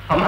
ಅಮ್ಮ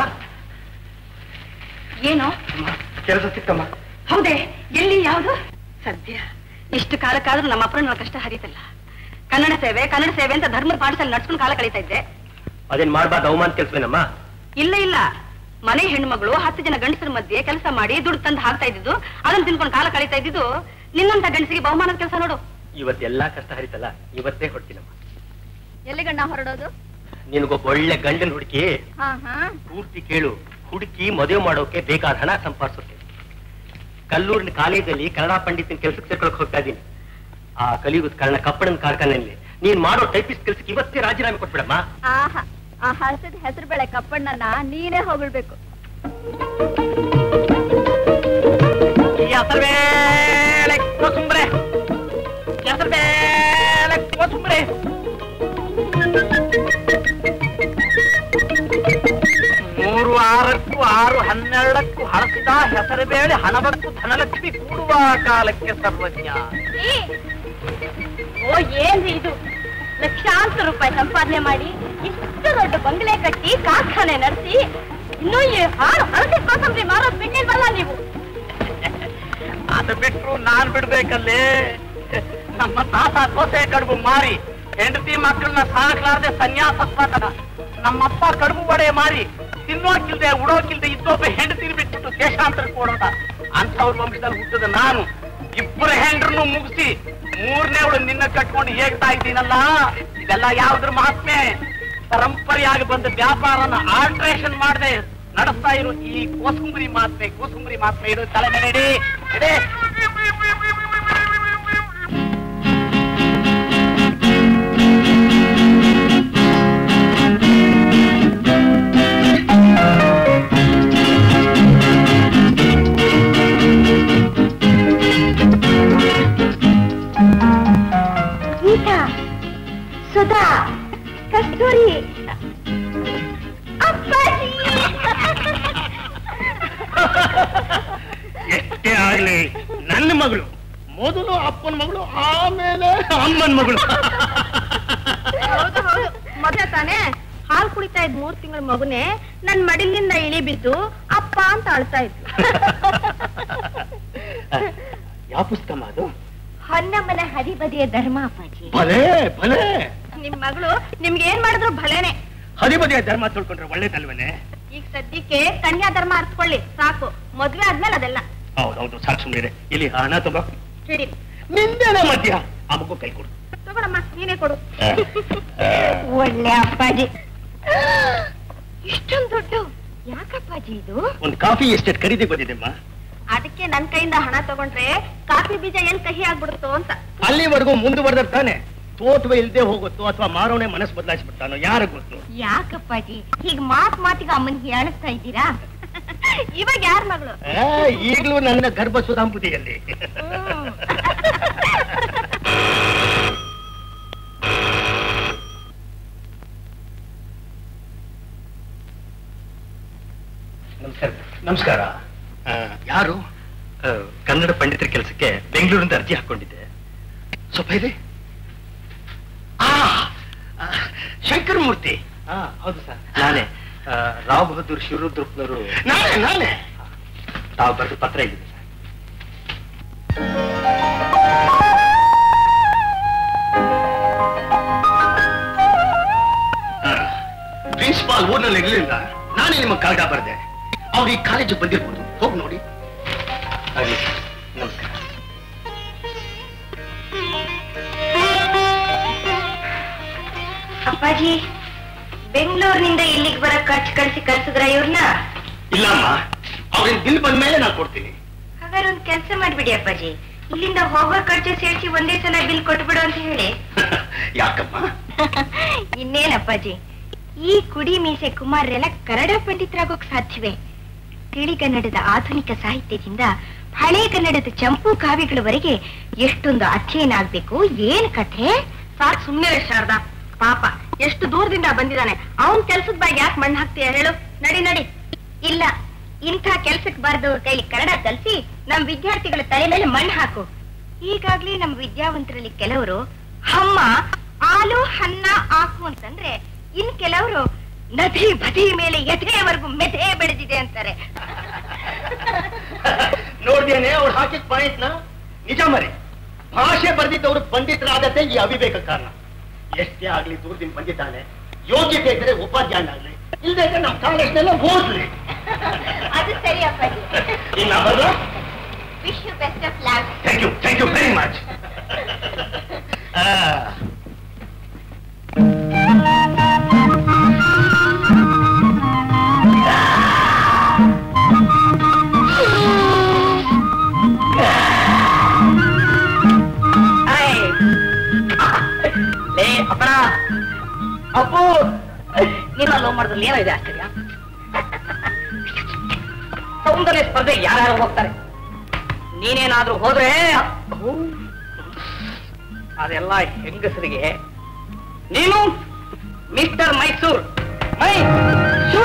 ಏನು ಅಮ್ಮ ಕೆಲಸ ಸಿಕ್ತಮ್ಮ ಹೌದೇ ಎಲ್ಲಿ ಯಾವುದು ಸದ್ಯ ಇಷ್ಟು ಕಾಲಕ್ಕಾದ್ರೂ ನಮ್ಮ ಅಪ್ಪನ ಕಷ್ಟ ಹರಿತಿಲ್ಲ ಕನ್ನಡ ಸೇವೆ ಕನ್ನಡ ಸೇವೆ ಅಂತ ಧರ್ಮದ ಪಾಠಶಾಲೆ ನಡ್ಸ್ಕೊಂಡು ಕಾಲ ಕಳೀತಾ ಇದ್ದೆ ಅದೇನ್ ಮಾಡ್ಬಾರ್ದು ಅವಮಾನ ಕೆಲ್ಸವೇನಮ್ಮ ಇಲ್ಲ ಇಲ್ಲ ಮನೆ ಹೆಣ್ಮಗಳು ಹತ್ತು ಜನ ಗಂಡಸರ ಮಧ್ಯೆ ಕೆಲಸ ಮಾಡಿ ದುಡ್ಡು ತಂದು ಹಾಕ್ತಾ ಇದ್ದಿದ್ದು ಅದನ್ನ ತಿನ್ಕೊಂಡು ಕಾಲ ಕಳೀತಾ ಇದ್ದಿದ್ದು ನಿನ್ನಂತ ಗಂಡಸಿಗೆ ಬಹುಮಾನದ ಕೆಲಸ ನೋಡು ಇವತ್ತೆಲ್ಲಾ ಕಷ್ಟ ಹರಿತಲ್ಲ ಇವತ್ತೇ ಹೊಡ್ತೀನಮ್ಮ ಎಲ್ಲಿ ಗಂಡ ಹೊರಡೋದು ನಿನಗೊಬ್ಬ ಒಳ್ಳೆ ಗಂಡನ್ ಹುಡುಕಿ ಹಾ ಹಾ ಪೂರ್ತಿ ಕೇಳು ಹುಡುಕಿ ಮದುವೆ ಮಾಡೋಕೆ ಬೇಕಾದ ಹಣ ಸಂಪಾದಿಸುತ್ತೆ ಕಲ್ಲೂರಿನ ಕಾಲೇಜಲ್ಲಿ ಕನ್ನಡ ಪಂಡಿತನ ಕೆಲಸಕ್ಕೆ ಸೇರ್ಕೊಳಕ್ ಹೋಗ್ತಾ ಇದ್ದೀನಿ ಆ ಕಲಿಯುಗದ ಕಾರಣ ಕಪ್ಪಡನ ಕಾರ್ಖಾನೆಯಲ್ಲಿ ನೀನ್ ಮಾಡೋ ಟೈಪಿಸ್ಟ್ ಕೆಲ್ಸಕ್ಕೆ ಇವತ್ತೇ ರಾಜೀನಾಮೆ ಕೊಟ್ಬಿಡಮ್ಮ ಆಹಾ ಆ ಹಸದ ಹೆಸರು ಬೆಳೆ ಕಪ್ಪಣ್ಣನ ನೀನೇ ಹೊಗಳ್ಬೇಕು ಕೋಸುಂಬ್ರೆ ಕೋಸುಂಬ್ರೆ ಮೂರು ಆರಕ್ಕೂ ಆರು ಹನ್ನೆರಡಕ್ಕೂ ಹಳಸಿದ ಹೆಸರು ಬೇಳೆ ಹಣಬಕ್ಕು ಧನಲಕ್ಷ್ಮಿ ಕೂಡುವ ಕಾಲಕ್ಕೆ ಸರ್ವಜ್ಞ ಓ ಏನ್ರಿ ಇದು ಲಕ್ಷಾಂತರ ರೂಪಾಯಿ ಸಂಪಾದನೆ ಮಾಡಿ ಇಷ್ಟು ದೊಡ್ಡ ಬಂಗ್ಲೆ ಕಟ್ಟಿ ಕಾರ್ಖಾನೆ ನಡೆಸಿ ಇನ್ನೂ ಈ ಹಾಳು ಹಳಸಿ ಕೋಸಂಬರಿ ಮಾರೋದ್ ಬಿಟ್ಟಿಲ್ವಲ್ಲ ನೀವು ಅದು ಬಿಟ್ರು ನಾನ್ ಬಿಡ್ಬೇಕಲ್ಲೇ ನಮ್ಮ ತಾತ ದೋಸೆ ಕಡುಬು ಮಾರಿ ಹೆಂಡತಿ ಮಕ್ಕಳನ್ನ ಸಾಕ್ಲಾರ್ದೆ ಸನ್ಯಾಸತ್ವ ನಮ್ಮಪ್ಪ ಕಡುಬು ವಡೆ ಮಾರಿ ತಿನ್ನೋಕಿಲ್ದೆ ಉಡೋಕಿಲ್ದೆ ಇದ್ದೊಬ್ಬ ಹೆಂಡತಿನ ಬಿಟ್ಬಿಟ್ಟು ದೇಶಾಂತರ ಕೊಡೋದ ಅಂಥವ್ರ ವಂಶದಲ್ಲಿ ಹುಟ್ಟಿದ ನಾನು ಇಬ್ಬರು ಹೆಂಡ್ರನ್ನು ಮುಗಿಸಿ ಮೂರನೇವಳು ನಿನ್ನ ಕಟ್ಕೊಂಡು ಹೇಗ್ತಾ ಇದ್ದೀನಲ್ಲ ಇದೆಲ್ಲ ಯಾವ್ದ್ರ ಮಹಾತ್ಮೆ ಪರಂಪರೆಯಾಗಿ ಬಂದ ವ್ಯಾಪಾರನ ಆಲ್ಟ್ರೇಷನ್ ಮಾಡದೆ ನಡೆಸ್ತಾ ಇರೋ ಈ ಕೋಸುಂಬರಿ ಮಾತ್ಮೆ ಕೋಸುಂಬರಿ ಮಾತ್ಮೆ ಇದು ತಲೆ ಮೇಲೆ ಇಡಿ ಇಡಿ. ಗೀತಾ ಸುಧಾ ಕಸ್ತೂರಿ ಅಪ್ಪಾಜಿ ಎಷ್ಟೇ ಆಗ್ಲಿ ನನ್ನ ಮಗಳು ಮೊದಲು ಅಪ್ಪನ ಮಗಳು ಆಮೇಲೆ ಅಮ್ಮನ ಮಗಳು ಹೌದು ಹೌದು ಮೊದಲ ತಾನೇ ಹಾಲು ಕುಡಿತಾ ಇದ್ ಮೂರ್ ತಿಂಗಳ ಮಗುನೇ ನನ್ ಮಡಿಲಿಂದ ಇಳಿ ಬಿದ್ದು ಅಪ್ಪ ಅಂತ ಅಳ್ತಾ ಇತ್ತು ಯಾವ ಪುಸ್ತಕ ಅದು ಹೊನ್ನಮ್ಮನ ಹದಿಬದಿಯ ಧರ್ಮ ಅಪ್ಪಾಜಿ ಭಲೇ ಭಲೇ ನಿಮ್ ಮಗಳು ನಿಮ್ಗೆ ಏನ್ ಮಾಡಿದ್ರು ಭಲೇನೆ ಹದಿಬದಿಯ ಧರ್ಮ ತಿಳ್ಕೊಂಡ್ರೆ ಒಳ್ಳೇದಲ್ವನೇ ಈಗ ಸದ್ಯಕ್ಕೆ ಕನ್ಯಾ ಧರ್ಮ ಅರ್ಸ್ಕೊಳ್ಳಿ ಸಾಕು ಮದ್ವೆ ಆದ್ಮೇಲೆ ಅದೆಲ್ಲ ಹೌದೌದು ಸಾಕು ಸುಮ್ಮನೆ ಇಲ್ಲಿ ಹಣ ತಗೋ ಹಿಡಿ ನಿಂದೇನ ಮಧ್ಯ ಆ ಮಗು ಕೈ ಕೊಡು ತಗೊಳಮ್ಮ ನೀನೇ ಕೊಡು ಒಳ್ಳೆ ಅಪ್ಪಾಜಿ ಇಷ್ಟೊಂದು ದುಡ್ಡು ಯಾಕಪ್ಪಾಜಿ ಇದು ಒಂದು ಕಾಫಿ ಎಸ್ಟೇಟ್ ಖರೀದಿ ಬಂದಿದೆಮ್ಮ ಅದಕ್ಕೆ ನನ್ ಕೈಯಿಂದ ಹಣ ತಗೊಂಡ್ರೆ ಕಾಫಿ ಬೀಜ ಎಲ್ ಕಹಿ ಆಗ್ಬಿಡುತ್ತೋ ಅಂತ ಅಲ್ಲಿವರೆಗೂ ಮುಂದುವರೆದ ತಾನೆ ತೋಟವೇ ಇಲ್ದೆ ಹೋಗುತ್ತೋ ಅಥವಾ ಮಾರೋನೆ ಮನಸ್ಸು ಬದಲಾಯಿಸ್ಬಿಡ್ತಾನೋ ಯಾರು ಗೊತ್ತು ಯಾಕಪ್ಪಾಜಿ ಹೀಗ್ ಮಾತ್ ಮಾತಿಗೆ ಅಮ್ಮನ್ ಹೇಳಿಸ್ತಾ ಇದ್ದೀರಾ ಇವಾಗ ಯಾರ ಮಗಳು ಆ, ಈಗ್ಲೂ ನನ್ನ ಗರ್ಭ ಸುಧಾಂಬುದಿಯಲ್ಲಿ ಹ್ಮ್. ನಮಸ್ಕಾರ ನಮಸ್ಕಾರ ಆ, ಯಾರು ಆ, ಕನ್ನಡ ಪಂಡಿತರ ಕೆಲಸಕ್ಕೆ ಬೆಂಗಳೂರಿಂದ ಅರ್ಜಿ ಹಾಕೊಂಡಿದ್ದೆ ಸ್ವಲ್ಪ ಇದೆ ಆ, ಆ, ಶಂಕರ ಮೂರ್ತಿ ಹೌದು ಸರ್ ನಾನೇ ಆ, ರಾವ್ ಬಹದ್ದೂರ್ ಶಿವರುದ್ರಪ್ಪನವರು ನಾನೇ ನಾನೇ ತಾವು ಬರೆದು ಪತ್ರ ಇಲ್ಲಿದೆ ಸರ್ ಪ್ರಿನ್ಸಿಪಾಲ್ ಊರ್ನಲ್ಲಿ ಇರ್ಲಿಲ್ಲ ನಾನೇ ನಿಮ್ಮ ಕಾಗದ ಬರೆದೆ ಅವ್ರು ಈ ಕಾಲೇಜಿಗೆ ಬಂದಿರ್ಬೋದು ಹೋಗಿ ನೋಡಿ ಆಗ್ಲಿ ಸರ್. ನಮಸ್ಕಾರ ಅಪ್ಪಾಜಿ ಬೆಂಗಳೂರಿನಿಂದ ಇಲ್ಲಿಗೆ ಬರ ಖರ್ಚು ಕಳ್ಸಿ ಕಳ್ಸಿದ್ರ ಇವ್ರನ್ನ ಇಲ್ಲಮ್ಮ ಅವ್ರಿಗೆ ಬಿಲ್ ಬಂದ ಮೇಲೆ ನಾನು ಕೊಡ್ತೀನಿ ಹಾಗಾದ್ರೆ ಒಂದ್ ಕೆಲಸ ಮಾಡ್ಬಿಡಿ ಅಪ್ಪಾಜಿ ಇಲ್ಲಿಂದ ಹೋಗೋ ಖರ್ಚು ಸೇರಿಸಿ ಒಂದೇ ಸಲ ಬಿಲ್ ಕೊಟ್ಬಿಡು ಅಂತ ಹೇಳಿ ಯಾಕಮ್ಮ ಇನ್ನೇನಪ್ಪಾಜಿ ಈ ಕುಡಿ ಮೀಸೆ ಕುಮಾರರೆಲ್ಲ ಕನ್ನಡ ಪಂಡಿತರಾಗೋಕ್ ಸಾಧ್ಯವೇ ತಿಳಿಗನ್ನಡದ ಆಧುನಿಕ ಸಾಹಿತ್ಯದಿಂದ ಹಳೆ ಕನ್ನಡದ ಚಂಪು ಕಾವ್ಯಗಳವರೆಗೆ ಎಷ್ಟೊಂದು ಅಧ್ಯಯನ ಆಗ್ಬೇಕು ಏನ್ ಕಥೆ ಸಾಕ್ ಸುಮ್ನೆ ಶಾರದಾ ಪಾಪ ಎಷ್ಟು ದೂರದಿಂದ ಬಂದಿದ್ದಾನೆ ಅವನ್ ಕೆಲ್ಸದ ಬಾಯಿ ಯಾಕೆ ಮಣ್ಣು ಹಾಕ್ತೀಯ ಹೇಳು ನಡಿ ನಡಿ ಇಲ್ಲ ಇಂಥ ಕೆಲ್ಸಕ್ಕೆ ಬಾರದವ್ರ ಕೈಲಿ ಕನ್ನಡ ಕಲ್ಸಿ ನಮ್ ವಿದ್ಯಾರ್ಥಿಗಳ ತಲೆ ಮೇಲೆ ಮಣ್ಣು ಹಾಕು ಈಗಾಗ್ಲೇ ನಮ್ಮ ವಿದ್ಯಾವಂತರಲ್ಲಿ ಕೆಲವರು ಹಮ್ಮ ಹಾಲು ಹನ್ನ ಹಾಕು ಅಂತಂದ್ರೆ ಇನ್ ಕೆಲವರು ನದಿ ಬದಿ ಮೇಲೆ ಎದೆಯವರೆಗೂ ಮರಿ ಭಾಷೆ ಬರೆದಿದ್ದವರು ಪಂಡಿತರಾದದ್ದೇ ಈ ಅವಿವೇಕ ಕಾರಣ ಎಷ್ಟೇ ಆಗ್ಲಿ ದೂರದಿಂದ ಬಂದಿದ್ದಾನೆ ಯೋಗ್ಯತೆ ಇದ್ರೆ ಉಪಾಧ್ಯಾಯನಾಗ್ಲಿ ಇಲ್ಲದೆ ಇದ್ರೆ ನಮ್ಮ ಕಾಲೇಜ್ನೆಲ್ಲ ಓದ್ಲಿ ಅದು ಸರಿ ಅಪ್ಪಾಜಿ ಇನ್ನ ಬರು wish you best of luck thank you thank you very much ಲೇ ಅಪ್ಪಣ ಅಪ್ಪು ನೀನು ಲವ್ ಮಾಡಿದ್ರಲ್ಲಿ ಏನಿದೆ ಆಶ್ಚರ್ಯ ಸೌಂದರ್ಯ ಸ್ಪರ್ಧೆ ಯಾರ್ಯಾರು ಹೋಗ್ತಾರೆ ನೀನೇನಾದ್ರೂ ಹೋದ್ರೆ ಅದೆಲ್ಲ ಹೆಂಗಸರಿಗೆ ನೀನು ಮಿಸ್ಟರ್ ಮೈಸೂರ್ ಮೈ ಶೂರ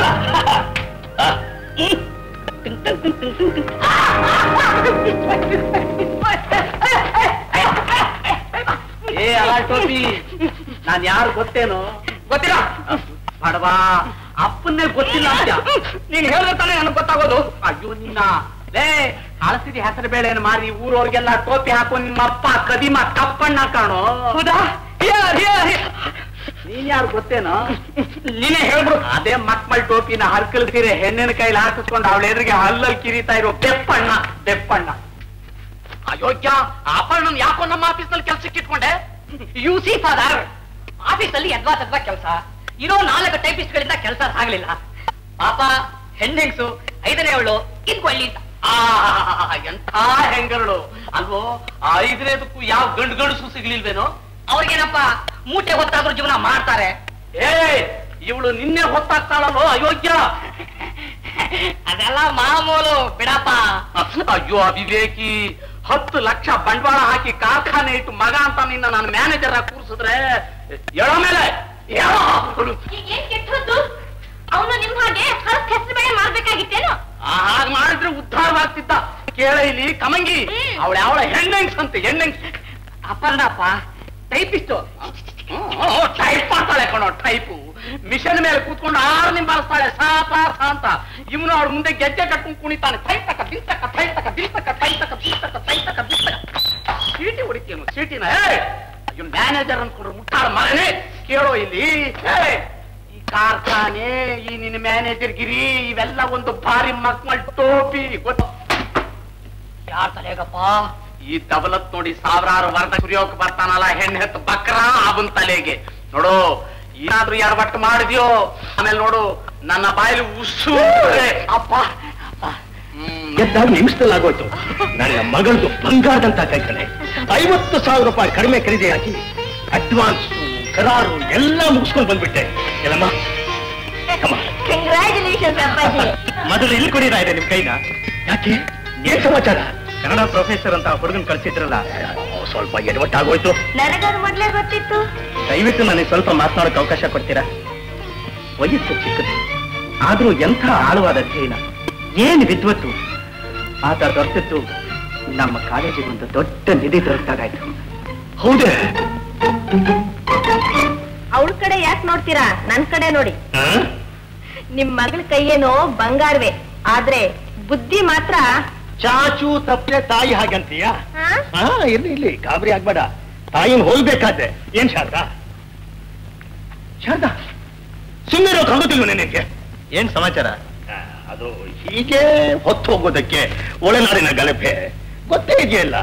ಏ ಅಲ್ಲ ಟೋಪಿ ನಾನ್ ಯಾರು ಗೊತ್ತೇನು ಗೊತ್ತಿಲ್ಲ ಬಡವಾ ಅಪ್ಪನ್ನೇ ಗೊತ್ತಿಲ್ಲ ಅಂತ ನೀನ್ ಹೇಳಿದ್ರೆ ತಾನೇ ನನಗೆ ಗೊತ್ತಾಗೋದು ಅಯ್ಯೋ ನಿನ್ನ ಲೇ ಕಳಿಸಿದ ಹೆಸರು ಬೇಳೆಯನ್ನು ಮಾರಿ ಊರವ್ರಿಗೆಲ್ಲ ಟೋಪಿ ಹಾಕೋ ನಿಮ್ಮ ಅಪ್ಪ ಕದಿಮ ಕಪ್ಪಣ್ಣ ಕಾಣೋ ಹೌದಾ ನೀನ್ ಯಾರು ಗೊತ್ತೇನೋ ನೀನೇ ಹೇಳ್ಬಿಡು ಅದೇ ಮಕ್ಮಲ್ ಟೋಪಿನ ಹರ್ಕಲ್ಸಿರೆ ಹೆಣ್ಣಿನ ಕೈಲಿ ಹಾಕಿಸ್ಕೊಂಡು ಅವಳ ಎದುರಿಗೆ ಹಲ್ಲಲ್ಲಿ ಕಿರಿತಾ ಇರೋ ಬೆಪ್ಪಣ್ಣ ಬೆಪ್ಪಣ್ಣ ಅಯೋಗ್ಯ ಅಪರ್ಣ ಯಾಕೋ ನಮ್ಮ ಆಫೀಸ್ ನಲ್ಲಿ ಕೆಲ್ಸಕ್ಕೆ ಇಟ್ಕೊಂಡೆ ಯು ಸಿ ಫಾದರ್ ಆಫೀಸ್ ಅಲ್ಲಿ ಎದ್ವಾ ತದ್ವಾ ಕೆಲಸ ಇರೋ ನಾಲ್ಕು ಟೈಪಿಸ್ಟ್ ಗಳಿಂದ ಕೆಲಸ ಆಗ್ಲಿಲ್ಲ ಪಾಪ ಹೆಣ್ಣೆಂಗ್ಸು ಐದನೇ ಅವಳು ಇದ್ಕೊಳ್ಳಿ ಆ ಎಂಥ ಹೆಂಗರಳು ಅಲ್ವೋ ಆ ಐದನೇದಕ್ಕೂ ಯಾವ ಗಂಡು ಗಂಡಸು ಸಿಗ್ಲಿಲ್ವೇನೋ ಅವ್ರಿಗೇನಪ್ಪ ಮೂಟೆ ಹೊತ್ತಾದ್ರೂ ಜೀವನ ಮಾಡ್ತಾರೆ ಏ ಇವಳು ನಿನ್ನೆ ಹೊತ್ತಾಗ್ತಾಳಲ್ಲೋ ಅಯೋಗ್ಯ ಅದೆಲ್ಲ ಮಾಮೂಲು ಬಿಡಪ್ಪ ಅಯ್ಯೋ ಅವಿವೇಕಿ ಹತ್ತು ಲಕ್ಷ ಬಂಡವಾಳ ಹಾಕಿ ಕಾರ್ಖಾನೆ ಇಟ್ಟು ಮಗ ಅಂತ ನಿನ್ನ ನಾನು ಮ್ಯಾನೇಜರ್ ಆಗಿ ಕೂರಿಸಿದ್ರೆ ಎಳೋ ಮೇಲೆ ಎಳೋ. ಈಗೇನ್ ಕೆಟ್ಟದ್ದು ಅವನು ನಿಮ್ ಹಾಗೆ ಹತ್ತು ಹೆಸರು ಬೇಳೆ ಮಾಡ್ಬೇಕಾಗಿತ್ತೇನು ಆ, ಹಾಗ್ ಮಾಡಿದ್ರೆ ಉದ್ಧಾರವಾಗ್ತಿದ್ದ ಕೇಳ ಇಲ್ಲಿ ಕಮಂಗಿ ಹ್ಮ್. ಅವಳ ಅವಳ ಹೆಣ್ಣೆಂಗ್ಸ್ ಅಂತೆ ಹೆಣ್ಣೆಂಗ್ಸ್ ಅಪರ್ಣಪ್ಪ ಟೈಪಿಸ್ಟ್ ಟೈಪ್ ಮಾಡ್ತಾಳೆ ಕಣೋ ಟೈಪು ಮಿಷನ್ ಮೇಲೆ ಕೂತ್ಕೊಂಡು ಆರು ನಿಂಬಾರಿಸ್ತಾಳೆ ಸಾಪ ಅಂತ ಇವನು ಅವ್ರ ಮುಂದೆ ಗೆಜ್ಜೆ ಕಟ್ಕೊಂಡು ಕುಣಿತಾನೆ ತೈ ತಕ ದಿಸ್ತಕ ತೈ ತಕ ದಿಸ್ತಕ ತೈ ತಕ ದಿಸ್ತಕ ತೈ ತಕ ದಿಸ್ತಕ ಸೀಟಿ ಹೊಡಿತೀವಿ ಸೀಟಿನ ಇವ್ನು ಮ್ಯಾನೇಜರ್ ಅನ್ಕೊಂಡ್ರು ಮುಟ್ಟಾಳ ಮಗನೇ ಕೇಳೋ ಇಲ್ಲಿ ಏ, ಈ ಕಾರ್ಖಾನೆ ಈ ನಿನ್ನ ಮ್ಯಾನೇಜರ್ ಗಿರಿ ಇವೆಲ್ಲ ಒಂದು ಭಾರಿ ಮಕ್ಮಲ್ ಟೋಪಿ ಗೊತ್ತ ಯಾರ ತಲೆಗಪ್ಪ ಈ ದಬಲತ್ ನೋಡಿ ಸಾವಿರಾರು ವರ್ಗ ಕುರಿಯೋಕ್ ಬರ್ತಾನಲ್ಲ ಹೆಣ್ಣು ಹೆತ್ತು ಬಕ್ರ ಅವನ್ ತಲೆಗೆ ನೋಡು ಏನಾದ್ರೂ ಯಾರು ಬಟ್ಟು ಮಾಡಿದ್ಯೋ ಆಮೇಲೆ ನೋಡು ನನ್ನ ಬಾಯಲ್ಲಿ ಉಸು ಅಪ್ಪ ಅಪ್ಪ. ಹ್ಮ್. ಗೆದ್ದಾಗ ನಿಮಿಷದಲ್ಲಿ ಆಗೋಯ್ತು ನನ್ನ ಮಗಳದು ಬಂಗಾರದಂತ ಕೈ ಕಣೆ ಐವತ್ತು ಸಾವಿರ ರೂಪಾಯಿ ಕಡಿಮೆ ಖರೀದಿ ಹಾಕಿ ಅಡ್ವಾನ್ಸ್ ಕರಾರು ಎಲ್ಲ ಮುಗಿಸ್ಕೊಂಡು ಬಂದ್ಬಿಟ್ಟೆ ಎಲ್ಲಮ್ಮ ಅಮ್ಮ ಕಂಗ್ರ್ಯಾಚುಲೇಷನ್ಸ್ ಅಪ್ಪಾಜಿ ಮೊದಲು ಇಲ್ಲಿ ಕುಡಿತಾ ಇದೆ ನಿಮ್ ಕೈನ ಯಾಕೆ ಏನ್ ಸಮಾಚಾರ ಕನ್ನಡ ಪ್ರೊಫೆಸರ್ ಅಂತ ಹುಡುಗನ್ ಕಳ್ಸಿದ್ರಲ್ಲ ಸ್ವಲ್ಪ ಎಡವಟ್ಟಾಗೋಯ್ತು ನನಗದು ಮೊದ್ಲೇ ಗೊತ್ತಿತ್ತು ದಯವಿಟ್ಟು ನನಗೆ ಸ್ವಲ್ಪ ಮಾತನಾಡೋಕೆ ಅವಕಾಶ ಕೊಡ್ತೀರಾ ವಯಸ್ಸು ಚಿಕ್ಕದು ಆದ್ರೂ ಎಂಥ ಆಳವಾದ ಅಧ್ಯಯನ ಏನು ವಿದ್ವತ್ತು ಆತ ದೊರೆತಿತ್ತು ನಮ್ಮ ಕಾಲೇಜಿಗೆ ಒಂದು ದೊಡ್ಡ ನಿಧಿ ದೊರಕಾಗಾಯ್ತು ಹೌದೇ ಅವಳ ಕಡೆ ಯಾಕೆ ನೋಡ್ತೀರಾ ನನ್ ಕಡೆ ನೋಡಿ ನಿಮ್ ಮಗಳ ಕೈಯೇನೋ ಬಂಗಾರವೇ ಆದ್ರೆ ಬುದ್ಧಿ ಮಾತ್ರ ಚಾಚು ತಪ್ಪಲೆ ತಾಯಿ ಹಾಗಂತೀಯ ಹಾ? ಹಾ ಇರ್ಲಿ ಇರ್ಲಿ ಗಾಬರಿ ಆಗ್ಬೇಡ ತಾಯಿನ ಹೋಲ್ಬೇಕಾದ್ರೆ ಏನ್ ಶಾರದಾ ಶಾರದಾ ಸುಮ್ಮನೆ ಕಂಡುತ್ತಿಲ್ವ ನಿನಗೆ ಏನ್ ಸಮಾಚಾರ ಅದು ಹೀಗೆ ಹೊತ್ತು ಹೋಗೋದಕ್ಕೆ ಒಳನಾಡಿನ ಗಲಭೆ ಗೊತ್ತೇ ಇದೆಯಲ್ಲ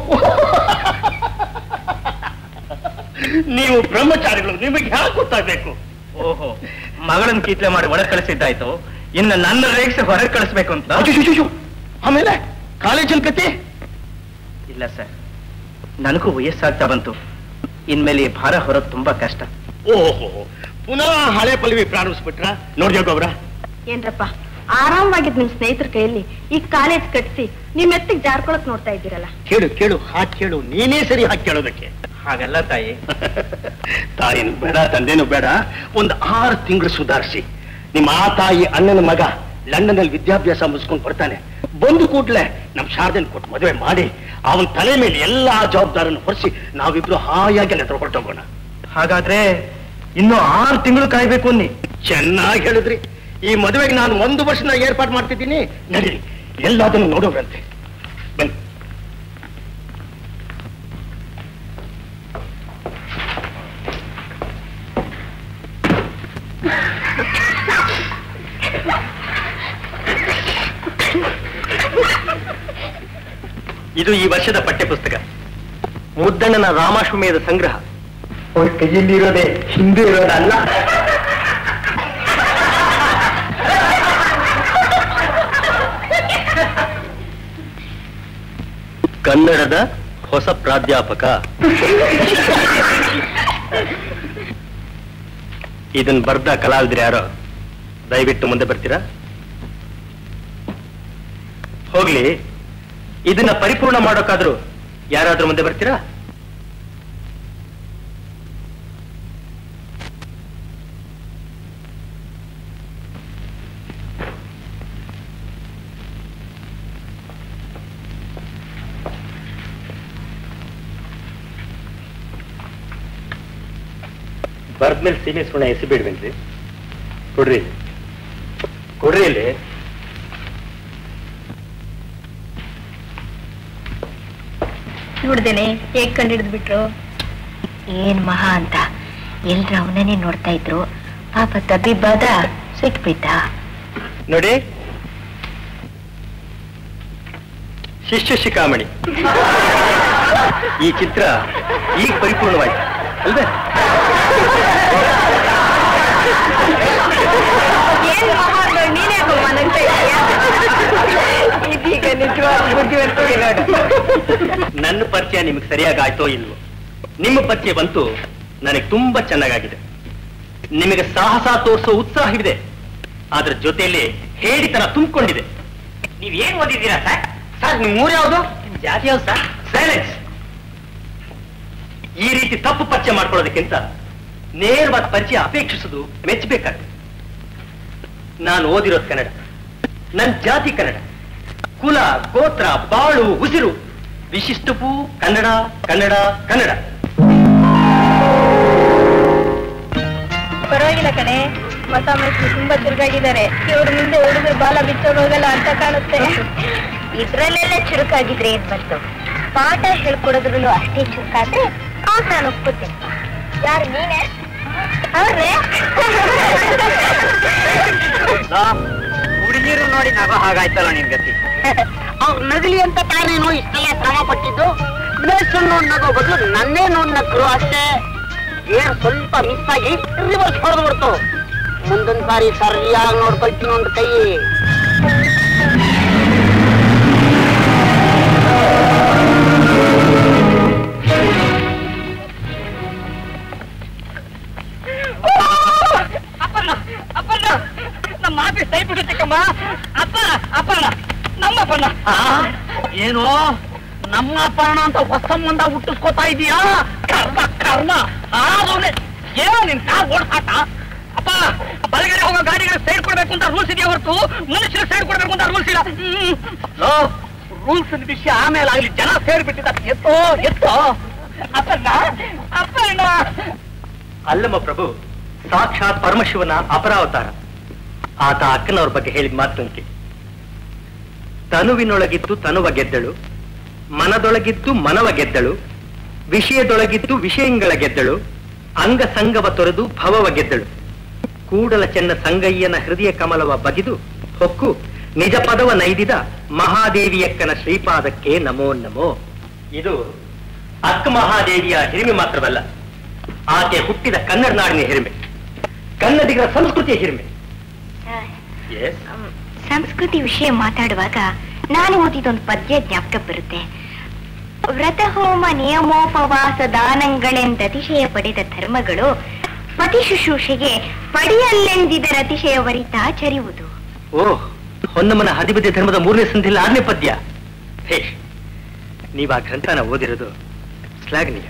ನೀವು ಬ್ರಹ್ಮಚಾರಿಗಳು ನಿಮಗೆ ಯಾಕೆ ಗೊತ್ತಾಗಬೇಕು ಓಹೋ ಮಗಳನ್ನ ಕೀಟ್ಲೆ ಮಾಡಿ ಒಳಗೆ ಕಳಿಸಿದ್ದಾಯ್ತು ಇನ್ನು ನನ್ನ ರೇಗ್ಸಿ ಹೊರಗೆ ಕಳಿಸ್ಬೇಕು ಅಂತ ಆಮೇಲೆ ಕಾಲೇಜಲ್ ಕತೆ ಇಲ್ಲ ಸರ್ ನನಗೂ ವಯಸ್ಸಾಗ್ತಾ ಬಂತು ಇನ್ಮೇಲೆ ಈ ಭಾರ ಹೊರೋದು ತುಂಬಾ ಕಷ್ಟ ಓಹೋ ಪುನಃ ಹಳೆ ಪಲ್ವಿ ಪ್ರಾರಂಭಿಸ್ಬಿಟ್ರ ನೋಡ್ಯ ಗೊಬ್ರ ಏನ್ರಪ್ಪ ಆರಾಮವಾಗಿದ್ ನಿಮ್ ಸ್ನೇಹಿತರ ಕೈಯಲ್ಲಿ ಈ ಕಾಲೇಜ್ ಕಟ್ಸಿ ನಿಮ್ ಎತ್ತಿಗೆ ಜಾರ್ಕೊಳಕ್ ನೋಡ್ತಾ ಇದ್ದೀರಲ್ಲ ಕೇಳು ಕೇಳು ಹಾಕಿ ಕೇಳು ನೀನೇ ಸರಿ ಹಾಕಿ ಕೇಳೋದಕ್ಕೆ ಹಾಗಲ್ಲ ತಾಯಿ ತಾಯಿನೂ ಬೇಡ ತಂದೆನೂ ಬೇಡ ಒಂದು ಆರು ತಿಂಗಳು ಸುಧಾರಿಸಿ ನಿಮ್ಮ ಆ ತಾಯಿ ಅಣ್ಣನ ಮಗ ಲಂಡನ್ ಅಲ್ಲಿ ವಿದ್ಯಾಭ್ಯಾಸ ಮುಗಿಸ್ಕೊಂಡು ಬರ್ತಾನೆ ಬಂದು ಕೂಡ್ಲೆ ನಮ್ ಶಾರದನ್ ಕೊಟ್ಟು ಮದುವೆ ಮಾಡಿ ಅವನ ತಲೆ ಮೇಲೆ ಎಲ್ಲಾ ಜವಾಬ್ದಾರನ್ನು ಹೊರಿಸಿ ನಾವಿಬ್ರು ಹಾಯಾಗಿ ನೆತ್ರ ಹೊರಟೋಗೋಣ ಹಾಗಾದ್ರೆ ಇನ್ನು ಆರು ತಿಂಗಳು ಕಾಯ್ಬೇಕು ಅನ್ನಿ ಚೆನ್ನಾಗಿ ಹೇಳಿದ್ರಿ ಈ ಮದುವೆಗೆ ನಾನು ಒಂದು ವರ್ಷನ ಏರ್ಪಾಡು ಮಾಡ್ತಿದ್ದೀನಿ ನಡೀರಿ ಎಲ್ಲದನ್ನು ನೋಡೋರಂತೆ ಬನ್ನಿ ಇದು ಈ ವರ್ಷದ ಪಠ್ಯಪುಸ್ತಕ ಮುದ್ದಣ್ಣನ ರಾಮಾಶ್ವಮೇಧ ಸಂಗ್ರಹ ಅವ್ರ ಕೈಯಲ್ಲಿರೋದೇ ಹಿಂದೆ ಇರೋದಲ್ಲ ಕನ್ನಡದ ಹೊಸ ಪ್ರಾಧ್ಯಾಪಕ ಇದನ್ ಬರ್ದ ಕಲಾವಿದ್ರು ಯಾರೋ ದಯವಿಟ್ಟು ಮುಂದೆ ಬರ್ತೀರಾ ಹೋಗ್ಲಿ ಇದನ್ನ ಪರಿಪೂರ್ಣ ಮಾಡೋಕಾದ್ರೂ ಯಾರಾದ್ರೂ ಮುಂದೆ ಬರ್ತೀರಾ ಬರ್ದ್ಮೇಲೆ ಸೀಮೆ ಸುಣ್ಣ ಎಸಿಬಿಡ್ವೇನ್ರಿ ಕೊಡ್ರಿ ಇಲ್ಲಿ. ಕೊಡ್ರಿ ಇಲ್ಲಿ ನೋಡ್ದೇನೆ ಹೇಗ್ ಕಂಡಿಡ್ದು ಬಿಟ್ರು ಏನ್ ಮಹಾ ಅಂತ ಎಲ್ರು ಅವನನ್ನೇ ನೋಡ್ತಾ ಇದ್ರು ಪಾಪ ತಬ್ಬಿಬ್ಬಾದ ಸಿಕ್ಬಿಟ್ಟ ನೋಡಿ ಶಿಷ್ಯ ಶಿಖಾಮಣಿ ಈ ಚಿತ್ರ ಈಗ ಪರಿಪೂರ್ಣವಾಯ್ತು ಅಲ್ವೇ ಏನ್ ಮಹಾ ನೀನೇ ಇದೀಗ ನಿಜವಾದ ಬುದ್ಧಿವಂತರಿ ನೋಡು ನನ್ನ ಪರಿಚಯ ನಿಮಗೆ ಸರಿಯಾಗಿ ಆಯ್ತೋ ಇಲ್ವೋ ನಿಮ್ಮ ಪರಿಚಯ ಬಂತು ನನಗೆ ತುಂಬಾ ಚೆನ್ನಾಗಾಗಿದೆ ನಿಮಗೆ ಸಾಹಸ ತೋರಿಸೋ ಉತ್ಸಾಹವಿದೆ ಅದ್ರ ಜೊತೆಯಲ್ಲಿ ಹೇಡಿತನ ತುಂಬಿಕೊಂಡಿದೆ ನೀವ್ ಏನ್ ಓದಿದ್ದೀರಾ ಸರ್ ಸರ್ ನಿಮ್ ಊರು ಯಾವುದು ನಿಮ್ ಜಾತಿ ಯಾವ್ದು ಸರ್ ಸೈಲೆನ್ಸ್ ಈ ರೀತಿ ತಪ್ಪು ಪರಿಚಯ ಮಾಡ್ಕೊಳ್ಳೋದಕ್ಕಿಂತ ನೇರವಾದ ಪರಿಚಯ ಅಪೇಕ್ಷಿಸುದು ಮೆಚ್ಚಬೇಕಾಗ್ತದೆ ನಾನು ಓದಿರೋದು ಕನ್ನಡ ನನ್ನ ಜಾತಿ ಕನ್ನಡ ಕುಲ ಗೋತ್ರ ಬಾಳು ಉಸಿರು ವಿಶಿಷ್ಟಪೂ ಕನ್ನಡ ಕನ್ನಡ ಕನ್ನಡ ಪರವಾಗಿಲ್ಲ ಕಣೆ ಮತ ಮೈತ್ರಿ ತುಂಬಾ ಚುರುಕಾಗಿದ್ದಾರೆ ಇವ್ರ ಮುಂದೆ ಹುಡುಗರು ಬಾಲ ಬಿಚ್ಚೋಗ್ ಹೋಗಲ್ಲ ಅಂತ ಕಾಣುತ್ತೆ ಇದ್ರಲ್ಲೆಲ್ಲ ಚುರುಕಾಗಿದ್ರೆ ಏನ್ ಬಂತು ಪಾಠ ಹೇಳ್ಕೊಡೋದ್ರಲ್ಲೂ ಅಷ್ಟೇ ಚುರುಕಾದ್ರೆ ಆಗ ನಾನು ಒಪ್ಕೋತೀನಿ ಯಾರು ನೀನೆ ಅವ್ರೇ ಹುಡುಗಿರು ನೋಡಿ ನಗೋ ಹಾಗಾಯ್ತಲ್ಲ ನಿನ್ ಗತಿ ಅವ್ರು ನಗಲಿ ಅಂತ ತಾನೇನೋ ಇಷ್ಟೆಲ್ಲ ಶ್ರಮ ಪಟ್ಟಿದ್ದು ಬ್ಲೇಸನ್ನು ನಗೋ ಬದಲು ನನ್ನೇ ನೋಡ್ ನಕ್ರು ಅಷ್ಟೇ ಏನ್ ಸ್ವಲ್ಪ ಮಿಸ್ ಆಗಿ ರಿವರ್ಸ್ ಹೊಡೆದು ಬಿಡ್ತು ಮುಂದೊಂದ್ ಸಾರಿ ಸರಿಯಾಗಿ ನೋಡ್ಕೊಳ್ತೀನಿ ಒಂದು ಕೈ ಅಪ್ಪಣ್ಣ ಅಪ್ಪಣ್ಣ ನಮ್ಮ ಆಫೀಸ್ ಕೈ ಬಿಡುತ್ತಕ್ಕಮ್ಮ ಅಪ್ಪ ಅಪ್ಪಣ್ಣ ನಮ್ಮ ಅಪ್ಪಣ್ಣ ಏನು ನಮ್ಮ ಅಪ್ಪಣ್ಣ ಅಂತ ಹೊಸ ಸಂಬಂಧ ಹುಟ್ಟಿಸ್ಕೋತಾ ಇದೀಯಾ ಕರ್ಮ ಕರ್ಮ ಆದವನೆ ಏನೋ ನಿನ್ ಕಾರ್ ಓಡ್ಸಾಟ ಅಪ್ಪ ಬಲಗಡೆ ಹೋಗೋ ಗಾಡಿಗಳು ಸೈಡ್ ಕೊಡ್ಬೇಕು ಅಂತ ರೂಲ್ಸ್ ಇದೆಯಾ ಹೊರತು ಮನುಷ್ಯರು ಸೈಡ್ ಕೊಡ್ಬೇಕು ಅಂತ ರೂಲ್ಸ್ ಇಲ್ಲ ರೂಲ್ಸ್ ವಿಷಯ ಆಮೇಲೆ ಆಗ್ಲಿ ಜನ ಸೇರ್ಬಿಟ್ಟಿದ್ದಾರೆ ಎತ್ತೋ ಎತ್ತೋ ಅಪ್ಪಣ್ಣ ಅಪ್ಪಣ್ಣ ಅಲ್ಲಮ್ಮ ಪ್ರಭು ಸಾಕ್ಷಾತ್ ಪರಮಶಿವನ ಅಪರಾವತಾರ ಆತ ಅಕ್ಕನವ್ರ ಬಗ್ಗೆ ಹೇಳಿದ ಮಾತಂತೆ ತನುವಿನೊಳಗಿದ್ದು ತನುವ ಗೆದ್ದಳು ಮನದೊಳಗಿದ್ದು ಮನವ ಗೆದ್ದಳು ವಿಷಯದೊಳಗಿದ್ದು ವಿಷಯಗಳ ಗೆದ್ದಳು ಅಂಗ ಸಂಗವ ತೊರೆದು ಭವವ ಗೆದ್ದಳು ಕೂಡಲ ಚೆನ್ನ ಸಂಗಯ್ಯನ ಹೃದಯ ಕಮಲವ ಬಗಿದು ಹೊಕ್ಕು ನಿಜ ಪದವ ನೈದಿದ ಮಹಾದೇವಿಯಕ್ಕನ ಶ್ರೀಪಾದಕ್ಕೆ ನಮೋ ನಮೋ ಇದು ಅಕ್ಕ ಮಹಾದೇವಿಯ ಹಿರಿಮೆ ಮಾತ್ರವಲ್ಲ ಆಕೆ ಹುಟ್ಟಿದ ಕನ್ನಡ ನಾಡಿನ ಹಿರಿಮೆ ಕನ್ನಡಿಗರ ಸಂಸ್ಕೃತಿಯ ಹಿರಿಮೆ Yes. ಸಂಸ್ಕೃತಿ ವಿಷಯ ಮಾತಾಡುವಾಗ ನಾನು ಓದಿದೊಂದು ಪದ್ಯ ಜ್ಞಾಪಕ ಬರುತ್ತೆ ವ್ರತ ಹೋಮ ನಿಯಮೋಪವಾಸ ದಾನಗಳೆಂದತಿಶಯ ಪಡೆದ ಧರ್ಮಗಳು ಪತಿ ಶುಶ್ರೂಷೆಗೆ ಪಡೆಯಲ್ಲೆಂದಿದರ ಅತಿಶಯವರಿತಾಚರಿಯುವುದು ಓಹ್ ಹೊನ್ನಮ್ಮನ ಹದಿಬದಿ ಧರ್ಮದ ಮೂರನೇ ಸಂಧಿಯಲ್ಲಿ ಆರನೇ ಪದ್ಯ ಹೇ ನೀವ್ ಆ ಗ್ರಂಥನ ಓದಿರೋದು ಶ್ಲಾಘನೀಯ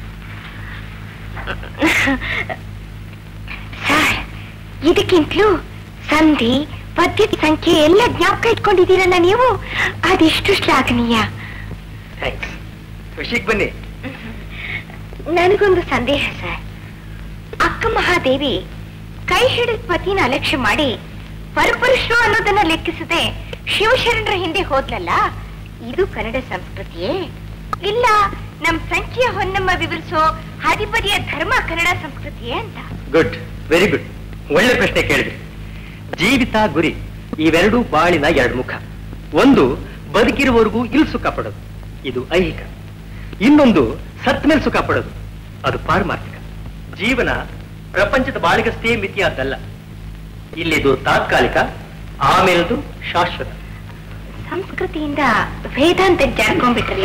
ಸರ್ ಇದಕ್ಕಿಂತಲೂ ಸಂಧಿ ಪದ್ಯದ ಸಂಖ್ಯೆ ಎಲ್ಲ ಜ್ಞಾಪಕ ಇಟ್ಕೊಂಡಿದ್ದೀರಲ್ಲ ನೀವು ಅದೆಷ್ಟು ಶ್ಲಾಘನೀಯ ಥ್ಯಾಂಕ್ಸ್ ವಿಷಯಕ್ಕೆ ಬನ್ನಿ ನನಗೊಂದು ಸಂದೇಹ ಸರ್ ಅಕ್ಕ ಮಹಾದೇವಿ ಕೈ ಹಿಡಿದ ಪತಿನ ಅಲಕ್ಷ್ಯ ಮಾಡಿ ಪರಪುರುಷರು ಅನ್ನೋದನ್ನ ಲೆಕ್ಕಿಸದೆ ಶಿವಶರಣರ ಹಿಂದೆ ಹೋದ್ಲಲ್ಲ ಇದು ಕನ್ನಡ ಸಂಸ್ಕೃತಿಯೇ ಇಲ್ಲ ನಮ್ ಸಂಖ್ಯೆಯ ಹೊನ್ನಮ್ಮ ವಿವರಿಸೋ ಹದಿಪದಿಯ ಧರ್ಮ ಕನ್ನಡ ಸಂಸ್ಕೃತಿಯೇ ಅಂತ ಗುಡ್ ವೆರಿ ಗುಡ್ ಒಳ್ಳೆ ಪ್ರಶ್ನೆ ಕೇಳಿದ್ರಿ ಜೀವಿತ ಗುರಿ ಇವೆರಡೂ ಬಾಳಿನ ಎರಡು ಮುಖ ಒಂದು ಬದುಕಿರುವವರೆಗೂ ಇಲ್ಲಿ ಸುಖ ಪಡೋದು ಇದು ಐಹಿಕ ಇನ್ನೊಂದು ಸತ್ ಮೇಲೆ ಸುಖ ಪಡೋದು ಅದು ಪಾರಮಾರ್ಥಿಕ ಜೀವನ ಪ್ರಪಂಚದ ಬಾಳಿಗಷ್ಟೇ ಮಿತಿಯಾದ್ದಲ್ಲ ಇಲ್ಲಿದು ತಾತ್ಕಾಲಿಕ ಆಮೇಲದು ಶಾಶ್ವತ ಸಂಸ್ಕೃತಿಯಿಂದ ವೇದಾಂತ ಜಾರ್ಕೊಂಡ್ಬಿಟ್ರಿ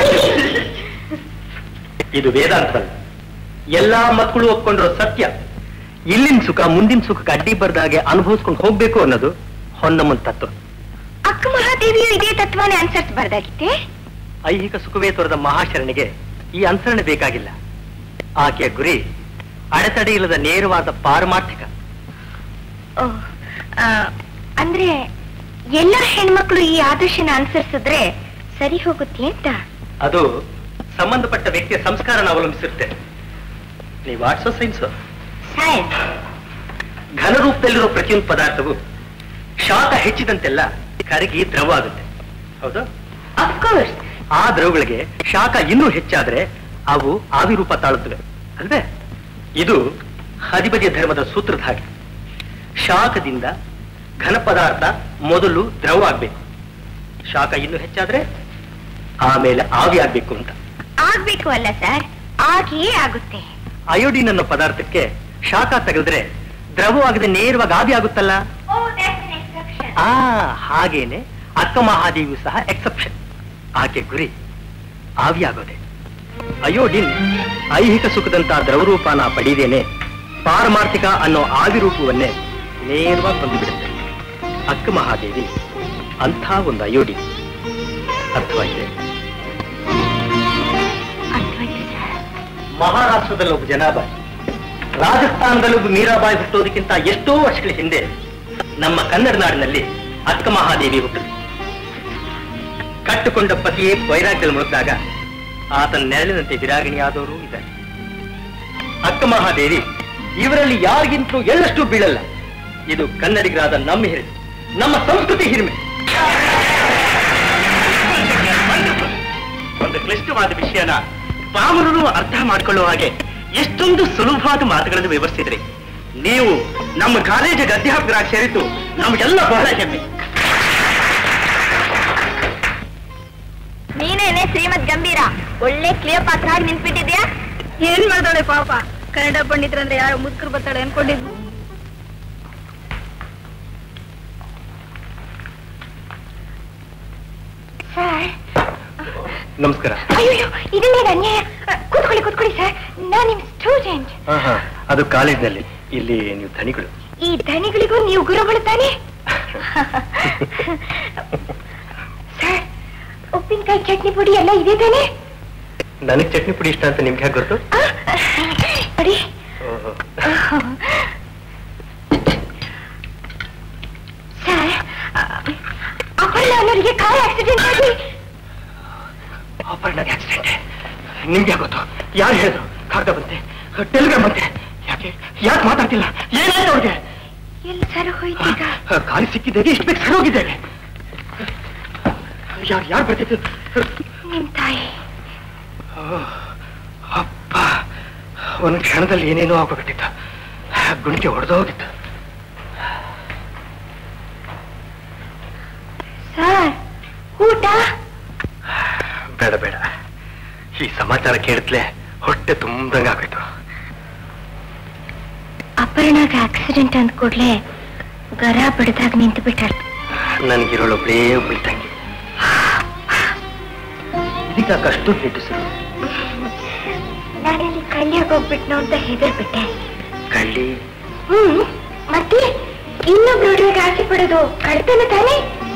ಇದು ವೇದಾಂತವಲ್ಲ ಎಲ್ಲಾ ಮಕ್ಕಳು ಒಪ್ಕೊಂಡಿರೋ ಸತ್ಯ ಇಲ್ಲಿನ ಸುಖ ಮುಂದಿನ ಸುಖಕ್ಕೆ ಅಡ್ಡಿ ಬರ್ದಾಗೆ ಅನುಭವಿಸ್ಕೊಂಡು ಹೋಗ್ಬೇಕು ಅನ್ನೋದು ಹೊನ್ನಮ್ಮನ ತತ್ವ ಅಕ್ಕ ಮಹಾದೇವಿಯು ಇದೇ ತತ್ವನೇ ಅನುಸರಿಸಬಾರ್ದಾಗಿತ್ತೆ ಐಹಿಕ ಸುಖವೇ ತೋರದ ಮಹಾಶರಣಿಗೆ ಈ ಅನುಸರಣೆ ಬೇಕಾಗಿಲ್ಲ ಆಕೆಯ ಗುರಿ ಅಡೆತಡೆ ಇಲ್ಲದ ನೇರವಾದ ಪಾರಮಾರ್ಥಿಕ ಓ, ಆ, ಅಂದ್ರೆ ಎಲ್ಲ ಹೆಣ್ಮಕ್ಳು ಈ ಆದರ್ಶನ ಅನುಸರಿಸಿದ್ರೆ ಸರಿ ಹೋಗುತ್ತೆ ಅಂತ ಅದು ಸಂಬಂಧಪಟ್ಟ ವ್ಯಕ್ತಿಯ ಸಂಸ್ಕಾರನ ಅವಲಂಬಿಸಿರುತ್ತೆ ನೀವು ಆರ್ಟ್ಸೋ ಸೈನ್ಸ್ ಸೈನ್ಸ್ ಘನ ರೂಪದಲ್ಲಿರೋ ಪ್ರತಿಯೊಂದು ಪದಾರ್ಥವು ಶಾಖ ಹೆಚ್ಚಿದಂತೆಲ್ಲ ಕರಗಿ ದ್ರವ ಆಗುತ್ತೆ ಹೌದು ಅಫ್ಕೋರ್ಸ್ ಆ ದ್ರವಗಳಿಗೆ ಶಾಖ ಇನ್ನೂ ಹೆಚ್ಚಾದ್ರೆ ಅವು ಆವಿ ರೂಪ ತಾಳುತ್ತವೆ ಅಲ್ವೇ ಇದು ಹದಿಬದಿಯ ಧರ್ಮದ ಸೂತ್ರದ ಹಾಗೆ ಶಾಖದಿಂದ ಘನ ಪದಾರ್ಥ ಮೊದಲು ದ್ರವ ಆಗ್ಬೇಕು ಶಾಖ ಇನ್ನೂ ಹೆಚ್ಚಾದ್ರೆ ಆಮೇಲೆ ಆವಿ ಆಗ್ಬೇಕು ಅಂತ ಆಗ್ಬೇಕು ಅಲ್ಲ ಸರ್ ಆಗಿಯೇ ಆಗುತ್ತೆ ಅಯೋಡಿನ್ ಅನ್ನೋ ಪದಾರ್ಥಕ್ಕೆ ಶಾಖ ತೆಗೆದ್ರೆ ದ್ರವವಾಗದೆ ನೇರವಾಗಿ ಆವಿ ಆಗುತ್ತಲ್ಲ ಆ ಹಾಗೇನೆ ಅಕ್ಕ ಮಹಾದೇವಿಯು ಸಹ ಎಕ್ಸೆಪ್ಷನ್ ಆಕೆ ಗುರಿ ಆವಿಯಾಗೋದೆ ಅಯೋಡಿನ್ ಐಹಿಕ ಸುಖದಂತ ದ್ರವರೂಪನ ಪಡೆಯದೇನೆ ಪಾರಮಾರ್ಥಿಕ ಅನ್ನೋ ಆವಿರೂಪವನ್ನೇ ನೇರವಾಗಿ ಬಂದುಬಿಡುತ್ತೆ ಅಕ್ಕ ಮಹಾದೇವಿ ಅಂಥ ಒಂದು ಅಯೋಡಿನ್ ಅರ್ಥವಾಗಿದೆ ಅರ್ಥವಾಯ್ತು ಸರ್ ಮಹಾರಾಷ್ಟ್ರದಲ್ಲಿ ಒಬ್ಬ ಜನಾಬಾಯಿ ರಾಜಸ್ಥಾನದಲ್ಲಿ ಒಬ್ಬ ಮೀರಾಬಾಯಿ ಹುಟ್ಟೋದಕ್ಕಿಂತ ಎಷ್ಟೋ ವರ್ಷಗಳ ಹಿಂದೆ ನಮ್ಮ ಕನ್ನಡ ನಾಡಿನಲ್ಲಿ ಅಕ್ಕ ಮಹಾದೇವಿ ಹುಟ್ಟಿದ್ರು ಕಟ್ಟುಕೊಂಡ ಪತಿಯೇ ವೈರಾಗ್ಯದಲ್ಲಿ ಮುಳುಗಿದಾಗ ಆತನ ನೆರಳಿನಂತೆ ವಿರಾಗಿಣಿಯಾದವರು ಇದ್ದಾರೆ ಅಕ್ಕ ಮಹಾದೇವಿ ಇವರಲ್ಲಿ ಯಾರಿಗಿಂತಲೂ ಎಳ್ಳಷ್ಟು ಬೀಳಲ್ಲ ಇದು ಕನ್ನಡಿಗರಾದ ನಮ್ಮ ಹಿರಿಮೆ ನಮ್ಮ ಸಂಸ್ಕೃತಿ ಹಿರಿಮೆ ಒಂದು ಕ್ಲಿಷ್ಟವಾದ ವಿಷಯನ ಪಾಮರರು ಅರ್ಥ ಮಾಡ್ಕೊಳ್ಳುವ ಹಾಗೆ ಎಷ್ಟೊಂದು ಸುಲಭವಾದ ಮಾತುಗಳನ್ನು ವಿವರಿಸಿದ್ರಿ ನೀವು ನಮ್ಮ ಕಾಲೇಜಿಗೆ ಅಧ್ಯಾಪಕರಾಗಿ ಸೇರಿದ್ದು ನಮಗೆಲ್ಲ ಬಹಳ ಹೆಮ್ಮೆ ನೀನೇನೆ ಶ್ರೀಮದ್ ಗಂಭೀರ ಒಳ್ಳೆ ಕ್ಲಿಯರ್ ಪಾತ್ರ ಆಗಿ ನಿಂತ್ಬಿಟ್ಟಿದ್ಯಾ ಏನ್ ಮಾಡ್ತಾಳೆ ಪಾಪ ಕನ್ನಡ ಪಂಡಿತರಂದ್ರೆ ಯಾರು ಮುದುಕರು ಬರ್ತಾಳೆ ಅನ್ಕೊಂಡಿದ್ದು ಸರ್ ನಮಸ್ಕಾರ ಅಯ್ಯೋ ಇದನ್ನೇ ಅನ್ಯಾಯ ಕೂತ್ಕೊಳ್ಳಿ ಕೂತ್ಕೊಳ್ಳಿ ಸರ್ ನಾನು ನಿಮ್ ಸ್ಟೂಡೆಂಟ್ ಅದು ಕಾಲೇಜಿನಲ್ಲಿ ಇಲ್ಲಿ ನೀವು ಧನಿಗಳು ಈ ಧನಿಗಳಿಗೂ ನೀವು ಗುರುಗಳು ತಾನೆ ಸರ್ ಉಪ್ಪಿನಕಾಯಿ ಚಟ್ನಿ ಪುಡಿ ಎಲ್ಲ ಇದೆ ತಾನೆ ನನಗೆ ಚಟ್ನಿ ಪುಡಿ ಇಷ್ಟ ಅಂತ ನಿಮ್ಗೆ ಹೇಗೆ ಗೊತ್ತು ಆ, ನೋಡಿ ಸರ್ ಅಪರ್ಣ ಅನ್ನೋರಿಗೆ ಕಾರ್ ಆಕ್ಸಿಡೆಂಟ್ ಆಗಿ ಅಪರ್ಣಗೆ ಆಕ್ಸಿಡೆಂಟ್ ನಿಮ್ಗೆ ಯಾಕೆ ಗೊತ್ತು ಯಾರು ಹೇಳಿದ್ರು ಕಾಗದ ಬಂತೆ ಟೆಲಿಗ್ರಾಮ್ ಬಂತೆ ಯಾಕೆ ಯಾಕೆ ಮಾತಾಡ್ತಿಲ್ಲ ಏನಾಯ್ತು ಅವ್ರಿಗೆ ಎಲ್ಲಿ ಸರ್ ಹೋಯ್ತೀಗ ಖಾಲಿ ಸಿಕ್ಕಿದ್ದೇವೆ ಇಷ್ಟು ಬೇಗ ಸರೋಗಿದ್ದೇವೆ ಯಾರು ಯಾರು ಬರ್ತಿದ್ದು ನಿಮ್ ತಾಯಿ ಅಪ್ಪ ಒಂದು ಕ್ಷಣದಲ್ಲಿ ಏನೇನೋ ಆಗೋಗ್ಬಿಟ್ಟಿತ್ತು ಗುಣಿಗೆ ಹೊಡೆದೋಗಿತ್ತು ಸರ್ ಊಟ ಬೇಡ ಬೇಡ ಈ ಸಮಾಚಾರ ಕೇಳಿದ್ಲೆ ಹೊಟ್ಟೆ ತುಂಬ್ದಂಗೆ ಆಗೋಯ್ತು ಅಪರ್ಣಾಗ ಆಕ್ಸಿಡೆಂಟ್ ಅಂದ ಕೂಡ್ಲೆ ಗರ ಬಡ್ದಾಗ ನಿಂತು ಬಿಟ್ಟಾಳ ನನಗಿರೋಳೊಬ್ಳೇ ಒಬ್ಬಳು ತಂಗಿ ಇದಕ್ಕೆ ಅಷ್ಟು ನಿಟ್ಟಿಸಿರು ನಾನಲ್ಲಿ ಕಳ್ಳಿಯಾಗ ಹೋಗ್ಬಿಟ್ನೋ ಅಂತ ಹೆದರ್ಬಿಟ್ಟೆ ಕಳ್ಳಿ ಹ್ಮ್ ಮತ್ತೆ ಇನ್ನೊಬ್ರು ಹುಡುಗ ಆಸೆ ಪಡೋದು ಕಳ್ತನ ತಾನೇ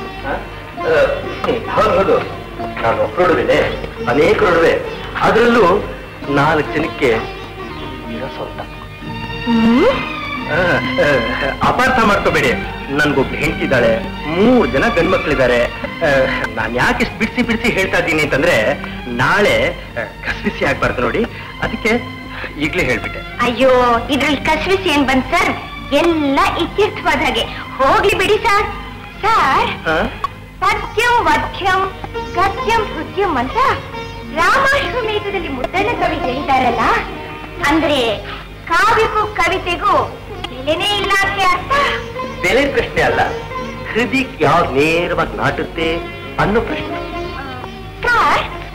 ಹೌದು ಹೌದು ನಾನು ಒಬ್ಬರೊಡವೆ ಅನೇಕರೊಡವೆ ಅದರಲ್ಲೂ ನಾಲ್ಕು ಜನಕ್ಕೆ ಇರೋ ಸ್ವಂತ ಹ್ಮ್ ಆ, ಆ, ಅಪಾರ್ಥ ಮಾಡ್ಕೋಬೇಡಿ ನನ್ಗೊಬ್ಳು ಹೆಂಡತಿದ್ದಾಳೆ ಮೂರು ಜನ ಗಂಡ್ಮಕ್ಳಿದ್ದಾರೆ ನಾನು ಯಾಕೆ ಇಷ್ಟು ಬಿಡಿಸಿ ಬಿಡಿಸಿ ಹೇಳ್ತಾ ಇದ್ದೀನಿ ಅಂತಂದ್ರೆ ನಾಳೆ ಆ, ಕಸ್ಬಿಸಿ ಆಗ್ಬಾರ್ದು ನೋಡಿ ಅದಕ್ಕೆ ಈಗ್ಲೇ ಹೇಳ್ಬಿಟ್ಟೆ ಅಯ್ಯೋ ಇದ್ರಲ್ಲಿ ಕಸ್ವಿಸಿ ಏನ್ ಬಂತ್ ಸರ್ ಎಲ್ಲ ಇತ್ಯರ್ಥವಾದ ಹಾಗೆ ಹೋಗ್ಲಿ ಬಿಡಿ ಸರ್ ಸರ್ ಆ? ಸತ್ಯಂ ವಧ್ಯಂ ಸತ್ಯಂ ಹೃತ್ಯಂ ಅಂತ ರಾಮಾಶ್ವಮೇಧದಲ್ಲಿ ಮುದ್ದಣ್ಣ ಕವಿ ಹೇಳಿದಾರಲ್ಲ ಅಂದ್ರೆ ಕಾವ್ಯಕ್ಕೂ ಕವಿತೆಗೂ ಬೆಲೆನೇ ಇಲ್ಲ ಅಂತ ಅರ್ಥ ಬೆಲೆ ಪ್ರಶ್ನೆ ಅಲ್ಲ ಹೃದಯಕ್ಕೆ ಯಾವ್ದು ನೇರವಾಗಿ ನಾಟುತ್ತೆ ಅನ್ನೋ ಪ್ರಶ್ನೆ ಸರ್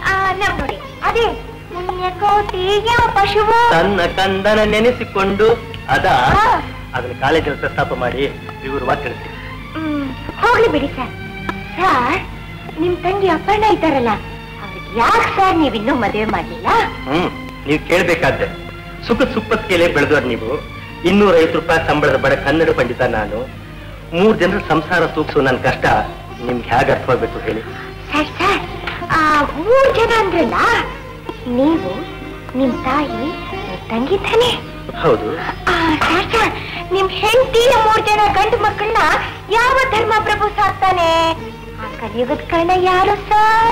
ಅಪ್ಪಾಜಿ ಪುಣ್ಯಕೋಟಿ ಯಾವ ಪಶುವು ತನ್ನ ಕಂದನ ನೆನೆಸಿಕೊಂಡು ಅದ ಹಾ. ಅದನ್ನ ಕಾಲೇಜಲ್ಲಿ ಪ್ರಸ್ತಾಪ ಮಾಡಿ ವಿವರವಾಗಿ ತಿಳಿಸಿ ಹ್ಮ್, ಹೋಗ್ಲಿ ಬಿಡಿ ಸರ್ ಸರ್ ನಿಮ್ ತಂಗಿ ಅಪ್ಪಣ್ಣ ಇದ್ದಾರಲ್ಲ ಅವ್ರಿಗೆ ಯಾಕೆ ಸರ್ ನೀವಿನ್ನೂ ಮದುವೆ ಮಾಡ್ಲಿಲ್ಲ ಹ್ಮ್ ನೀವು ಕೇಳ್ಬೇಕಾದ್ದೆ ಸುಖ ಸುಪ್ಪತ್ತಿಗೆಲೆ ಬೆಳೆದವ್ರು ನೀವು ಇನ್ನೂರ ಐವತ್ತು ರೂಪಾಯಿ ಸಂಬಳದ ಬಡ ಕನ್ನಡ ಪಂಡಿತ ನಾನು ಮೂರ್ ಜನರ ಸಂಸಾರ ತೂಗ್ಸು ನನ್ನ ಕಷ್ಟ ನಿಮ್ಗೆ ಹೇಗೆ ಅರ್ಥವಾಗ್ಬೇಕು ಹೇಳಿ ಸರ್ ಸರ್ ಆ ಮೂರ್ ಜನ ಅಂದ್ರಲ್ಲ ನೀವು ನಿಮ್ ತಾಯಿ ನಿಮ್ ತಂಗಿ ತಾನೆ ಹೌದು ಆ, ಸರ್ ಸರ್ ನಿಮ್ ಹೆಂಡತಿ ಮೂರ್ ಜನ ಗಂಡು ಮಕ್ಕಳನ್ನ ಯಾವ ಧರ್ಮ ಪ್ರಭು ಸಾಕ್ತಾನೆ ಆ ಕಲಿಯುಗದ ಕರ್ಣ ಯಾರು ಸರ್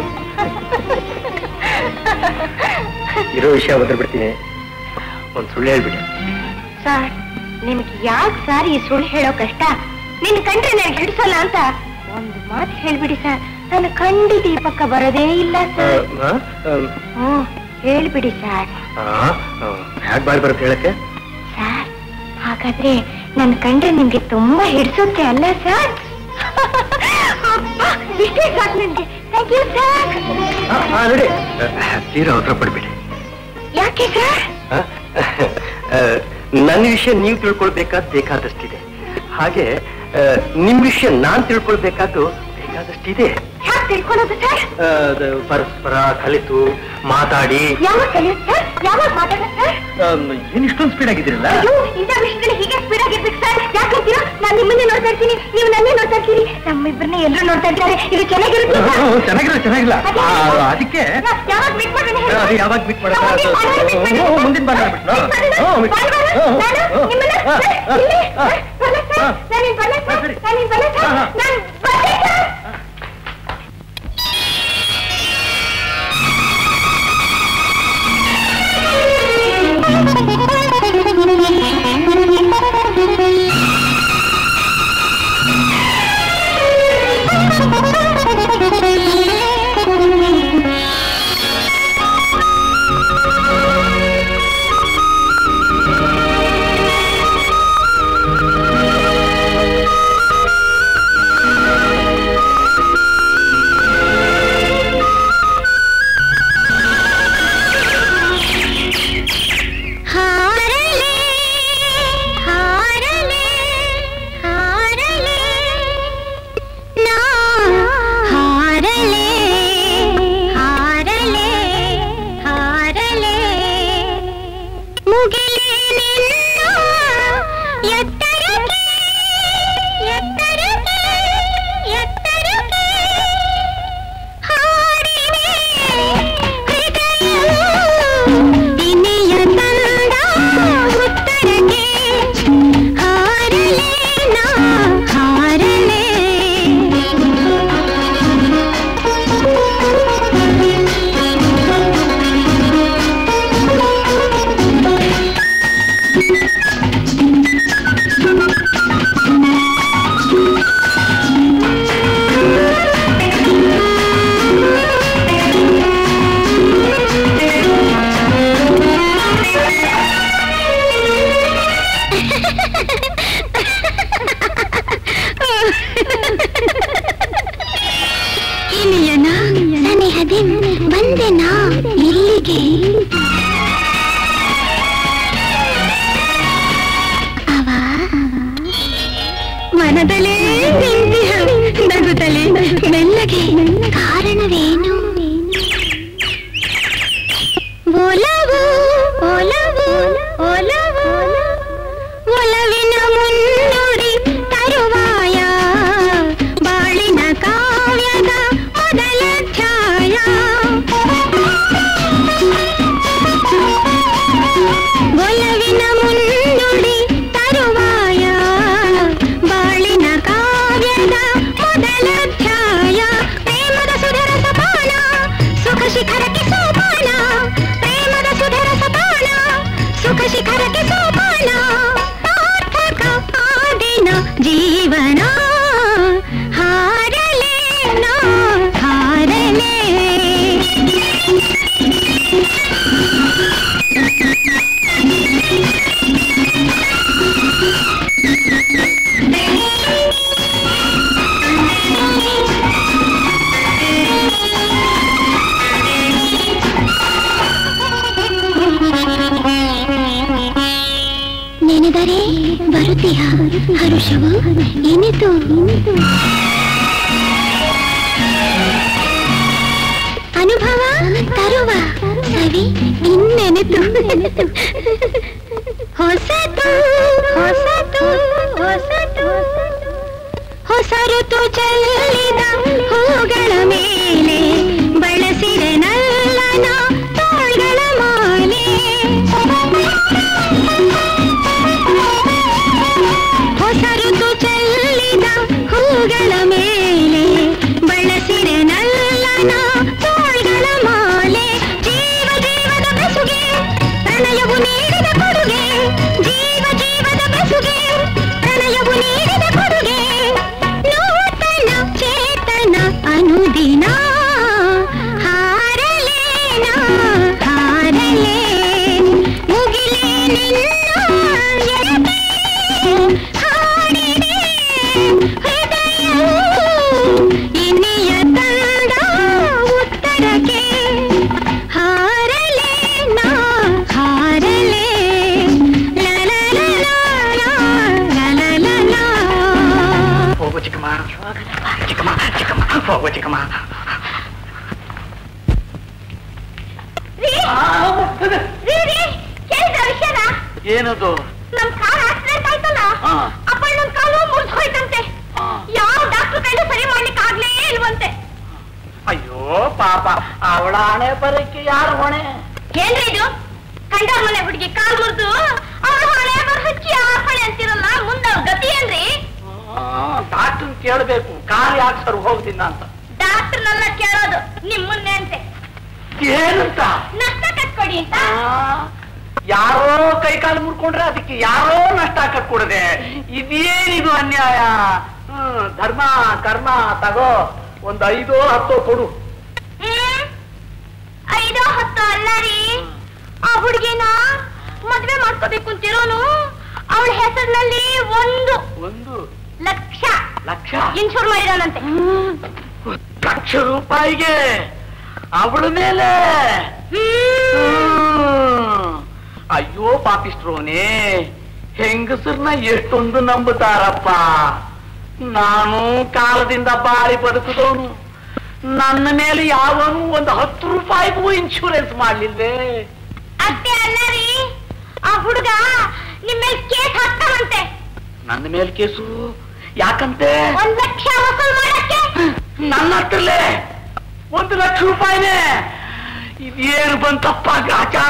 ಇರೋ ವಿಷಯ ಒದ್ರ ಬಿಡ್ತೀನಿ ಒಂದ್ ಸುಳ್ಳು ಹೇಳ್ಬಿಡಿ ಸರ್ ನಿಮ್ಗೆ ಯಾಕೆ ಸರ್ ಈ ಸುಳ್ಳು ಹೇಳೋ ಕಷ್ಟ ನಿನ್ ಕಂಡ್ರೆ ನನಗೆ ಹಿಡಿಸಲ್ಲ ಅಂತ ಒಂದು ಮಾತು ಹೇಳ್ಬಿಡಿ ಸರ್ ನನ್ನ ಖಂಡಿತ ಈ ಪಕ್ಕ ಬರೋದೇ ಇಲ್ಲ ಸರ್ ಹ್ಮ್ ಹೇಳ್ಬಿಡಿ ಸರ್ ಹ್ಯಾಕ್ ಬಾಯ್ ಬರುತ್ತೆ ಹೇಳಕ್ಕೆ ಸರ್ ಹಾಗಾದ್ರೆ ನನ್ನ ಕಂಡ್ರೆ ನಿಮ್ಗೆ ತುಂಬಾ ಹಿಡಿಸುತ್ತೆ ಅಲ್ಲ ಸರ್ ಅಬ್ಬಾ, ಇಷ್ಟೇ ಸಾಕು ನನ್ಗೆ ಥ್ಯಾಂಕ್ ಯು ಸರ್ ಹಾ, ಹಾ, ನೋಡಿ ತೀರಾ ಉತ್ತರ ಪಡ್ಬೇಡಿ ಯಾಕೆ ಸರ್ ಆ? ಆ, ನನ್ನ ವಿಷಯ ನೀವು ತಿಳ್ಕೊಳ್ಬೇಕಾದ್ ಬೇಕಾದಷ್ಟಿದೆ ಹಾಗೆ ಆ, ನಿಮ್ ವಿಷಯ ನಾನ್ ತಿಳ್ಕೊಳ್ಬೇಕಾದ್ದು ಬೇಕಾದಷ್ಟಿದೆ ಯಾಕೆ ತಿಳ್ಕೊಳ್ಳೋದು ಸರ್ ಆ, ಅದು ಪರಸ್ಪರ ಕಲಿತು ಮಾತಾಡಿ ಯಾವಾಗ ಕಲಿಯೋದು ಸರ್ ಯಾವಾಗ ಮಾತಾಡೋದು ಸರ್ ಆಮ್, ಏನ್ ಇಷ್ಟೊಂದು ಸ್ಪೀಡ್ ಆಗಿದ್ದೀರಲ್ಲ ಅಯ್ಯೋ ಇಂಥ ವಿಷಯದಲ್ಲಿ ಹೀಗೆ ಸ್ಪೀಡ್ ಆಗಿರ್ಬೇಕು ಸರ್ ಯಾಕಂತೀರಾ ನಾನು ನಿಮ್ಮನ್ನೇ ನೋಡ್ತಾ ಇರ್ತೀನಿ ನೀವು ನನ್ನೇ ನೋಡ್ತಾ ಇರ್ತೀರಿ ನಮ್ಮಿಬ್ಬರನ್ನೇ ಎಲ್ಲರೂ ನೋಡ್ತಾ ಇರ್ತಾರೆ ಇದು ಚೆನ್ನಾಗಿರುತ್ತೆ ಸರ್. ಹ್ಮ್, ಚೆನ್ನಾಗಿಲ್ಲ ಚೆನ್ನಾಗಿಲ್ಲ ಅದೇ. ಆ, ಅದಕ್ಕೆ ಯಾ- ಯಾವಾಗ ಮೀಟ್ ಮಾಡೋಣ ಹೇಳಿ? ಅದು ಯಾವಾಗ meet ಮಾಡೋಣ? ನಾವು ಮುಂದಿನ ಭಾನುವಾರ meet ಮಾಡೋಣ. ಹ್ಮ್, ಮುಂದಿನ ಭಾನುವಾರ meet ಮಾಡೋಣ. meet ಮಾಡೋಣ. ಹ್ಮ್, meet- ಭಾನುವಾರ ಹ್ಮ್, ನಾನು ಹ್ಮ್, ನಿಮ್ಮನ್ನ ಹ್ಮ್, ಸರ್, ಹ್ಮ್, ಇಲ್ಲಿ, ಹ್ಮ್, ಸರ್, ಬರಲ್ಲ ಸರ್, ಹ್ಮ್. ನಾನು ಇಲ್ಲಿ ಬರಲ್ಲ ಸರ್, ಸರಿ. ನಾನು ಇಲ್ಲಿ ಬರಲ್ಲ ಸರ್, ಹ್ಮ್, ಹ್ಮ್. ನಾನು ಬರಲ್ಲ ಸರ್. ಹಾರಲೆ ಹಾರಲೆ ಹಾರಲೆ ನಾ ಹಾರಲೆ ಹಾರಲೆ ಹಾರಲೆ ಮುಗಿಲೆ ನಿನ್ನ ಎತ್ತರಕ್ಕೆ ಎತ್ತರಕ್ಕೆ ಎತ್ತರಕ್ಕೆ ಹಾಡಿದೆ ಹೃದಯವು ಇನಿಯ ತಂದ ಉತ್ತರಕ್ಕೆ ಹಾರಲೆ ನಾ ಹಾರಲೆ ಇನಿಯನ ಸನಿಹದಿ ಬಂದೆನ ಇಲ್ಲಿಗೆ ಅವ ಮನದಲೇ ನಿಂತಿಹ ನಗುತ್ತಲೇ ಮೆಲ್ಲಗೆ ಕಾರಣವೇನು ಒಲವು ಒಲವು ಒಲವು ಒಲವಿನ ಮುನ್ನುಡಿ ತರುವಾಯ ಬಾಳಿನ ಕಾವ್ಯದ ಮೊದಲ ಛಾಯ ಒಲವಿನ ಮುನ್ನುಡಿ ತರುವಾಯ ಬಾಳಿನ ಕಾವ್ಯದ ಮೊದಲ ಛಾಯ ಪ್ರೇಮದ ಸುಧರ ಸಭಾ ಹರುಷವ ಏನಿತು ಅನುಭವ ತರುವ ಸವಿ ಇನ್ನೆನಿತು ಹೊಸತು ಹೊಸತು ಹೊಸತು ಹೊಸ ಋತು ಚೆಲ್ಲಿದ ಹೂಗಳ ಮೇಲೆ ಬಳಸಿದೆ ನಲ್ಲನ ತೋಳ್ಗಳ ಮಾಲೆ ಹೊಸ ಋತು ಚೆಲ್ಲಿದ ಹೂಗಳ ಮೇಲೆ ಬಳಸಿದೆ ನಲ್ಲನ ತೋಳ್ಗಳ ಮಾಲೆ ಜೀವ ಜೀವದ ಬೆಸುಗೆ ಪ್ರಣಯವು ನೀಡಿದ ಕೊಡುಗೆ ಜೀವ ಜೀವದ ಬೆಸುಗೆ ಪ್ರಣಯವು ನೀಡಿದ ಕೊಡುಗೆ ನೂತನ ಚೇತನ ಅನುದಿನ ಹಾರಲೇನ ಹಾರಲೇ ಮುಗಿಲೇ ನಿನ್ನ ಎದೆ ಹಾಡಿದೆ ಹೃದಯವು ಇನ್ನಿಯ ತಂದ ಉತ್ತರಕ್ಕೆ ಹಾರಲೇ ನಾ ಹಾರಲೇ ಲಲಲಲ, ಲಲಲಲ. ಹೋಗು ಚಿಕ್ಕಮ್ಮ ಚಿಕ್ಕಮ್ಮ ಚಿಕ್ಕಮ್ಮ ಹೋಗು ಚಿಕ್ಕಮ್ಮ ರೀ, ರೀ, ರೀ, ಕೇಳಿದ್ರ ವಿಷಯನ ಏನದು ನಮ್ ಕಾರ್ ಆಕ್ಸಿಡೆಂಟ್ ಆಯ್ತಲ್ಲ ಹಾ. ಅಪ್ಪ ನಮ್ ಕಾಲು ಮುರಿದು ಹೋಯ್ತಂತೆ ಹಾ. ಯಾವ ಡಾಕ್ಟರ್ ಕೈಲೂ ಸರಿ ಮಾಡ್ಲಿಕ್ಕೆ ಆಗ್ಲೇ ಇಲ್ವಂತೆ ಅಯ್ಯೋ ಪಾಪ ಅವಳ ಹಣೆ ಬರಕ್ಕೆ ಯಾರು ಹೊಣೆ ಏನ್ರಿ ಇದು ಕಂಡವ್ರ ಮನೆ ಹುಡುಗಿ ಕಾಲ್ ಮುರಿದು ಅವ್ರ ಹೊಣೆ ಬರ್ ಹಚ್ಚಿ ಆ ಹೊಣೆ ಅಂತಿರಲ್ಲ ಮುಂದೆ ಅವ್ರ ಗತಿ ಏನ್ರಿ ಡಾಕ್ಟರ್ ಕೇಳ್ಬೇಕು ಕಾರ್ ಯಾಕೆ ಸರ್ ಹೋಗ್ತಿಲ್ಲ ಅಂತ ಡಾಕ್ಟರ್ನೆಲ್ಲ ಕೇಳೋದು ನಿಮ್ಮನ್ನೇ ಅಂತೆ ಏನಂತ ನಷ್ಟ ಕಟ್ಕೊಡಿ ಅಂತ ಆ, ಯಾರೋ ಕೈ ಕಾಲು ಮುರ್ಕೊಂಡ್ರೆ ಅದಕ್ಕೆ ಯಾರೋ ನಷ್ಟ ಕಟ್ಕೊಡದೆ ಇದೇನಿದು ಅನ್ಯಾಯ ಹ್ಮ್ ಧರ್ಮ ಕರ್ಮ ತಗೋ ಒಂದ್ ಐದೋ ಹತ್ತೋ ಕೊಡು ಹ್ಮ್ ಐದೋ ಹತ್ತು ಅಲ್ಲ ರೀ ಆ ಹುಡುಗಿನ ಮದ್ವೆ ಮಾಡ್ಕೋಬೇಕು ಅಂತಿರೋನು ಅವಳ ಹೆಸರಿನಲ್ಲಿ ಒಂದು ಒಂದು ಲಕ್ಷ ಲಕ್ಷ ಇನ್ಶೂರ್ ಮಾಡಿದಾನಂತೆ ಲಕ್ಷ ರೂಪಾಯಿಗೆ ಅವಳ ಮೇಲೆ ಹ್ಮ್. ಹ್ಮ್. ಅಯ್ಯೋ ಪಾಪಿಸ್ಟ್ರೋನೆ ಹೆಂಗಸರ್ನ ಎಷ್ಟೊಂದು ನಂಬುತ್ತಾರಪ್ಪ ನಾನು ಕಾಲದಿಂದ ಬಾಳಿ ಬದುಕಿದವನು ನನ್ನ ಮೇಲೆ ಯಾವನು ಒಂದು ಹತ್ತು ರೂಪಾಯಿಗೂ ಇನ್ಶೂರೆನ್ಸ್ ಮಾಡ್ಲಿಲ್ವೇ ಅಷ್ಟೇ ಅಲ್ಲ ರೀ ಆ ಹುಡುಗ ನಿಮ್ಮೇಲ್ ಕೇಸ್ ಹಾಕ್ತಾನಂತೆ ನನ್ನ ಮೇಲೆ ಕೇಸು ಯಾಕಂತೆ ಒಂದ್ ಲಕ್ಷ ವಸೂಲ್ ಮಾಡಕ್ಕೆ ನನ್ನ ಹತ್ರಲ್ಲೇ ಒಂದು ಲಕ್ಷ ರೂಪಾಯಿನೇ ಇದೇನು ಬಂತಪ್ಪ ಗ್ರಾಚಾರ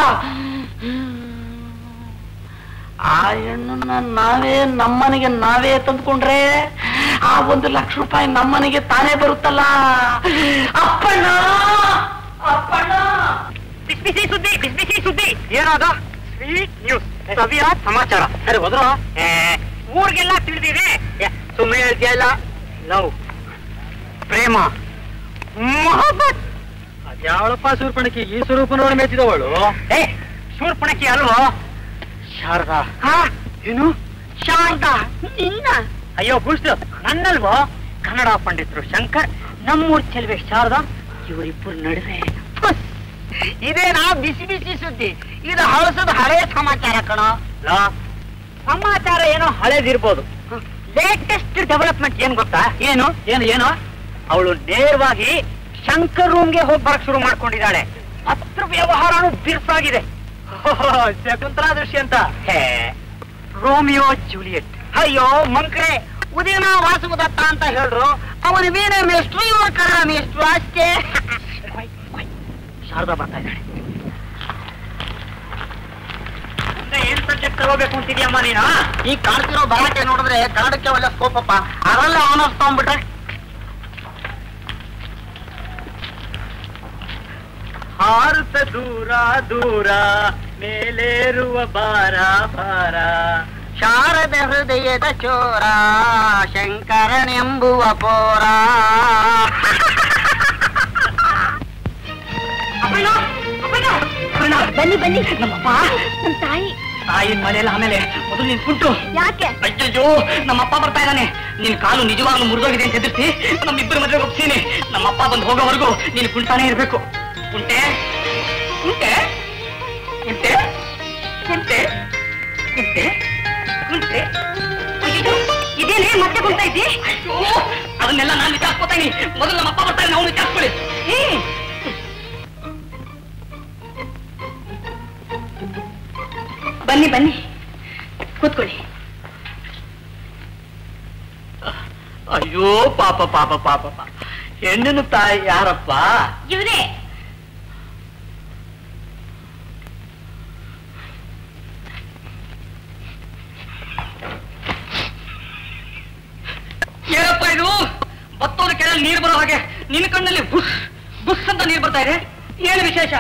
ಆ ಹೆಣ್ಣನ್ನ ನಾವೇ ನಮ್ಮನೆಗೆ ನಾವೇ ತಂದ್ಕೊಂಡ್ರೆ ಆ ಒಂದು ಲಕ್ಷ ರೂಪಾಯಿ ನಮ್ಮನೆಗೆ ತಾನೇ ಬರುತ್ತಲ್ಲ ಅಪ್ಪಣ್ಣ ಅಪ್ಪಣ್ಣ ಬಿಸಿ ಬಿಸಿ ಸುದ್ದಿ ಬಿಸಿ ಬಿಸಿ ಸುದ್ದಿ ಏನಾದ ಸ್ವೀಟ್ ನ್ಯೂಸ್ ಸವಿಯ ಸಮಾಚಾರ ಸರಿ ಹೋದ್ರು ಊರಿಗೆಲ್ಲ ತಿಳಿದಿದೆ ಸುಮ್ಮನೆ ಹೇಳ್ತೀಯಲ್ಲ ಲವ್ ಪ್ರೇಮ ಮೊಹಬ್ಬತ್ ಯಾವಳಪ್ಪ ಸೂರ್ಪಣಕ್ಕೆ ಈ ಸ್ವರೂಪನವರ ಮೆಚ್ಚಿದವಳು ಏ ಶೂರ್ಪಣಕಿ ಅಲ್ವೋ ಶಾರದಾ ಹಾ ಏನು ಶಾಂತ ನಿನ್ನ ಅಯ್ಯೋ ಬುಷ್ಟು ನನ್ನಲ್ವೋ ಕನ್ನಡ ಪಂಡಿತರು ಶಂಕರ್ ನಮ್ಮೂರ್ ಚೆಲುವೆ ಶಾರದಾ ಇವರಿಬ್ಬರು ನಡುವೆ ಫುಸ್. ಇದೇನಾ ಬಿಸಿ ಬಿಸಿ ಸುದ್ದಿ ಇದು ಹಳಸದ ಹಳೆ ಸಮಾಚಾರ ಕಣೋ ಲೋ, ಸಮಾಚಾರ ಏನೋ ಹಳೇದಿರ್ಬೋದು ಲೇಟೆಸ್ಟ್ ಡೆವಲಪ್ಮೆಂಟ್ ಏನ್ ಗೊತ್ತಾ ಏನು ಏನು ಏನು ಅವಳು ನೇರವಾಗಿ ಶಂಕರ್ ರೂಮ್ಗೆ ಹೋಗಿ ಬರಕ್ ಶುರು ಮಾಡ್ಕೊಂಡಿದ್ದಾಳೆ ಹತ್ರ ವ್ಯವಹಾರನು ಬಿರ್ಸಾಗಿದೆ ಶಕುಂತಲಾ ದೃಶ್ಯ ಅಂತ ಹೇ ರೋಮಿಯೋ ಜೂಲಿಯಟ್ ಅಯ್ಯೋ ಮಂಕ್ರೆ ಉದಯನ ವಾಸುದತ್ತ ಅಂತ ಹೇಳ್ರು ಅವನ ವೀಣೆ ಮೇಷ್ಟ್ರು ಇವ ಕನ್ನಡ ಮೇಷ್ಟ್ರು ಅಷ್ಟೇ ಶಾರದಾ ಬರ್ತಾ ಇದ್ದಾಳೆ ಏನ್ ಸಬ್ಜೆಕ್ಟ್ ತಗೋಬೇಕು ಅಂತಿದ್ಯಮ್ಮ ನೀನು ಈ ಕಾಡ್ತಿರೋ ಭರಾಟೆ ನೋಡಿದ್ರೆ ಕನ್ನಡಕ್ಕೆ ಒಳ್ಳೆ ಸ್ಕೋಪಪ್ಪ ಅದರಲ್ಲೇ ಆನರ್ಸ್ ತಗೊಂಡ್ಬಿಟ್ರೆ ಹಾರುತ್ತ ದೂರ ದೂರ ಮೇಲೇರುವ ಬಾರ ಬಾರ ಶಾರದ ಹೃದಯದ ಚೋರ ಶಂಕರನೆಂಬುವ ಪೋರ ಬನ್ನಿ ಬನ್ನಿ ನಮ್ಮಪ್ಪ ನಮ್ ತಾಯಿ ತಾಯಿನ ಮನೇಲಿ ಆಮೇಲೆ ಮೊದಲು ನೀನ್ ಕುಂಟು ಯಾಕೆ ಅಯ್ಯಯ್ಯೋ ನಮ್ಮಪ್ಪ ಬರ್ತಾ ಇದ್ದಾನೆ ನಿನ್ ಕಾಲು ನಿಜವಾಗ್ಲೂ ಮುರಿದೋಗಿದೆ ಅಂತ ಹೆದರ್ಸಿ ನಮ್ಮಿಬ್ಬರ ಮದುವೆ ಒಪ್ಸೀನಿ ನಮ್ಮಪ್ಪ ಬಂದು ಹೋಗೋವರೆಗೂ ನೀನು ಕುಂಟಾನೇ ಇರ್ಬೇಕು ಕುಂಟೆ ಕುಂಟೆ ಕುಂಟೆ ಕುಂಟೆ ಕುಂಟೆ ಕುಂಟೆ ಅಯ್ಯಯ್ಯೋ ತಗೊಳ್ತಾ ಇದ್ದಿ ಅಯ್ಯೋ ಅದನ್ನೆಲ್ಲ ನಾನು ವಿಚಾರಿಸ್ಕೊತೀನಿ ಮೊದಲು ನಮ್ಮ ಅಪ್ಪ ಬರ್ತಾರೆ ನಾವು ವಿಚಾರಿಸ್ಕೊಳ್ಳಿ ಏ, ಬನ್ನಿ ಬನ್ನಿ ಕೂತ್ಕೊಳ್ಳಿ ಅಯ್ಯೋ ಪಾಪ ಪಾಪ ಪಾಪ ಪಾಪ ಹೆಣ್ಣಿನ ತಾಯಿ ಯಾರಪ್ಪ ಇವರೇ ಏನಪ್ಪ ಇದು ಬತ್ತೋದ ಕೆಳಗೆ ನೀರು ಬರೋ ಹಾಗೆ ನಿನ್ನ ಕಣ್ಣಲ್ಲಿ ಬುಸ್ ಬುಸ್ ಅಂತ ನೀರು ಬರ್ತಾ ಇದೆ ಏನು ವಿಶೇಷ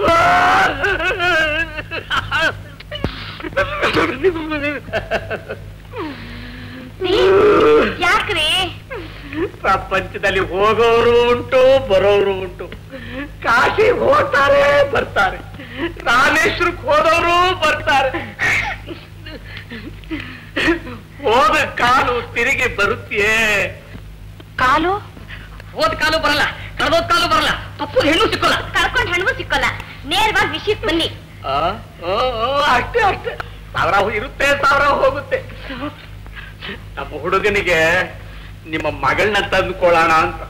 ಯಾಕ್ರಿ ಪ್ರಪಂಚದಲ್ಲಿ ಹೋಗೋರು ಉಂಟು ಬರೋರು ಉಂಟು ಕಾಶಿ ಹೋಗ್ತಾರೆ ಬರ್ತಾರೆ ರಾಮೇಶ್ವರಕ್ಕೆ ಹೋದವರು ಬರ್ತಾರೆ ಹೋದ ಕಾಲು ತಿರುಗಿ ಬರುತ್ತೆಯೇ ಕಾಲು ಹೋದ ಕಾಲು ಬರಲ್ಲ ಕಳೆದೋದ ಕಾಲು ಬರಲ್ಲ ತಪ್ಪು ಹೆಣ್ಣು ಸಿಕ್ಕಲ್ಲ ಕರ್ಕೊಂಡ್ ಹಣ್ಣು ಸಿಕ್ಕೋಲ್ಲ ನೇರವಾಗಿ ವಿಷಯಕ್ಕೆ ಬನ್ನಿ ಆ, ಆ, ಆ, ಅಷ್ಟೇ ಅಷ್ಟೇ ಸಾವಿರ ಇರುತ್ತೆ ಸಾವಿರ ಹೋಗುತ್ತೆ ನಮ್ಮ ಹುಡುಗನಿಗೆ ನಿಮ್ಮ ಮಗಳನ್ನ ತಂದುಕೊಳ್ಳೋಣ ಅಂತ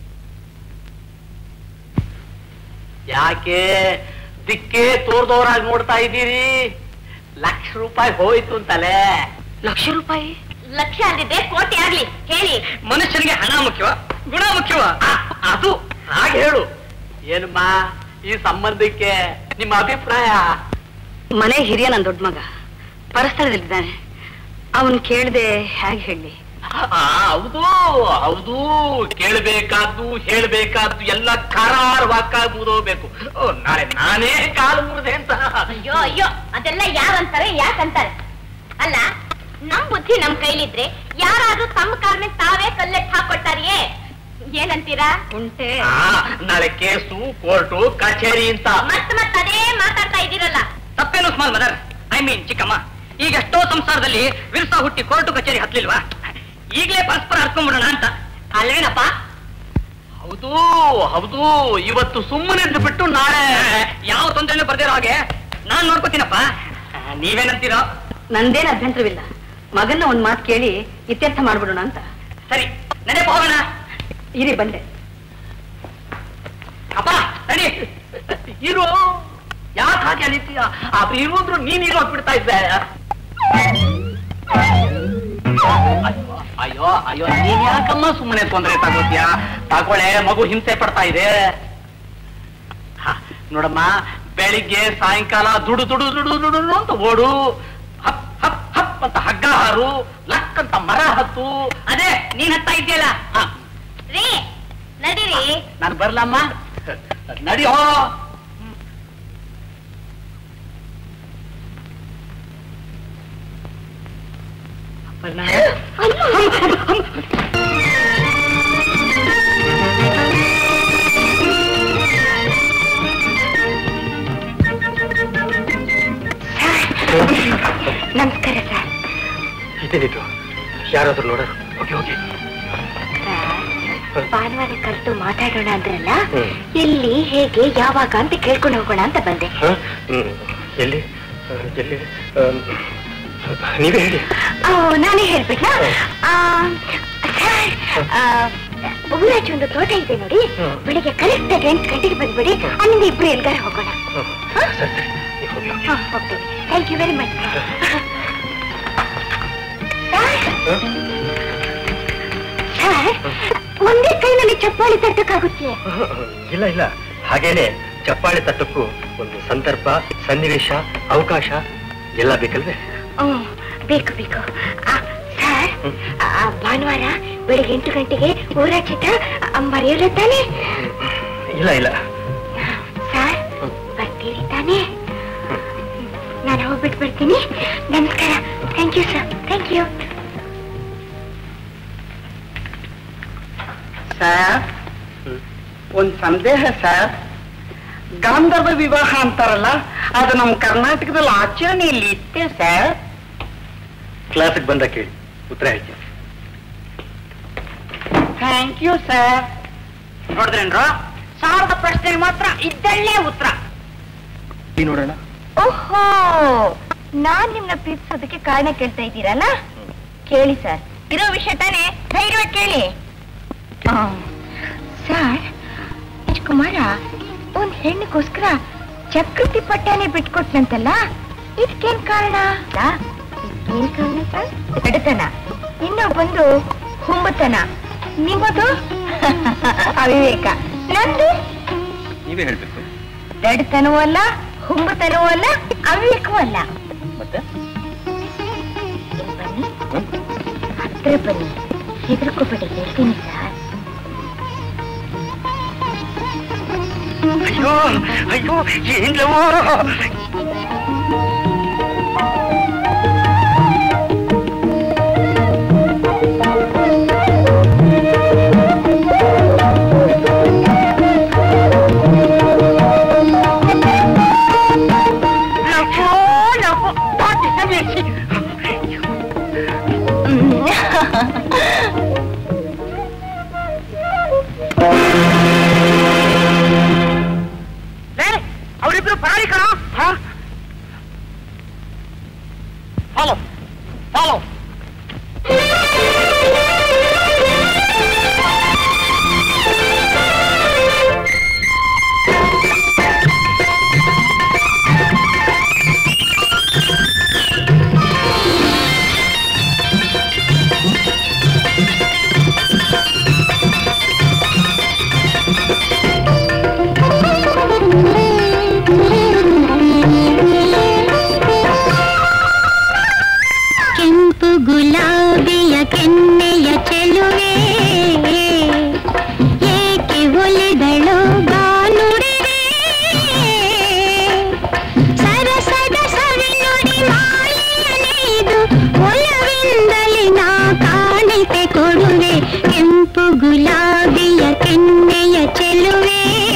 ಯಾಕೆ ದಿಕ್ಕೇ ತೋರ್ದವರಾಗಿ ನೋಡ್ತಾ ಇದ್ದೀರಿ ಲಕ್ಷ ರೂಪಾಯಿ ಹೋಯ್ತು ಅಂತಲೇ ಲಕ್ಷ ರೂಪಾಯಿ ಲಕ್ಷ ಅಂದಿದ್ದೆ ಕೋಟಿ ಆಗ್ಲಿ ಹೇಳಿ ಮನುಷ್ಯನಿಗೆ ಹಣ ಮುಖ್ಯವ ಗುಣ ಮುಖ್ಯವ ಅದು ಹಾಗೆ ಹೇಳು ಏನಮ್ಮ ಈ ಸಂಬಂಧಕ್ಕೆ ನಿಮ್ಮ ಅಭಿಪ್ರಾಯ ಮನೆ ಹಿರಿಯ ನನ್ನ ದೊಡ್ಡ ಮಗ ಪರಸ್ಥಳದಲ್ಲಿದ್ದಾನೆ ಅವನ್ ಕೇಳ್ದೆ ಹೇಗೆ ಹೇಳಿ ಆ, ಹೌದು ಹೌದು ಕೇಳಬೇಕಾದ್ದು ಹೇಳ್ಬೇಕಾದ್ದು ಎಲ್ಲ ಕರಾರವಾಕ್ಕಾಗಿ ಮುಗಿದೋಗ್ಬೇಕು ಓ, ನಾಳೆ ನಾನೇ ಕಾಲು ಮುರಿದೆ ಅಂತ ಅಯ್ಯೋ ಅಯ್ಯೋ ಅದೆಲ್ಲ ಯಾರಂತಾರೆ ಯಾಕಂತಾರೆ ಅಲ್ಲ ನಮ್ ಬುದ್ಧಿ ನಮ್ ಕೈಲಿದ್ರೆ ಯಾರಾದ್ರೂ ತಮ್ಮ ಕಾರಣ ತಾವೇ ಕಲ್ಲೆಟ್ ಹಾಕೊಳ್ತಾರಿಯೇ ಏನಂತೀರಾ ಉಂಟೆ ಆ, ನಾಳೆ ಕೇಸು ಕೋರ್ಟು ಕಚೇರಿ ಅಂತ ಮತ್ ಮತ್ ಅದೇ ಮಾತಾಡ್ತಾ ಇದ್ದೀರಲ್ಲ ತಪ್ಪೇನು ಸ್ಮಾಲ್ ಮದರ್ ಐ ಮೀನ್ ಚಿಕ್ಕಮ್ಮ ಈಗ ಎಷ್ಟೋ ಸಂಸಾರದಲ್ಲಿ ವಿರ್ಸ ಹುಟ್ಟಿ ಕೋರ್ಟು ಕಚೇರಿ ಹತ್ಲಿಲ್ವಾ ಈಗಲೇ ಪರಸ್ಪರ ಹರ್ಕೊಂಡ್ಬಿಡೋಣ ಅಂತ ಅಲ್ವೇನಪ್ಪ ಹೌದು ಹೌದು ಇವತ್ತು ಸುಮ್ಮನೆ ಬಿಟ್ಟು ನಾಳೆ ಯಾವ ತೊಂದರೆನೂ ಬರ್ದಿರೋ ಹಾಗೆ ನಾನ್ ನೋಡ್ಕೋತೀನಪ್ಪ ನೀವೇನಂತೀರೋ ನಂದೇನ್ ಅಭ್ಯಂತರವಿಲ್ಲ ಮಗನ್ನ ಒಂದ್ ಮಾತು ಕೇಳಿ ಇತ್ಯರ್ಥ ಮಾಡ್ಬಿಡೋಣ ಅಂತ ಸರಿ ನಡೆ ಹೋಗೋಣ ಇರಿ ಬಂದೆ ಅಪ್ಪ ನಡಿ ಇರು ಯಾಕೆ ಹಾಗೆ ಅನಿತೀಯ ಆ ಇರುವಂದ್ರು ನೀನ್ ಇರೋ ಬಿಡ್ತಾ ಇದ್ದೆ ಅಯ್ಯೋ ಅಯ್ಯೋ ಅಯ್ಯೋ ನೀನ್ ಯಾಕಮ್ಮ ಸುಮ್ಮನೆ ತೊಂದರೆ ತಗೋತೀಯ ತಗೊಳೆ ಮಗು ಹಿಂಸೆ ಪಡ್ತಾ ಇದೆ ಹ, ನೋಡಮ್ಮ ಬೆಳಿಗ್ಗೆ ಸಾಯಂಕಾಲ ದುಡು ದುಡು ದುಡು ದುಡು ದುಡು ಅಂತ ಓಡು ಹಪ್ ಹಪ್ ಹಪ್ ಅಂತ ಹಗ್ಗ ಹಾರು ಲಕ್ ಅಂತ ಮರ ಹತ್ತು ಅದೇ ನೀನ್ ಹತ್ತಾ ಇದೆಯಲ್ಲ ರೀ ನಡೀರಿ ನಾನು ಬರ್ಲಮ್ಮ ನಡಿಯೋ ನಮಸ್ಕಾರ ಸರ್ ಇದೇನಿದು ಯಾರಾದ್ರೂ ನೋಡೋರು ಹೋಗಿ ಹೋಗಿ ಭಾನುವಾರ ಕರೆದು ಮಾತಾಡೋಣ ಅಂದ್ರಲ್ಲ ಹ್ಮ್. ಎಲ್ಲಿ ಹೇಗೆ ಯಾವಾಗ ಅಂತ ಕೇಳ್ಕೊಂಡು ಹೋಗೋಣ ಅಂತ ಬಂದೆ ಹ? ಹ್ಮ್. ಎಲ್ಲಿ ಆ, ಎಲ್ಲಿ ಆ, ನೀವೇ ಹೇಳಿ ಆ, ನಾನೇ ಹೇಳ್ಬೇಕಾ ಆ, ಸರ್ ಆ, ಊರಾಚೆ ಒಂದು ತೋಟ ಇದೆ ನೋಡಿ ಹ್ಮ್. ಬೆಳಿಗ್ಗೆ ಕರೆಕ್ಟ್ ಆಗಿ ಎಂಟು ಗಂಟೆಗೆ ಬಂದ್ಬಿಡಿ ಅಲ್ಲಿಂದ ಇಬ್ರು ಎಲ್ಗಾರ ಹೋಗೋಣ ಹ. ಸರಿ ಸರಿ ನೀವು ಹೋಗಿ ಹೋಗಿ ಹಾ, ಹೋಗ್ತೀನಿ ಥ್ಯಾಂಕ್ ಯು ವೆರಿ ಮಚ್ ಹ? ಸರ್ ಒಂದೇ ಕೈನಲ್ಲಿ ಚಪ್ಪಾಳಿ ತಟ್ಟಕ್ಕಾಗುತ್ತೆ ಇಲ್ಲ ಇಲ್ಲ ಹಾಗೇನೆ ಚಪ್ಪಾಳೆ ತಟ್ಟಕ್ಕೂ ಒಂದು ಸಂದರ್ಭ ಸನ್ನಿವೇಶ ಅವಕಾಶ ಎಲ್ಲ ಬೇಕಲ್ವೇ ಹ್ಮ್ ಬೇಕು ಬೇಕು ಆ, ಸರ್ ಆ, ಭಾನುವಾರ ಬೆಳಿಗ್ಗೆ ಎಂಟು ಗಂಟೆಗೆ ಊರಾಚಿತ ಮರೆಯಲ್ಲ ತಾನೆ ಇಲ್ಲ ಇಲ್ಲ ಸರ್ ಬರ್ತೀರಿ ತಾನೆ ನಾನು ಹೋಗ್ಬಿಟ್ಟು ಬರ್ತೀನಿ ನಮಸ್ಕಾರ thank you sir thank you sir ಒಂದ್ ಸಂದೇಹ ಸರ್ ಗಾಂಧರ್ವ ವಿವಾಹ ಅಂತಾರಲ್ಲ ಅದು ನಮ್ಮ ಕರ್ನಾಟಕದಲ್ಲಿ ಆಚರಣೆಯಲ್ಲಿ ಇತ್ತೆ ಸರ್ ಕ್ಲಾಸಿಗೆ ಬಂದ ಕೇಳಿ ಉತ್ತರ ಹೇಳ್ತೀನಿ ಥ್ಯಾಂಕ್ ಯು ಸರ್ ನೋಡಿದ್ರೇನ್ರ ಸಾವಿರದ ಪ್ರಶ್ನೆಗೆ ಮಾತ್ರ ಇದ್ದಳ್ಳೇ ಉತ್ತರ ಈ ನೋಡೋಣ ಓಹೋ ನಾನ್ ನಿಮ್ನ ಪ್ರೀತಿಸೋದಕ್ಕೆ ಕಾರಣ ಕೇಳ್ತಾ ಇದ್ದೀರಲ್ಲ ಕೇಳಿ ಸರ್ ಇರೋ ವಿಷಯ ತಾನೇ ಧೈರ್ಯವಾಗಿ ಕೇಳಿ ಸರ್ ರಾಜ್ಕುಮಾರ ಒಂದ್ ಹೆಣ್ಣಿಗೋಸ್ಕರ ಚಕ್ರತಿ ಪಟ್ಟನೆ ಬಿಟ್ಕೊಟ್ನಂತಲ್ಲ ಇದಕ್ಕೇನ್ ಕಾರಣ ಏನ್ ಕಾರಣ ಸರ್ ಎಡತನ ಇನ್ನೊಬ್ಬಂದು ಹುಂಬತನ ನಿಮ್ಮದು ಅವಿವೇಕ ನಂದು ನೀವೇ ಹೇಳ್ಬೇಕು ದಡ್ತನವೂ ಅಲ್ಲ ಹುಂಬತನವೂ ಅಲ್ಲ ಅವಿವೇಕವೂ ಅಲ್ಲ ಮತ್ತೆ ಇಲ್ಲಿ ಬನ್ನಿ ಹತ್ರ ಬನ್ನಿ ಹೆದರ್ಕೋಬೇಡಿ ಹೇಳ್ತೀನಿ ಸರ್ ಅಯ್ಯೋ ಅಯ್ಯೋ ಏನ್ಲವೋ ಅವರಿಬ್ರು ಪರಾರಿ ಕಣ ಫಾಲೋ ಫಾಲೋ ಕೆಂಪು ಗುಲಾಬಿಯ ಕೆನ್ನೆಯ ಚೆಲುವೆ ಏಕೆ ಒಲಿದಳು ಬಾನುಡಿವೆ ಸರಸದ ಸವಿನುಡಿ ಮಾಲೆಯ ನೇಯ್ದು ಒಲವಿಂದಲೇ ನಾ ಕಾಣಿಕೆ ಕೊಡುವೆ ಕೆಂಪು ಗುಲಾಬಿಯ ಕೆನ್ನೆಯ ಚೆಲುವೆ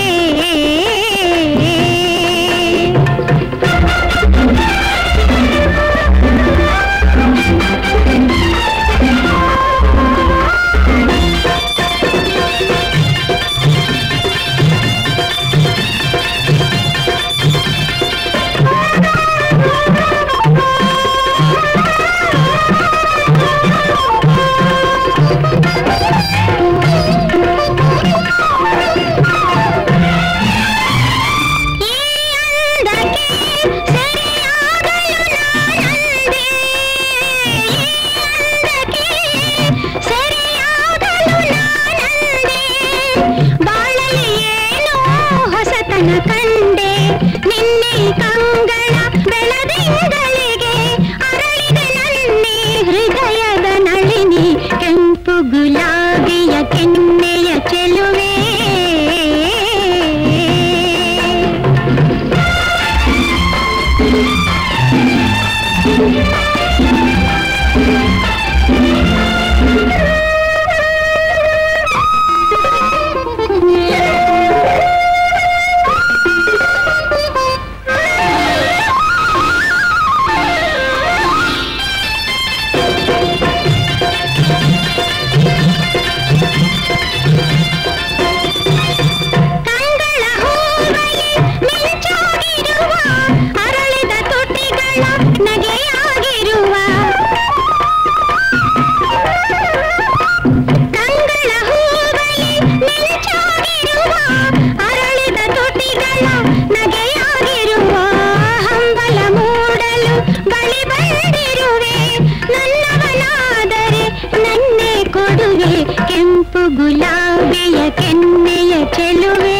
ಈ ಅಂದಕ್ಕೆ ಸರಿಯಾಗಲು ನಾನಂದೆ ಈ ಅಂದಕ್ಕೆ ಸರಿಯಾಗಲು ನಾನಂದೆ ಬಾಳಲಿ ಏನೋ ಹೊಸತನ ಕಂಡೆ ನಿನ್ನೆ ಕಂಗಳ ಬೆಳದಿಂಗಳಿಗೆ ಅರಳಿದೆ ನನ್ನೆ ಹೃದಯದ ನಳಿನಿ ಕೆಂಪು ಗುಲಾಬಿಯ ಕೆನ್ನೆಯ ಚೆಲುವೆ ಕಂಗಳ ಹೂವಲಿ ಮಿಂಚಾಗಿರುವ ಅರಳಿದ ತುಟಿಗಳ ನಗೆಯಾಗಿರುವ ಕಂಗಳ ಹೂವಲಿ ಮಿಂಚಾಗಿರುವ ಅರಳಿದ ತುಟಿಗಳ ನಗೆಯಾಗಿರುವ ಹಂಬಲ ಮೂಡಲು ಬಳಿ ಬಂದಿರುವೆ ನನ್ನವನಾದರೆ ನನ್ನೇ ಕೊಡುವೆ ಕೆಂಪು ಗುಲಾಬಿಯ ಕೆನ್ನೆಯ ಚೆಲುವೆ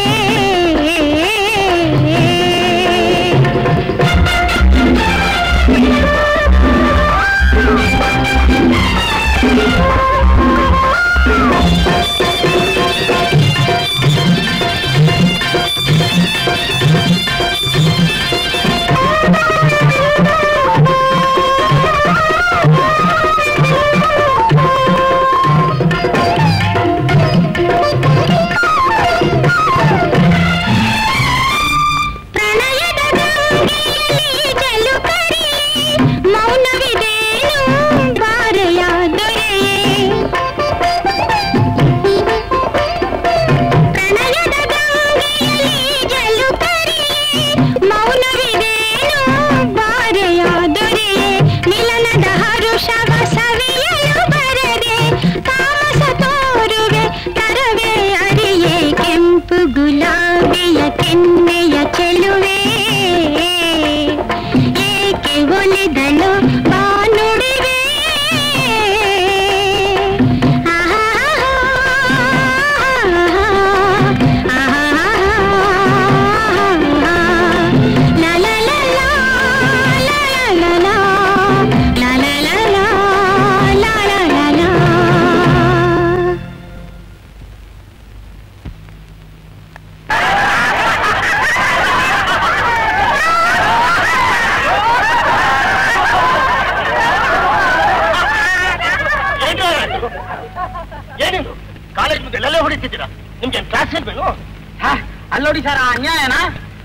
ಮುಂದೆ ಎಲ್ಲೇ ಹೊಡಿತಿದ್ದೀರಾ ನಿಮ್ಗೆ ಕ್ಲಾಸ್ ಇಲ್ವೇನು ಅಲ್ಲಿ ನೋಡಿ ಸರ್ ಅನ್ಯಾಯನಾ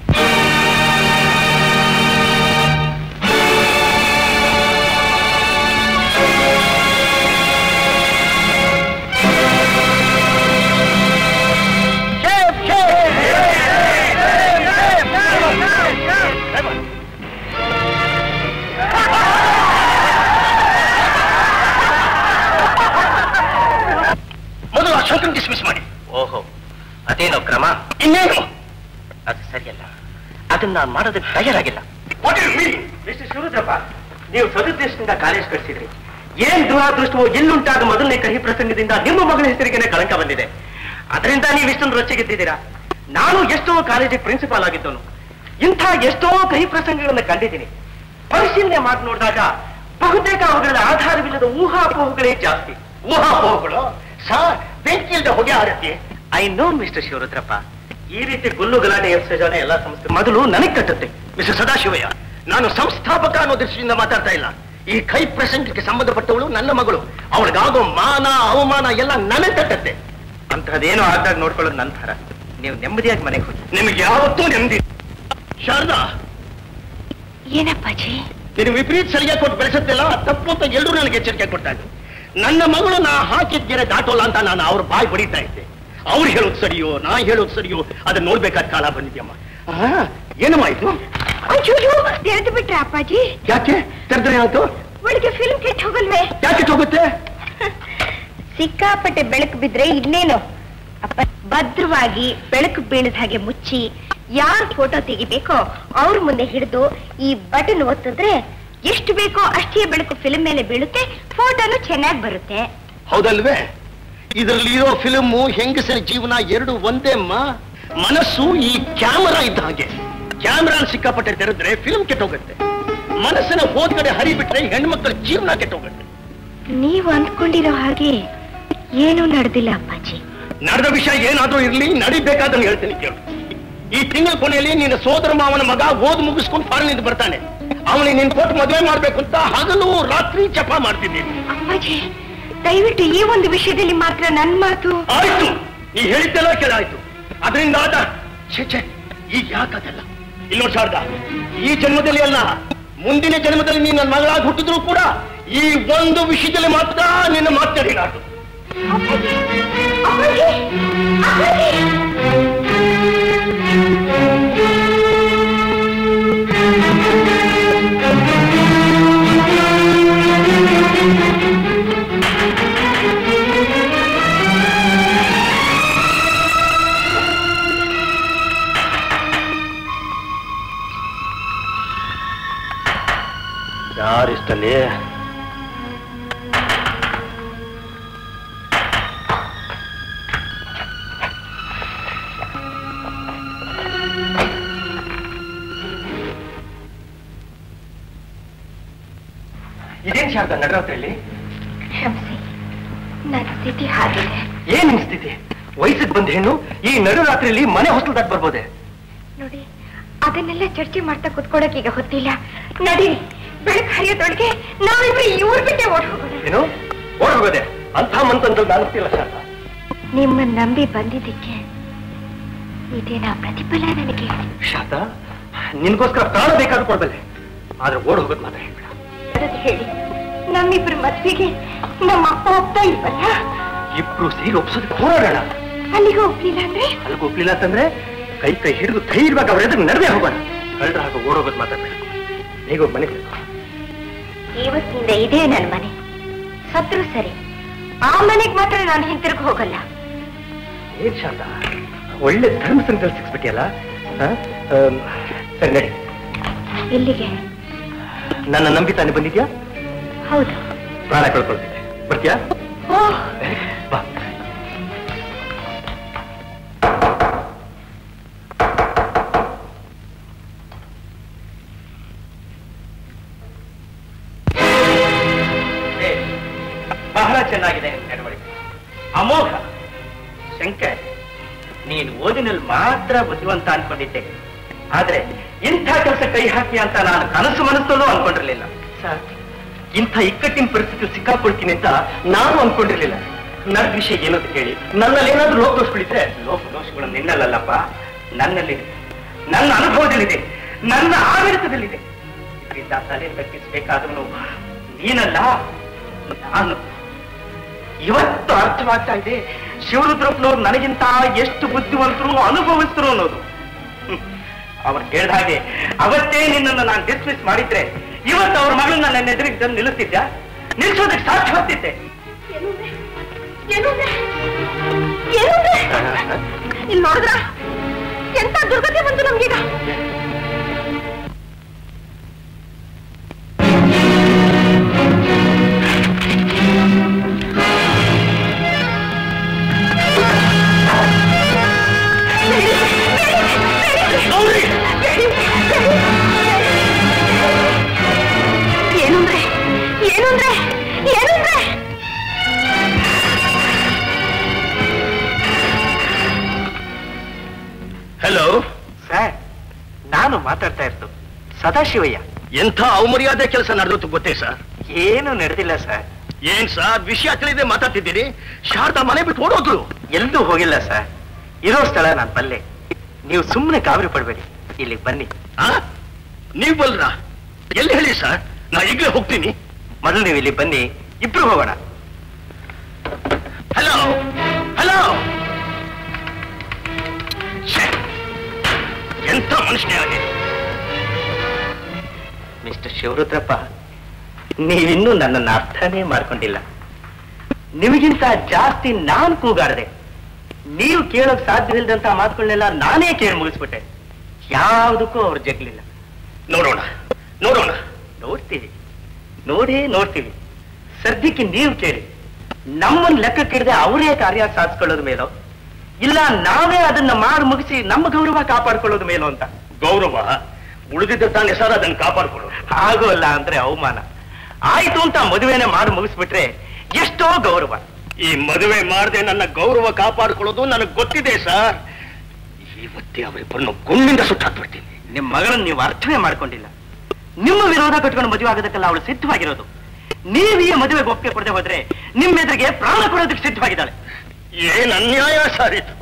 ಮೊದಲು ಆ ಶೋಕನ್ ಡಿಸ್ಮಿಸ್ ಮಾಡಿ ಓಹೋ ಅದೇನೋ ಕ್ರಮ ಇನ್ನೇನು ಅದು ಸರಿಯಲ್ಲ ಅದನ್ನ ನಾನು ಮಾಡೋದಕ್ಕೆ ತಯಾರಾಗಿಲ್ಲ what you mean mister Shivarudrappa ನೀವು ಸದುದ್ದೇಶದಿಂದ ಕಾಲೇಜ್ ಕಳಿಸಿದ್ರಿ ಏನ್ ದುರಾದೃಷ್ಟವೋ ಎಲ್ಲುಂಟಾದ ಮೊದಲನೇ ಕಹಿ ಪ್ರಸಂಗದಿಂದ ನಿಮ್ಮ ಮಗಳ ಹೆಸರಿಗೆನೆ ಕಳಂಕ ಬಂದಿದೆ ಅದರಿಂದ ನೀವು ಇಷ್ಟೊಂದು ರೊಚ್ಚಿಗೆದ್ದಿದ್ದೀರಾ ನಾನು ಎಷ್ಟೋ ಕಾಲೇಜಿಗೆ ಪ್ರಿನ್ಸಿಪಾಲ್ ಆಗಿದ್ದವನು ಇಂಥ ಎಷ್ಟೋ ಕಹಿ ಪ್ರಸಂಗಗಳನ್ನು ಕಂಡಿದ್ದೀನಿ ಪರಿಶೀಲನೆ ಮಾಡಿ ನೋಡಿದಾಗ ಬಹುತೇಕ ಅವುಗಳ ಆಧಾರವಿಲ್ಲದ ಊಹಾಪೋಹಗಳೇ ಜಾಸ್ತಿ ಊಹಾಪೋಹಗಳು ಸಾರ್ ಬೆಂಕಿ ಇಲ್ಲದೆ ಹೊಗೆ ಆರತಿ ಐ ನೋ ಮಿಸ್ಟರ್ ಶಿವರುದ್ರಪ್ಪ ಈ ರೀತಿ ಗುಲ್ಲು ಗಲಾಟೆ ಎಸೆಜಾನೆ ಎಲ್ಲ ಸಂಸ್ಥೆ ಮೊದಲು ನನಗೆ ಕಟ್ಟುತ್ತೆ ಮಿಸ್ಟರ್ ಸದಾಶಿವಯ್ಯ ನಾನು ಸಂಸ್ಥಾಪಕ ಅನ್ನೋ ದೃಷ್ಟಿಯಿಂದ ಮಾತಾಡ್ತಾ ಇಲ್ಲ ಈ ಕೈ ಪ್ರಸಂಗಕ್ಕೆ ಸಂಬಂಧಪಟ್ಟವಳು ನನ್ನ ಮಗಳು ಅವಳಿಗಾಗೋ ಮಾನ ಅವಮಾನ ಎಲ್ಲ ನನಗೆ ತಟ್ಟತ್ತೆ ಅಂತಹದ್ದೇನೋ ಆದಾಗ ನೋಡ್ಕೊಳ್ಳೋದು ನಂತರ ನೀವು ನೆಮ್ಮದಿಯಾಗಿ ಮನೆಗೆ ಹೋಗಿ ನಿಮಗೆ ಯಾವತ್ತೂ ನೆಮ್ಮದಿ ಶಾರದಾ ಏನಪ್ಪಾಜಿ ನೀನು ವಿಪರೀತ ಸರಿಯಾಗಿ ಕೊಟ್ಟು ಬೆಳೆಸುತ್ತಿಲ್ಲ ತಪ್ಪು ಅಂತ ಎಲ್ಲರೂ ನನಗೆ ಎಚ್ಚರಿಕೆ ಕೊಡ್ತಾ ಇದ್ರು ನನ್ನ ಮಗಳು ನಾ ಹಾಕಿದ ಗೆರೆ ದಾಟೋಲ್ಲ ಅಂತ ನಾನು ಅವ್ರ ಬಾಯಿ ಬಡಿತಾ ಇದ್ದೆ ಅವ್ರು ಹೇಳೋದು ಸರಿಯೋ ನಾ ಹೇಳೋದು ಸರಿಯೋ ಅದನ್ನ ನೋಡ್ಬೇಕಾದ ಕಾಲ ಬಂದಿದ್ಯಮ್ಮ ಆ, ಏನಮ್ಮ ಇದು ಅಯ್ಯೋ ತೆರೆದು ಬಿಟ್ರೆ ಅಪ್ಪಾಜಿ ಯಾಕೆ ತೆರೆದ್ರೆ ಆಯ್ತು ಒಳಗೆ ಫಿಲ್ಮ್ ಕೆಟ್ಟ ಹೋಗಲ್ವೇ ಯಾಕೆ ಹೋಗುತ್ತೆ ಸಿಕ್ಕಾಪಟ್ಟೆ ಬೆಳಕು ಬಿದ್ರೆ ಇನ್ನೇನು ಅಪ್ಪ ಭದ್ರವಾಗಿ ಬೆಳಕು ಬೀಳದ ಹಾಗೆ ಮುಚ್ಚಿ ಯಾರ್ ಫೋಟೋ ತೆಗಿಬೇಕೋ ಅವ್ರ ಮುಂದೆ ಹಿಡಿದು ಈ ಬಟನ್ ಒತ್ತಿದ್ರೆ ಎಷ್ಟು ಬೇಕೋ ಅಷ್ಟೇ ಬೆಳಕು ಫಿಲ್ಮ್ ಮೇಲೆ ಬೀಳುತ್ತೆ ಫೋಟೋನು ಚೆನ್ನಾಗಿ ಬರುತ್ತೆ ಹೌದಲ್ವೇ ಇದರಲ್ಲಿ ಇರೋ ಫಿಲ್ಮು ಹೆಂಗಸರ ಜೀವನ ಎರಡು ಒಂದೇ ಅಮ್ಮ ಮನಸ್ಸು ಈ ಕ್ಯಾಮರಾ ಇದ್ದ ಹಾಗೆ ಕ್ಯಾಮರಾ ಸಿಕ್ಕಾಪಟ್ಟೆ ತೆರೆದ್ರೆ ಫಿಲ್ಮ್ ಕೆಟ್ಟೋಗುತ್ತೆ ಮನಸ್ಸಿನ ಹೋದ್ ಕಡೆ ಹರಿಬಿಟ್ರೆ ಹೆಣ್ಮಕ್ಳ ಜೀವನ ಕೆಟ್ಟೋಗುತ್ತೆ ನೀವು ಅಂದ್ಕೊಂಡಿರೋ ಹಾಗೆ ಏನೂ ನಡೆದಿಲ್ಲ ಅಪ್ಪಾಜಿ ನಡೆದ ವಿಷಯ ಏನಾದ್ರೂ ಇರ್ಲಿ ನಡಿಬೇಕಾದನ್ನು ಹೇಳ್ತೀನಿ ಕೇಳು ಈ ತಿಂಗಳ ಕೊನೆಯಲ್ಲಿ ನಿನ್ನ ಸೋದರ ಮಾವನ ಮಗ ಓದ್ ಮುಗಿಸ್ಕೊಂಡು ಫಾರಿನಿಂದ ಬರ್ತಾನೆ ಅವನಿಗೆ ನಿನ್ ಕೊಟ್ಟು ಮದುವೆ ಮಾಡ್ಬೇಕು ಅಂತ ಹಗಲು ರಾತ್ರಿ ಜಪ ಮಾಡ್ತಿದ್ದೀನಿ ಅಪ್ಪಾಜಿ ದಯವಿಟ್ಟು ಈ ಒಂದು ವಿಷಯದಲ್ಲಿ ಮಾತ್ರ ನನ್ ಮಾತು ಆಯ್ತು ನೀ ಹೇಳಿದ್ದೆಲ್ಲ ಕೇಳಾಯ್ತು ಅದರಿಂದ ಆದ ಛೆ ಛೆ ಈಗ ಯಾಕದಲ್ಲ ಇಲ್ಲೋ ಶಾರದಾ ಈ ಜನ್ಮದಲ್ಲಿ ಅಲ್ಲ ಮುಂದಿನ ಜನ್ಮದಲ್ಲಿ ನೀನ್ ನನ್ನ ಮಗಳಾಗಿ ಹುಟ್ಟಿದ್ರು ಕೂಡ ಈ ಒಂದು ವಿಷಯದಲ್ಲಿ ಮಾತ್ರ ನಿನ್ನ ಮಾತನಾಡಿಲಾರ್ದು ಅಪ್ಪಾಜಿ ಅಪ್ಪಾಜಿ ಅಪ್ಪಾಜಿ ಯಾರಿಷ್ಟಲ್ಲಿ ಇದೇನ್ ಶಾರದಾ ನಡರಾತ್ರಿಯಲ್ಲಿ ಕ್ಷಮಿಸಿ ನನ್ನ ಸ್ಥಿತಿ ಹಾಗಿದೆ ಏನ್ ನಿಮ್ ಸ್ಥಿತಿ ವಯಸ್ಸಿಗೆ ಬಂದ ಹೆಣ್ಣು ಈ ನಡುರಾತ್ರಿಯಲ್ಲಿ ಮನೆ ಹೊಸಲು ದಾಟ್ ಬರ್ಬೋದೆ ನೋಡಿ ಅದನ್ನೆಲ್ಲ ಚರ್ಚೆ ಮಾಡ್ತಾ ಕುತ್ಕೊಳಕ್ ಈಗ ಹೊತ್ತಿಲ್ಲ ನಡೀರಿ ಬೆಳಕು ಹರಿಯೋದೊಳಗೆ ನಾವಿಬ್ರು ಈ ಊರ್ ಬಿಟ್ಟೆ ಓಡ್ ಹೋಗೋಣ ಏನು ಓಡ್ ಹೋಗೋದೆ ಅಂಥ ಮಂತಂತ ಅನಿಸ್ತಿಲ್ಲ ಶಾರದಾ ನಿಮ್ಮನ್ನ ನಂಬಿ ಬಂದಿದ್ದಕ್ಕೆ ಇದೇನಾ ಪ್ರತಿಫಲ ನನಗೆ ಶಾರದಾ ನಿನ್ಗೋಸ್ಕರ ಪ್ರಾಣ ಬೇಕಾದ್ರೂ ಕೊಡ್ಬಲ್ಲೆ ಆದ್ರೆ ಓಡ್ ಹೋಗೋದು ಮಾತ್ರ ಹೇಳ್ಬೇಡ ಅದನ್ನ ಹೇಳಿ ನಮ್ಮಿಬ್ರ ಮದ್ವೆಗೆ ನಮ್ಮ ಅಪ್ಪ ಒಪ್ತಾ ಇಲ್ವಲ್ಲ ಇಬ್ರು ಸೇರಿ ಒಪ್ಸೋದಕ್ಕೆ ಹೋರಾಡೋಣ ಅಲ್ಲಿಗೆ ಒಪ್ಲಿಲ್ಲ ಅಂದ್ರೆ ಅಲ್ಲಿಗೆ ಒಪ್ಲಿಲ್ಲ ಅಂತಂದ್ರೆ ಕೈ ಕೈ ಹಿಡಿದು ಧೈರ್ಯವಾಗಿ ಅವ್ರ ಎದುರು ನಡುವೆ ಹೋಗೋಣ ಕಳ್ರ ಹಾಗೆ ಓಡೋಗೋದು ಮಾತಾಡ್ಬೇಡ ಈಗ ಹೋಗಿ ಮನೆಗೆ ಹೋಗು. ಇವತ್ತಿನಿಂದ ಇದೇ ನನ್ನ ಮನೆ ಸತ್ರು ಸರಿ ಆ ಮನೆಗ್ ಮಾತ್ರ ನಾನು ಹಿಂತಿರುಗಿ ಹೋಗಲ್ಲ ಏನ್ ಶಾರದಾ ಒಳ್ಳೆ ಧರ್ಮ ಸಂಘದಲ್ಲಿ ಸಿಕ್ಸ್ಬಿಟ್ಟಿಯಲ್ಲ ಹ? ಆಮ್, ಸರಿ ನಡಿ ಇಲ್ಲಿಗೆ ನನ್ನ ನಂಬಿ ತಾನೇ ಬಂದಿದ್ಯಾ ಹೌದು ಪ್ರಾಣ ಕಳ್ಕೊಳ್ತಿದ್ದೆ ಬರ್ತೀಯಾ ಓಹ್ ಬಾ ಬಹಳ ಚೆನ್ನಾಗಿದೆ ನಡವಳಿಕೆ ಅಮೋಘ ಶಂಕರ್ ನೀನು ಓದಿನಲ್ಲಿ ಮಾತ್ರ ಬುದ್ಧಿವಂತ ಅನ್ಕೊಂಡಿದ್ದೆ ಆದ್ರೆ ಇಂಥ ಕೆಲಸ ಕೈ ಹಾಕಿ ಅಂತ ನಾನು ಕನಸು ಮನಸ್ಸಲ್ಲೂ ಅನ್ಕೊಂಡಿರ್ಲಿಲ್ಲ ಸರ್ ಇಂಥ ಇಕ್ಕಟ್ಟಿನ ಪರಿಸ್ಥಿತಿ ಸಿಕ್ಕಾಕೊಳ್ತೀನಿ ಅಂತ ನಾನು ಅನ್ಕೊಂಡಿರ್ಲಿಲ್ಲ ನನ್ನ ವಿಷಯ ಏನಂತ ಕೇಳಿ ನನ್ನಲ್ಲಿ ಏನಾದ್ರೂ ಲೋಪದೋಷಗಳಿದ್ರೆ ಲೋಪದೋಷಗಳು ನಿನ್ನಲ್ಲಲ್ಲಪ್ಪ ನನ್ನಲ್ಲಿದೆ ನನ್ನ ಅನುಭವದಲ್ಲಿದೆ ನನ್ನ ಆಡಳಿತದಲ್ಲಿದೆ ಇದರಿಂದ ತಲೆ ತಗ್ಗಿಸ್ಬೇಕಾದ್ರೂ ನೀನಲ್ಲ ನಾನು ಇವತ್ತು ಅರ್ಥವಾಗ್ತಾ ಇದೆ ಶಿವರುದ್ರಪ್ಪನವ್ರು ನನಗಿಂತ ಎಷ್ಟು ಬುದ್ಧಿವಂತರು ಅನುಭವಿಸ್ತರು ಅನ್ನೋದು ಹ್ಮ್. ಅವ್ರು ಹೇಳ್ದ ಹಾಗೆ ಅವತ್ತೇ ನಿನ್ನನ್ನು ನಾನು ಡಿಸ್ಮಿಸ್ ಮಾಡಿದ್ರೆ ಇವತ್ತು ಅವ್ರ ಮಗಳನ್ನ ನನ್ನ ಎದುರಿಗೆ ತಂದು ನಿಲ್ಲಿಸ್ತಿದ್ದ ನಿಲ್ಸೋದಕ್ಕೆ ಸಾಧ್ಯ ಹೋಗ್ತಿದ್ದೆ ಇಲ್ಲಿ ನೋಡಿದ್ರ ಎಂತ ದುರ್ಗತಿ ಬಂತು ನಮ್ಗೀಗ ಏನು ಅಂದ್ರೆ ಏನು ಅಂದ್ರೆ ಏನು ಅಂದ್ರೆ ಹಲೋ ಸರ್ ನಾನು ಮಾತಾಡ್ತಾ ಇರೋದು ಸದಾಶಿವಯ್ಯ ಎಂಥ ಅವಮರ್ಯಾದೆ ಕೆಲಸ ನಡೆದತ್ತು ಗೊತ್ತೇ ಸರ್ ಏನು ನಡೆದಿಲ್ಲ ಸರ್ ಏನ್ ಸರ್ ವಿಷಯ ತಿಳಿದೆ ಮಾತಾಡ್ತಿದ್ದೀರಿ ಶಾರದಾ ಮನೆ ಬಿಟ್ಟು ಓಡೋದ್ರು ಎಲ್ಲೂ ಹೋಗಿಲ್ಲ ಸರ್ ಇರೋ ಸ್ಥಳ ನಾನು ಬಲ್ಲೆ ನೀವು ಸುಮ್ಮನೆ ಗಾಬರಿ ಪಡಬೇಡಿ ಇಲ್ಲಿ ಬನ್ನಿ ಆ? ನೀವ್ ಬಲ್ರ ಎಲ್ಲಿ ಹೇಳಿ ಸರ್ ನಾ ಈಗಲೇ ಹೋಗ್ತೀನಿ ಮೊದಲು ನೀವು ಇಲ್ಲಿ ಬನ್ನಿ ಇಬ್ರು ಹೋಗೋಣ ಹಲೋ ಹಲೋ ಎಂಥ ಮನುಷ್ಯನೇ ಆಗಿದೆ ಮಿಸ್ಟರ್ ಶಿವರುದ್ರಪ್ಪ ನೀವಿನ್ನೂ ನನ್ನನ್ನು ಅರ್ಥನೇ ಮಾಡ್ಕೊಂಡಿಲ್ಲ ನಿಮಗಿಂತ ಜಾಸ್ತಿ ನಾನು ಕೂಗಾಡದೆ ನೀವು ಕೇಳೋಕ್ ಸಾಧ್ಯವಿಲ್ಲದಂತ ಮಾತುಗಳನ್ನೆಲ್ಲ ನಾನೇ ಕೇಳಿ ಮುಗಿಸ್ಬಿಟ್ಟೆ ಯಾವುದಕ್ಕೂ ಅವ್ರು ಜಗ್ಲಿಲ್ಲ ನೋಡೋಣ ನೋಡೋಣ ನೋಡ್ತೀವಿ ನೋಡೇ ನೋಡ್ತೀವಿ ಸದ್ಯಕ್ಕೆ ನೀವು ಕೇಳಿ ನಮ್ಮನ್ನ ಲೆಕ್ಕಕ್ಕಿಡದೆ ಅವರೇ ಕಾರ್ಯ ಸಾಧಿಸ್ಕೊಳ್ಳೋದು ಮೇಲೋ ಇಲ್ಲ ನಾವೇ ಅದನ್ನ ಮಾಡಿ ಮುಗಿಸಿ ನಮ್ಮ ಗೌರವ ಕಾಪಾಡ್ಕೊಳ್ಳೋದು ಮೇಲೋ ಅಂತ ಗೌರವ ಉಳಿದಿದ್ದ ತಾನೇ ಸರ್ ಅದನ್ನ ಕಾಪಾಡ್ಕೊಳ್ಳೋದು ಆಗೋಲ್ಲ ಅಂದ್ರೆ ಅವಮಾನ ಆಯ್ತು ಅಂತ ಮದುವೆನೆ ಮಾಡಿ ಮುಗಿಸ್ಬಿಟ್ರೆ ಎಷ್ಟೋ ಗೌರವ ಈ ಮದುವೆ ಮಾಡದೆ ನನ್ನ ಗೌರವ ಕಾಪಾಡ್ಕೊಳ್ಳೋದು ನನಗೆ ಗೊತ್ತಿದೆ ಸರ್ ಇವತ್ತೇ ಅವರಿಬ್ಬರನ್ನು ಗುಂಡಿಂದ ಸುಟ್ಟಾಕ್ಬಿಡ್ತೀನಿ ನಿಮ್ ಮಗಳನ್ನ ನೀವು ಅರ್ಥವೇ ಮಾಡ್ಕೊಂಡಿಲ್ಲ ನಿಮ್ಮ ವಿರೋಧ ಕಟ್ಕೊಂಡು ಮದುವೆ ಆಗೋದಕ್ಕೆಲ್ಲ ಅವಳು ಸಿದ್ಧವಾಗಿರೋದು ನೀವು ಈ ಮದುವೆಗೆ ಒಪ್ಪಿಗೆ ಕೊಡದೆ ಹೋದ್ರೆ ನಿಮ್ಮ ಎದುರಿಗೆ ಪ್ರಾಣ ಕೊಡೋದಕ್ಕೆ ಸಿದ್ಧವಾಗಿದ್ದಾಳೆ ಏನ್ ಅನ್ಯಾಯ ಸರ್ ಇದು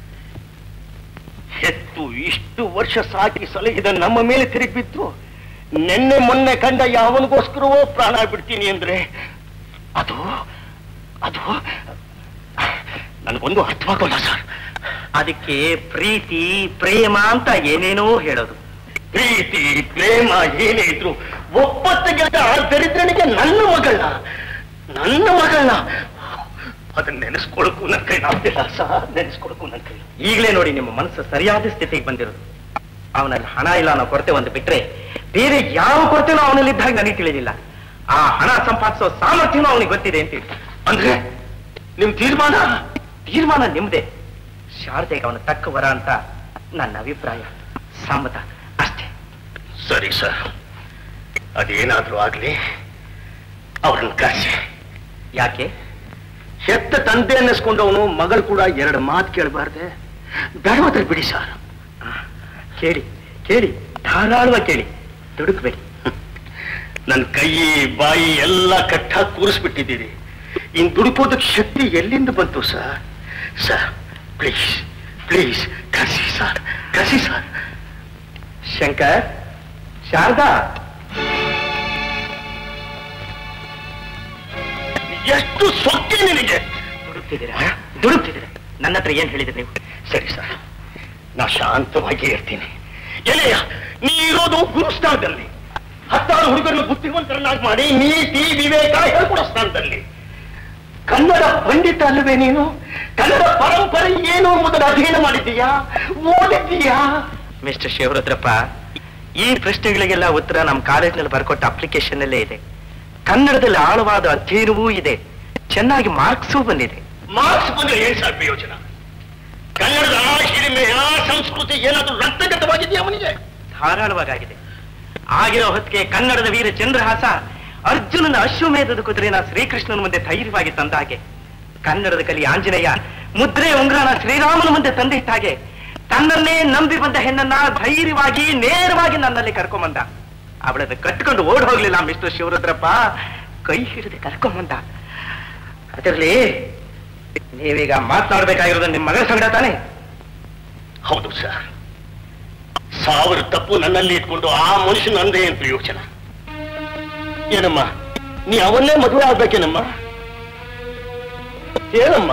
ಹೆತ್ತು ಇಷ್ಟು ವರ್ಷ ಸಾಕಿ ಸಲಹಿದ ನಮ್ಮ ಮೇಲೆ ತಿರುಗಿ ಬಿದ್ದು ನಿನ್ನೆ ಮೊನ್ನೆ ಕಂಡ ಯಾವನಿಗೋಸ್ಕರವೋ ಪ್ರಾಣ ಬಿಡ್ತೀನಿ ಅಂದ್ರೆ ಅದು ಅದು ನನಗೊಂದು ಅರ್ಥವಾಗೋಲ್ಲ ಸರ್ ಅದಕ್ಕೆ ಪ್ರೀತಿ ಪ್ರೇಮ ಅಂತ ಏನೇನೋ ಹೇಳೋದು ಪ್ರೀತಿ ಪ್ರೇಮ ಏನೇ ಇದ್ರು ಒಪ್ಪತ್ತ ಗೆದ್ದ ಆ ದರಿದ್ರನಿಗೆ ನನ್ನ ಮಗಳನ್ನ ನನ್ನ ಮಗಳನ್ನ ಅದನ್ನ ನೆನೆಸ್ಕೊಳಕ್ಕೂ ನನ್ನ ಕೈ ಆಗ್ತಿಲ್ಲ ಸರ್ ನೆನೆಸ್ಕೊಳಕ್ಕೂ ನನ್ನ ಕೈ ಈಗಲೇ ನೋಡಿ ನಿಮ್ಮ ಮನಸ್ಸು ಸರಿಯಾದ ಸ್ಥಿತಿಗೆ ಬಂದಿರೋದು ಅವನಲ್ಲಿ ಹಣ ಇಲ್ಲ ಅನ್ನೋ ಕೊರತೆ ಒಂದು ಬಿಟ್ರೆ ಬೇರೆ ಯಾವ ಕೊರತೆನೂ ಅವನಲ್ಲಿ ಇದ್ದಾಗ ನನಗೆ ತಿಳಿದಿಲ್ಲ ಆ ಹಣ ಸಂಪಾದಿಸೋ ಸಾಮರ್ಥ್ಯನೂ ಅವನಿಗೆ ಗೊತ್ತಿದೆ ಅಂತ ಹೇಳಿ ಅಂದ್ರೆ ನಿಮ್ ತೀರ್ಮಾನ ತೀರ್ಮಾನ ನಿಮ್ದೇ ಶಾರದೆಗೆ ಅವನ ತಕ್ಕ ವರ ಅಂತ ನನ್ನ ಅಭಿಪ್ರಾಯ ಸಮ್ಮತ ಅಷ್ಟೇ ಸರಿ ಸರ್ ಅದೇನಾದ್ರೂ ಆಗ್ಲಿ ಅವ್ರನ್ನ ಕರೆಸಿ ಯಾಕೆ ಹೆತ್ತ ತಂದೆ ಅನ್ನಿಸ್ಕೊಂಡವನು ಮಗಳು ಕೂಡ ಎರಡು ಮಾತು ಕೇಳಬಾರ್ದೆ ಬೇಡವಾದ್ರೆ ಬಿಡಿ ಸರ್ ಕೇಳಿ ಕೇಳಿ ಧಾರಾಳವಾಗಿ ಕೇಳಿ ದುಡುಕ್ಬೇಡಿ ನನ್ನ ಕೈ ಬಾಯಿ ಎಲ್ಲ ಕಟ್ಟಾಗಿ ಕೂರಿಸ್ಬಿಟ್ಟಿದ್ದೀರಿ ಇನ್ ದುಡುಕೋದಕ್ಕೆ ಶಕ್ತಿ ಎಲ್ಲಿಂದ ಬಂತು ಸರ್ ಸರ್ ಪ್ಲೀಸ್ ಪ್ಲೀಸ್ ಕಸಿ ಸರ್ ಕಸಿ ಸರ್ ಶಂಕರ್ ಶಾರದಾ ಎಷ್ಟು ಸೊಕ್ಕೆ ನಿನಗೆ ದುಡುಕ್ತಿದ್ದೀರಾ ದುಡುಕ್ತಿದ್ದೀರಾ ನನ್ನ ಹತ್ರ ಏನ್ ಹೇಳಿದ್ರಿ ನೀವು ಸರಿ ಸರ್ ನಾ ಶಾಂತವಾಗಿ ಇರ್ತೀನಿ ಎಲೆಯ ನೀ ಇರೋದು ಗುರುಸ್ಥಾನದಲ್ಲಿ ಹತ್ತಾರು ಹುಡುಗರನ್ನು ಬುದ್ಧಿವಂತರನ್ನಾಗಿ ಮಾಡಿ ನೀತಿ ವಿವೇಕ ಹೇಳ್ಕೊಡೋ ಸ್ಥಾನದಲ್ಲಿ ಕನ್ನಡ ಪಂಡಿತ ಅಲ್ಲವೇ ನೀನು ಕನ್ನಡ ಪರಂಪರೆ ಏನು ಎಂಬುದನ್ನು ಅಧ್ಯಯನ ಮಾಡಿದ್ದೀಯಾ ಓದಿದ್ದೀಯಾ ಮಿಸ್ಟರ್ ಶಿವರುದ್ರಪ್ಪ ಈ ಪ್ರಶ್ನೆಗಳಿಗೆಲ್ಲ ಉತ್ತರ ನಮ್ಮ ಕಾಲೇಜಿನಲ್ಲಿ ಬರ್ಕೊಟ್ಟ ಅಪ್ಲಿಕೇಶನ್ ಅಲ್ಲೇ ಇದೆ ಕನ್ನಡದಲ್ಲಿ ಆಳವಾದ ಅಧ್ಯಯನವೂ ಇದೆ ಚೆನ್ನಾಗಿ ಮಾರ್ಕ್ಸೂ ಬಂದಿದೆ ಮಾರ್ಕ್ಸ್ ಬಂದ್ರೆ ಏನ್ ಸರ್ ಪ್ರಯೋಜನ ಕನ್ನಡದ ಆ ಹಿರಿಮೆ ಆ ಸಂಸ್ಕೃತಿ ಏನಾದ್ರೂ ರಕ್ತಗತವಾಗಿದೆಯಾ ಅವನಿಗೆ ಧಾರಾಳವಾಗಿದೆ ಆಗಿರೋ ಹೊತ್ತಿಗೆ ಕನ್ನಡದ ವೀರ ಚಂದ್ರಹಾಸ ಅರ್ಜುನನ ಅಶ್ವಮೇಧದ ಕುದುರೆನ ಶ್ರೀಕೃಷ್ಣನ ಮುಂದೆ ಧೈರ್ಯವಾಗಿ ತಂದ ಹಾಗೆ ಕನ್ನಡದ ಕಲಿ ಆಂಜನೇಯ ಮುದ್ರೆ ಉಂಗ್ರನ ಶ್ರೀರಾಮನ ಮುಂದೆ ತಂದಿಟ್ಟ ಹಾಗೆ ತನ್ನನ್ನೇ ನಂಬಿ ಬಂದ ಹೆಣ್ಣನ್ನ ಧೈರ್ಯವಾಗಿ ನೇರವಾಗಿ ನನ್ನಲ್ಲಿ ಕರ್ಕೊಂಬಂದ ಅವಳನ್ನ ಕಟ್ಕೊಂಡು ಓಡ್ ಹೋಗ್ಲಿಲ್ಲ ಮಿಸ್ಟರ್ ಶಿವರುದ್ರಪ್ಪ ಕೈ ಹಿಡಿದು ಕರ್ಕೊಂಬಂದ ಅದರಲ್ಲಿ ನೀವೀಗ ಮಾತನಾಡ್ಬೇಕಾಗಿರೋದು ನಿಮ್ಮ ಮಗಳ ಸಂಗಡ ತಾನೇ ಹೌದು ಸರ್ ಸಾವಿರ ತಪ್ಪು ನನ್ನಲ್ಲಿ ಇಟ್ಕೊಂಡು ಆ ಮನುಷ್ಯನ ಅಂದ್ರೆ ಏನ್ ಪ್ರಯೋಜನ ಏನಮ್ಮ ನೀ ಅವನ್ನೇ ಮದುವೆ ಆಗ್ಬೇಕೇನಮ್ಮ ಏನಮ್ಮ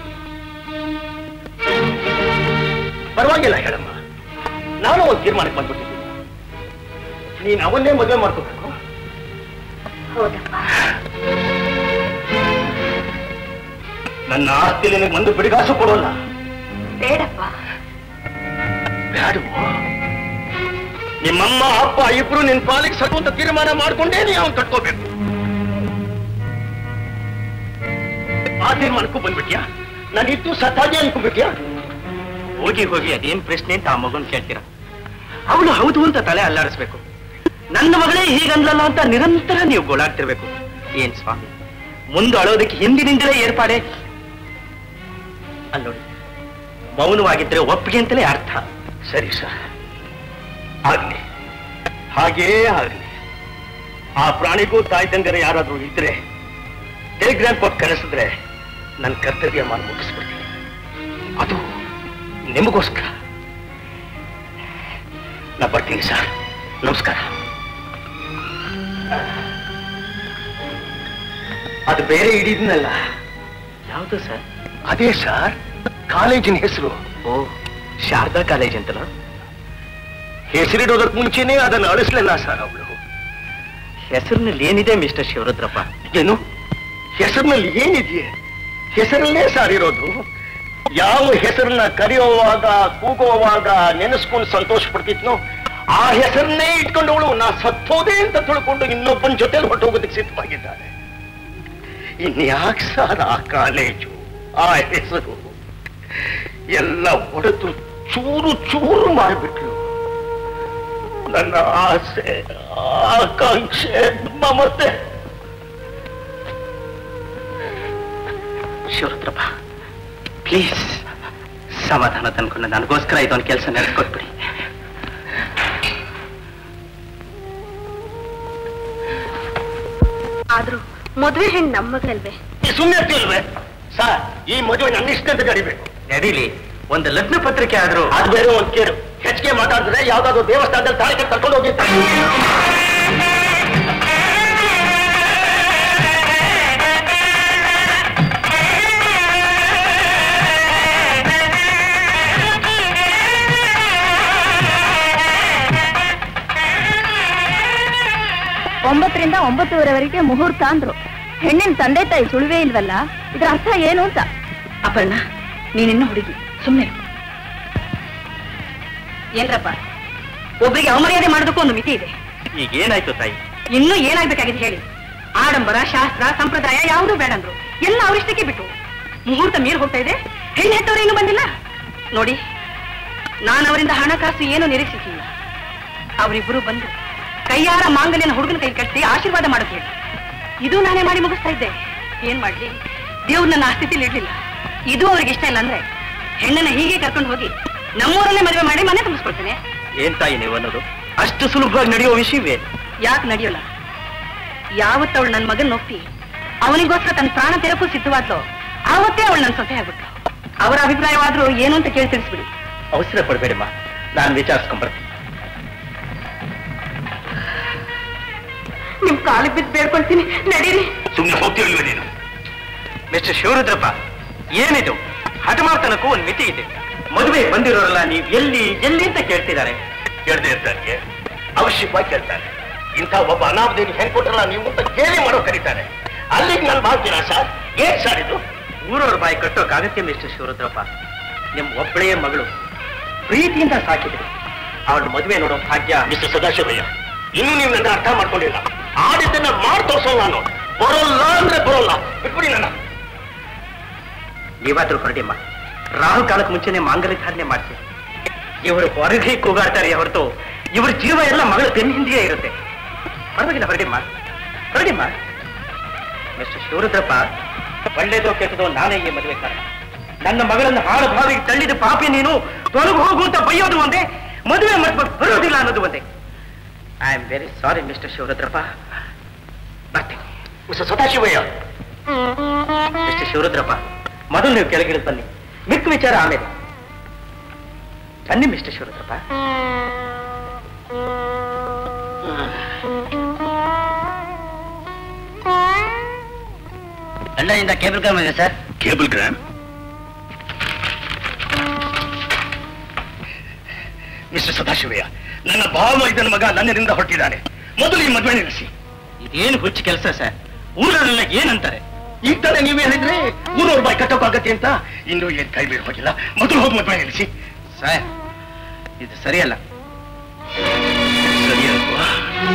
ಪರವಾಗಿಲ್ಲ ಹೇಳಮ್ಮ ನಾನು ಒಂದು ತೀರ್ಮಾನಕ್ಕೆ ಬಂದ್ಬಿಟ್ಟಿದ್ದೀನಿ ನೀನ್ ಅವನ್ನೇ ಮದುವೆ ಮಾಡ್ಕೋಬೇಕು ನನ್ನ ಆಸ್ತಿ ನಿನಗೆ ಒಂದು ಬಿಡಿಗಾಸು ಕೊಡೋಲ್ಲ ಬೇಡಪ್ಪ ಬೇಡವೋ ನಿಮ್ಮಮ್ಮ ಅಪ್ಪ ಇಬ್ರು ನಿನ್ ಪಾಲಿಗೆ ಸಕುಂತ ತೀರ್ಮಾನ ಮಾಡ್ಕೊಂಡೇ ನೀ ಅವನ್ ಕಟ್ಕೋಬೇಕು ಆ ತೀರ್ಮಾನಕ್ಕೂ ಬಂದ್ಬಿಟ್ಯಾ ನಾನಿದ್ದು ಸತ್ತಾಗೆ ಅನ್ಕೊಂಡ್ಬಿಟ್ಯಾ ಹೋಗಿ ಹೋಗಿ ಅದೇನ್ ಪ್ರಶ್ನೆ ಅಂತ ಆ ಮಗನ್ ಕೇಳ್ತೀರ ಅವಳು ಹೌದು ಅಂತ ತಲೆ ಅಲ್ಲಾಡಿಸ್ಬೇಕು ನನ್ನ ಮಗಳೇ ಹೀಗಂದ್ಲಲ್ಲ ಅಂತ ನಿರಂತರ ನೀವು ಗೋಳಾಡ್ತಿರ್ಬೇಕು ಏನ್ ಸ್ವಾಮಿ ಮುಂದೆ ಅಳೋದಕ್ಕೆ ಹಿಂದಿನಿಂದಲೇ ಏರ್ಪಾಡೆ ಅಲ್ಲೋಡಿ ಮೌನವಾಗಿದ್ರೆ ಒಪ್ಪಿಗೆ ಅಂತಲೇ ಅರ್ಥ ಸರಿ ಸರ್ ಆಗ್ಲಿ ಹಾಗೇ ಆಗ್ಲಿ ಆ ಪ್ರಾಣಿಗೂ ತಾಯಿ ತಂದೆರ ಯಾರಾದ್ರೂ ಇದ್ರೆ ಟೆಲಿಗ್ರಾಮ್ ಕೊಟ್ಟು ಕಳಿಸಿದ್ರೆ ನನ್ನ ಕರ್ತವ್ಯ ಮಾಡಿ ಮುಗಿಸ್ಬಿಡ್ತೀನಿ ಅದು ನಿಮಗೋಸ್ಕರ ನಾ ಬರ್ತೀನಿ ಸರ್ ನಮಸ್ಕಾರ ಅದು ಬೇರೆ ಹಿಡಿದ್ನಲ್ಲ ಯಾವುದು ಸರ್ ಅದೇ ಸರ್ ಕಾಲೇಜಿನ ಹೆಸರು ಓ ಶಾರದಾ ಕಾಲೇಜ್ ಅಂತಲ್ಲ ಹೆಸರಿಡೋದಕ್ಕೆ ಮುಂಚೆನೇ ಅದನ್ನು ಅಳಿಸ್ಲಿಲ್ಲ ಸರ್ ಅವಳು ಹೆಸರಿನಲ್ಲಿ ಏನಿದೆ ಮಿಸ್ಟರ್ ಶಿವರುದ್ರಪ್ಪ ಏನು ಹೆಸರಿನಲ್ಲಿ ಏನಿದೆಯೇ ಹೆಸರಲ್ಲೇ ಸರ್ ಇರೋದು ಯಾವ ಹೆಸರನ್ನ ಕರೆಯುವಾಗ ಕೂಗುವಾಗ ನೆನೆಸ್ಕೊಂಡು ಸಂತೋಷ ಪಡ್ತಿದ್ನೋ ಆ ಹೆಸರನ್ನೇ ಇಟ್ಕೊಂಡವಳು ನಾ ಸತ್ತೋದೆ ಅಂತ ತಿಳ್ಕೊಂಡು ಇನ್ನೊಬ್ಬನ ಜೊತೆ ಹೊರಟೋಗೋದಕ್ಕೆ ಸಿದ್ಧವಾಗಿದ್ದಾಳೆ ಇನ್ಯಾಕ್ ಸರ್ ಆ ಕಾಲೇಜು ಆ ಹೆಸರು ಎಲ್ಲ ಒಡೆದು ಚೂರು ಚೂರು ಮಾಡಿಬಿಟ್ಲು ನನ್ನ ಆಸೆ ಆಕಾಂಕ್ಷೆ ಮಮತೆ ಶಿವರುದ್ರಪ್ಪ ಪ್ಲೀಸ್ ಸಮಾಧಾನ ತಂದ್ಕೊಂಡು ನನಗೋಸ್ಕರ ಇದೊಂದು ಕೆಲಸ ನಡೆಸ್ಕೊಟ್ಬಿಡಿ ಆದ್ರೂ ಮದ್ವೆ ಹೆಣ್ಣು ನಮ್ಮ ಮಗಳಲ್ವೇ ಸುಮ್ಮನೆ ಇರ್ತಿಲ್ವೇ ಸರ್ ಈ ಮದುವೆ ನನ್ನ ಇಷ್ಟಂತ ನಡಿಬೇಕು ನಡೀಲಿ ಒಂದು ಲಗ್ನ ಪತ್ರಿಕೆ ಆದ್ರೂ ಅದು ಬೇರೆ ಒಂದು ಕೇಳು ಹೆಚ್ಚಿಗೆ ಮಾತಾಡಿದ್ರೆ ಯಾವ್ದಾದ್ರು ದೇವಸ್ಥಾನದಲ್ಲಿ ತಾಳಿ ಕಟ್ಟಿ ಕರ್ಕೊಂಡು ಹೋಗಿರ್ತಾರೆ ಒಂಬತ್ತರಿಂದ ಒಂಬತ್ತುವರೆವರೆಗೆ ಮುಹೂರ್ತ ಅಂದ್ರು ಹೆಣ್ಣಿನ ತಂದೆ ತಾಯಿ ಸುಳಿವೇ ಇಲ್ವಲ್ಲ ಇದ್ರ ಅರ್ಥ ಏನು ಅಂತ ಅಪರ್ಣ ನೀನಿನ್ನು ಹುಡುಗಿ ಸುಮ್ಮನೆ ಏನ್ರಪ್ಪ ಒಬ್ಬರಿಗೆ ಅವಮರ್ಯಾದೆ ಮಾಡೋದಕ್ಕೂ ಒಂದು ಮಿತಿ ಇದೆ ಈಗ ಏನಾಯ್ತು ತಾಯಿ ಇನ್ನೂ ಏನಾಗ್ಬೇಕಾಗಿದೆ ಹೇಳಿ ಆಡಂಬರ ಶಾಸ್ತ್ರ ಸಂಪ್ರದಾಯ ಯಾವುದೂ ಬೇಡಂದ್ರು ಎಲ್ಲ ಅವರಿಷ್ಟಕ್ಕೆ ಬಿಟ್ಟು ಮುಹೂರ್ತ ಮೀರ್ ಹೋಗ್ತಾ ಇದೆ ಹೆಣ್ಣು ಹೆತ್ತವರು ಇನ್ನೂ ಬಂದಿಲ್ಲ ನೋಡಿ ನಾನು ಅವರಿಂದ ಹಣಕಾಸು ಏನು ನಿರೀಕ್ಷಿಸಿಲ್ಲ ಅವರಿಬ್ಬರು ಬಂದು ಕೈಯಾರ ಮಾಂಗಲ್ಯನ ಹುಡುಗನ ಕೈ ಕಟ್ಟಿ ಆಶೀರ್ವಾದ ಮಾಡೋದು ಹೇಳಿ ಇದು ನಾನೇ ಮಾಡಿ ಮುಗಿಸ್ತಾ ಇದ್ದೆ ಏನ್ ಮಾಡ್ಲಿ ದೇವ್ರು ನನ್ನ ಆ ಸ್ಥಿತಿಲಿ ಇಡ್ಲಿಲ್ಲ ಇದು ಅವ್ರಿಗೆ ಇಷ್ಟ ಇಲ್ಲ ಅಂದ್ರೆ ಹೆಣ್ಣನ್ನ ಹೀಗೆ ಕರ್ಕೊಂಡು ಹೋಗಿ ನಮ್ಮೂರಲ್ಲೇ ಮದುವೆ ಮಾಡಿ ಮನೆ ತುಂಬಿಸ್ಕೊಳ್ತೇನೆ ಏನ್ ತಾಯಿ ನೀವು ಅನ್ನೋದು ಅಷ್ಟು ಸುಲಭವಾಗಿ ನಡೆಯೋ ವಿಷಯವೇ ಯಾಕೆ ನಡೆಯೋಲ್ಲ ಯಾವತ್ತವಳು ನನ್ನ ಮಗನ್ ನೋಡ್ತಿ ಅವನಿಗೋಸ್ಕರ ತನ್ನ ಪ್ರಾಣ ತೆರಕು ಸಿದ್ಧವಾದ್ಲು ಆವತ್ತೇ ಅವಳು ನನ್ನ ಸೊಸೆ ಆಗ್ಬಿಟ್ಲು ಅವರ ಅಭಿಪ್ರಾಯವಾದ್ರೂ ಏನು ಅಂತ ಕೇಳಿ ತಿಳಿಸ್ಬಿಡಿ ಅವಸರ ಪಡಬೇಡಮ್ಮ ನಾನು ವಿಚಾರಿಸ್ಕೊಂಡ್ಬರ್ತೀನಿ ನಿಮ್ ಕಾಲಿಗೆ ಬಿದ್ದು ಬೇಡ್ಕೊಳ್ತೀನಿ ನಡೀರಿ ಸುಮ್ಮನೆ ಹೋಗ್ತಿರ್ಲಿಲ್ಲ ನೀನು ಮಿಸ್ಟರ್ ಶಿವರುದ್ರಪ್ಪ ಏನಿದು ಹಠಮಾರ್ತನಕ್ಕೂ ಒಂದು ಮಿತಿ ಇದೆ ಮದುವೆ ಬಂದಿರೋರಲ್ಲ ನೀವು ಎಲ್ಲಿ ಎಲ್ಲಿ ಅಂತ ಕೇಳ್ತಿದ್ದಾರೆ ಕೇಳ್ದೆ ಇರ್ತಾರೆ ಅವಶ್ಯಕವಾಗಿ ಕೇಳ್ತಾರೆ ಇಂಥ ಒಬ್ಬ ಅನಾಮದೇವಿ ಹೆಂಗ್ ಕೊಟ್ರಲ್ಲ ನೀವು ಅಂತ ಕೇಳಿ ಮಾಡೋ ಕರೀತಾರೆ ಅಲ್ಲಿಗೆ ನಾನು ಮಾಡ್ತೀರಾ ಸರ್ ಏನ್ ಸರ್ ಇದು ಊರವ್ರ ಬಾಯಿ ಕಟ್ಟೋಕ್ಕಾಗತ್ತೆ ಮಿಸ್ಟರ್ ಶಿವರುದ್ರಪ್ಪ ನಿಮ್ ಒಬ್ಬಳೇ ಮಗಳು ಪ್ರೀತಿಯಿಂದ ಸಾಕಿದ್ರಿ ಅವಳ ಮದುವೆ ನೋಡೋ ಭಾಗ್ಯ ಮಿಸ್ಟರ್ ಸದಾಶಿವಯ್ಯ ಇನ್ನು ನೀವು ನನ್ನ ಅರ್ಥ ಮಾಡ್ಕೊಂಡಿಲ್ಲ ಆಡಿದ್ದನ್ನ ಮಾಡಿ ತೋರ್ಸೋಲ್ಲ ನಾನು ಬರೋಲ್ಲ ಅಂದ್ರೆ ಬರೋಲ್ಲ ಬಿಟ್ಬಿಡಿ ನನ್ನ ನೀವಾದ್ರೂ ಹೊರಡಿಮ್ಮ ರಾಹು ಕಾಲಕ್ಕೆ ಮುಂಚೆನೆ ಮಾಂಗಲ್ಯ ಧಾರಣೆ ಮಾಡ್ತೀವಿ ಇವರು ಹೊರಗೆ ಕೂಗಾಡ್ತಾರೆ ಹೊರತು ಇವ್ರ ಜೀವ ಎಲ್ಲ ಮಗಳ ಬೆನ್ನ ಹಿಂದೆಯೇ ಇರುತ್ತೆ ಪರವಾಗಿಲ್ಲ ಹೊರಡಿಮ್ಮ ಹೊರಡಿಮ್ಮ ಮಿಸ್ಟರ್ ಶಿವರುದ್ರಪ್ಪ ಒಳ್ಳೇದೋ ಕೆಟ್ಟದೋ ನಾನೇ ಈ ಮದುವೆ ಕಾರಣ ನನ್ನ ಮಗಳನ್ನು ಹಾಳು ಬಾವಿಗೆ ತಳ್ಳಿದ ಪಾಪಿ ನೀನು ತೊಲಗು ಹೋಗು ಅಂತ ಬೈಯೋದು ಒಂದೇ ಮದುವೆ ಮಾಡ್ಬೇಕು ಬರೋದಿಲ್ಲ ಅನ್ನೋದು ಒಂದೇ I am very sorry mister Shivarudrappa ಬರ್ತೀನಿ ಮಿಸ್ಟರ್ ಸದಾಶಿವಯ್ಯ ಮಿಸ್ಟರ್ ಶಿವರುದ್ರಪ್ಪ ಮೊದಲು ನೀವು ಕೆಳಗಿಳಿದು ಬನ್ನಿ ಮಿಕ್ಕ ವಿಚಾರ ಆಮೇಲೆ ಬನ್ನಿ ಮಿಸ್ಟರ್ ಶಿವರುದ್ರಪ್ಪ ಲಂಡನ್ನಿಂದ ಕೇಬಲ್ ಕಾರ್ ಇದೆ sir cablegram mister Sadashivaiah ನನ್ನ ಭಾವ ಇದನ ಮಗ ನನ್ನಿಂದ ಹೊರಟಿದ್ದಾನೆ ಮೊದಲು ಈ ಮದುವೆ ನಿಲ್ಲಿಸಿ ಇದೇನು ಹುಚ್ಚು ಕೆಲಸ ಸರ್ ಊರಲ್ಲೆಲ್ಲ ಏನಂತಾರೆ ಈಗ ತಾನೇ ನೀವು ಹೇಳಿದ್ರೆ ಮೂರು ರೂಪಾಯಿ ಕಟ್ಟೋಕ್ಕಾಗತ್ತೆ ಅಂತ ಇನ್ನೂ ಏನ್ ಕೈ ಬೀರ್ ಹೋಗಿಲ್ಲ ಮೊದಲು ಹೋಗಿ ಮದುವೆ ನಿಲ್ಲಿಸಿ ಸರ್ ಇದು ಸರಿಯಲ್ಲ ಸರಿ ಅಲ್ವಾ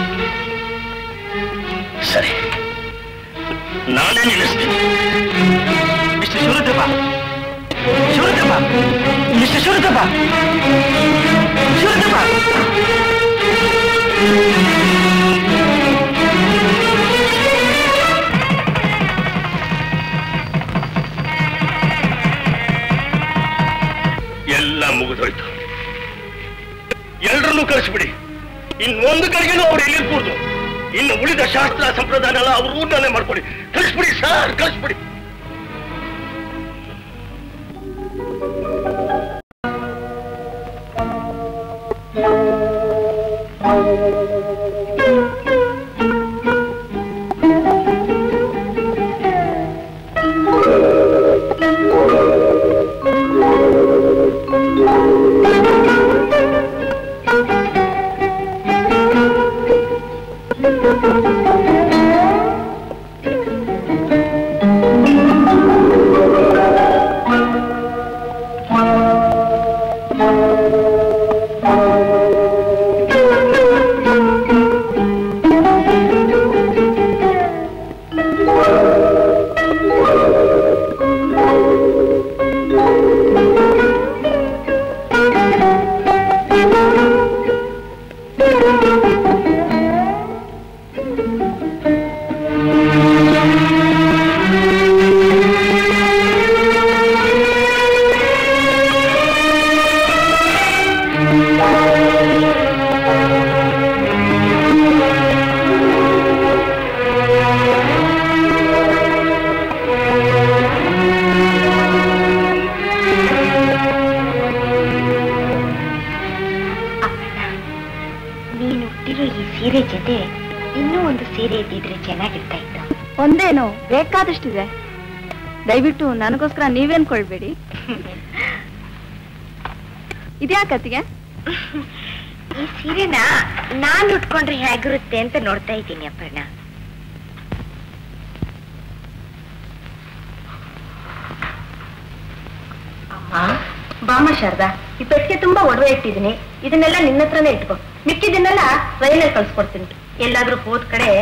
ಸರಿ ನಾನೇ ನಿಲ್ಲಿಸ್ತೀನಿ ಮಿಸ್ಟರ್ ಶಿವರುದ್ರಪ್ಪ ಶಿವರುದ್ರಪ್ಪ ಮಿಸ್ಟರ್ ಶಿವರುದ್ರಪ್ಪ ಶಿವರುದ್ರಪ್ಪ ಎಲ್ಲ ಮುಗಿದೋಯ್ತು ಎಲ್ರನ್ನೂ ಕಳಿಸ್ಬಿಡಿ ಇನ್ನೊಂದು ಕಡೆಗೇನು ಅವ್ರು ಎಲ್ಲಿರ್ಬೋದು ಇನ್ನು ಉಳಿದ ಶಾಸ್ತ್ರ ಸಂಪ್ರದಾಯ ಎಲ್ಲ ಅವ್ರ ಊರ್ನಲ್ಲೇ ಮಾಡ್ಕೊಡಿ ಕಳಿಸ್ಬಿಡಿ ಸರ್ ಕಳಿಸ್ಬಿಡಿ ನೀನು ಉಟ್ಟಿರೋ ಈ ಸೀರೆ ಜೊತೆ ಇನ್ನೂ ಒಂದು ಸೀರೆ ಇದ್ದಿದ್ರೆ ಚೆನ್ನಾಗಿರ್ತಾ ಇತ್ತು ಒಂದೇನು ಬೇಕಾದಷ್ಟಿದೆ ದಯವಿಟ್ಟು ನನಗೋಸ್ಕರ ನೀವೇನ್ ಕೊಳ್ಬೇಡಿ ಇದ್ಯಾಕತ್ತಿಗೆ ಈ ಸೀರೆನ ನಾನ್ ಉಟ್ಕೊಂಡ್ರೆ ಹೇಗಿರುತ್ತೆ ಅಂತ ನೋಡ್ತಾ ಇದ್ದೀನಿ ಅಪ್ಪಣ್ಣ ಅಮ್ಮ ಬಾಮ ಶಾರದಾ ಈ ಪೆಟ್ಟಿಗೆ ತುಂಬಾ ಒಡವೆ ಇಟ್ಟಿದ್ದೀನಿ ಇದನ್ನೆಲ್ಲ ನಿನ್ನ ಹತ್ರನೇ ಇಟ್ಕೋ ಮಿಕ್ಕಿದನ್ನೆಲ್ಲ ರೈಲಲ್ಲಿ ಕಳ್ಸ್ಕೊಡ್ತೀನಿ ಎಲ್ಲಾದ್ರೂ ಹೋದ್ ಕಡೆ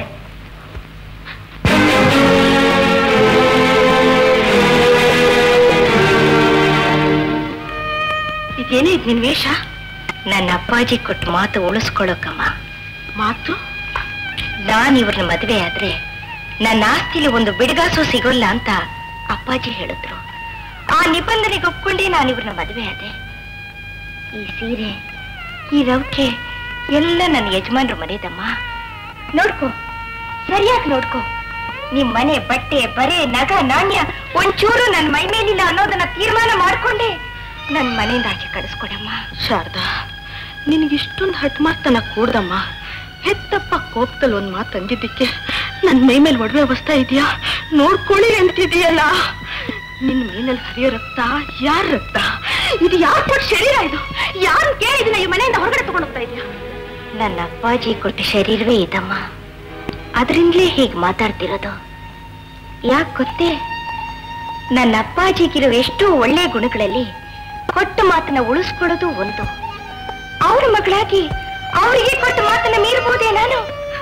ಇದೇನೇ ಇದು ನಿನ್ ವೇಷ ನನ್ನ ಅಪ್ಪಾಜಿ ಕೊಟ್ಟು ಮಾತು ಉಳಿಸ್ಕೊಳ್ಳೋಕಮ್ಮ ಮಾತು ನಾನ್ ಇವ್ರನ್ನ ಮದುವೆ ಆದ್ರೆ ನನ್ನ ಆಸ್ತಿಲಿ ಒಂದು ಬಿಡುಗಾಸು ಸಿಗೋಲ್ಲ ಅಂತ ಅಪ್ಪಾಜಿ ಹೇಳಿದ್ರು ಆ ನಿಬಂಧನೆಗೆ ಒಪ್ಕೊಂಡೇ ನಾನು ಇವ್ರನ್ನ ಮದುವೆ ಆದೆ ಈ ಸೀರೆ ಈ ರೌಕೆ ಎಲ್ಲ ನನ್ನ ಯಜಮಾನ್ರ ಮನೆದಮ್ಮ ನೋಡ್ಕೋ ಸರಿಯಾಗಿ ನೋಡ್ಕೋ ನಿಮ್ ಮನೆ ಬಟ್ಟೆ ಬರೆ ನಗ ನಾಣ್ಯ ಒಂಚೂರು ನನ್ ಮೈ ಮೇಲಿಲ್ಲ ಅನ್ನೋದನ್ನ ತೀರ್ಮಾನ ಮಾಡ್ಕೊಂಡೆ ನನ್ ಮನೆಯಿಂದ ಆಚೆ ಕಳಿಸ್ಕೊಡಮ್ಮ ಶಾರದಾ ನಿನಗಿಷ್ಟೊಂದು ಹಟ್ಮಾರ್ತನ ಕೂಡ್ದಮ್ಮ ಹೆತ್ತಪ್ಪ ಕೋಪದಲ್ಲಿ ಒಂದ್ ಮಾತು ಅಂದಿದ್ದಕ್ಕೆ ನನ್ ಮೈ ಮೇಲೆ ಒಡವೆ ಅವಸ್ಥಾ ಇದೆಯಾ ನೋಡ್ಕೊಳ್ಳಿ ಅಂತಿದೀಯಲ್ಲ ನಿನ್ ಮೇನಲ್ಲಿ ಹರಿಯೋ ರಕ್ತ ಯಾರ ರಕ್ತ ಇದು ಯಾರ್ ಕೊಟ್ಟ ಶರೀರ ಇದು ಯಾರು ಕೇಳಿದಿನ ಈ ಮನೆಯಿಂದ ಹೊರಗಡೆ ತಗೊಂಡು ಹೋಗ್ತಾ ಇದೆಯಾ ನನ್ನ ಅಪ್ಪಾಜಿ ಕೊಟ್ಟ ಶರೀರವೇ ಇದಮ್ಮ ಅದರಿಂದಲೇ ಹೀಗೆ ಮಾತಾಡ್ತಿರೋದು ಯಾಕೆ ಗೊತ್ತೇ ನನ್ನ ಅಪ್ಪಾಜಿಗಿರೋ ಎಷ್ಟೋ ಒಳ್ಳೆ ಗುಣಗಳಲ್ಲಿ ಕೊಟ್ಟ ಮಾತನ್ನ ಉಳಿಸ್ಕೊಳ್ಳೋದು ಒಂದು ಅವ್ರ ಮಗಳಾಗಿ ಅವರಿಗೆ ಕೊಟ್ಟ ಮಾತನ್ನ ಮೀರ್ಬೋದೇ ನಾನು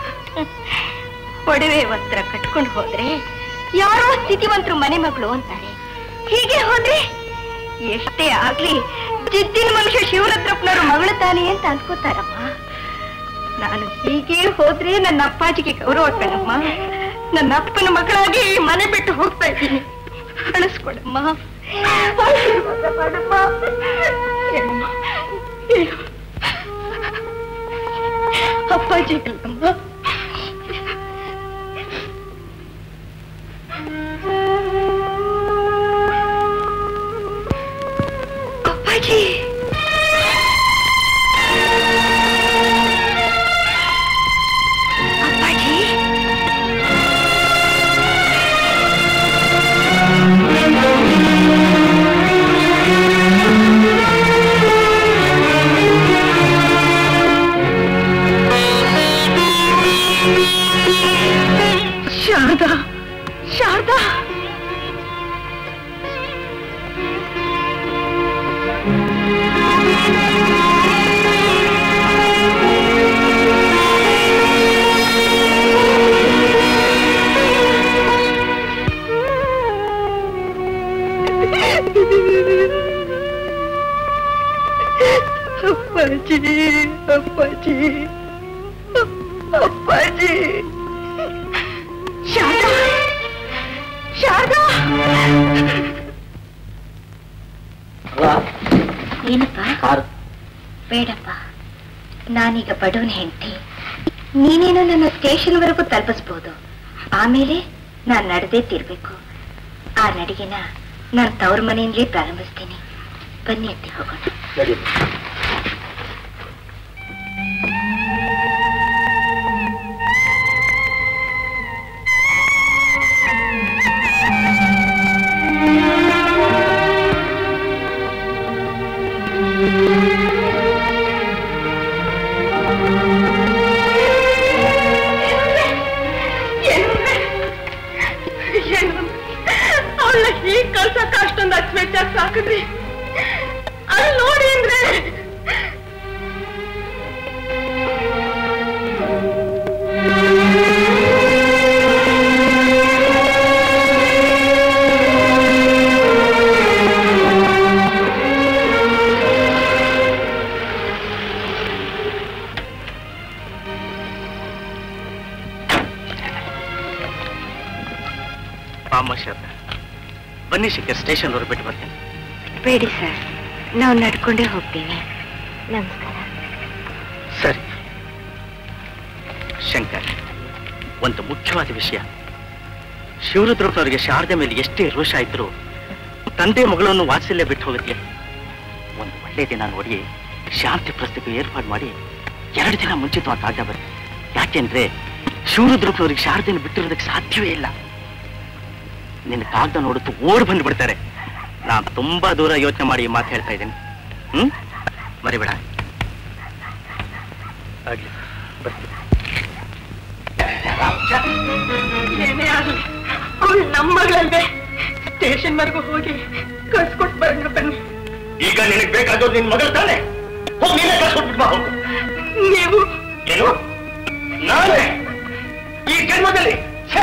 ಒಡವೆ ವಸ್ತ್ರ ಕಟ್ಕೊಂಡು ಹೋದ್ರೆ ಯಾರೋ ಸ್ಥಿತಿವಂತರು ಮನೆ ಮಗಳು ಅಂತಾರೆ ಹೀಗೆ ಹೋದ್ರೆ ಎಷ್ಟೇ ಆಗ್ಲಿ ಜಿದ್ದಿನ ಮನುಷ್ಯ ಶಿವರುದ್ರಪ್ಪನವರು ಮಗಳು ತಾನೆ ಅಂತ ಅನ್ಕೋತಾರಮ್ಮ ನಾನು ಹೀಗೆ ಹೋದ್ರೆ ನನ್ನ ಅಪ್ಪಾಜಿಗೆ ಗೌರವ ಕಣಮ್ಮ ನನ್ನ ಅಪ್ಪನ ಮಗಳಾಗಿ ಈ ಮನೆ ಬಿಟ್ಟು ಹೋಗ್ತಾ ಇದ್ದೀನಿ ಕಳಿಸ್ಕೊಡಮ್ಮ ಆಶೀರ್ವಾದ ಮಾಡಮ್ಮ ಹೇಳಮ್ಮ, ಹೇಳು. ಅಪ್ಪಾಜಿಗಲ್ಲಮ್ಮ ಅಪ್ಪಾಜಿ ಅಪ್ಪಾಜಿ ಶಾರದಾ ಶಾರದಾ ಅಪ್ಪಾಜಿ ಅಪ್ಪಾಜಿ ಅಪ್ಪಾಜಿ ಶಾರದಾ ಶಾರದಾ ಏನಪ್ಪ ಬೇಡಪ್ಪ ನಾನೀಗ ಬಡವನ ಹೆಂಡತಿ ನೀನೇನೋ ನನ್ನ ಸ್ಟೇಷನ್ ವರೆಗೂ ತಲುಪಿಸ್ಬೋದು ಆಮೇಲೆ ನಾನ್ ನಡೆದೇ ತಿರ್ಬೇಕು ಆ ನಡಿಗೆನ ನಾನ್ ತವ್ರ ಮನೆಯಿಂದಲೇ ಪ್ರಾರಂಭಿಸ್ತೀನಿ ಬನ್ನಿ ಅತ್ತೆ ಹೋಗೋಣ ಅವಳ ಹೀಗ್ ಕಳ್ಸಕ್ಕ ಅಷ್ಟೊಂದು ಅಚ್ಚ ಸಾಕಿದ್ರಿ ಅಲ್ಲಿ ನೋಡಿ ಅಂದ್ರೆ ಅಮ್ಮ ಶಾರದಾ ಬನ್ನಿ ಶಂಕರ್ ಸ್ಟೇಷನ್ ವರೆಗೆ ಬಿಟ್ಟು ಬರ್ತೀನಿ ಬೇಡಿ ಸರ್ ನಾವು ನಡ್ಕೊಂಡೇ ಹೋಗ್ತೀವಿ ನಮಸ್ಕಾರ ಸರಿ ಶಂಕರ್ ಒಂದು ಮುಖ್ಯವಾದ ವಿಷಯ ಶಿವರುದ್ರಪ್ಪನವರಿಗೆ ಶಾರದೆ ಮೇಲೆ ಎಷ್ಟೇ ರೋಷ ಇದ್ರು ತಂದೆ ಮಗಳನ್ನು ವಾತ್ಸಲ್ಯ ಬಿಟ್ಟು ಹೋಗುತ್ತೆ ಒಂದು ಒಳ್ಳೆ ದಿನ ನೋಡಿ ಶಾಂತಿ ಪ್ರಸ್ತುತಿ ಏರ್ಪಾಡು ಮಾಡಿ ಎರಡು ದಿನ ಮುಂಚಿತವಾಗಿ ಕಾಟ ಬರುತ್ತೆ ಯಾಕೆಂದ್ರೆ ಶಿವರುದ್ರಪ್ಪನವರಿಗೆ ಶಾರದೆಯನ್ನು ಬಿಟ್ಟಿರೋದಕ್ಕೆ ಸಾಧ್ಯವೇ ಇಲ್ಲ ನಿನ್ನ ಕಾಗದ ನೋಡುತ್ತು ಓಡ್ ಬಂದು ಬಿಡ್ತಾರೆ ನಾನು ತುಂಬಾ ದೂರ ಯೋಚನೆ ಮಾಡಿ ಈ ಮಾತು ಹೇಳ್ತಾ ಇದ್ದೀನಿ ಹ್ಮ್ ಮರಿಬೇಡ ಆಗ್ಲಿ ಬರ್ತೀನಿ ಏನೇ ಆಗಲಿ ಅವಳು ನಮ್ಮ ಮಗಳಲ್ವೇ ಸ್ಟೇಷನ್ ವರೆಗೂ ಹೋಗಿ ಕಳ್ಸ್ಕೊಟ್ ಬರೋಣ ಬನ್ನಿ ಈಗ ನಿನಗೆ ಬೇಕಾಗೋದು ನಿನ್ ಮಗಳು ತಾನೆ ಹೋಗಿ ನೀನೇ ಕಳ್ಸ್ಕೊಟ್ಬಿಟ್ಟು ಬಾ ಹೋಗು ನೀವು ಏನು ನಾನೇ ಈ ಜನ್ಮದಲ್ಲಿ ಛೇ!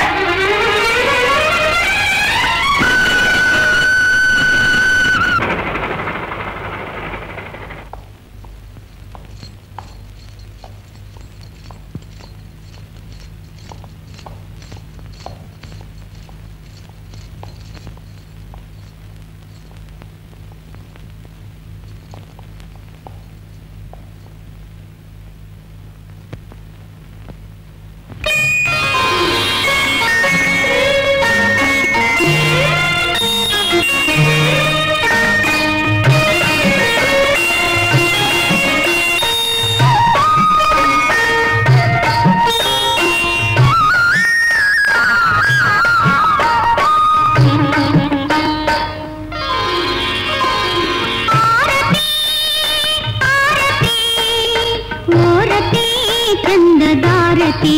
ಓರತಿ ಚಂದದಾರತಿ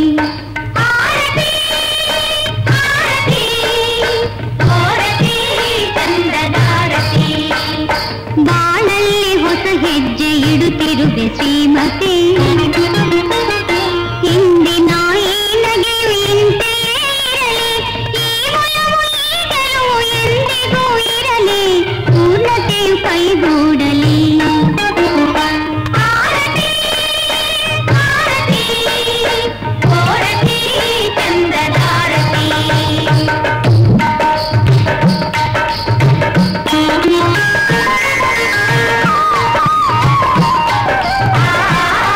ಬಾಳಲ್ಲಿ ಹೊಸ ಹೆಜ್ಜೆ ಇಡುತ್ತಿರುವೆ ಶ್ರೀಮತಿ ಹಿಂದಿನ ಈ ನಗೆಯು ಇಂತೆಯೇ ಇರಲಿ ಈ ಒಲವು ಈಗಲೂ ಎಂದಿಗೂ ಇರಲಿ ಪೂರ್ಣತೆಯು ಕೈಗೂಡಲಿ ಆರತಿ ಆರತಿ ಓರತಿ ಚಂದದಾರತಿ ಆ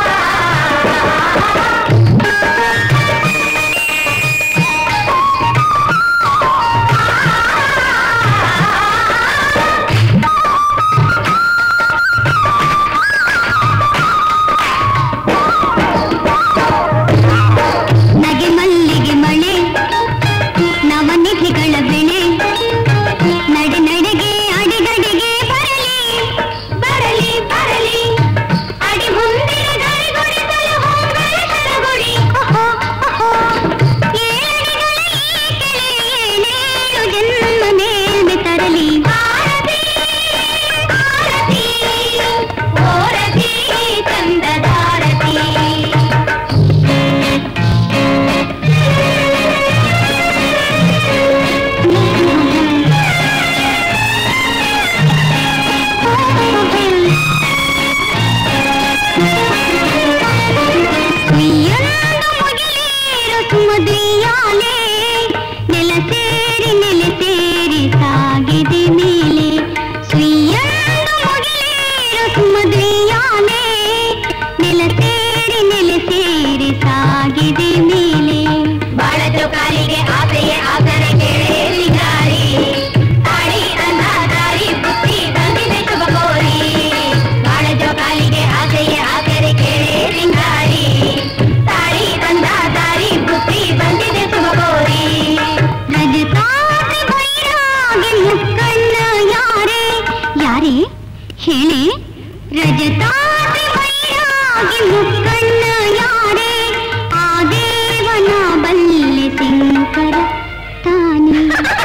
ಹೇಳಿ ರಜತಾತಿ ವೈರಾಗಿ ಮುಕ್ಕಣ್ಣ ಯಾರೇ ಆ ದೇವನ ಬಲ್ಲೆ ಸಿಂಕರ ತಾನೇ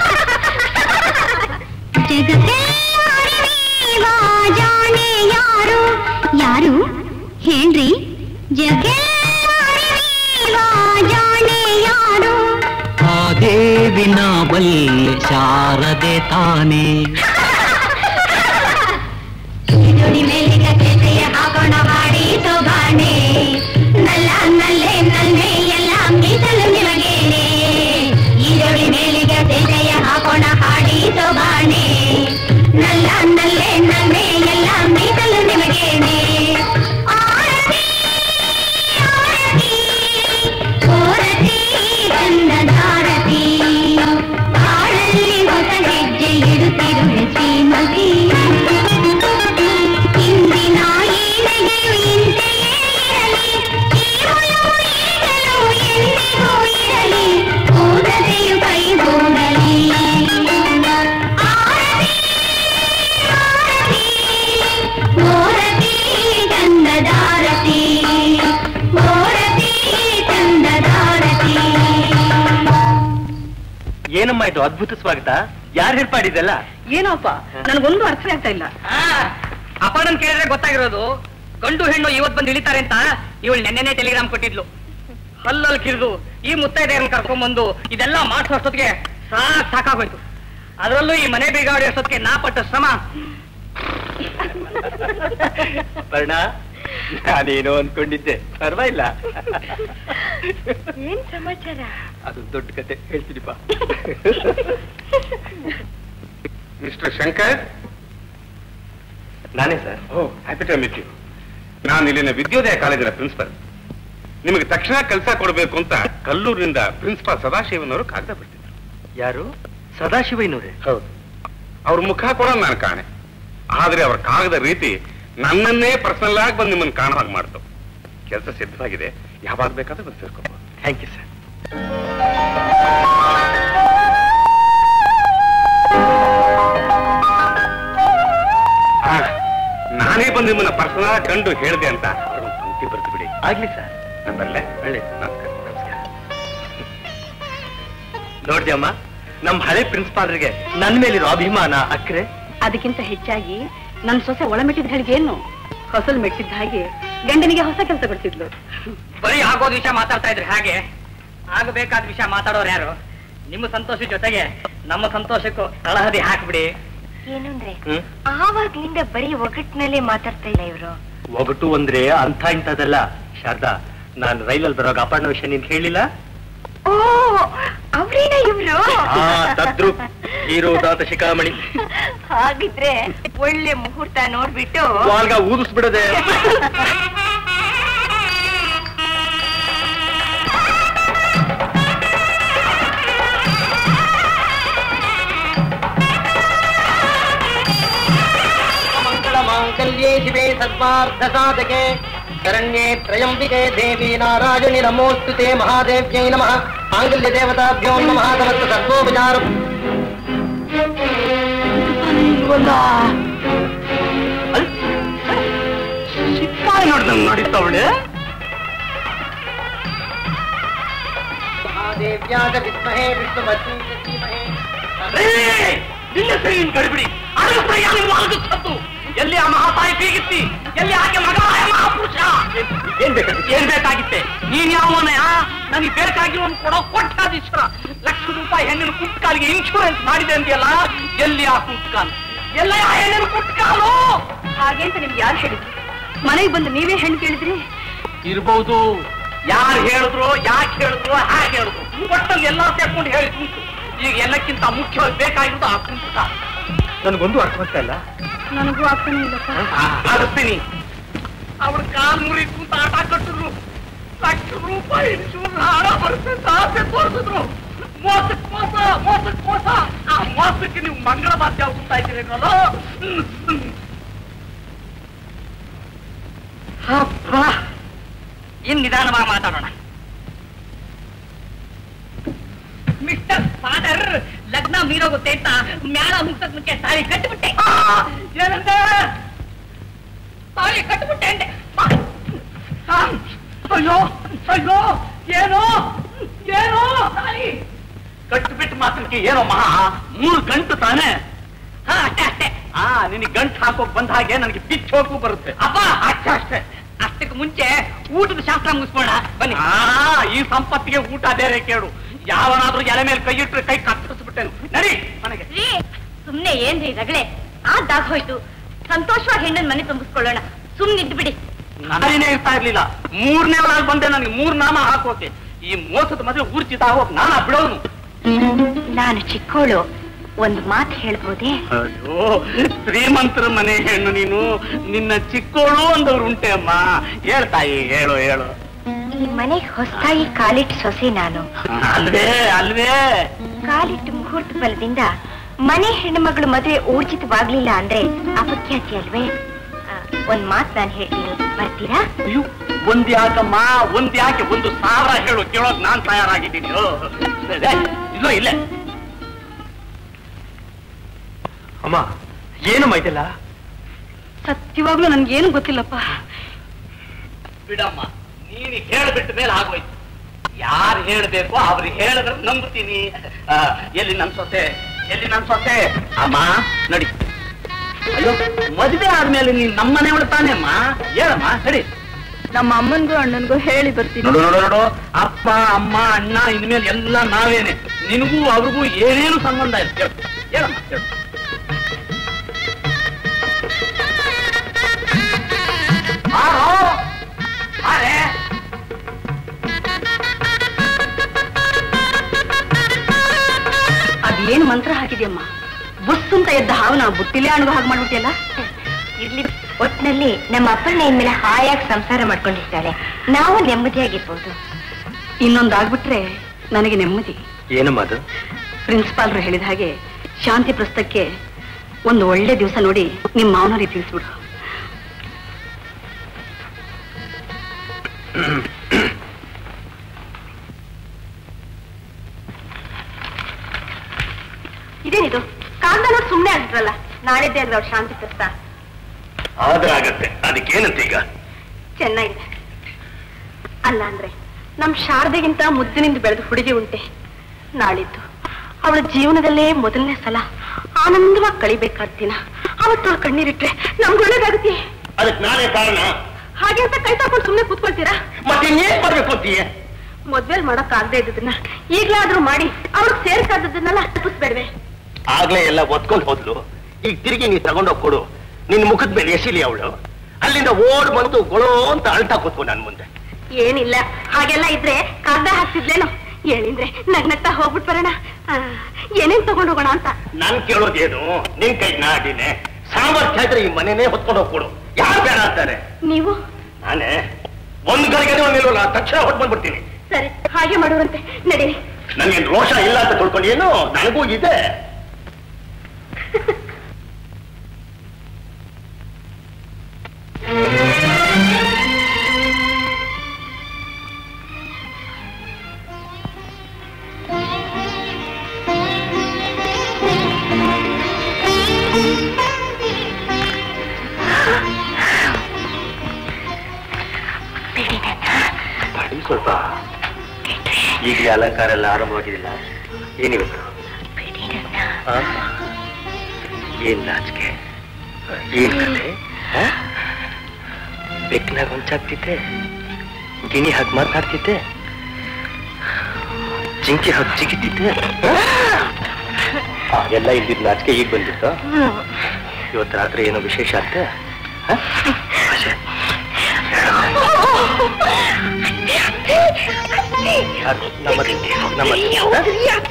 ಜಗತ್ತೆಲ್ಲ ಜಾಣೆ ಯಾರು ಯಾರು ಹೇಳ್ರಿ ಜಗತ್ತೆಲ್ಲ ಜಾಣೆ ಯಾರು ಆ ದೇವಿನ ಬಲ್ಲೆ ಶಾರದೆ ತಾನೇ ಜೋಡಿ ಮೇಲಿಗೆ ಕೆಸೆಯ ಹಾಕೋಣ ಮಾಡಿ ಸೋಬಾಣೆ ನಲ್ಲ ನಲ್ಲೆ ನಲ್ಲೆ ಎಲ್ಲ ಮೀಸಲು ನಿಮಗೇನೆ ಈ ಜೋಡಿ ಮೇಲಿಗೆ ಕೆಸೆಯ ಹಾಕೋಣ ಹಾಡಿ ಸೋಬಾಣೆ ನಲ್ಲ ನಲ್ಲೆ ನಲ್ಲೆ ಎಲ್ಲ ಮೀಸಲು ನಿಮಗೇನೆ ಆರತಿ ಆರತಿ ಓರತಿ ಚಂದದಾರತಿ ಬಾಳಲ್ಲಿ ಹೊಸ ಹೆಜ್ಜೆ ಇಡುತ್ತಿರುವೆ ಶ್ರೀಮತಿ ಇಂದಿನ ಈ ನಗೆಯು ಇಂತೆಯೇ ಇರಲಿ ಈ ಒಲವು ಈಗಲೂ ಎಂದಿಗೂ ಇರಲಿ ಕೂದಲೆಯು ಕೈಗೂಡಲಿ ಆರತಿ ಆರತಿ ಓರತಿ ಚಂದದಾರತಿ ಓರತಿ ಚಂದದಾರತಿ ಏನಮ್ಮ ಇದು ಅದ್ಭುತ ಸ್ವಾಗತ ಯಾರು ಹೇಳ್ಪಾಡಿದ್ದಲ್ಲ ಏನೋಪ್ಪ ನನಗೊಂದು ಅರ್ಥ ಆಗ್ತಾ ಇಲ್ಲ ಅಪಾರನ್ ಕೇಳಿದ್ರೆ ಗೊತ್ತಾಗಿರೋದು ಗಂಡು ಹೆಣ್ಣು ಇವತ್ ಬಂದು ಇಳಿತಾರೆ ಅಂತ ಇವಳು ನೆನ್ನೆನೆ ಟೆಲಿಗ್ರಾಮ್ ಕೊಟ್ಟಿದ್ಲು ಹಲ್ಲಲ್ಲಿ ಕಿರಿದು ಈ ಮುತ್ತೈದೆಯರನ್ನ ಕರ್ಕೊಂಡ್ಬಂದು ಇದೆಲ್ಲ ಮಾಡಿಸೋ ಅಷ್ಟೊತ್ತಿಗೆ ಸಾಕ್ ಸಾಕಾಗೋಯ್ತು ಅದರಲ್ಲೂ ಈ ಮನೆ ಬೀಗಾಡಿ ಅಷ್ಟೊತ್ತಿಗೆ ನಾ ಪಟ್ಟ ಶ್ರಮ ವರ್ಣ ನಾನೇನೋ ಅನ್ಕೊಂಡಿದ್ದೆ ಪರವಾಗಿಲ್ಲ ಏನ್ ಸಮಾಚಾರ ಅದು ದೊಡ್ಡ ಕತೆ ಹೇಳ್ತೀನಿಪ್ಪ ಮಿಸ್ಟರ್ ಶಂಕರ್ ನಾನೇ sir oh happy to meet you ನಾನು ಇಲ್ಲಿನ ವಿದ್ಯೋದಯ ಕಾಲೇಜಿನ ಪ್ರಿನ್ಸಿಪಲ್ ನಿಮಗೆ ತಕ್ಷಣ ಕೆಲಸ ಕೊಡಬೇಕು ಅಂತ ಕಲ್ಲೂರಿನಿಂದ ಪ್ರಿನ್ಸಿಪಾಲ್ ಸದಾಶಿವನವರು ಕಾಗದ ಬಿಡ್ತಿದ್ರು ಯಾರು ಸದಾಶಿವಯ್ಯನವ್ರೆ ಹೌದು ಅವ್ರ ಮುಖ ಕೂಡ ನಾನು ಕಾಣೆ ಆದ್ರೆ ಅವ್ರ ಕಾಗದ ರೀತಿ ನನ್ನನ್ನೇ ಪರ್ಸನಲ್ ಆಗಿ ಬಂದು ನಿಮ್ಮನ್ನು ಕಾಣೋ ಹಾಗೆ ಮಾಡ್ತು ಕೆಲಸ ಸಿದ್ಧವಾಗಿದೆ ಯಾವಾಗ ಬೇಕಾದ್ರೆ ಬಂದು ಸೇರ್ಕೋಬಹುದು ಥ್ಯಾಂಕ್ ಯು ಸರ್ ನಾನೇ ಬಂದು ನಿಮ್ಮನ್ನ ಪರ್ಸನಲ್ ಆಗಿ ಕಂಡು ಹೇಳಿದೆ ಅಂತ ಅವ್ರಿಗೊಂದು ಪಂಕ್ತಿ ಬರ್ತು ಬಿಡಿ ಆಗ್ಲಿ ಸರ್ ನಮ್ಮಲ್ಲೇ ಒಳ್ಳೆ ನಮಸ್ಕಾರ ನಮಸ್ಕಾರ ನೋಡ್ದ್ಯಮ್ಮ ನಮ್ ಹಳೆ ಪ್ರಿನ್ಸಿಪಾಲ್ರಿಗೆ ನನ್ ಮೇಲಿರೋ ಅಭಿಮಾನ ಅಕ್ರೆ ಅದಕ್ಕಿಂತ ಹೆಚ್ಚಾಗಿ ನನ್ನ ಸೊಸೆ ಒಳ ಮೆಟ್ಟಿದ ಹೇಳಿಗೆ ಏನು ಹೊಸಲು ಮೆಟ್ಟಿದ್ದ ಹಾಗೆ ಗಂಡನಿಗೆ ಹೊಸ ಕೆಲಸ ಕೊಡ್ತಿದ್ಲು ಬರೀ ಆಗೋದ್ ವಿಷಯ ಮಾತಾಡ್ತಾ ಇದ್ರೆ ಹಾಗೆ ಆಗಬೇಕಾದ ವಿಷಯ ಮಾತಾಡೋರು ಯಾರು ನಿಮ್ಮ ಸಂತೋಷದ ಜೊತೆಗೆ ನಮ್ಮ ಸಂತೋಷಕ್ಕೂ ತಳಹದಿ ಹಾಕ್ಬಿಡಿ ಏನು ಅಂದ್ರೆ ಹ್ಮ್ ಆವಾಗ್ಲಿಂದ ಬರೀ ಒಗಟ್ನಲ್ಲೇ ಮಾತಾಡ್ತಾ ಇಲ್ಲ ಇವ್ರು ಒಗಟು ಅಂದ್ರೆ ಅಂಥ ಇಂಥದಲ್ಲ ಶಾರದಾ ನಾನು ರೈಲಲ್ಲಿ ಬರೋಗ ಅಪಾರ್ಣ ವಿಷಯ ನೀನ್ ಹೇಳಿಲ್ಲ ಓ ಅವ್ರೇನ ಇವ್ರು ಆ ತದ್ರು ಹೀರೋ ದಾತ ಶಿಖಾಮಣಿ ಹಾಗಿದ್ರೆ ಒಳ್ಳೆ ಮುಹೂರ್ತ ನೋಡ್ಬಿಟ್ಟು ವಾಲ್ಗ ಊದಿಸ್ಬಿಡದೆ ಮಂಗಳ ಮಾಂಗಲ್ಯೇ ಶಿವೆ ಸರ್ವಾರ್ಥ ಸಾಧಕೆ ಶರಣ್ಯೇ ತ್ರಯಂಬಿಕೆ ದೇವಿ ನಾರಾಯಣಿ ನಮೋಸ್ತುತೆ ಮಹಾದೇವ್ಯೈ ನಮಃ ಮಾಂಗಲ್ಯ ದೇವತಾಭ್ಯೋ ನಮಃ ಸಮಸ್ತ ಸರ್ವೋಪಚಾರ ಸಿಪ್ಪಾಯಿ ನೋಡ್ದಂಗ್ ನೋಡಿತ್ತವಳೆ ಮಹಾದೇವ್ಯಾಗ ವಿದ್ಮಹೇ ವಿಷ್ಣುವರ್ಧಿ ಧೀಮಹಿ ನಿನ್ನ ಸೈನ್ ಗಡಿಬಿಡಿ ಅದು ಪ್ರಯಾಣ ಮಾರ್ಗದ್ದು ಎಲ್ಲಿ ಆ ಮಹಾತಾಯಿ ಬೀಗಿತ್ತಿ ಎಲ್ಲಿ ಆಕೆ ಮಗ ಆ ಮಹಾಪುರುಷ ಏನ್ ಬೇಕಾಗಿತ್ತು ಏನ್ ಬೇಕಾಗಿತ್ತೆ ನೀನ್ ಯಾವನ ನನಗೆ ಬೇಕಾಗಿ ಒಂದು ಕೊಡೋ ಕೊಟ್ಟಾದೀಶ್ವರ ಲಕ್ಷ ರೂಪಾಯಿ ಹೆಣ್ಣಿನ ಕುಟ್ಕಾಲಿಗೆ ಇನ್ಶೂರೆನ್ಸ್ ಮಾಡಿದೆ ಅಂತೆಯಲ್ಲ ಎಲ್ಲಿ ಆ ಕುಟ್ಕಾಲ್ ಎಲ್ಲ ಆ ಹೆಣ್ಣಿನ ಕುಟ್ಕಾಲು ಹಾಗೆ ಅಂತ ನಿಮ್ಗೆ ಯಾರು ಹೇಳಿದ್ರು ಮನೆಗೆ ಬಂದು ನೀವೇ ಹೆಣ್ಣು ಕೇಳಿದ್ರಿ ಇರ್ಬಹುದು ಯಾರು ಹೇಳಿದ್ರು ಯಾಕೆ ಹೇಳಿದ್ರು ಹಾಗೆ ಹೇಳಿದ್ರು ಒಟ್ಟಲ್ಲಿ ಎಲ್ಲ ಸೇರ್ಕೊಂಡು ಹೇಳಿ ಕುಂತು ಈಗ ಎಲ್ಲಕ್ಕಿಂತ ಮುಖ್ಯವಾಗಿ ಬೇಕಾಗಿರೋದು ಆ ಕುಂಟ ನನಗೊಂದು ಅರ್ಥ ಆಗ್ತಾ ಇಲ್ಲ ನನಗೂ ಆಗ್ತಾನೆ ಇಲ್ಲಪ್ಪ ಆಡಿಸ್ತೀನಿ ಅವ್ರ ಕಾಲ್ ಮುರಿ ಕುಂತ ಆಟ ಕಟ್ಟಿದ್ರು ಲಕ್ಷ ರೂಪಾಯಿ ಇನ್ಶೂರ್ ಹಣ ಬರುತ್ತೆ ಅಂತ ಆಸೆ ತೋರಿಸಿದ್ರು ಮೋಸಕ್ ಮೋಸ ಮೋಸಕ್ ಮೋಸ ಆ ಮೋಸಕ್ಕೆ ನೀವು ಮಂಗಳ ವಾದ್ಯ ಹೋಗ್ತಾ ಇದ್ದೀರಿ ಇನ್ ನಿಧಾನವಾಗಿ ಮಾತಾಡೋಣ ಮಿಸ್ಟರ್ ಫಾದರ್ ಲಗ್ನ ಮೀರೋಗುತ್ತೆ ಅಂತ ಮ್ಯಾಲ ಮುಗ್ಸಕ್ಕೆ ತಾಳಿ ಕಟ್ಟಿಬಿಟ್ಟೆ ಏನಂದ ಅಯ್ಯೋ ಅಯ್ಯೋ ಏನೋ ಏನೋ ತಾಯಿ ಕಟ್ಟು ಬಿಟ್ಟು ಮಾತಕ್ಕೆ ಏನೋ ಮಹಾ ಮೂರು ಗಂಟು ತಾನೆ ಹಾ ಅಷ್ಟೇ ಅಷ್ಟೇ ಆ ನಿನಗೆ ಗಂಟು ಹಾಕೋಕ್ ಬಂದ ಹಾಗೆ ನನಗೆ ಪಿಚ್ ಹೋಗು ಬರುತ್ತೆ ಅಪ್ಪ ಅಷ್ಟೇ ಅಷ್ಟೇ ಅಷ್ಟಕ್ಕೆ ಮುಂಚೆ ಊಟದ ಶಾಸ್ತ್ರ ಮುಗಿಸ್ಬೋಣ ಬನ್ನಿ ಆ ಈ ಸಂಪತ್ತಿಗೆ ಊಟ ಬೇರೆ ಕೇಳು ಯಾವನಾದ್ರೂ ಎಲೆ ಮೇಲೆ ಕೈ ಇಟ್ಟರೆ ಕೈ ಕತ್ತರಿಸ್ಬಿಟ್ಟೆನು ನಡಿ ಮನೆಗೆ ರೀ ಸುಮ್ನೆ ಏನ್ರಿ ರಗಳೆ ಆದಾಗ ಹೋಯ್ತು ಸಂತೋಷವಾಗಿ ಹೆಣ್ಣನ್ ಮನೆ ತುಂಬಿಸ್ಕೊಳ್ಳೋಣ ಸುಮ್ನಿದ್ದು ಬಿಡಿ ನಾನೇನೇ ಇರ್ತಾ ಇರ್ಲಿಲ್ಲ ಮೂರನೇ ಒಳಗೆ ಬಂದೆ ನನಗೆ ಮೂರ್ ನಾಮ ಹಾಕೋಕೆ ಈ ಮೋಸದ ಮದುವೆ ಊರ್ ಚಿತ ಹೋಗ್ ನಾನಾ ಬಿಡೋನು ನಾನು ಚಿಕ್ಕೋಳು ಒಂದು ಮಾತು ಹೇಳ್ಬೋದೇ ಅಯ್ಯೋ ಶ್ರೀಮಂತರ ಮನೆ ಹೆಣ್ಣು ನೀನು ನಿನ್ನ ಚಿಕ್ಕೋಳು ಅಂದವ್ರು ಉಂಟೆ ಅಮ್ಮ ಹೇಳ್ತಾಯಿ ಹೇಳು ಹೇಳು ಈ ಮನೆಗೆ ಹೊಸದಾಗಿ ಕಾಲಿಟ್ಟು ಸೊಸೆ ನಾನು ಅಲ್ವೇ ಅಲ್ವೇ ಕಾಲಿಟ್ಟು ಮುಹೂರ್ತ ಫಲದಿಂದ ಮನೆ ಹೆಣ್ಣುಮಗಳು ಮದುವೆ ಊರ್ಜಿತವಾಗ್ಲಿಲ್ಲ ಅಂದ್ರೆ ಅಪಖ್ಯಾತಿ ಅಲ್ವೇ ಆ, ಒಂದ್ ಮಾತ್ ನಾನು ಹೇಳ್ತೀನಿ ಬರ್ತೀರಾ ಅಯ್ಯೋ ಒಂದ್ ಯಾಕಮ್ಮ ಒಂದ್ ಯಾಕೆ ಒಂದು ಸಾವಿರ ಹೇಳು ಕೇಳೋಕ್ ನಾನ್ ತಯಾರಾಗಿದ್ದೀನಿ ಓ, ಇದೆ, ಇಲ್ಲೋ ಇಲ್ಲೇ ಅಮ್ಮ ಏನಮ್ಮ ಇದೆಲ್ಲ ಸತ್ಯವಾಗ್ಲೂ ನನ್ಗೇನು ಗೊತ್ತಿಲ್ಲಪ್ಪ ಬಿಡಮ್ಮ ನೀನು ಹೇಳ್ಬಿಟ್ಟ ಮೇಲೆ ಆಗೋಯ್ತು ಯಾರು ಹೇಳ್ಬೇಕು ಅವ್ರು ಹೇಳಿದ್ರೆ ನಂಬುತ್ತೀನಿ ಆ, ಎಲ್ಲಿ ನನ್ ಸೊಸೆ ಎಲ್ಲಿ ನನ್ ಸೊಸೆ ಅಮ್ಮ ನಡಿ ಅಯ್ಯೋ ಮದುವೆ ಆದ್ಮೇಲೆ ನೀನ್ ನಮ್ಮನೆ ತಾನೆ ಅಮ್ಮ ಹೇಳಮ್ಮ ಸರಿ ನಮ್ಮ ಅಮ್ಮನ್ಗೂ ಅಣ್ಣನ್ಗೂ ಹೇಳಿ ಬರ್ತೀನಿ ನೋಡು ನೋಡು ನೋಡು ಅಪ್ಪ ಅಮ್ಮ ಅಣ್ಣ ಇನ್ಮೇಲೆ ಎಲ್ಲ ನಾವೇನೆ ನಿನಗೂ ಅವ್ರಿಗೂ ಏನೇನು ಸಂಬಂಧ ಇಲ್ಲ ಹೇಳು ಹೇಳಮ್ಮ ಹೇಳು ಬಾರೋ, ಬಾರೆ. ಅದೇನು ಮಂತ್ರ ಹಾಕಿದ್ಯಮ್ಮ ಬುಸ್ ಅಂತ ಎದ್ದ ಹಾವನ ಬುಟ್ಟಿಲೆ ಅಣಗು ಹಾಗೆ ಮಾಡ್ಬಿಟ್ಟಿಯಲ್ಲ ಇರ್ಲಿ ಒಟ್ನಲ್ಲಿ ನಮ್ಮ ಅಪ್ಪಣ್ಣ ಇನ್ಮೇಲೆ ಹಾಯಾಗಿ ಸಂಸಾರ ಮಾಡ್ಕೊಂಡಿರ್ತಾಳೆ ನಾವು ನೆಮ್ಮದಿಯಾಗಿರ್ಬೋದು ಇನ್ನೊಂದು ಆಗ್ಬಿಟ್ರೆ ನನಗೆ ನೆಮ್ಮದಿ ಏನಮ್ಮ ಅದು ಪ್ರಿನ್ಸಿಪಾಲ್ರು ಹೇಳಿದ ಹಾಗೆ ಶಾಂತಿ ಪ್ರಸ್ತಕ್ಕೆ ಒಂದು ಒಳ್ಳೆ ದಿವಸ ನೋಡಿ ನಿಮ್ಮ ಮಾವನವ್ರಿಗೆ ತಿಳಿಸ್ಬಿಡು ಇದೇನಿದು ಕಾಗದ ನೋಡಿ ಸುಮ್ಮನೆ ಆಗಿದ್ರಲ್ಲ ನಾಳೆದ್ದೇ ಅಲ್ವಾ ಅವ್ರ ಶಾಂತಿ ಪ್ರಸ್ತ ಆದ್ರೆ ಆಗತ್ತೆ ಅದಕ್ಕೇನಂತ ಈಗ ಚೆನ್ನಾಗಿದೆ ಅಲ್ಲ ಅಂದ್ರೆ ನಮ್ ಶಾರದೆಗಿಂತ ಮುದ್ದಿನಿಂದ ಬೆಳೆದ ಹುಡುಗಿ ಉಂಟೆ ನಾಳಿದ್ದು ಅವಳ ಜೀವನದಲ್ಲೇ ಮೊದಲನೇ ಸಲ ಆನಂದವಾಗಿ ಕಳಿಬೇಕಾದ ದಿನ ಅವತ್ತು ಅವ್ಳು ಕಣ್ಣೀರಿಟ್ರೆ ನಮ್ಗೆ ಒಳ್ಳೇದಾಗುತ್ತೆ ಅದಕ್ಕೆ ನಾನೇ ಕಾರಣ ಹಾಗೆ ಅಂತ ಕೈ ತಕೊಂಡು ಸುಮ್ಮನೆ ಕೂತ್ಕೊಳ್ತೀರಾ ಮತ್ತೆ ಇನ್ನೇನ್ ಮಾಡ್ಬೇಕು ಅಂತೀಯ ಮದ್ವೆಲ್ ಮಾಡಕ್ ಆಗದೆ ಇದ್ದದನ್ನ ಈಗ್ಲಾದ್ರೂ ಮಾಡಿ ಅವ್ರಿಗೆ ಸೇರ್ಕಾದದನ್ನೆಲ್ಲ ತಪ್ಪಿಸ್ಬೇಡ್ವೆ ಆಗ್ಲೇ ಎಲ್ಲ ಒತ್ಕೊಂಡ್ ಹೋದ್ಲು ಈಗ ತಿರುಗಿ ನೀ ತಗೊಂಡೋಗ್ ಕೊಡು ನಿನ್ ಮುಖದ ಮೇಲೆ ಎಸಿಲಿ ಅವಳು ಅಲ್ಲಿಂದ ಓಡ್ ಬಂದು ಗೊಳೋ ಅಂತ ಅಳ್ತಾ ಕೂತ್ಕೊ ನನ್ ಮುಂದೆ ಏನಿಲ್ಲ ಹಾಗೆಲ್ಲ ಇದ್ರೆ ಕಾಗದ ಹಾಕ್ತಿದ್ಲೇನೋ ಹೇಳಿದ್ರೆ ನಗ್ನಗ್ತಾ ಹೋಗ್ಬಿಟ್ ಬರೋಣ ಆ, ಏನೇನ್ ತಗೊಂಡ್ ಹೋಗೋಣ ಅಂತ ನಾನ್ ಕೇಳೋದೇನು ನಿನ್ ಕೈ ನಾಡಿನೇ ಸಾಮರ್ಥ್ಯ ಇದ್ರೆ ಈ ಮನೆನೇ ಹೊತ್ಕೊಂಡು ಹೋಗ್ಕೊಡು ಯಾರು ಬೇಡ ಅಂತಾರೆ ನೀವು ನಾನೇ ಒಂದ್ ಗಳಿಗೆ ಒಂದಿಲ್ವಲ್ಲ ತಕ್ಷಣ ಹೊಟ್ಟು ಬಂದ್ಬಿಡ್ತೀನಿ ಸರಿ ಹಾಗೆ ಮಾಡೋರಂತೆ ನಡೀರಿ ನನ್ಗೇನ್ ರೋಷ ಇಲ್ಲ ಅಂತ ತಿಳ್ಕೊಂಡು ಏನು ನನಗೂ ಇದೆ ಮಾಡಿ ಸ್ವಲ್ಪ ಈಗಲೇ ಅಲಂಕಾರ ಎಲ್ಲ ಆರಂಭವಾಗಿದಿಲ್ಲ ಏನಿವತ್ತು ಆ? ಏನ್ ನಾಚಿಕೆ ಏನ್ ಕತೆ ಆ? ಬೆಕ್ಕಿನಾಗ ಹೊಂಚಾಗ್ತಿದ್ದೆ ಗಿಣಿ ಹಾಗೆ ಮಾತನಾಡ್ತಿದ್ದೆ ಜಿಂಕೆ ಹಾಗೆ ಜಿಗಿತಿದ್ದೆ ಎಲ್ಲ ಇಲ್ದಿದ್ ನಾಚಿಕೆ ಈಗ ಬಂದಿತ್ತು ಇವತ್ತು ರಾತ್ರಿ ಏನೋ ವಿಶೇಷ ಅಂತ ನಮ್ಮದು ನಮ್ಮದು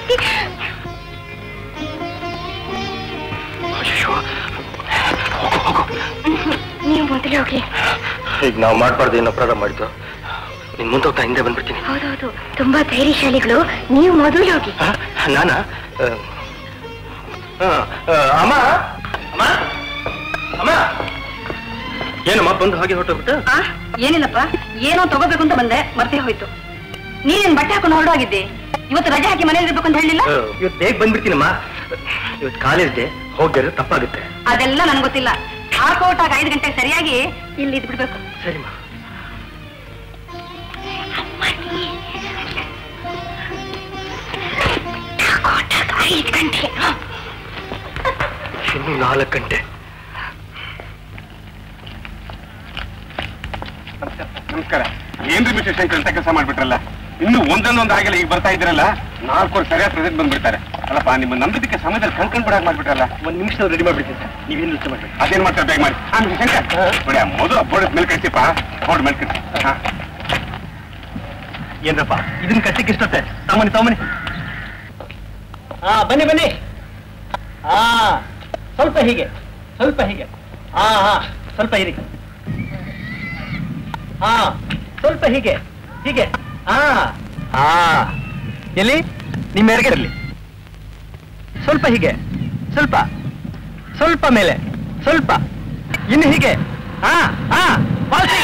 ನೀವು ಮೊದಲೇ ಹೋಗಿ ಈಗ ನಾವು ಮಾಡ್ಬಾರ್ದು ಏನು ಅಪರಾಧ ಮಾಡಿದ್ದು ನಿನ್ ಮುಂದೆ ಹೋಗ್ತಾ ಹಿಂದೆ ಬಂದ್ಬಿಡ್ತೀನಿ ಹೌದೌದು ತುಂಬಾ ಧೈರ್ಯಶಾಲಿಗಳು ನೀವು ಮೊದಲು ಹೋಗಿ ಆ, ನಾನಾ ಆ, ಆ, ಆ, ಅಮ್ಮ ಅಮ್ಮ ಅಮ್ಮ ಏನಮ್ಮ ಬಂದು ಹಾಗೆ ಹೊರಟೋಗ್ಬಿಟ್ಟು ಆ ಏನಿಲ್ಲಪ್ಪ ಏನೋ ತಗೋಬೇಕು ಅಂತ ಬಂದೆ ಮರ್ತೇ ಹೋಯ್ತು ನೀನೇನ್ ಬಟ್ಟೆ ಹಾಕೊಂಡು ಹೊರಡೋಗಿದ್ದೆ ಇವತ್ತು ರಜೆ ಹಾಕಿ ಮನೇಲಿ ಇರ್ಬೇಕು ಅಂತ ಹೇಳಿಲ್ಲ ಇವತ್ತು ಬೇಗ ಬಂದ್ಬಿಡ್ತೀನಮ್ಮ ಇವತ್ತು ಕಾಲೇಜ್ ಡೇ ಹೋಗಿದ್ರೆ ತಪ್ಪಾಗುತ್ತೆ ಅದೆಲ್ಲ ನನ್ಗೆ ಗೊತ್ತಿಲ್ಲ ಹಾಕೋಟಾಗ ಐದು ಗಂಟೆಗೆ ಸರಿಯಾಗಿ ಇಲ್ಲಿ ಇದ್ಬಿಡ್ಬೇಕು ಸರಿಮ್ಮ ಐದು ಗಂಟೆ ಇನ್ನು ನಾಲ್ಕು ಗಂಟೆ ನಮಸ್ಕಾರ ಏನ್ರಿ ಮಿಸ್ಟರ್ ಶಂಕರ್ ಅಂತ ಕೆಲಸ ಮಾಡ್ಬಿಟ್ರಲ್ಲ ಇನ್ನು ಒಂದೊಂದೊಂದು ಆಗಿಲ್ಲ ಈಗ ಬರ್ತಾ ಇದ್ರಲ್ಲ ನಾಲ್ಕು ವರ್ಷ ಸರಿಯಾದ ಪ್ರೆಸೆಂಟ್ ಬಂದ್ಬಿಡ್ತಾರೆ ಅಲ್ಲಪ್ಪ ನಿಮ್ಮ ನಂಬಿಕೆ ಸಮಯದಲ್ಲಿ ಕಣ್ಕೊಂಡ್ ಬಿಡಾಕ್ ಮಾಡ್ಬಿಟ್ರಲ್ಲ ಒಂದ್ ನಿಮಿಷ ರೆಡಿ ಮಾಡ್ಬಿಡ್ತೀನಿ ಸರ್ ನೀವೇನು ಯೋಚನೆ ಮಾಡ್ಬೇಡಿ ಅದೇನ್ ಮಾಡ್ತಾರೆ ಬೇಗ ಮಾಡಿ ಹಾ ಮಿಸ್ಟರ್ ಶಂಕರ್ ನೋಡಿ ಆ ಮೊದಲು ಬೋರ್ಡ್ ಮೇಲೆ ಕಳಿಸಿಪ್ಪ ಬೋರ್ಡ್ ಮೇಲೆ ಕಳಿಸಿ ಹಾ ಏನ್ರಪ್ಪ ಇದನ್ನ ಕಟ್ಟಕ್ಕೆ ಇಷ್ಟತ್ತೆ ಸಾಮಾನ್ಯ ಸಾಮಾನ್ಯ ಹಾ ಬನ್ನಿ ಬನ್ನಿ ಹಾ ಸ್ವಲ್ಪ ಹೀಗೆ ಸ್ವಲ್ಪ ಹೀಗೆ ಹಾ ಹಾ ಸ್ವಲ್ಪ ಇರಿ ಹಾ ಸ್ವಲ್ಪ ಹೀಗೆ ಹೀಗೆ ಹಾ ಹಾ ಎಲ್ಲಿ ನಿಮ್ಮ ಎಡಗೆ ಇರಲಿ ಸ್ವಲ್ಪ ಹೀಗೆ ಸ್ವಲ್ಪ ಸ್ವಲ್ಪ ಮೇಲೆ ಸ್ವಲ್ಪ ಇನ್ನು ಹೀಗೆ ಹಾ ಹಾ ಪಾಲ್ಸಿ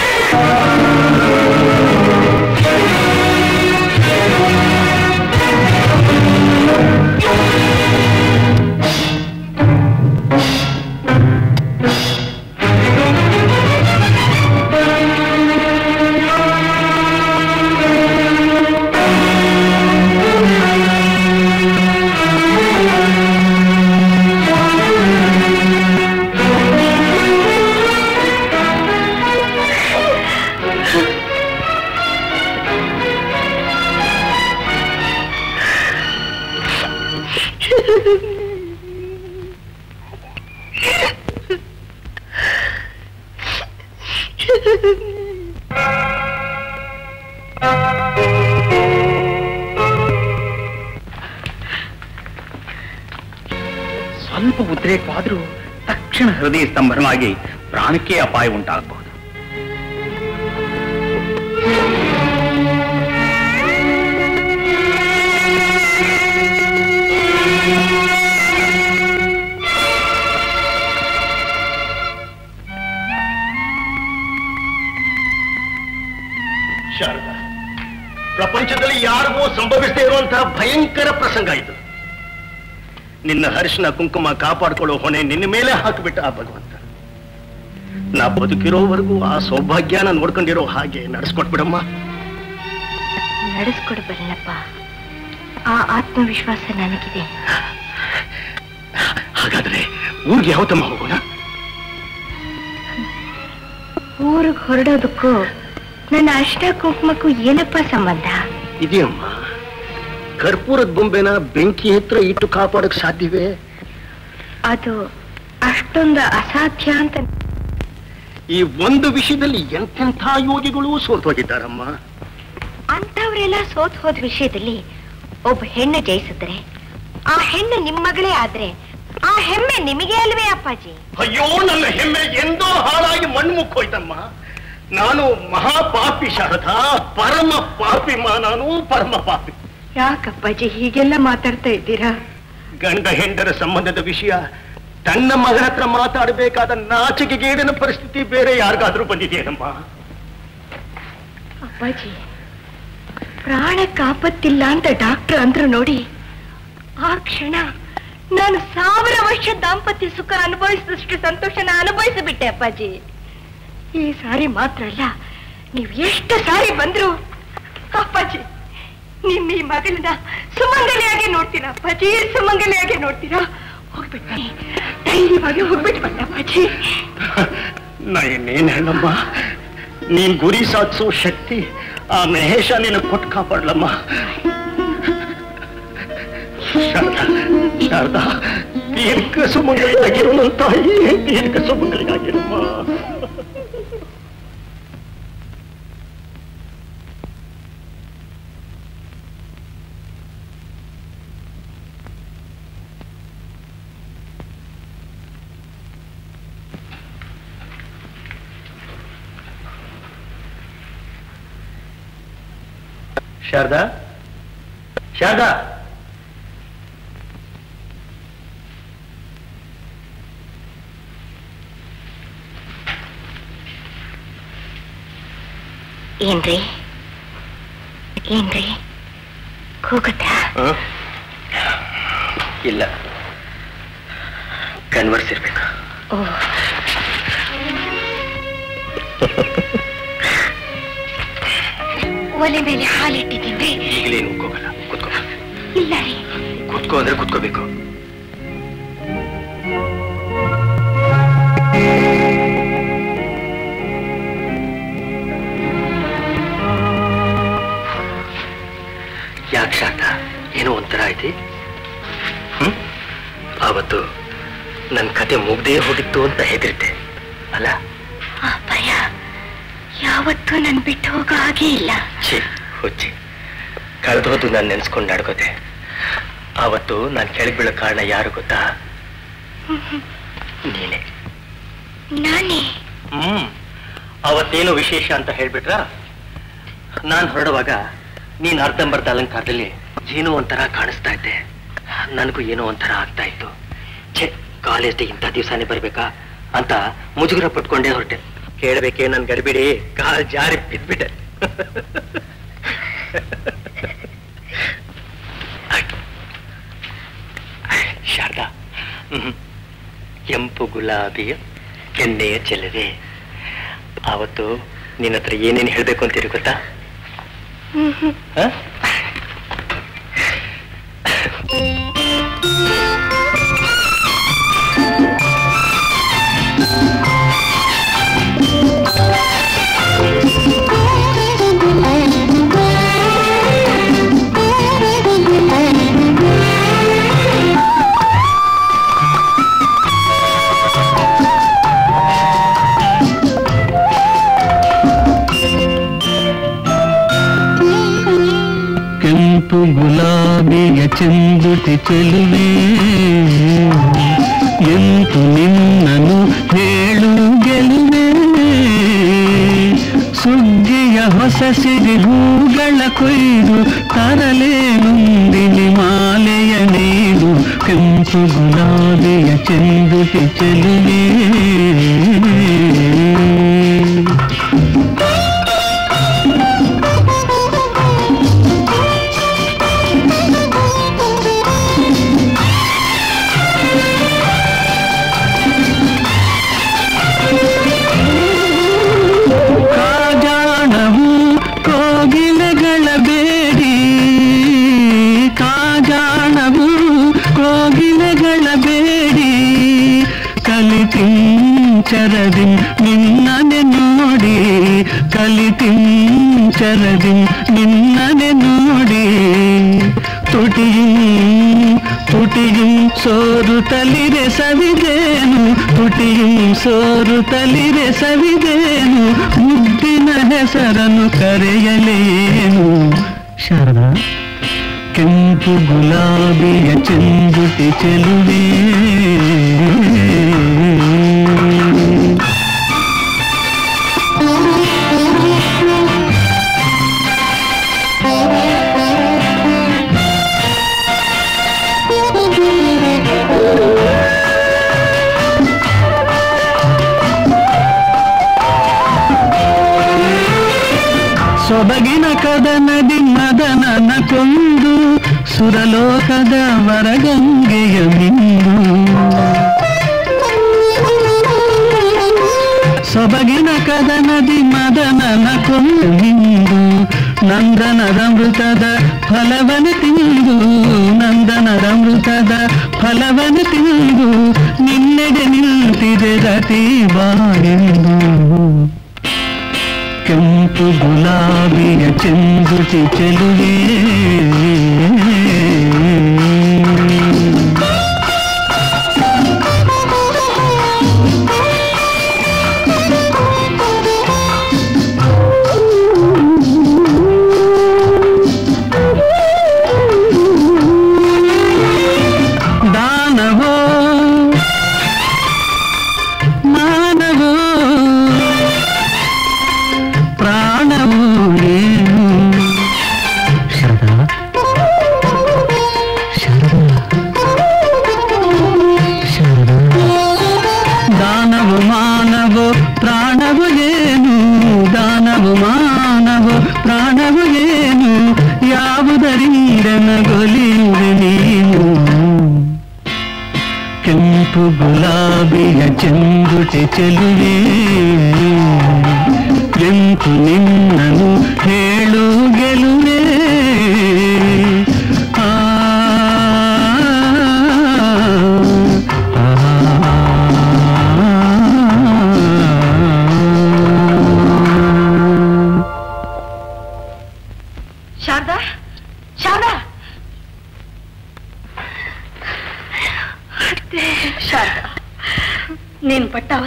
ಸ್ವಲ್ಪ ಉದ್ರೇಕವಾದರೂ ತಕ್ಷಣ ಹೃದಯ ಸ್ತಂಭನವಾಗಿ ಪ್ರಾಣಕ್ಕೆ ಅಪಾಯ ಉಂಟಾಗಬಹುದು ಶಾರದಾ ಪ್ರಪಂಚದಲ್ಲಿ ಯಾರಿಗೂ ಸಂಭವಿಸದೇ ಇರುವಂತಹ ಭಯಂಕರ ಪ್ರಸಂಗ ಇದು ನಿನ್ನ ಹರ್ಷನ ಕುಂಕುಮ ಕಾಪಾಡ್ಕೊಳ್ಳೋ ಹೊಣೆ ನಿನ್ನ ಮೇಲೆ ಹಾಕಿಬಿಟ್ಟ ಆ ಭಗವಂತ ನಾ ಬದುಕಿರೋವರೆಗೂ ಆ ಸೌಭಾಗ್ಯನ ನೋಡ್ಕೊಂಡಿರೋ ಹಾಗೆ ನಡೆಸ್ಕೊಟ್ಬಿಡಮ್ಮ ನಡೆಸ್ಕೊಡ್ಬಲ್ಲಪ್ಪ ಆ ಆತ್ಮವಿಶ್ವಾಸ ನನಗಿದೆ ಹಾಗಾದ್ರೆ ಊರಿಗೆ ಯಾವತ್ತಮ್ಮ ಹೋಗೋಣ ಊರಿಗೆ ಹೊರಡೋದಕ್ಕೂ ನನ್ನ ಅಷ್ಟ ಕುಂಕುಮಕ್ಕೂ ಏನಪ್ಪ ಸಂಬಂಧ ಇದೆಯಮ್ಮ ಕರ್ಪೂರದ ಬೊಂಬೆನ ಬೆಂಕಿ ಹತ್ರ ಇಟ್ಟು ಕಾಪಾಡಕ್ ಸಾಧ್ಯವೇ ಅದು ಅಷ್ಟೊಂದು ಅಸಾಧ್ಯ ಅಂತ ಈ ಒಂದು ವಿಷಯದಲ್ಲಿ ಎಂತೆಂಥ ಯೋಗಿಗಳು ಸೋತೋಗಿದ್ದಾರಮ್ಮ ಅಂತವ್ರೆಲ್ಲ ಸೋತ್ ಹೋದ ವಿಷಯದಲ್ಲಿ ಒಬ್ಬ ಹೆಣ್ಣು ಜಯಿಸಿದ್ರೆ ಆ ಹೆಣ್ಣು ನಿಮ್ಮ ಮಗಳೇ ಆದ್ರೆ ಆ ಹೆಮ್ಮೆ ನಿಮಗೆ ಅಲ್ವೇ ಅಪ್ಪಾಜಿ ಅಯ್ಯೋ ನನ್ನ ಹೆಮ್ಮೆ ಎಂದೋ ಹಾಳಾಗಿ ಮಣ್ಣು ಮುಕ್ಕೋಯ್ತಮ್ಮ ನಾನು ಮಹಾಪಾಪಿ ಶಾರದಾ ಪರಮ ಪಾಪಿಮ್ಮ ನಾನು ಪರಮ ಪಾಪಿ ಯಾಕಪ್ಪಾಜಿ ಹೀಗೆಲ್ಲ ಮಾತಾಡ್ತಾ ಇದ್ದೀರಾ ಗಂಡ ಹೆಂಡರ ಸಂಬಂಧದ ವಿಷಯ ತನ್ನ ಮಗನ ಹತ್ರ ಮಾತಾಡಬೇಕಾದ ನಾಚಿಕೆಗೇಡಿನ ಪರಿಸ್ಥಿತಿ ಬೇರೆ ಯಾರಿಗಾದ್ರೂ ಬಂದಿದೆಯೇನಮ್ಮ ಅಪ್ಪಾಜಿ ಪ್ರಾಣಕ್ಕೆ ಆಪತ್ತಿಲ್ಲ ಅಂತ ಡಾಕ್ಟರ್ ಅಂದ್ರು ನೋಡಿ ಆ ಕ್ಷಣ ನಾನು ಸಾವಿರ ವರ್ಷ ದಾಂಪತ್ಯ ಸುಖ ಅನುಭವಿಸಿದಷ್ಟು ಸಂತೋಷನ ಅನುಭವಿಸಿಬಿಟ್ಟೆ ಅಪ್ಪಾಜಿ ಈ ಸಾರಿ ಮಾತ್ರ ಅಲ್ಲ ನೀವು ಎಷ್ಟು ಸಾರಿ ಬಂದ್ರು ಅಪ್ಪಾಜಿ ನಿಮ್ಮ ಈ ಮಗಳನ್ನ ಸುಮಂಗಲಿಯಾಗಿ ನೋಡ್ತೀರಾ ಅಪ್ಪಾಜಿ ಸುಮಂಗಲಿಯಾಗಿ ನೋಡ್ತೀರಾ ಹೋಗ್ಬಿಟ್ಟು ಬನ್ನಿ ಧೈರ್ಯವಾಗಿ ಹೋಗ್ಬಿಟ್ಟು ಬನ್ನಿ ಅಪ್ಪಾಜಿ ನಾ ಇನ್ನೇನ್ ಹೇಳಮ್ಮ ನೀನ್ ಗುರಿ ಸಾಧಿಸೋ ಶಕ್ತಿ ಆ ಮಹೇಶ ನೀನು ಕೊಟ್ಟು ಕಾಪಾಡ್ಲಮ್ಮ ಶಾರದಾ ಶಾರದಾ ದೀರ್ಘ ಸುಮಂಗಲಿಯಾಗಿರೋ ನನ್ನ ತಾಯಿ ದೀರ್ಘ ಸುಮಂಗಲಿಯಾಗಿರಮ್ಮ ಶಾರದಾ ಶಾರದಾ ಏನ್ರಿ ಏನ್ರಿ ಕೂಗುತ್ತಾ ಇಲ್ಲ ಕನ್ವರ್ಸ್ ಇರ್ಬೇಕು ಓ ಒಲೆ ಮೇಲೆ ಹಾಲಿಟ್ಟಿದ್ದೀನಿ ಈಗಲೇನು ಹೋಗಲ್ಲ ಕೂತ್ಕೋ ಇಲ್ಲ ರೀ ಕುತ್ಕೋ ಅಂದ್ರೆ ಕುತ್ಕೋಬೇಕು ಯಾಕೆ ಶಾರದಾ ಏನೋ ಒಂಥರ ಐತಿ ಹ್ಮ್ ಆವತ್ತು ನನ್ನ ಕತೆ ಮುಗ್ದೇ ಹೋಗಿತ್ತು ಅಂತ ಹೆದರಿದ್ದೆ ಅಲ್ಲ ಆ ಭಯ ಯಾವತ್ತೂ ನನ್ ಬಿಟ್ಟು ಹೋಗೋ ಹಾಗೆ ಇಲ್ಲ ಛೀ ಹುಚ್ಚಿ ಕಳೆದೋದು ನಾನು ನೆನ್ಸ್ಕೊಂಡು ನಡ್ಕೋತೆ ಆವತ್ತು ನಾನು ಕೆಳಗೆ ಬೀಳೋ ಕಾರಣ ಯಾರು ಗೊತ್ತಾ ನೀನೆ ನಾನೇ ಹ್ಮ್ ಅವತ್ತೇನು ವಿಶೇಷ ಅಂತ ಹೇಳ್ಬಿಟ್ರ ನಾನು ಹೊರಡುವಾಗ ನೀನ್ ಅರ್ಧಂಬರ್ಧ ಅಲಂಕಾರದಲ್ಲಿ ಏನೋ ಒಂಥರ ಕಾಣಿಸ್ತಾ ಇದ್ದೆ ನನಗೂ ಏನೋ ಒಂಥರ ಆಗ್ತಾ ಇತ್ತು ಛೇ ಕಾಲೇಜ್ ಇಂಥ ದಿವಸನೇ ಬರ್ಬೇಕಾ ಅಂತ ಮುಜುಗರ ಪಟ್ಕೊಂಡೇ ಹೊರಟೆ ಕೇಳಬೇಕೆ ನನ್ ಗಡಿಬಿಡಿ ಕಾಲ್ ಜಾರಿ ಬಿದ್ಬಿಟ್ಟೆ ಶಾರದಾ ಹ್ಮ್ ಕೆಂಪು ಗುಲಾಬಿಯ ಕೆನ್ನೆಯ ಚೆಲ್ಲದೆ ಆವತ್ತು ನಿನ್ನ ಹತ್ರ ಏನೇನು ಹೇಳ್ಬೇಕು ಅಂತೀರಿ ಗೊತ್ತಾ ಹ? ಕೆಂಪು ಗುಲಾಬಿಯ ಚೆಂದುಟಿ ಚೆಲುವೆ ಎಂತು ನಿನ್ನನು ಹೇಳು ಗೆಲುವೆ ಸುಗ್ಗಿಯ ಹೊಸ ಸಿರಿ ಹೂಗಳ ಕೊಯ್ದು ತರಲೇ ಮುಂದಿನಿ ಮಾಲೆಯ ನೀಡು ಕೆಂಪು ಗುಲಾಬಿಯ ಚೆಂದುಟಿ ಚೆಲುವೆ ಕಾಜಾಣವು ಕೋಗಿಲೆಗಳ ಬೇಡಿ ಕಾಜಾಣವು ಕೋಗಿಲೆಗಳ ಬೇಡಿ ಕಲಿತಿಂಚರದಿ ನಿನ್ನನೆ ನೋಡಿ ಕಲಿತಿಂಚರದಿ ನಿನ್ನನೆ ನೋಡಿ ತುಟಿಯು ತುಟಿಯು ಸೋರು ತಲಿರೆ ಸವಿದೇನು ತುಟಿಯು ಸೋರು ತಲಿರೆ ಸವಿದೇನು ಮುದ್ದಿನ ಹೆಸರನ್ನು ಕರೆಯಲೇನು ಶಾರದಾ ಕೆಂಪು ಗುಲಾಬಿಯ ಚೆಂದುಟಿ ಚೆಲುವೆ ಸೊಬಗಿನ ಕದನದಿ ಮದನನ ಕೊಂದು ಸುರಲೋಕದ ವರಗಂಗೆಯ ಮಿಂದು ಸೊಬಗಿನ ಕದನದಿ ಮದನನ ಕೊಂದು ನಿಂದು ನಂದನದ ಮೃತದ ಫಲವನು ತಿಂದು ನಂದನದ ಮೃತದ ಫಲವನು ತಿಂದು ನಿನ್ನೆಡೆ ನಿಂತಿದೆ ರತಿ ಬಾಳೆಂದು ಕೆಂಪು ಗುಲಾಬಿಯ ಚೆಂದುಟಿ ಚೆಲುವೆ ದಾನವೋ ಮಾನವೋ ಪ್ರಾಣವೋ ಏನು ಶರದಾ ಶರದಾ ಶರದಾ ದಾನವು ಮಾನವೋ ಪ್ರಾಣವು ಏನು ದಾನವು ಮಾನವೋ ಪ್ರಾಣವು ಏನು ಯಾವುದರಿಂದ ನಗೊಲಿಯುವೆ ನೀನು ಕೆಂಪು ಗುಲಾಬಿಯ ಚೆಂದುಟೆ ಚೆಲುವೆ ಎಂತು ನಿನ್ನನು ಹೇಳು ಗೆಲುವೆ ಆ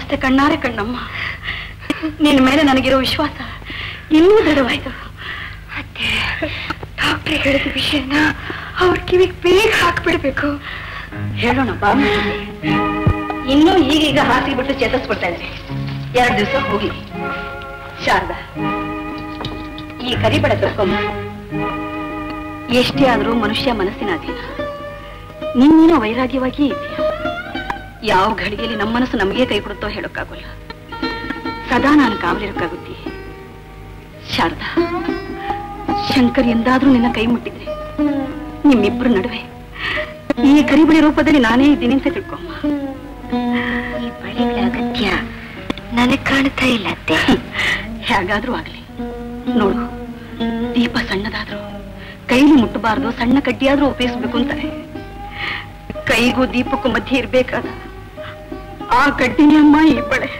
ಅವಸ್ಥೆ ಕಣ್ಣಾರೆ ಕಣ್ಣಮ್ಮ ನಿನ್ನ ಮೇಲೆ ನನಗಿರೋ ವಿಶ್ವಾಸ ಇನ್ನೂ ದೃಢವಾಯ್ತು ಅತ್ತೆ ಡಾಕ್ಟ್ರ್ ಹೇಳಿದ ವಿಷಯನ ಅವ್ರ ಕಿವಿಗೆ ಬೇಗ ಹಾಕ್ಬಿಡ್ಬೇಕು ಹೇಳೋಣ ಬಾ ಇನ್ನೂ ಈಗೀಗ ಹಾಸಿ ಬಿಟ್ಟು ಚೇತರಿಸ್ಬಿಡ್ತಾ ಇದ್ದಾರೆ ಎರಡು ದಿವಸ ಹೋಗಿ ಶಾರದಾ ಈ ಕರಿಬಡ ತಕ್ಕೊಂಬ ಎಷ್ಟೇ ಆದ್ರೂ ಮನುಷ್ಯ ಮನಸ್ಸಿನ ಅಧೀನ ನಿನ್ನೇನೋ ವೈರಾಗ್ಯವಾಗಿ ಇದೆಯಾ ಯಾವ ಘಳಿಗೆಯಲ್ಲಿ ನಮ್ಮ ಮನಸ್ಸು ನಮಗೆ ಕೈ ಕೊಡುತ್ತೋ ಹೇಳೋಕ್ಕಾಗಲ್ಲ ಸದಾ ನಾನು ಕಾವಲಿರೋಕ್ಕಾಗುತ್ತೆ ಶಾರದಾ ಶಂಕರ್ ಎಂದಾದ್ರೂ ನಿನ್ನ ಕೈ ಮುಟ್ಟಿದ್ರೆ ನಿಮ್ಮಿಬ್ಬರ ನಡುವೆ ಈ ಕರಿಬಳಿ ರೂಪದಲ್ಲಿ ನಾನೇ ಇದ್ದೀನಿ ಅಂತ ತಿಳ್ಕೊಮ್ಮ ಈ ಬಳಿಗಳ ಅಗತ್ಯ ನನಗ್ ಕಾಣ್ತಾ ಇಲ್ಲ ಅತ್ತೆ ಹೇಗಾದ್ರೂ ಆಗ್ಲಿ ನೋಡು ದೀಪ ಸಣ್ಣದಾದ್ರೂ ಕೈಲಿ ಮುಟ್ಟಬಾರ್ದು ಸಣ್ಣ ಕಡ್ಡಿಯಾದ್ರೂ ಉಪಯೋಗಿಸ್ಬೇಕು ಅಂತಾರೆ ಕೈಗೂ ದೀಪಕ್ಕೂ ಮಧ್ಯೆ ಇರ್ಬೇಕಾದ ಆ ಕಡ್ಡಿನೇ ಅಮ್ಮ ಈ ಬಳೆ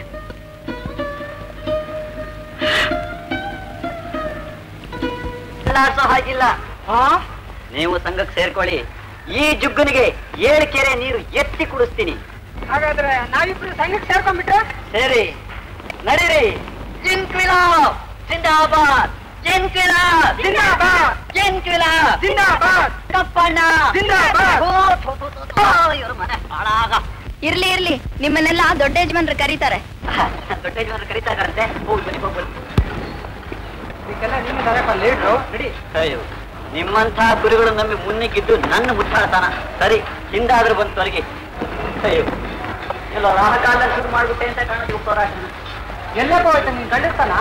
ಹಾಗಿಲ್ಲ ನೀವು ಸಂಘಕ್ಕೆ ಸೇರ್ಕೊಳ್ಳಿ ಈ ಜುಗ್ಗನಿಗೆ ಏಳು ಕೆರೆ ನೀರು ಎತ್ತಿ ಕುಡಿಸ್ತೀನಿ ಹಾಗಾದ್ರೆ ನಾವಿಬ್ರು ಸಂಘಕ್ಕೆ ಸೇರ್ಕೊಂಡ್ಬಿಟ್ರೆ ಸೇರಿ ನಡೀರಿ ಜಿನ್ಕ್ವಿಲಾಬ್ ಜಿಂದಾಬಾದ್ ಜಿನ್ಕ್ವಿಲಾಬ್ ಜಿಂದಾಬಾದ್! ಜಿನ್ಕ್ವಿಲಾಬ್ ಜಿಂದಾಬಾದ್! ಕಪ್ಪಣ್ಣ ಜಿಂದಾಬಾದ್! ಓ, ಥು, ಥು, ಥು, ಥು, ಇವ್ರ ಮನೆ ಹಾಳಾಗ ಇರ್ಲಿ ಇರ್ಲಿ ನಿಮ್ಮನ್ನೆಲ್ಲ ದೊಡ್ಡ ಯಜಮಾನ್ರು ಕರೀತಾರೆ ದೊಡ್ಡ ಯಜಮಾನರು ಕರೀತಾ ಇದ್ದಾರಂತೆ ಹೋಗಿ ಬನ್ನಿ ಹೋಗಿ ಬನ್ನಿ ಇದಕ್ಕೆಲ್ಲ ನಿಮ್ಮ ದರಪ್ಪ ಲೀಡ್ರು ನಡಿ ಅಯ್ಯೋ ನಿಮ್ಮಂಥ ಗುರುಗಳು ನಮ್ಮಿ ಮುನ್ನಿಗಿದ್ದು ನನ್ನ ಮುಟ್ಟಾಳ್ತಾನ ಸರಿ ಹಿಂದಾದ್ರೂ ಬಂದು ತೊಲಗಿ ಅಯ್ಯೋ ಎಲ್ಲ ರಾಹಕಾಲ ಶುರು ಮಾಡ್ಬಿಟ್ಟೆ ಅಂತ ಕಾಣುತ್ತೆ ಉಪರಾಟ ಎಲ್ಲಪ್ಪ ಹೋಯ್ತು ನೀನ್ ಕಂಡಿರ್ತಾನ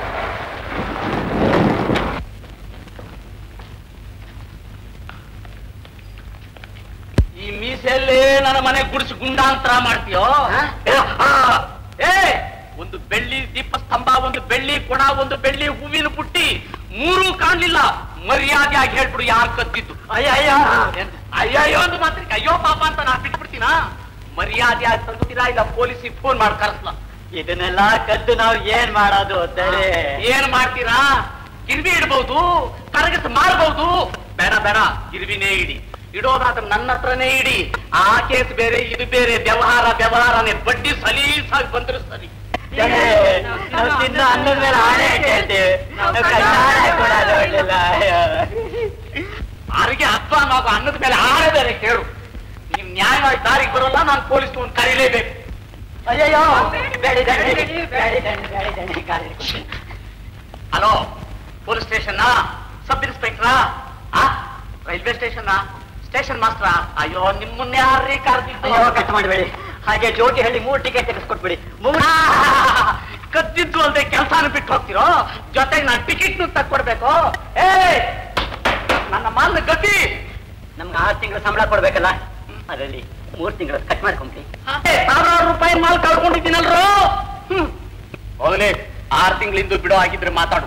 ಈ ಮೀಸೆಯಲ್ಲಿ ನನ್ನ ಮನೆ ಗುಡಿಸಿ ಗುಂಡಾಂತರ ಮಾಡ್ತೀಯೋ ಏ, ಆ, ಏ ಒಂದು ಬೆಳ್ಳಿ ದೀಪಸ್ತಂಭ ಒಂದು ಬೆಳ್ಳಿ ಕೊಡ ಒಂದು ಬೆಳ್ಳಿ ಹೂವಿನ ಬುಟ್ಟಿ ಮೂರೂ ಕಾಣ್ಲಿಲ್ಲ ಮರ್ಯಾದೆ ಆಗಿ ಹೇಳ್ಬಿಡು ಯಾರು ಕದ್ದಿದ್ದು ಅಯ್ಯ ಅಯ್ಯ ಅಯ್ಯಯ್ಯೋ ಒಂದು ಮಾತ್ರಕ್ಕೆ ಅಯ್ಯೋ ಪಾಪ ಅಂತ ನಾ ಬಿಟ್ಬಿಡ್ತೀನ ಮರ್ಯಾದೆ ಆಗಿ ತಂದುತ್ತೀರಾ ಇಲ್ಲ ಪೊಲೀಸಿಗೆ ಫೋನ್ ಮಾಡಿ ಕಳಿಸ್ಲ ಇದನ್ನೆಲ್ಲ ಕದ್ದು ನಾವು ಏನ್ ಮಾಡೋದು ಸರಿ ಏನ್ ಮಾಡ್ತೀರಾ ಗಿರ್ವಿ ಇಡ್ಬಹುದು ಕರಗಸ್ ಮಾರ್ಬಹುದು ಬೇಡ ಬೇಡ ಗಿರ್ವಿನೇ ಇಡಿ ಇಡೋದಾದ್ರೆ ನನ್ನ ಹತ್ರನೇ ಇಡಿ ಆ ಕೇಸ್ ಬೇರೆ ಇದು ಬೇರೆ ವ್ಯವಹಾರ ವ್ಯವಹಾರನೇ ಬಡ್ಡಿ ಸಲೀಸಾಗಿ ಬಂದ್ರೆ ಸರಿ ನಾವು ತಿನ್ನೋ ಅನ್ನದ ಮೇಲೆ ಆಣೆ ಕೇಳ್ತೀವಿ ನಾವು ಕಣ್ಣಾರೆ ಕೊಡೋದು ಒಳ್ಳೆಲ್ಲ. ಅಯ್ಯೋ. ಯಾರಿಗೆ ಅರ್ಥ ಆಗೋ ಅನ್ನದ ಮೇಲೆ ಆಳೆ ಬೇರೆ ಕೇಳು ನೀವು ನ್ಯಾಯವಾಗಿ ದಾರಿಗೆ ಬರೋಲ್ಲ ನಾನು ಪೊಲೀಸ್ ಒಂದು ಕರೀಲೇಬೇಕು ಅಯ್ಯಯ್ಯೋ ಬೇಡಿ ದಂಡಿ, ಬೇಡಿ ದಂಡಿ, ಬೇಡಿ ದಂಡಿ, ಗಾಳಿ ಹಿಡ್ಕೊಂಡು. ಹಲೋ ಪೊಲೀಸ್ ಸ್ಟೇಷನ್ ಸಬ್ ಇನ್ಸ್ಪೆಕ್ಟ್ರಾ ರೈಲ್ವೆ ಸ್ಟೇಷನ್ ಸ್ಟೇಷನ್ ಮಾಸ್ಟ್ರಾ ಅಯ್ಯೋ ನಿಮ್ಮನ್ನ ಯಾರೀ ಕರೆದಿದ್ದು ಅಯ್ಯೋ ಕಟ್ ಮಾಡಬೇಡಿ ಹಾಗೆ ಜೋಟಿ ಹಳ್ಳಿ ಮೂರು ಟಿಕೆಟ್ ತೆಗೆಸ್ಕೊಟ್ಬಿಡಿ ಮೂರು ಕದ್ದಿದ್ದು ಅಲ್ದೆ ಕೆಲಸಾನ ಬಿಟ್ಟು ಹೋಗ್ತಿರೋ ಜೊತೆಗೆ ನಾನು ಟಿಕೆಟ್ ತಕ್ಕೊಡ್ಬೇಕು ಏ ನನ್ನ ಮಾಲ್ನ ಗತಿ ನಮ್ಗೆ ಆರು ತಿಂಗಳು ಸಂಬಳ ಕೊಡ್ಬೇಕಲ್ಲ ಅದರಲ್ಲಿ ಮೂರು ತಿಂಗಳು ಕಟ್ ಮಾಡ್ಕೊಂಬಿಡಿ ಏ, ಸಾವಿರಾರು ರೂಪಾಯಿ ಮಾಲ್ ಕಳ್ಕೊಂಡಿದ್ದೀನಲ್ರೋ ಹ್ಮ್ ಹೋಗ್ಲಿ ಆರು ತಿಂಗಳಿಂದ ಬಿಡೋ ಆಗಿದ್ರೆ ಮಾತಾಡು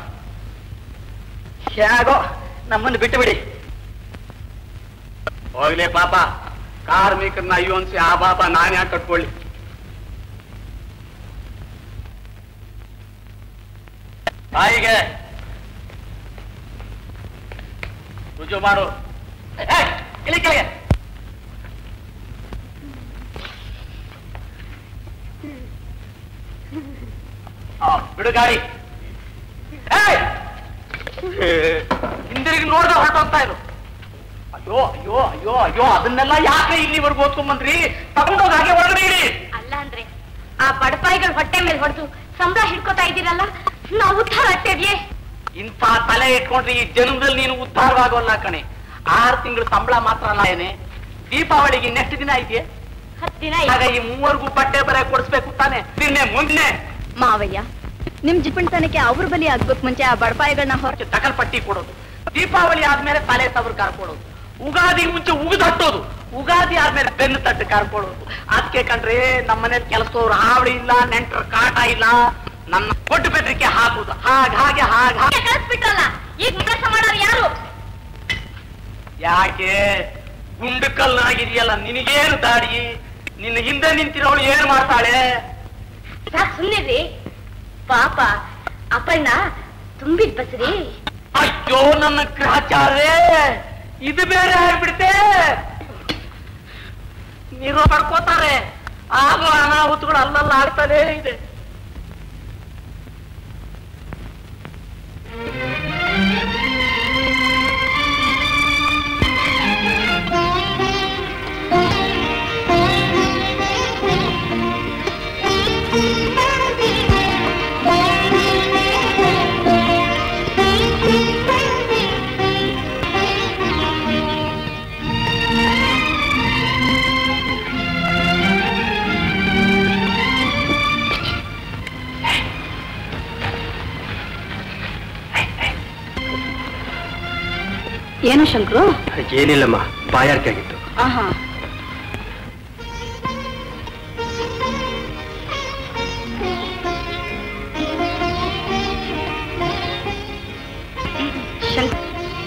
ಹೇಗೋ ನಮ್ಮನ್ನು ಬಿಟ್ಟು ಬಿಡಿ ಹೋಗ್ಲಿ ಪಾಪ ಕಾರ್ಮಿಕರನ್ನ ಅಯ್ಯೋ ಅನ್ಸಿ ಆ ಪಾಪ ನಾನ್ ಯಾಕೆ ಕಟ್ಕೊಳ್ಳಿ ತಾಯಿಗೆ ರುಜು ಮಾಡು ಏ, ಇಳಿ ಕೆಳಗೆ ಆ, ಬಿಡು ಗಾಡಿ ಏಯ್! ಹಿಂದಿರುಗಿ ನೋಡ್ದ ಹೊರಟೋಗ್ತಾ ಇರು ಅಯ್ಯೋ ಅಯ್ಯೋ ಅಯ್ಯೋ ಅಯ್ಯೋ ಅದನ್ನೆಲ್ಲ ಯಾಕೆ ಇಲ್ಲಿವರೆಗೂ ಓದ್ಕೊಂಡ್ ಬಂದ್ರಿ ತಗೊಂಡೋಗಿ ಹಾಗೆ ಒಳಗಡೆ ಇಡಿ ಅಲ್ಲ ಅಂದ್ರೆ ಆ ಬಡಪಾಯಿಗಳು ಹೊಟ್ಟೆ ಮೇಲೆ ಹೊಡೆದು ಸಂಬಳ ಹಿಡ್ಕೋತಾ ಇದ್ದೀರಲ್ಲ ನಾವು ಉದ್ಧಾರ ಆಗ್ತೇವ್ಯೇ ಇಂಥ ತಲೆ ಇಟ್ಕೊಂಡ್ರೆ ಈ ಜನ್ಮದಲ್ಲಿ ನೀನು ಉದ್ಧಾರವಾಗೋಲ್ಲ ಕಣೆ ಆರು ತಿಂಗಳು ಸಂಬಳ ಮಾತ್ರ ಅಲ್ಲ ಏನೇ ದೀಪಾವಳಿಗೆ ಇನ್ನೆಷ್ಟು ದಿನ ಐತೆ ಹತ್ತು ದಿನ ಆಗ ಈ ಮೂವರ್ಗೂ ಬಟ್ಟೆ ಬರೆ ಕೊಡಿಸ್ಬೇಕು ತಾನೆ ನಿನ್ನೆ ಮುಂದೆ ಮಾವಯ್ಯ ನಿಮ್ ಜಿಪುಣತನಕ್ಕೆ ಅವ್ರ ಬಲಿ ಆಗ್ಬೇಕು ಮುಂಚೆ ಆ ಬಡಪಾಯಿಗಳನ್ನ ಹೊರ ತಕಲ್ ಪಟ್ಟಿ ಕೊಡೋದು ದೀಪಾವಳಿ ಆದ್ಮೇಲೆ ತಲೆ ತವರು ಕಾರ್ಕೊಡೋದು ಉಗಾದಿ ಮುಂಚೆ ಉಗಿದು ಹಟ್ಟೋದು ಉಗಾದಿ ಆದ್ಮೇಲೆ ಬೆನ್ನು ತಟ್ಟು ಕಾರ್ಕೊಡೋದು ಅದಕ್ಕೆ ಕಂಡ್ರೆ ನಮ್ಮನೇಲಿ ಕೆಲಸದವ್ರು ಹಾವಳಿ ಇಲ್ಲ ನೆಂಟರ ಕಾಟ ಇಲ್ಲ ನನ್ನ ಕೊಟ್ಟು ಬೆದರಿಕೆ ಹಾಕುದು ಹಾಗ ಹಾಗೆ ಹಾಗ ಹಾಗೆ ಕಳಿಸ್ಬಿಟ್ರಲ್ಲ ಈಗ ಕೆಲಸ ಮಾಡೋರು ಯಾರು ಯಾಕೆ ಗುಂಡು ಕಲ್ಲಾಗಿದೆಯಲ್ಲ ನಿನಗೇನು ದಾಡಿ ನಿನ್ನ ಹಿಂದೆ ನಿಂತಿರೋಳು ಏನ್ ಮಾಡ್ತಾಳೆ ಸಾಕ್ ಸುಮ್ನಿರಿ ಪಾಪ ಅಪ್ಪಣ್ಣ ತುಂಬಿದ್ ಬಸ್ರಿ ಅಯ್ಯೋ ನನ್ನ ಗ್ರಹಚಾರೇ ಇದು ಬೇರೆ ಆಗ್ಬಿಡ್ತೆ ನೀರು ಪಡ್ಕೋತಾರೆ ಆಗೋ ಅನಾಹುತಗಳು ಅಲ್ಲಲ್ಲ ಆಗ್ತಾನೇ ಇದೆ ಏನು ಶಂಕರು ಏನಿಲ್ಲಮ್ಮ ಬಾಯಾರಿಕೆ ಆಗಿತ್ತು ಆಹಾ ಶಂಕರ್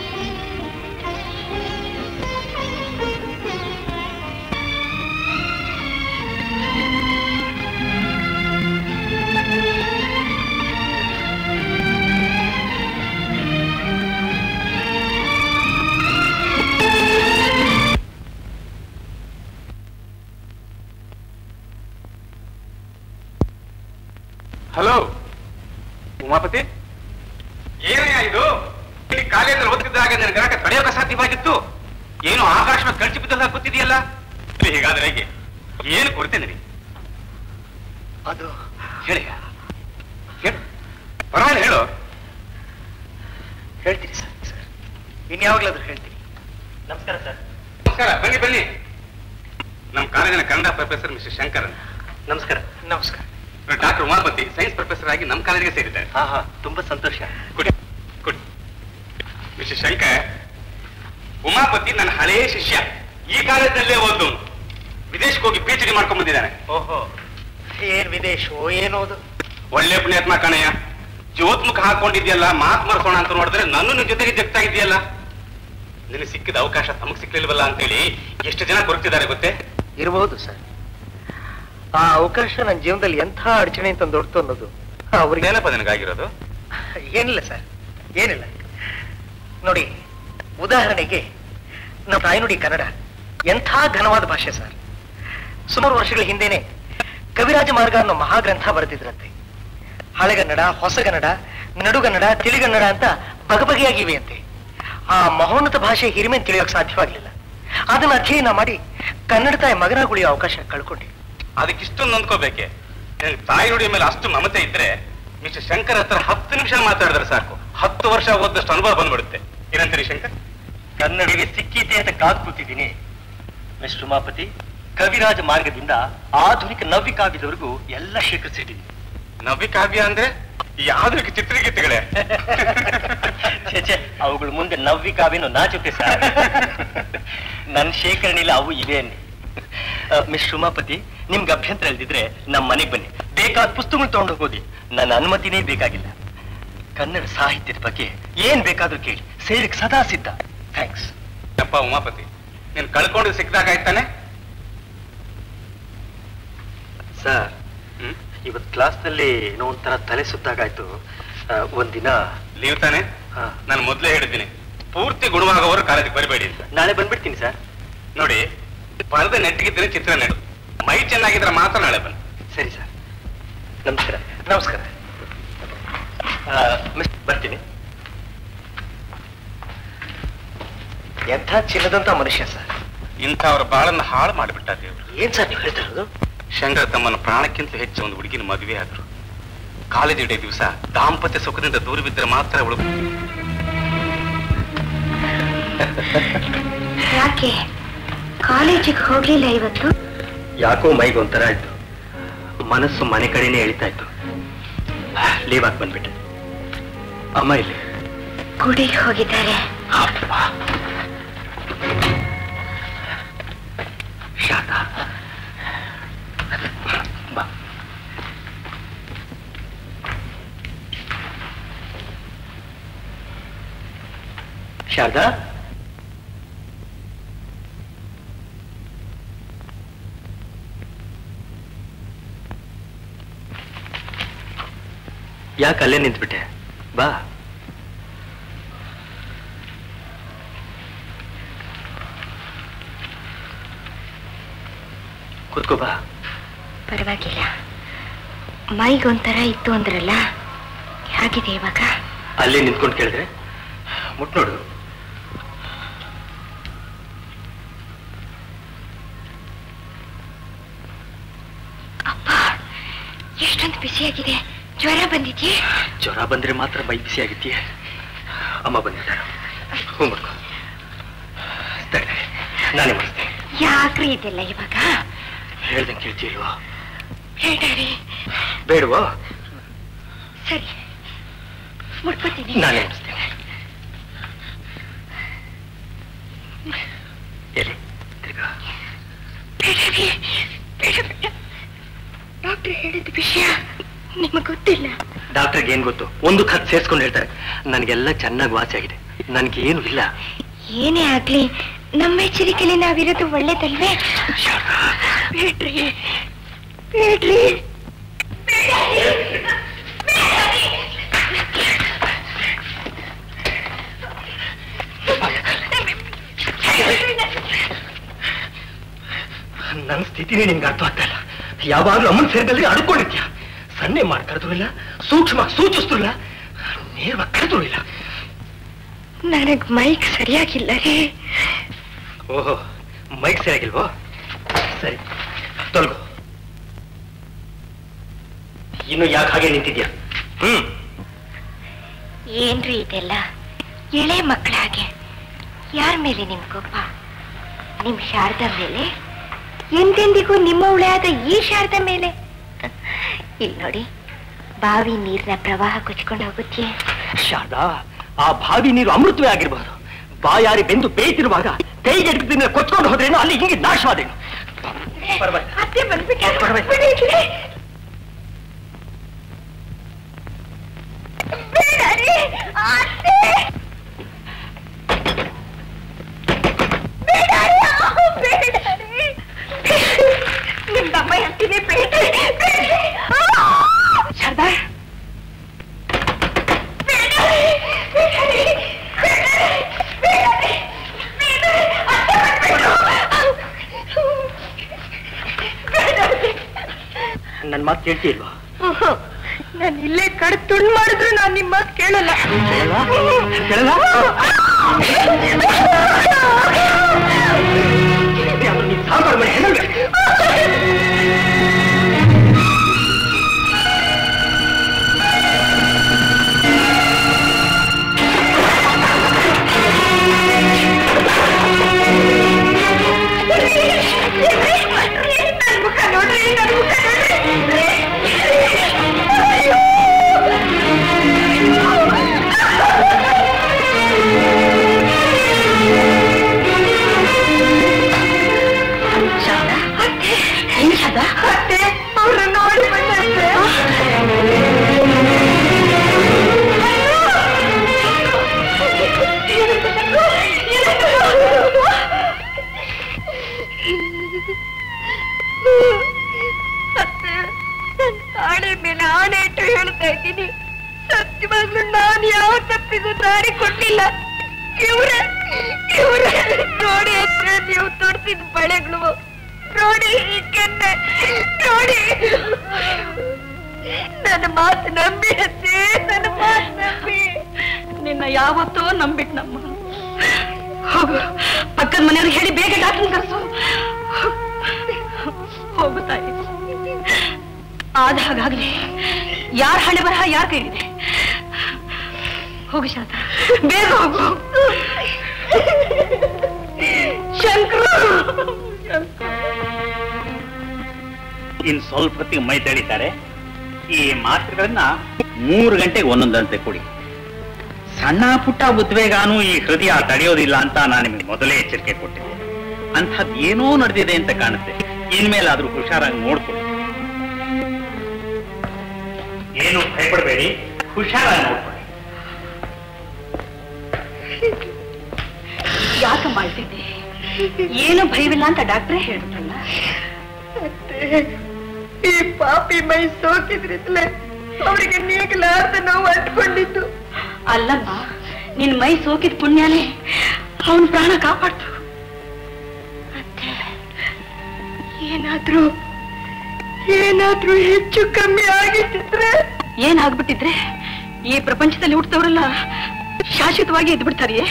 ಹಲೋ ಉಮಾಪತಿ ಏನಯ್ಯ ಇದು ಇಲ್ಲಿ ಕಾಲೇಜಲ್ಲಿ ಓದ್ತಿದ್ದಾಗ ನನ್ನ ಗಲಾಟೆ ತಡೆಯೋಕೆ ಸಾಧ್ಯವಾಗಿತ್ತು ಏನು ಆಕಾಶ ಕಳ್ಚಿ ಬಿದ್ದಲ್ಲ ಕೂತಿದೆಯಲ್ಲ ಹೀಗಾದ್ರೆ ಹೇಗೆ ಏನು ಕೊಡ್ತೇನೆ ನೀ ಅದು ಹೇಳಿ ಹೇಳು ಪರವಾಗಿಲ್ಲ ಹೇಳು ಹೇಳ್ತೀನಿ ಸರ್ ಸರ್ ಇನ್ಯಾವಾಗ್ಲಾದ್ರೂ ಹೇಳ್ತೀನಿ ನಮಸ್ಕಾರ ಸರ್ ನಮಸ್ಕಾರ ಬನ್ನಿ ಬನ್ನಿ ನಮ್ಮ ಕಾಲೇಜಿನ ಕನ್ನಡ ಪ್ರೊಫೆಸರ್ ಮಿಸ್ಟರ್ ಶಂಕರ್ ಅಂತ. ನಮಸ್ಕಾರ ನಮಸ್ಕಾರ ಡಾಕ್ಟರ್ ಉಮಾಪತಿ ಸೈನ್ಸ್ ಪ್ರೊಫೆಸರ್ ಆಗಿ ನಮ್ಮ ಕಾಲೇಜಿಗೆ ಸೇರಿದ್ದಾರೆ ಹಾ ಹಾ ತುಂಬಾ ಸಂತೋಷ ಕೊಡಿ ಕೊಡಿ ಮಿಸ್ಟರ್ ಶಂಕರ್ ಉಮಾಪತಿ ನನ್ನ ಹಳೆಯ ಶಿಷ್ಯ ಈ ಕಾಲೇಜಿನಲ್ಲೇ ಓದೋನು ವಿದೇಶಕ್ಕೆ ಹೋಗಿ ಪಿ ಎಚ್ ಡಿ ಮಾಡ್ಕೊಂಡ್ ಬಂದಿದ್ದಾನೆ ಓಹೋ ಏನ್ ವಿದೇಶವೋ ಏನೋದು ಒಳ್ಳೆ ಪುಣ್ಯಾತ್ಮ ಕಣಯ್ಯ ಜ್ಯೋತ್ಮುಖ ಹಾಕೊಂಡಿದ್ಯಲ್ಲ ಮಾತ್ ಮರ್ಸೋಣ ಅಂತ ನೋಡಿದ್ರೆ ನನ್ನ ನಿನ್ ಜೊತೆಗೆ ಜಗ್ತಾ ಇದೆಯಲ್ಲ ನಿನಗೆ ಸಿಕ್ಕಿದ ಅವಕಾಶ ತಮಗ್ ಸಿಕ್ಲಿಲ್ವಲ್ಲ ಅಂತೇಳಿ ಎಷ್ಟು ಜನ ಕೊರಗ್ತಿದ್ದಾರೆ ಗೊತ್ತೇ ಇರಬಹುದು ಸರ್ ಆ ಅವಕಾಶ ನನ್ನ ಜೀವನದಲ್ಲಿ ಎಂಥ ಅಡಚಣೆ ಅಂತ ದೊಡ್ತು ಅನ್ನೋದು ಅವ್ರಿಗೆ ಏನಪ್ಪ ನಿನಗಾಗಿರೋದು ಏನಿಲ್ಲ ಸರ್ ಏನಿಲ್ಲ ನೋಡಿ ಉದಾಹರಣೆಗೆ ನಮ್ಮ ತಾಯ್ನುಡಿ ಕನ್ನಡ ಎಂಥ ಘನವಾದ ಭಾಷೆ ಸರ್ ಸುಮಾರು ವರ್ಷಗಳ ಹಿಂದೆನೆ ಕವಿರಾಜ ಮಾರ್ಗ ಅನ್ನೋ ಮಹಾಗ್ರಂಥ ಬರೆದಿದ್ರಂತೆ ಹಳೆಗನ್ನಡ ಹೊಸಗನ್ನಡ ನಡುಗನ್ನಡ ತಿಳಿಗನ್ನಡ ಅಂತ ಬಗೆಬಗೆಯಾಗಿವೆ ಅಂತೆ ಆ ಮಹೋನ್ನತ ಭಾಷೆ ಹಿರಿಮೆ ತಿಳಿಯೋಕೆ ಸಾಧ್ಯವಾಗಲಿಲ್ಲ ಅದನ್ನ ಅಧ್ಯಯನ ಮಾಡಿ ಕನ್ನಡ ತಾಯಿ ಮಗನಾಗಿ ಉಳಿಯೋ ಅವಕಾಶ ಕಳ್ಕೊಂಡೆ ಅದಕ್ಕಿಷ್ಟೊಂದು ನೊಂದ್ಕೋಬೇಕೆ ನಿನಗೆ ತಾಯಿ ನುಡಿಯ ಮೇಲೆ ಅಷ್ಟು ಮಮತೆ ಇದ್ರೆ ಮಿಸ್ಟರ್ ಶಂಕರ್ ಹತ್ರ ಹತ್ತು ನಿಮಿಷ ಮಾತಾಡಿದ್ರೆ ಸಾಕು ಹತ್ತು ವರ್ಷ ಓದಷ್ಟು ಅನುಭವ ಬಂದ್ಬಿಡುತ್ತೆ ಏನಂತೀರಿ ಶಂಕರ್ ಕನ್ನಡಿಗೆ ಸಿಕ್ಕೀತೆ ಅಂತ ಕಾದ್ ಕೂತಿದ್ದೀನಿ ಮಿಸ್ಟರ್ ಉಮಾಪತಿ ಕವಿರಾಜ ಮಾರ್ಗದಿಂದ ಆಧುನಿಕ ನವ್ಯ ಕಾವ್ಯದವರೆಗೂ ಎಲ್ಲ ಶೇಖರಿಸಿದ್ದೀನಿ ನವ್ಯ ಕಾವ್ಯ ಅಂದ್ರೆ ಯಾವ್ದಕ್ಕೆ ಚಿತ್ರಗೀತೆಗಳೇ ಛೆ, ಛೆ, ಅವುಗಳ ಮುಂದೆ ನವ್ಯ ಕಾವ್ಯನು ನಾಚುತ್ತೆ ಸರ್ ನನ್ನ ಶೇಖರಣೆಯಲ್ಲಿ ಅವು ಇವೆ ಅನ್ನಿ ಮಿಸ್ ಉಮಾಪತಿ ನಿಮ್ಗೆ ಅಭ್ಯಂತರ ಇಲ್ದಿದ್ರೆ ನಮ್ಮ ಮನೆಗೆ ಬನ್ನಿ ಬೇಕಾದ ಪುಸ್ತಕಗಳು ತಗೊಂಡು ಹೋಗೋದಿ ನನ್ನ ಅನುಮತಿನೇ ಬೇಕಾಗಿಲ್ಲ ಕನ್ನಡ ಸಾಹಿತ್ಯದ ಬಗ್ಗೆ ಏನ್ ಬೇಕಾದ್ರೂ ಕೇಳಿ ಸೇರಿಕ್ ಸದಾ ಸಿದ್ಧ ಥ್ಯಾಂಕ್ಸ್ ಅಪ್ಪ ಉಮಾಪತಿ ನೀನ್ ಕಳ್ಕೊಂಡು ಸಿಕ್ಕಿದಾಗ ಆಯ್ತಾನೆ ಸರ್ ಹ್ಮ್ ಇವತ್ತು ಕ್ಲಾಸ್ನಲ್ಲಿ ಏನೋ ಒಂಥರ ತಲೆ ಸುತ್ತಾಗಾಯ್ತು ಆ, ಒಂದಿನ ಲೀವ್ ತಾನೆ ಹಾ. ನಾನು ಮೊದ್ಲೇ ಹೇಳಿದ್ದೀನಿ ಪೂರ್ತಿ ಗುಣವಾಗವರು ಕಾಲೇಜಿಗೆ ಬರಬೇಡಿ ಅಂತ ನಾಳೆ ಬಂದ್ಬಿಡ್ತೀನಿ ಸರ್ ನೋಡಿ ಬರದ ನೆಟ್ಟಿಗಿದ್ರೆ ಚಿತ್ರ ನೆಡು ಮೈ ಚೆನ್ನಾಗಿದ್ರೆ ಮಾತ್ರ ನಾಳೆ ಬನ್ನಿ ಸರಿ ಸರ್ ನಮಸ್ಕಾರ ನಮಸ್ಕಾರ ಮಿಸ್ ಬರ್ತೀನಿ ಎಂಥ ಚಿನ್ನದಂತ ಮನುಷ್ಯ ಸರ್ ಇಂಥವ್ರ ಬಾಳನ್ನ ಹಾಳು ಮಾಡಿಬಿಟ್ಟ ದೇವರು ಏನ್ ಸರ್ ನೀವು ಹೇಳ್ತಾ ಇರೋದು ಶಂಕರ್ ತಮ್ಮನ್ನ ಪ್ರಾಣಕ್ಕಿಂತ ಹೆಚ್ಚು ಒಂದು ಹುಡುಗಿನ ಮದುವೆ ಆದ್ರು ಕಾಲೇಜ್ ಇಡೇ ದಿವಸ ದಾಂಪತ್ಯ ಸುಖದಿಂದ ದೂರವಿದ್ದರೆ ಮಾತ್ರ ಅವಳು ಯಾಕೆ ಕಾಲೇಜಿಗೆ ಹೋಗ್ಲಿಲ್ಲ ಇವತ್ತು ಯಾಕೋ ಮೈಗೆ ಒಂಥರ ಆಯ್ತು ಮನಸ್ಸು ಮನೆ ಕಡೆನೇ ಎಳಿತಾ ಇತ್ತು ಲೀವ್ ಹಾಕಿ ಬಂದ್ಬಿಟ್ಟೆ ಅಮ್ಮ ಇಲ್ಲಿ ಗುಡಿಗೆ ಹೋಗಿದ್ದಾರೆ ಅಪ್ಪ. ಶಾರದಾ ಬಾ ಶಾರದಾ ಯಾಕೆ ಅಲ್ಲೇ ನಿಂತ್ಬಿಟ್ಟೆ ಬಾ ಕೂತ್ಕೋ ಬಾ ಪರವಾಗಿಲ್ಲ ಮೈಗೊಂಥರ ಇತ್ತು ಅಂದ್ರಲ್ಲ ಹೇಗಿದೆ ಇವಾಗ ಅಲ್ಲೇ ನಿಂತ್ಕೊಂಡು ಕೇಳಿದ್ರೆ ಮುಟ್ ನೋಡು ಅಪ್ಪ ಎಷ್ಟೊಂದು ಬಿಸಿಯಾಗಿದೆ ಜ್ವರ ಬಂದಿದ್ಯೇ ಜ್ವರ ಬಂದ್ರೆ ಮಾತ್ರ ಮೈ ಬಿಸಿ ಆಗಿದ್ದೀಯ ಅಮ್ಮ ಬಂದಿದ್ದಾರೆ ಹ್ಞೂ ಮಾಡ್ಕೊ ತಡೆ, ನಾನೇ ಮಾಡಿಸ್ತೇನೆ ಯಾಕ್ರಿ ಇದೆಲ್ಲ ಇವಾಗ ಹೇಳ್ದಂಗೆ ಕೇಳ್ತೀಲ್ವಾ ಹೇಳ್ರಿ ಬೇಡವಾ ಸರಿ ಮುಡ್ಕೋತೀನಿ ನಾನೇ ಮಾಡಿಸ್ತೇನೆ ಎಲ್ಲಿ ತಿರ್ಗಾ ಬೇಡರಿ ಬೇಡ ಬೇಡ ಡಾಕ್ಟರ್ ಹೇಳಿದ ವಿಷಯ ನಿಮಗೆ ಗೊತ್ತಿಲ್ಲ ಡಾಕ್ಟರ್ಗೆ ಏನ್ ಗೊತ್ತು ಒಂದು ಖತ್ ಸೇರ್ಸ್ಕೊಂಡು ಹೇಳ್ತಾರೆ ನನಗೆಲ್ಲ ಚೆನ್ನಾಗಿ ವಾಸಿ ಆಗಿದೆ ನನಗೇನು ಇಲ್ಲ ಏನೇ ಆಗ್ಲಿ ನಮ್ಮ ಎಚ್ಚರಿಕೆಯಲ್ಲಿ ನಾವಿರೋದು ಒಳ್ಳೇದಲ್ವೇ ಬೇಡ್ರಿ ಬೇಡ್ರಿ ನನ್ನ ಸ್ಥಿತಿನೇ ನಿನ್ಗೆ ಅರ್ಥ ಆಗ್ತಾ ಇಲ್ಲ ಯಾವಾಗ್ಲೂ ಅಮ್ಮನ ಸೇರಿದಲ್ಲಿ ಅಡ್ಕೊಂಡಿದ್ಯಾ ಸನ್ನೆ ಮಾಡಿ ಕರೆದ್ರು ಇಲ್ಲ ಸೂಕ್ಷ್ಮ ಸೂಚಿಸ್ತು ಇಲ್ಲ ನೇರವಾಗಿ ಕರೆದ್ರು ಇಲ್ಲ ನನಗ್ ಮೈಕ್ ಸರಿಯಾಗಿಲ್ಲ ರೀ ಓಹೋ ಮೈಕ್ ಸರಿಯಾಗಿಲ್ವೋ ಸರಿ ತೊಲಗು ಇನ್ನು ಯಾಕೆ ಹಾಗೆ ನಿಂತಿದ್ಯಾ ಹ್ಮ್ ಏನ್ರಿ ಇದೆಲ್ಲ ಎಳೆ ಮಕ್ಕಳ ಹಾಗೆ ಯಾರ ಮೇಲೆ ನಿಮ್ ಕೋಪ ನಿಮ್ ಶಾರದ ಮೇಲೆ ಎಂದೆಂದಿಗೂ ನಿಮ್ಮ ಉಳೆಯಾದ ಈ ಶಾರದ ಮೇಲೆ ಇಲ್ಲಿ ನೋಡಿ ಬಾವಿ ನೀರಿನ ಪ್ರವಾಹ ಕೊಚ್ಕೊಂಡು ಹೋಗುತ್ತೆ ಶಾರದಾ ಆ ಬಾವಿ ನೀರು ಅಮೃತವೇ ಆಗಿರಬಹುದು ಬಾಯಾರಿ ಬೆಂದು ಬೇಯ್ತಿರುವಾಗ ಕೈಗೆ ಹಿಡಿದಿನ ಕೊಚ್ಕೊಂಡು ಹೋದ್ರೇನು ಅಲ್ಲಿ ಹಿಂಗೆ ನಾಶವಾದೇನು ಪರವಾಗಿಲ್ಲ. ಅತ್ತೆ ಬಂದ್ಬಿಟ್ಟ ಪರವಾಗಿಲ್ಲ. ಬಿಡಿ. ಬೇಡ ರೀ, ಅತ್ತೆ. ಬೇಡ ರೀ, ಆ, ಬೇಡ ರೀ. ನಿಮ್ ತಮ್ಮ ಹೇಳ್ತೀನಿ ಬೇಡ ಬೇಡ ಶಾರದಾ ಬೇಡ ರೀ, ಬೇಡ ರೀ, ಬೇಡ ರೀ, ಬೇಡ ರೀ, ಬೇಡ ರೀ, ಅತ್ತೆ ಬಂದ್ಬಿಟ್ರು. ಬೇಡ ರೀ. ನನ್ನ ಮಾತು ಕೇಳ್ತಿಲ್ವಾ ನಾನು ಇಲ್ಲೇ ಕಡ್ ತುಂಡು ಮಾಡಿದ್ರು ನಾನು ನಿಮ್ಮ ಮಾತು ಕೇಳಲ್ಲ ಕೇಳಲ್ವಾ? ಕೇಳಲ್ಲ? ಅದು ನೀನ್ ಸಾಂಬಾರು ಮಾಡಿ ಹೆಣಗೆ. ನನ್ ಮುಖ ನೋಡ್ರಿ ನನ್ ಮುಖ ನೋಡ್ರಿ ಅತ್ತೆ ಅವ್ರನ್ನ ನೋಡಿ ಬಂದತ್ತೆ ಅತ್ತೆ ನನ್ ಆಣೆ ಮೇಲೆ ಆಣೆ ಇಟ್ಟು ಹೇಳ್ತಾ ಇದ್ದೀನಿ ಸತ್ಯವಾಗ್ಲೂ ನಾನು ಯಾವ ತಪ್ಪಿಗೂ ದಾರಿ ಕೊಟ್ಟಿಲ್ಲ ಇವ್ರ ಇವ್ರ ನೋಡಿ ಹತ್ರ ನೀವು ತೊಡ್ಸಿದ ಬಳೆಗಳು ನೋಡಿ ಈ ಕೆನ್ನೆ ನೋಡಿ ನನ್ನ ಮಾತು ನಂಬಿ ಅತ್ತೆ ನನ್ನ ಮಾತು ನಂಬಿ ನಿನ್ನ ಯಾವತ್ತೋ ನಂಬಿಟ್ ನಮ್ಮ ಹೋಗು ಪಕ್ಕದ ಮನೆಯವ್ರಿಗೆ ಹೇಳಿ ಬೇಗ ಡಾಕ್ಟರ್ ಕರ್ಸು ಹೋಗು ತಾಯಿ ಆದ ಹಾಗಾಗ್ಲಿ ಯಾರ ಹಣೆ ಬರಹ ಯಾರ ಕೈಲಿದೆ ಹೋಗು ಶಾಂತ ಬೇಗ ಹೋಗು ಶಂಕರ ಇನ್ ಸ್ವಲ್ಪ ಹೊತ್ತಿಗೆ ಮೈ ತಡಿತಾರೆ ಈ ಮಾತ್ರೆಗಳನ್ನ ಮೂರು ಗಂಟೆಗೆ ಒಂದೊಂದಂತೆ ಕೊಡಿ ಸಣ್ಣ ಪುಟ್ಟ ಉದ್ವೇಗಾನು ಈ ಹೃದಯ ತಡೆಯೋದಿಲ್ಲ ಅಂತ ನಾನು ನಿಮಗೆ ಮೊದಲೇ ಎಚ್ಚರಿಕೆ ಕೊಟ್ಟಿದ್ದೆ ಅಂಥದ್ದು ಏನೋ ನಡೆದಿದೆ ಅಂತ ಕಾಣುತ್ತೆ ಇನ್ಮೇಲಾದ್ರೂ ಹುಷಾರಾಗಿ ನೋಡ್ಕೊಳ್ಳಿ ಏನು ಭಯಪಡಬೇಡಿ ಹುಷಾರಾಗಿ ನೋಡ್ಕೊಳ್ಳಿ ಯಾಕೆ ಮಾಡ್ತಿದ್ದೆ ಏನು ಭಯವಿಲ್ಲ ಅಂತ ಡಾಕ್ಟ್ರೇ ಹೇಳ್ಬಿಟ್ರಲ್ಲ ಈ ಪಾಪಿ ಮೈ ಸೋಕಿದ್ರಿದ್ಲೆ ಅವರಿಗೆ ನೀಗಲಾರ್ದ ನೋವು ಅಂಟ್ಕೊಂಡಿದ್ದು ಅಲ್ಲಮ್ಮ ನಿನ್ ಮೈ ಸೋಕಿದ ಪುಣ್ಯನೇ ಅವನ ಪ್ರಾಣ ಕಾಪಾಡ್ತು ಏನಾದ್ರೂ ಏನಾದ್ರೂ ಹೆಚ್ಚು ಕಮ್ಮಿ ಆಗಿಟ್ಟಿದ್ರೆ ಏನಾಗ್ಬಿಟ್ಟಿದ್ರೆ ಈ ಪ್ರಪಂಚದಲ್ಲಿ ಹುಟ್ಟದವರೆಲ್ಲ ಶಾಶ್ವತವಾಗಿ ಇದ್ಬಿಡ್ತಾರಿಯೇ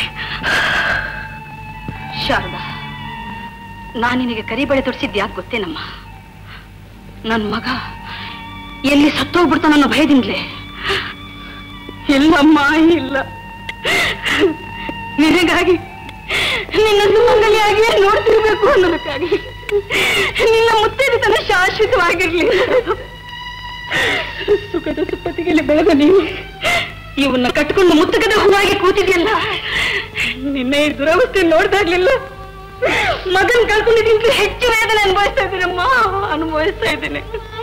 ಶಾರದಾ ನಾನು ನಿನಗೆ ಕರಿಬಳೆ ತೊಡಿಸಿದ್ದು ಯಾಕೆ ಗೊತ್ತೇನಮ್ಮ ನನ್ನ ಮಗ ಎಲ್ಲಿ ಸತ್ತೋಗ್ಬಿಡ್ತಾನ ಅನ್ನೋ ಭಯದಿಂದಲೇ ಇಲ್ಲಮ್ಮ ಇಲ್ಲ ನಿನಗಾಗಿ ನಿನ್ನ ಸುಮಂಗಲಿಯಾಗಿಯೇ ನೋಡ್ತಿರ್ಬೇಕು ಅನ್ನೋದಕ್ಕಾಗಿ ನಿನ್ನ ಮುತ್ತೈದತನ ಶಾಶ್ವತವಾಗಿರ್ಲಿ ಸುಖದ ಸುಪ್ಪತ್ತಿಗೆಯಲ್ಲಿ ಬೆಳೆದ ನೀವು ಇವನ್ನ ಕಟ್ಕೊಂಡು ಮುತ್ತುಗದ ಹೂವಾಗಿ ಕೂತಿದ್ಯಲ್ಲ ನಿನ್ನೆ ಈ ದುರವಸ್ಥೆ ನೋಡ್ದಾಗ್ಲಿಲ್ಲ ಮಗನ್ ಕಳ್ಕೊಂಡಿದ್ದೀನಿ ಹೆಚ್ಚು ವೇದನೆ ಅನುಭವಿಸ್ತಾ ಇದ್ದೀನಮ್ಮ ಅನುಭವಿಸ್ತಾ ಇದ್ದೀನಿ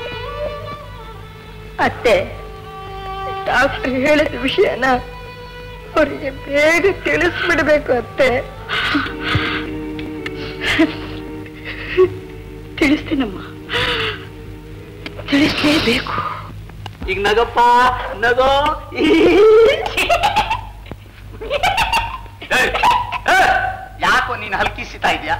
ಅತ್ತೆ ಡಾಕ್ಟರ್ ಹೇಳಿದ ವಿಷಯನ ಅವರಿಗೆ ಬೇಗ ತಿಳಿಸ್ಬಿಡ್ಬೇಕು ಅತ್ತೆ ತಿಳಿಸ್ತೀನಮ್ಮ ತಿಳಿಸ್ಲೇಬೇಕು ಈಗ ನಗಪ್ಪ ನಗೋ ಏಯ್, ಏಯ್, ಯಾಕೋ ನೀನು ಹಲ್ಕಿಸಿತಾ ಇದೆಯಾ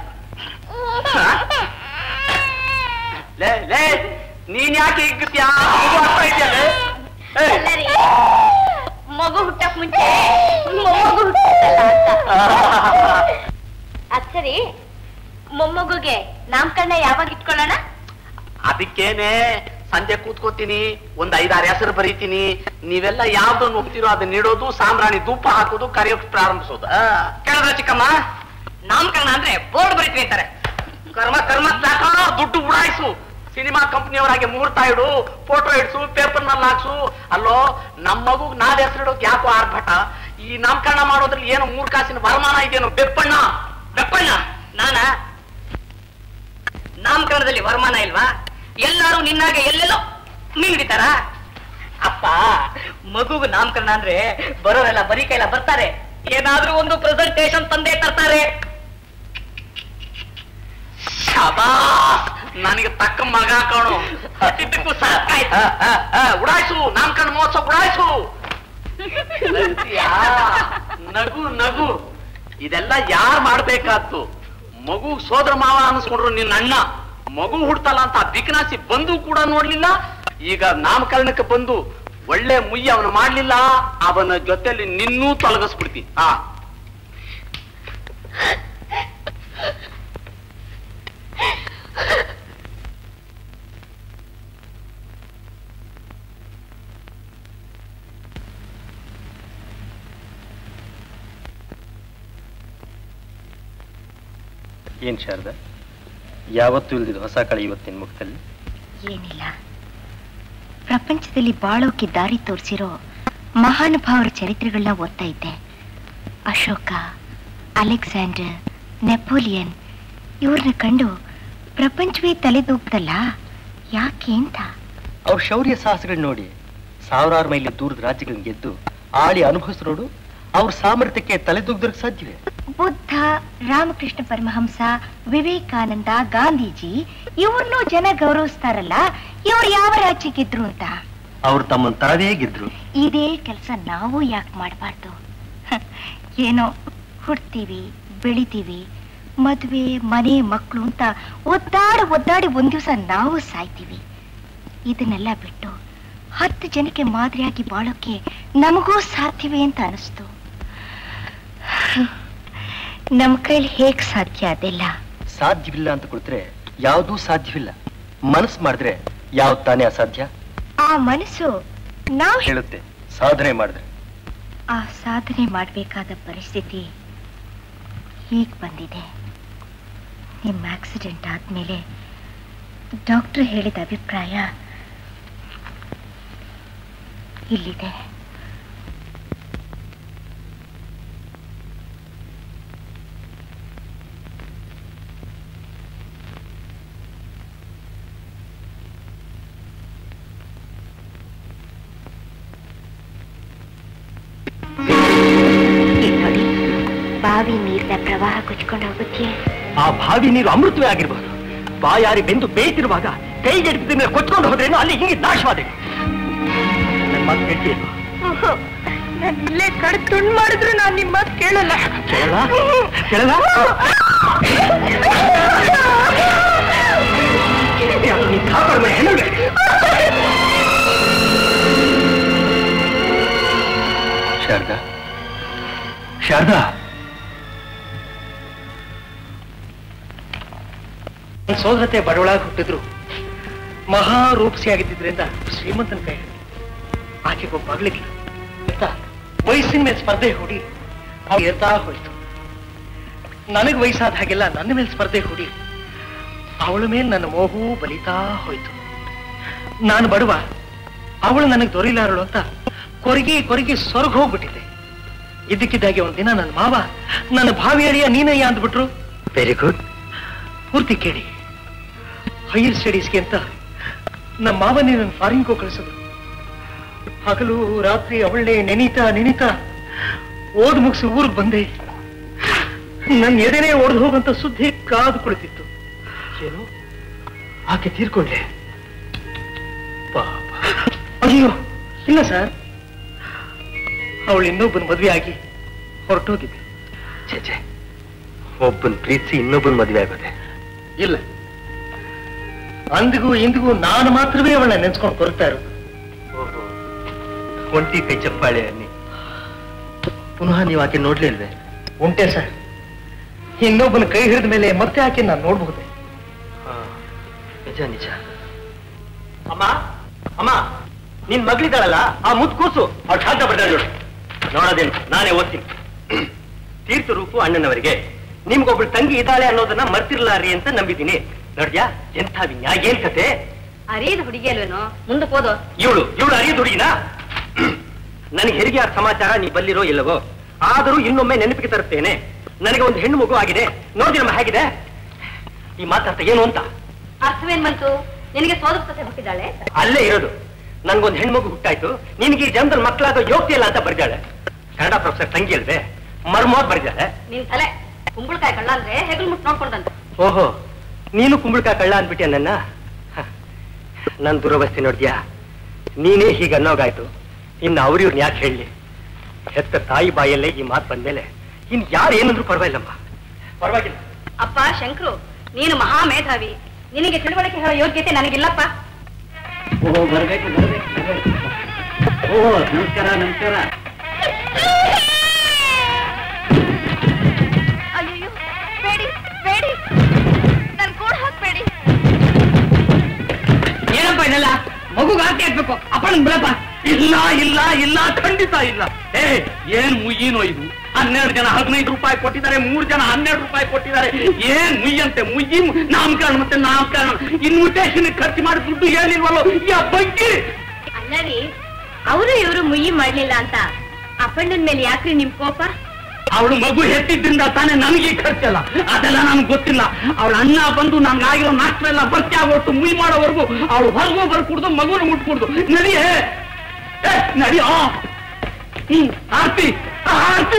ಲೇ ಲೇ ನೀನ್ ಯಾಕೆ ಹಿಗ್ಗುತ್ತೀಯಾ ಮಗು ಅರ್ಥ ಇದೆಯಲ್ಲ ಮಗು ಹುಟ್ಟಕ್ ಮುಂಚೆ ಮೊಮ್ಮಗು ಹುಟ್ಟಲ್ಲ ಅಂತ ಅದ್ ಸರಿ ಮೊಮ್ಮಗುಗೆ ನಾಮಕರಣ ಯಾವಾಗ ಇಟ್ಕೊಳ್ಳೋಣ ಅದಕ್ಕೇನೆ ಸಂಜೆ ಕೂತ್ಕೋತೀನಿ ಒಂದ್ ಐದಾರು ಹೆಸರು ಬರೀತೀನಿ ನೀವೆಲ್ಲ ಯಾವ್ದನ್ನು ಹೋಗ್ತಿರೋ ಅದನ್ನ ಇಡೋದು ಸಾಂಬ್ರಾಣಿ ಧೂಪ ಹಾಕೋದು ಕರೆಯೋಕ್ ಪ್ರಾರಂಭಿಸೋದು ಕೇಳದ ಚಿಕ್ಕಮ್ಮ ನಾಮಕರಣ ಅಂದ್ರೆ ಬೋರ್ಡ್ ಬರೀತೀವಿ ಅಂತಾರೆ ಕರ್ಮ ಕರ್ಮ ಸಾಕೋ ದುಡ್ಡು ಉಡಾಯಿಸು ಸಿನಿಮಾ ಕಂಪ್ನಿಯವರಾಗೆ ಮುಹೂರ್ತ ಇಡು ಫೋಟೋ ಇಡ್ಸು ಪೇಪರ್ ನಲ್ಲಿ ಹಾಕ್ಸು ಅಲ್ಲೋ ನಮ್ಮ ಮಗು ನಾವ್ ಹೆಸರಿಡೋಕ್ ಯಾಕೋ ಆರ್ಭಟ ಈ ನಾಮಕರಣ ಮಾಡೋದ್ರಲ್ಲಿ ಏನೋ ಮೂರ್ ಕಾಸಿನ ವರಮಾನ ಇದೆಯೇನೋ ಬೆಪ್ಪಣ್ಣ ಬೆಪ್ಪಣ್ಣ ನಾನ ನಾಮಕರಣದಲ್ಲಿ ವರಮಾನ ಇಲ್ವಾ ಎಲ್ಲಾರು ನಿನ್ನಾಗೆ ಎಲ್ಲೆಲ್ಲೋ ಮೀನ್ ಅಪ್ಪ ಮಗುಗೆ ನಾಮಕರಣ ಅಂದ್ರೆ ಬರೋರೆಲ್ಲ ಬರೀ ಕೈಲ ಬರ್ತಾರೆ ಏನಾದ್ರೂ ಒಂದು ಪ್ರೆಸೆಂಟೇಶನ್ ತಂದೆ ತರ್ತಾರೆ ಶಾಬಾಸ್ ನನಗೆ ತಕ್ಕ ಮಗ ಕಾಣು ಹತ್ತಿದ್ದಕ್ಕೂ ಸಾಕಾಯ್ತು ಉಡಾಯಿಸು ನಾಮಕರಣ ಮಹೋತ್ಸವ ಉಡಾಯಿಸು ನಗ್ತೀಯಾ? ನಗು ನಗು ಇದೆಲ್ಲ ಯಾರು ಮಾಡ್ಬೇಕಾದ್ದು ಮಗು ಸೋದರ ಮಾವ ಅನ್ಸ್ಕೊಂಡ್ರು ನಿನ್ನ ಅಣ್ಣ ಮಗು ಹುಡ್ತಲ್ಲ ಅಂತ ಬಿಕನಾಸಿ ಬಂದು ಕೂಡ ನೋಡ್ಲಿಲ್ಲ ಈಗ ನಾಮಕರಣಕ್ಕೆ ಬಂದು ಒಳ್ಳೆ ಮುಯ್ಯ ಅವನು ಮಾಡ್ಲಿಲ್ಲ ಅವನ ಜೊತೆಲಿ ನಿನ್ನೂ ತೊಲಗಿಸ್ಬಿಡ್ತಿ ಆ ಏನ್ ಶಾರದ ಯಾವತ್ತೂ ಇಲ್ದಿದ್ದು ಹೊಸ ಕಳೆ ಇವತ್ತಿನ ಮುಖದಲ್ಲಿ ಏನಿಲ್ಲ ಪ್ರಪಂಚದಲ್ಲಿ ಬಾಳೋಕೆ ದಾರಿ ತೋರಿಸಿರೋ ಮಹಾನುಭಾವರ ಚರಿತ್ರೆಗಳನ್ನ ಓದ್ತಾ ಇದ್ದೆ ಅಶೋಕ ಅಲೆಕ್ಸಾಂಡರ್ ನೆಪೋಲಿಯನ್ ಇವ್ರನ್ನ ಕಂಡು ಪ್ರಪಂಚವೇ ತಲೆದೂಗ್ತಲ್ಲ ಯಾಕೆ ಅಂತ ಅವ್ರ ಶೌರ್ಯ ಸಾಹಸಗಳನ್ನ ನೋಡಿ ಸಾವಿರಾರು ಮೈಲಿ ದೂರದ ರಾಜ್ಯಗಳನ್ನ ಗೆದ್ದು ಆಳಿ ಅನುಭವಿಸ್ರೋಡು ಅವ್ರ ಸಾಮರ್ಥ್ಯಕ್ಕೆ ತಲೆದೂಗ್ದಕ್ಕೆ ಸಾಧ್ಯವೇ ಬುದ್ಧ ರಾಮಕೃಷ್ಣ ಪರಮಹಂಸ ವಿವೇಕಾನಂದ ಗಾಂಧೀಜಿ ಇವ್ರನ್ನೂ ಜನ ಗೌರವಿಸ್ತಾರಲ್ಲ ಇವ್ರು ಯಾವ ರಾಜ್ಯಕ್ಕಿದ್ರು ಅಂತ ಅವ್ರು ತಮ್ಮನ್ ತರದೇ ಗೆದ್ರು ಇದೇ ಕೆಲಸ ನಾವು ಯಾಕೆ ಮಾಡಬಾರ್ದು ಏನೋ ಹುಡ್ತೀವಿ ಬೆಳಿತೀವಿ ಮದ್ವೆ ಮನೆ ಮಕ್ಕಳು ಅಂತ ಒದ್ದಾಡಿ ಒದ್ದಾಡಿ ಒಂದ್ ದಿವಸ ನಾವು ಸಾಯ್ತೀವಿ ಇದನ್ನೆಲ್ಲ ಬಿಟ್ಟು ಹತ್ತು ಜನಕ್ಕೆ ಮಾದರಿಯಾಗಿ ಬಾಳೋಕೆ ನಮಗೂ ಸಾಧ್ಯವೇ ಅಂತ ಅನಿಸ್ತು ನಮ್ ಕೈಲಿ ಹೇಗ್ ಸಾಧ್ಯ ಅದೆಲ್ಲ ಸಾಧ್ಯವಿಲ್ಲ ಅಂತ ಕೊಡ್ತಾರೆ ಯಾವುದೂ ಸಾಧ್ಯವಿಲ್ಲ ಮನಸ್ಸು ಮಾಡಿದ್ರೆ ಯಾವ್ದು ತಾನೇ ಅಸಾಧ್ಯ ಆ ಮನಸ್ಸು ನಾವು ಹೇಳುತ್ತೆ ಸಾಧನೆ ಮಾಡಿದ್ರೆ ಆ ಸಾಧನೆ ಮಾಡಬೇಕಾದ ಪರಿಸ್ಥಿತಿ ಹೀಗ್ ಬಂದಿದೆ ನಿಮ್ಮ ಆಕ್ಸಿಡೆಂಟ್ ಆದ್ಮೇಲೆ ಡಾಕ್ಟರ್ ಹೇಳಿದ ಅಭಿಪ್ರಾಯ ಇಲ್ಲಿದೆ ಇಲ್ಲಿ ನೋಡಿ ಬಾವಿ ನೀರಿನ ಪ್ರವಾಹ ಕುಚ್ಕೊಂಡು ಹೋಗುತ್ತೆ ಆ ಬಾವಿ ನೀರು ಅಮೃತವೇ ಆಗಿರ್ಬೋದು ಬಾಯಾರಿ ಬೆಂದು ಬೇಯ್ತಿರುವಾಗ ಕೈಗೆಡ್ತಿದ ಮೇಲೆ ಕೊಚ್ಕೊಂಡು ಹೋದ್ರೇನು ಅಲ್ಲಿ ಹಿಂಗೆ ನಾಶವಾದೆ ನನ್ನ ಮಾತು ಕೇಳ್ತೀಯಲ್ವಾ ನಾನು ಇಲ್ಲೇ ಕಡೆ ತುಂಡು ಮಾಡಿದ್ರು ನಾನು ನಿಮ್ಮ ಮಾತು ಕೇಳಲ್ಲ ಕೇಳಲ್ಲ ಕೇಳಲ್ಲ ಯಾಕೆ ನೀನ್ ಕಾಪಾಡು ಮನೆ ಹೆಣ್ಣು ಶಾರದಾ ಶಾರದಾ ನನ್ ಸೋದರತೆ ಬಡವಳಾಗಿ ಹುಟ್ಟಿದ್ರು ಮಹಾ ರೂಪಸಿಯಾಗಿದ್ದರಿಂದ ಶ್ರೀಮಂತನ ಕೈ ಹಿಡಿದು ಆಕೆಗೊಬ್ಬ ಮಗಳಿದ್ಲು ಅಂತ ವಯಸ್ಸಿನ ಮೇಲೆ ಸ್ಪರ್ಧೆ ಹೂಡಿ ಅವ್ಳು ಏರ್ತಾ ಹೋಯ್ತು ನನಗೆ ವಯಸ್ಸಾದ ಹಾಗೆಲ್ಲ ನನ್ನ ಮೇಲೆ ಸ್ಪರ್ಧೆ ಹೂಡಿ ಅವಳ ಮೇಲೆ ನನ್ನ ಮೋಹವೂ ಬಲಿತಾ ಹೋಯ್ತು ನಾನು ಬಡವ ಅವಳು ನನಗೆ ದೊರೀಲಾರಳು ಅಂತ ಕೊರಗಿ ಕೊರಗಿ ಸ್ವರ್ಗ ಹೋಗ್ಬಿಟ್ಟಿದ್ದೆ ಇದ್ದಕ್ಕಿದ್ದಾಗೆ ಒಂದಿನ ನನ್ನ ಮಾವ ನನ್ನ ಭಾವಿ ಅಳಿಯ ನೀನಯ್ಯ ಅಂದ್ಬಿಟ್ರು ವೆರಿ ಗುಡ್ ಪೂರ್ತಿ ಕೇಳಿ ಹೈಯರ್ ಸ್ಟಡೀಸ್ಗೆ ಅಂತ ನಮ್ಮ ಮಾವನೇ ನನ್ನ ಫಾರಿನ್ಗೂ ಕಳಿಸಿದ್ರು ಹಗಲು ರಾತ್ರಿ ಅವಳೇ ನೆನೀತಾ ನೆನೀತಾ ಓದ್ ಮುಗಿಸಿ ಊರಿಗೆ ಬಂದೆ ನನ್ನ ಎದೆನೇ ಓಡ್ದು ಹೋಗಂತ ಸುದ್ದಿ ಕಾದು ಕುಳಿತಿತ್ತು ಏನು ಆಕೆ ತೀರ್ಕೊಂಡೆ ಪಾಪ ಅಯ್ಯೋ ಇಲ್ಲ ಸರ್ ಅವಳು ಇನ್ನೊಬ್ಬನ ಮದುವೆ ಆಗಿ ಹೊರಟೋಗಿದ್ದೆ ಛೇ ಛೇ ಒಬ್ಬನ್ ಪ್ರೀತಿಸಿ ಇನ್ನೊಬ್ಬನ್ ಮದುವೆ ಆಗೋದೆ ಇಲ್ಲ ಅಂದಿಗೂ ಇಂದಿಗೂ ನಾನು ಮಾತ್ರವೇ ಅವಳನ್ನ ನೆನ್ಸ್ಕೊಂಡು ಕೊರತಾ ಇರೋದು ಓಹೋ ಒಂಟಿ ಕೈ ಚಪ್ಪಾಳೆ ಅನ್ನಿ ಪುನಃ ನೀವು ಆಕೆ ನೋಡ್ಲೇ ಇಲ್ವೇ ಉಂಟೆ ಸರ್ ಇನ್ನೊಬ್ಬನ ಕೈ ಹಿಡಿದ ಮೇಲೆ ಮತ್ತೆ ಆಕೆ ನಾನು ನೋಡ್ಬಹುದೇ ನಿಜ ನಿಜ ಅಮ್ಮ ಅಮ್ಮ ನಿನ್ ಮಗಳಿದ್ದಾಳಲ್ಲ ಆ ಮುದ್ ಕೂಸು ಅವ್ರು ಶಾಂತ ಬರ್ತಾರೆ ನೋಡು ನೋಡೋದೇನು ನಾನೇ ಓದ್ತೀನಿ ತೀರ್ಥ ರೂಪು ಅಣ್ಣನವರಿಗೆ ನಿಮ್ಗೊಬ್ಳು ತಂಗಿ ಇದ್ದಾಳೆ ಅನ್ನೋದನ್ನ ಮರ್ತಿರ್ಲಾರಿ ಅಂತ ನಂಬಿದ್ದೀನಿ ನೋಡ್ಯಾ ಎಂಥ ವಿನ್ಯಾಯ ಏನ್ ಕತೆ ಅರೇದು ಹುಡುಗಿ ಅಲ್ವೇನೋ ಮುಂದಕ್ಕೆ ಹೋದೋ ಇವಳು ಇವಳು ಅರಿಯದ ಹುಡುಗಿನ ನನಗೆ ಹೆರಿಗೆ ಆದ ಸಮಾಚಾರ ನೀ ಬಲ್ಲಿರೋ ಇಲ್ಲವೋ ಆದರೂ ಇನ್ನೊಮ್ಮೆ ನೆನಪಿಗೆ ತರುತ್ತೇನೆ ನನಗೆ ಒಂದು ಹೆಣ್ಣು ಮಗು ಆಗಿದೆ ನೋಡಿದಮ್ಮ ಹೇಗಿದೆ ಈ ಮಾತಾಡ್ತಾ ಏನು ಅಂತ ಅರ್ಥವೇನ್ ಬಂತು ನಿನಗೆ ಸೋದರ ಸೊಸೆ ಹುಟ್ಟಿದಾಳೆ ಅಲ್ಲೇ ಇರೋದು ನನ್ಗೊಂದು ಹೆಣ್ಮಗು ಹುಟ್ಟಾಯ್ತು ನಿನಗೆ ಈ ಜನ್ಮದಲ್ಲಿ ಮಕ್ಕಳಾಗೋ ಯೋಗ್ಯ ಇಲ್ಲ ಅಂತ ಬರ್ದಾಳೆ ಕನ್ನಡ ಪ್ರೊಫೆಸರ್ ತಂಗಿ ಅಲ್ವೇ ಮರ್ಮೋದ್ ಬರ್ದಾಳೆ ನಿನ್ ತಲೆ ಕುಂಬಳಕಾಯಿ ಕಳ್ಳ ಅಂದ್ರೆ ಹೆಗಲ್ ಮುಟ್ ನೋಡ್ಕೊಂಡಂತ ಓಹೋ ನೀನು ಕುಂಬಳಕಾಯಿ ಕಳ್ಳ ಅಂದ್ಬಿಟ್ಯ ನನ್ನ ಹ. ನನ್ ದುರವಸ್ಥೆ ನೋಡ್ದ್ಯಾ ನೀನೇ ಹೀಗೆ ಅನ್ನೋಗಾಯ್ತು ಇನ್ನು ಅವ್ರಿವ್ರನ್ನ ಯಾಕೆ ಹೇಳಲಿ ಹೆತ್ತ ತಾಯಿ ಬಾಯಲ್ಲೇ ಈ ಮಾತು ಬಂದ್ಮೇಲೆ ಇನ್ ಯಾರು ಏನಂದ್ರೂ ಪರವಾಗಿಲ್ಲಮ್ಮ ಪರವಾಗಿಲ್ಲ ಅಪ್ಪ ಶಂಕರು ನೀನು ಮಹಾ ಮೇಧಾವಿ ನಿನಗೆ ತಿಳುವಳಿಕೆ ಹೇಳೋ ಯೋಗ್ಯತೆ ನನಗಿಲ್ಲಪ್ಪ ಓ ಬರ್ಬೇಕು ಬರ್ಬೇಕು ಬರ್ಬೇಕು. ಓ ನಮಸ್ಕಾರ ನಮಸ್ಕಾರ ಅಯ್ಯೋ ಬೇಡಿ ಬೇಡಿ ನನ್ ಕೂಡ ಹಾಕ್ಬೇಡಿ ಏನಪ್ಪ ಇದೆಲ್ಲ ಮಗುಗೆ ಹಾಕಿ ಹಾಕ್ಬೇಕು ಅಪ್ಪನ ಬಿಡಪ್ಪ ಇಲ್ಲ ಇಲ್ಲ ಇಲ್ಲ ಖಂಡಿತ ಇಲ್ಲ ಏ ಏನ್ ಮುಯ್ಯಿನೋ ಇದು ಹನ್ನೆರಡು ಜನ ಹದಿನೈದು ರೂಪಾಯಿ ಕೊಟ್ಟಿದ್ದಾರೆ ಮೂರು ಜನ ಹನ್ನೆರಡು ರೂಪಾಯಿ ಕೊಟ್ಟಿದ್ದಾರೆ ಏನ್ ಮುಯ್ಯಂತೆ ಮುಯ್ಯಿ ನಾಮಕರಣ ಮತ್ತೆ ನಾಮಕರಣ ಇನ್ವಿಟೇಷನ್ ಖರ್ಚು ಮಾಡಿ ದುಡ್ಡು ಏನಿಲ್ವಲ್ಲೋ ಈ ಬಗ್ಗೆ ಅಲ್ಲ ರೀ ಅವರು ಇವರು ಮುಯ್ಯಿ ಮಾಡ್ಲಿಲ್ಲ ಅಂತ ಅಪ್ಪಣ್ಣನ ಮೇಲೆ ಯಾಕ್ರಿ ನಿಮ್ ಕೋಪ ಅವಳು ಮಗು ಹೆತ್ತಿದ್ರಿಂದ ತಾನೇ ನನಗೆ ಈ ಖರ್ಚಲ್ಲ ಅದೆಲ್ಲ ನನ್ಗೆ ಗೊತ್ತಿಲ್ಲ ಅವಳ ಅಣ್ಣ ಬಂದು ನನ್ಗಾಗಿರೋ ನಾಷ್ಟೆಲ್ಲ ಬರ್ತಿ ಆಗೋಟ್ಟು ಮುಯ್ ಮಾಡೋವರೆಗೂ ಅವಳು ಹೊರಗೂ ಬರ್ಕೂಡ್ದು ಮಗುನ ಮುಟ್ಕೂಡ್ದು ನಡಿಯೇ ಏ, ನಡಿ ಆ ಹ್ಮ್ ಆರ್ತಿ ಆ, ಆರ್ತಿ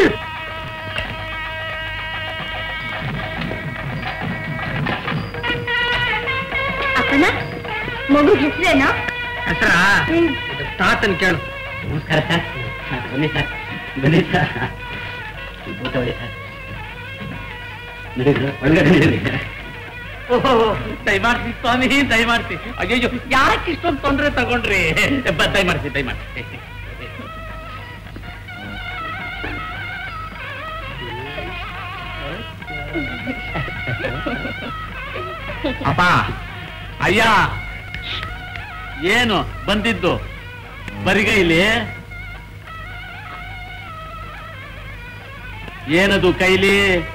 ಅಪ್ಪನ ಮಗು ಹೆಸರೇನೋ ಹೆಸರ ತಾತನ್ ಕೇಳು ನಮಸ್ಕಾರ ಸರ್ ಬನ್ನಿ ಸರ್ ಬನ್ನಿ ಸರ್ ಕೂತ್ಕೊಳ್ಳಿ ಸರ್ ನಡೀರಿ ಒಳಗಡೆ ನಡೀರಿ ಓಹೋ ದಯಮಾಡ್ಸಿ ಸ್ವಾಮಿ ದಯಮಾಡ್ಸಿ ಅಯ್ಯಯ್ಯೋ ಯಾಕೆ ಇಷ್ಟೊಂದು ತೊಂದರೆ ತಗೊಂಡ್ರಿ ಬ- ದಯಮಾಡ್ಸಿ ದಯಮಾಡ್ಸಿ ಅಪ್ಪ ಅಯ್ಯ ಏನು ಬಂದಿದ್ದು ಬರಿಗೈಲಿ ಏನದು ಕೈಲಿ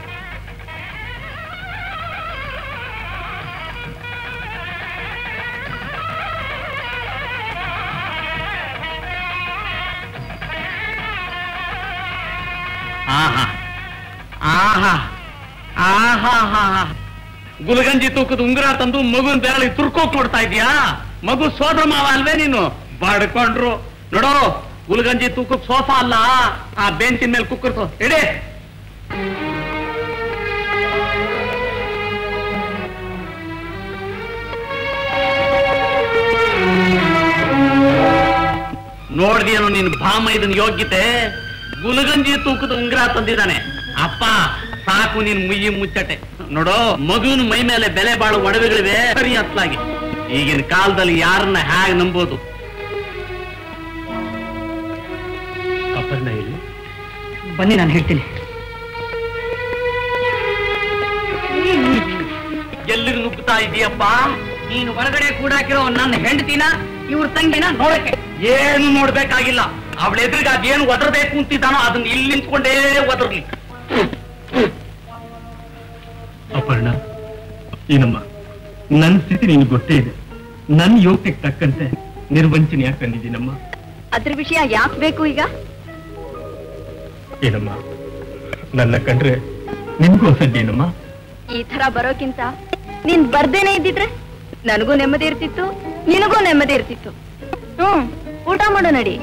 ಆಹಾ ಆಹಾ ಆಹಾ ಹಾ ಗುಲಗಂಜಿ ತೂಕದ ಉಂಗುರ ತಂದು ಮಗುನ್ ಬೆರಳಿ ತುರ್ಕೋಕ್ ನೋಡ್ತಾ ಇದೀಯಾ ಮಗು ಸೋದರ ಮಾವ ಅಲ್ವೇ ನೀನು ಬಡ್ಕೊಂಡ್ರು ನೋಡೋ ಗುಲಗಂಜಿ ತೂಕದ ಸೋಫಾ ಅಲ್ಲ ಆ ಬೆಂಚಿನ ಮೇಲೆ ಕುಕ್ಕರ್ಸು ಇಡೀ ನೋಡ್ದೇನು ನಿನ್ ಭಾಮ ಇದನ್ ಯೋಗ್ಯತೆ ಗುಲಗಂಜಿ ತೂಕದ ಉಂಗ್ರ ತಂದಿದ್ದಾನೆ ಅಪ್ಪ ಸಾಕು ನಿನ್ ಮುಯ್ಯಿ ಮುಚ್ಚಟೆ ನೋಡೋ ಮಗುವಿನ ಮೈ ಮೇಲೆ ಬೆಲೆ ಬಾಳು ಒಡವೆಗಳಿವೆ ಸರಿ ಅತ್ಲಾಗಿ ಈಗಿನ ಕಾಲದಲ್ಲಿ ಯಾರನ್ನ ಹೇಗೆ ನಂಬೋದು ಅಪರ್ಣ ಇಲ್ಲಿ ಬನ್ನಿ ನಾನು ಹೇಳ್ತೀನಿ ಎಲ್ಲಿಗೆ ನುಗ್ಗುತ್ತಾ ಇದೀಯಪ್ಪ ನೀನು ಹೊರಗಡೆ ಕೂಡಾಕಿರೋ ನನ್ನ ಹೆಂಡತಿನ ಇವ್ರ ತಂಗಿನ ನೋಡಕ್ಕೆ ಏನು ನೋಡ್ಬೇಕಾಗಿಲ್ಲ ಅವಳ ಎದುರಿಗೆ ಅದೇನು ಒದರ್ಬೇಕು ಅಂತಿದ್ದಾನೋ ಅದನ್ನ ಇಲ್ಲಿ ನಿಂತ್ಕೊಂಡೇ ಒದರ್ಲಿ ಅಪರ್ಣ ಏನಮ್ಮ ನನ್ನ ಸ್ಥಿತಿ ನಿನಗೆ ಗೊತ್ತೇ ಇದೆ ನನ್ನ ಯೋಗಕ್ಕೆ ತಕ್ಕಂತೆ ನಿರ್ವಂಚನೆ ಯಾಕೆ ಕಂಡಿದ್ದೀನಮ್ಮ ಅದ್ರ ವಿಷಯ ಯಾಕೆ ಬೇಕು ಈಗ ಏನಮ್ಮ ನನ್ನ ಕಂಡ್ರೆ ನಿನ್ಗೂ ಅಸಡ್ಡೇನಮ್ಮ ಈ ತರ ಬರೋಕ್ಕಿಂತ ನೀನ್ ಬರ್ದೇನೆ ಇದ್ದಿದ್ರೆ ನನಗೂ ನೆಮ್ಮದಿ ಇರ್ತಿತ್ತು ನಿನಗೂ ನೆಮ್ಮದಿ ಇರ್ತಿತ್ತು ಹ್ಮ್ ಊಟ ಮಾಡು ನಡಿ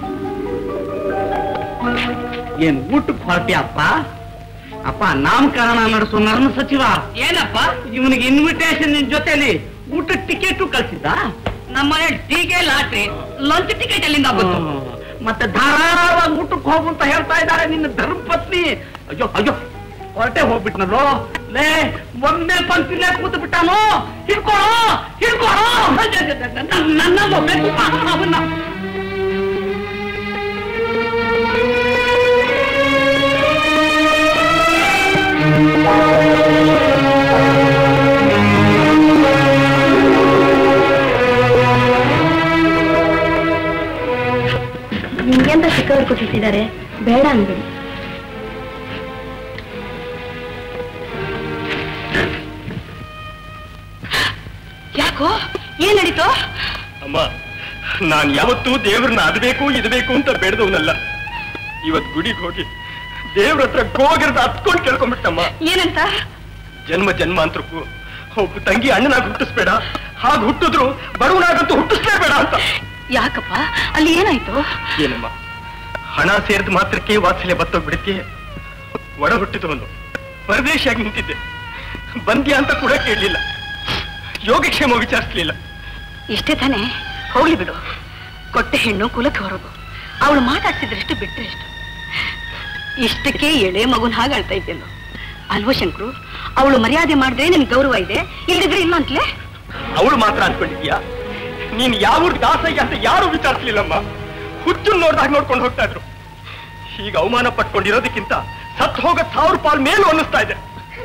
ಏನ್ ಊಟಕ್ಕೆ ಹೊರಟಿ ಅಪ್ಪ ಅಪ್ಪ ನಾಮಕರಣ ನಡೆಸೋ ನರ್ಮ ಸಚಿವ ಏನಪ್ಪ ಇವನಿಗೆ ಇನ್ವಿಟೇಷನ್ ನಿನ್ ಜೊತೆಲಿ ಊಟ ಟಿಕೆಟ್ ಕಳ್ಸಿದ್ದ ನಮ್ಮನೆ ಟೀಕೆ ಲಾಟ್ರಿ ಲಂಚ್ ಟಿಕೆಟ್ ಎಲ್ಲಿಂದ ಬಂತು ಮತ್ತೆ ಧಾರಾಳವಾಗಿ ಊಟಕ್ಕೆ ಹೋಗು ಅಂತ ಹೇಳ್ತಾ ಇದ್ದಾರೆ ನಿನ್ನ ಧರ್ಮಪತ್ನಿ ಅಯ್ಯೋ ಅಯ್ಯೋ ಹೊರಟೆ ಹೋಗ್ಬಿಟ್ನಲ್ಲೋ ಲೇ ಒಮ್ಮೆ ಪಂಕ್ತಿಲೇ ಕೂತು ಬಿಟ್ಟಾನು ಹಿಡ್ಕೊಳ್ಳೋ ಹಿಡ್ಕೊಳ್ಳೋ ನನ್ನ ಒಮ್ಮೆ ಅವನ್ನ ನಿಮ್ಗೆಂತ ಚಿಕ್ಕವ್ರು ಕೊಟ್ಟಿಟ್ಟಿದ್ದಾರೆ ಬೇಡ ಅಂದ್ಬಿಡಿ ಯಾಕೋ ಏನ್ ನಡೀತು ಅಮ್ಮ ನಾನ್ ಯಾವತ್ತೂ ದೇವ್ರನ್ನ ಅದ್ಬೇಕು ಇದ್ಬೇಕು ಅಂತ ಬೇಡದವನಲ್ಲ ಇವತ್ ಗುಡಿಗೆ ಹೋಗಿ ದೇವ್ರ ಹತ್ರ ಗೋಗಿರ್ದ ಹತ್ಕೊಂಡ್ ಕೇಳ್ಕೊಂಡ್ಬಿಟ್ಟಮ್ಮ ಏನಂತ ಜನ್ಮ ಜನ್ಮಾಂತರಕ್ಕೂ ಒಬ್ಬ ತಂಗಿ ಅಣ್ಣನಾಗಿ ಹುಟ್ಟಿಸ್ಬೇಡ ಹಾಗೆ ಹುಟ್ಟಿದ್ರು ಬಡವನಾಗಂತೂ ಹುಟ್ಟಿಸ್ಲೇಬೇಡ ಅಂತ ಯಾಕಪ್ಪ ಅಲ್ಲಿ ಏನಾಯ್ತು ಏನಮ್ಮ ಹಣ ಸೇರಿದ ಮಾತ್ರಕ್ಕೆ ವಾತ್ಸಲ್ಯ ಬತ್ತೋಗ್ಬಿಡಕ್ಕೆ ಒಡ ಹುಟ್ಟಿದವನು ಪರದೇಶಿಯಾಗಿ ನಿಂತಿದ್ದೆ ಬಂದ್ಯಾ ಅಂತ ಕೂಡ ಕೇಳಲಿಲ್ಲ ಯೋಗಕ್ಷೇಮ ವಿಚಾರಿಸ್ಲಿಲ್ಲ ಇಷ್ಟೇ ತಾನೇ ಹೋಗ್ಲಿ ಬಿಡು ಕೊಟ್ಟೆ ಹೆಣ್ಣು ಕುಲಕ್ಕೆ ಹೊರಗು ಅವಳು ಮಾತಾಡ್ತಿದ್ರಷ್ಟು ಬಿಟ್ರೆ ಎಷ್ಟು ಇಷ್ಟಕ್ಕೆ ಎಳೆ ಮಗುನ್ ಹಾಗೆ ಅಳ್ತಾ ಇದ್ದೆಲ್ಲೋ ಅಲ್ವೋ ಶಂಕರು ಅವಳು ಮರ್ಯಾದೆ ಮಾಡಿದ್ರೆ ನಿನ್ ಗೌರವ ಇದೆ ಇಲ್ಲದಿದ್ರೆ ಇಲ್ಲ ಅಂತಲೇ ಅವಳು ಮಾತ್ರ ಅನ್ಕೊಂಡಿದ್ಯಾ ನೀನ್ ಯಾವ ಊರ್ ದಾಸಯ್ಯ ಅಂತ ಯಾರು ವಿಚಾರಿಸ್ಲಿಲ್ಲಮ್ಮ ಹುಚ್ಚು ನೋಡ್ದಾಗ ನೋಡ್ಕೊಂಡು ಹೋಗ್ತಾ ಇದ್ರು ಈಗ ಅವಮಾನ ಪಟ್ಕೊಂಡಿರೋದಕ್ಕಿಂತ ಸತ್ ಹೋಗ ಸಾವಿರ ಪಾಲ್ ಮೇಲೂ ಅನ್ನಿಸ್ತಾ ಇದೆ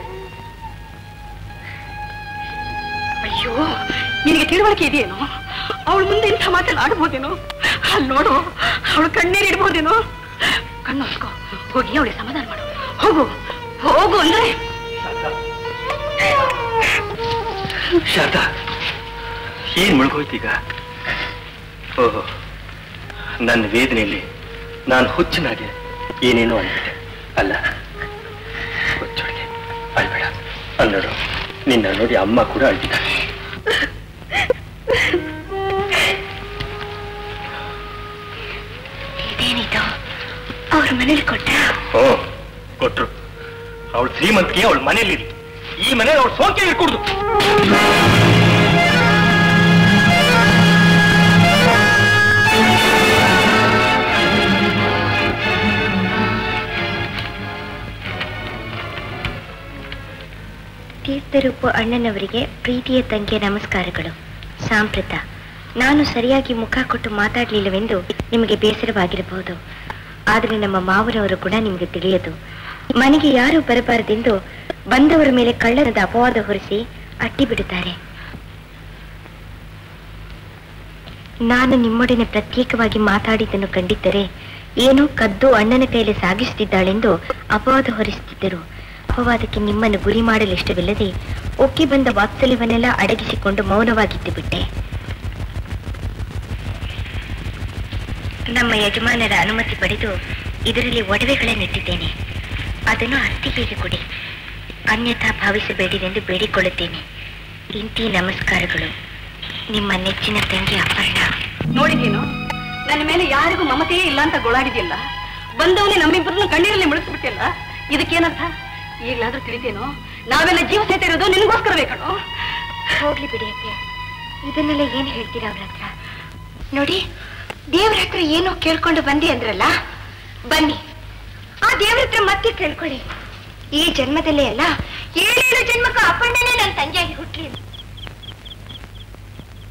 ಅಯ್ಯೋ ನಿನಗೆ ತಿಳುವಳಿಕೆ ಇದೆಯೇನೋ ಅವಳ ಮುಂದೆ ಇಂಥ ಮಾತಲ್ಲಿ ಆಡ್ಬೋದೇನೋ ಅಲ್ಲಿ ನೋಡು ಅವಳು ಕಣ್ಣೀರು ಇಡ್ಬೋದೇನೋ ಕಣ್ಣು ಹೊಸ್ಕೋ ಹೋಗಿ ಅವಳಿಗೆ ಸಮಾಧಾನ ಮಾಡು ಹೋಗು ಹೋಗು ಅಂದ್ರೆ ಶಾರದಾ ಏನ್ ಮುಳುಗೋಯ್ತೀಗ ಓಹೋ ನನ್ನ ವೇದನೆಯಲ್ಲಿ ನಾನು ಹುಚ್ಚಿನಾಗೆ ಏನೇನೋ ಅಂದ್ಬಿಟ್ಟೆ ಅಲ್ಲ ಹುಚ್ಚೊಳಗೆ ಅಳ್ಬೇಡ ಅನ್ನೋಡು ನಿನ್ನ ನೋಡಿ ಅಮ್ಮ ಕೂಡ ಅಳ್ತಿದ್ದಾರೆ ಇದೇನಿದು ಅವ್ರ ಮನೇಲಿ ಕೊಟ್ಟ ಓ ಕೊಟ್ರು ಅವಳು ಶ್ರೀಮಂತಿಗೆ ಅವಳ ಮನೇಲಿ ಈ ಮನೇಲಿ ಅವಳು ಸೋಂಕೆ ಇರ್ಕೂಡ್ದು ತೀರ್ಥರೂಪ ಅಣ್ಣನವರಿಗೆ ಪ್ರೀತಿಯ ತಂಗಿಯ ನಮಸ್ಕಾರಗಳು ಸಾಂಪ್ರತ ನಾನು ಸರಿಯಾಗಿ ಮುಖ ಕೊಟ್ಟು ಮಾತಾಡ್ಲಿಲ್ಲವೆಂದು ನಿಮಗೆ ಬೇಸರವಾಗಿರಬಹುದು ಆದರೆ ನಮ್ಮ ಮಾವನವರು ಕೂಡ ನಿಮಗೆ ತಿಳಿಯದು ಮನೆಗೆ ಯಾರು ಬರಬಾರದೆಂದು ಬಂದವರ ಮೇಲೆ ಕಳ್ಳನದ ಅಪವಾದ ಹೊರಿಸಿ ಅಟ್ಟಿ ಬಿಡುತ್ತಾರೆ ನಾನು ನಿಮ್ಮೊಡನೆ ಪ್ರತ್ಯೇಕವಾಗಿ ಮಾತಾಡಿದ್ದನ್ನು ಕಂಡಿದ್ದರೆ ಏನೋ ಕದ್ದು ಅಣ್ಣನ ಕೈಯಲ್ಲಿ ಸಾಗಿಸುತ್ತಿದ್ದಾಳೆಂದು ಅಪವಾದ ಹೊರಿಸುತ್ತಿದ್ದರು ಅಪವಾದಕ್ಕೆ ನಿಮ್ಮನ್ನು ಗುರಿ ಮಾಡಲು ಇಷ್ಟವಿಲ್ಲದೆ ಒಕ್ಕಿ ಬಂದ ವಾತ್ಸಲ್ಯವನ್ನೆಲ್ಲ ಅಡಗಿಸಿಕೊಂಡು ಮೌನವಾಗಿದ್ದು ಬಿಟ್ಟೆ ನಮ್ಮ ಯಜಮಾನರ ಅನುಮತಿ ಪಡೆದು ಇದರಲ್ಲಿ ಒಡವೆಗಳನ್ನಿಟ್ಟಿದ್ದೇನೆ ಅದನ್ನು ಅತ್ತಿಗೆಗೆ ಕೊಡಿ ಅನ್ಯಥಾ ಭಾವಿಸಬೇಡಿರೆಂದು ಬೇಡಿಕೊಳ್ಳುತ್ತೇನೆ ಇಂತಿ ನಮಸ್ಕಾರಗಳು ನಿಮ್ಮ ನೆಚ್ಚಿನ ತಂಗಿ ಅಪರ್ಣ ನೋಡಿದೇನು ನನ್ನ ಮೇಲೆ ಯಾರಿಗೂ ಮಮತೆಯೇ ಇಲ್ಲ ಅಂತ ಗೋಳಾಡಿದ್ಯಲ್ಲ ಬಂದವನೇ ನಮ್ಮಿಬ್ಬರನ್ನು ಕಣ್ಣೀರಲ್ಲಿ ಮುಳುಗಿಸ್ಬಿಟ್ಟಿಲ್ಲ ಇದಕ್ಕೇನರ್ಥ ಈಗಲಾದ್ರೂ ತಿಳಿತೇನೋ ನಾವೆಲ್ಲ ಜೀವ ಸಹಿತ ಇರೋದು ನಿನಗೋಸ್ಕರವೇ ಕಣೋ ಹೋಗ್ಲಿ ಬಿಡಿ ಅತ್ತೆ ಇದನ್ನೆಲ್ಲ ಏನ್ ಹೇಳ್ತೀರಾ ಅವ್ರ ಹತ್ರ ನೋಡಿ ದೇವ್ರ ಹತ್ರ ಏನೋ ಕೇಳ್ಕೊಂಡು ಬಂದಿ ಅಂದ್ರಲ್ಲ ಬನ್ನಿ ಆ ದೇವ್ರ ಹತ್ರ ಮತ್ತೆ ಕೇಳ್ಕೊಳ್ಳಿ ಈ ಜನ್ಮದಲ್ಲೇ ಅಲ್ಲ ಏಳೇಳು ಜನ್ಮಕ್ಕೂ ಅಪ್ಪಣ್ಣನೇ ನನ್ನ ತಂಗಿಯಾಗಿ ಹುಟ್ಲಿ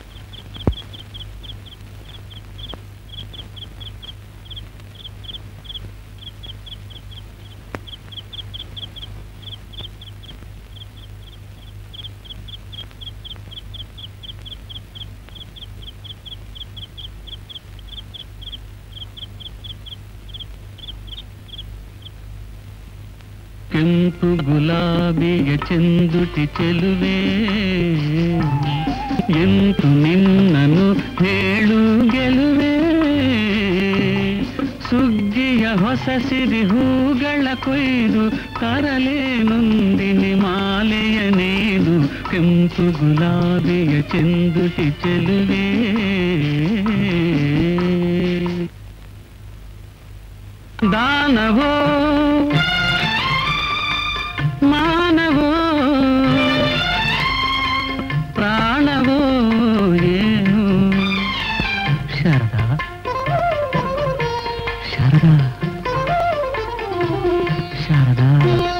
ಕೆಂಪು ಗುಲಾಬಿಯ ಚೆಂದುಟಿ ಚೆಲುವೆ ಎಂತು ನಿನ್ನನು ಹೇಳು ಗೆಲುವೆ ಸುಗ್ಗಿಯ ಹೊಸ ಸಿರಿ ಹೂಗಳ ಕೊಯ್ದು ತರಲೆ ನೊಂದಿನಿ ಮಾಲೆಯ ನೇದು ಕೆಂಪು ಗುಲಾಬಿಯ ಚೆಂದುಟಿ ಚೆಲುವೆ ದಾನವೋ ಮಾನವೋ ಪ್ರಾಣವೋ ಏನು ಶಾರದಾ ಶಾರದಾ ಶಾರದಾ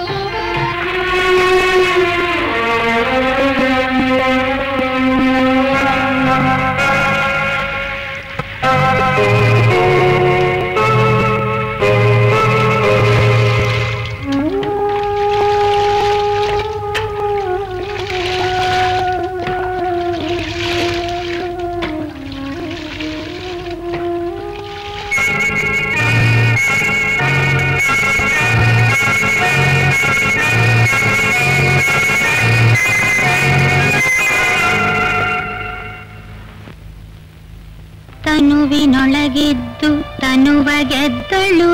ತನುವಿನೊಳಗಿದ್ದು ತನುವ ಗೆದ್ದಳು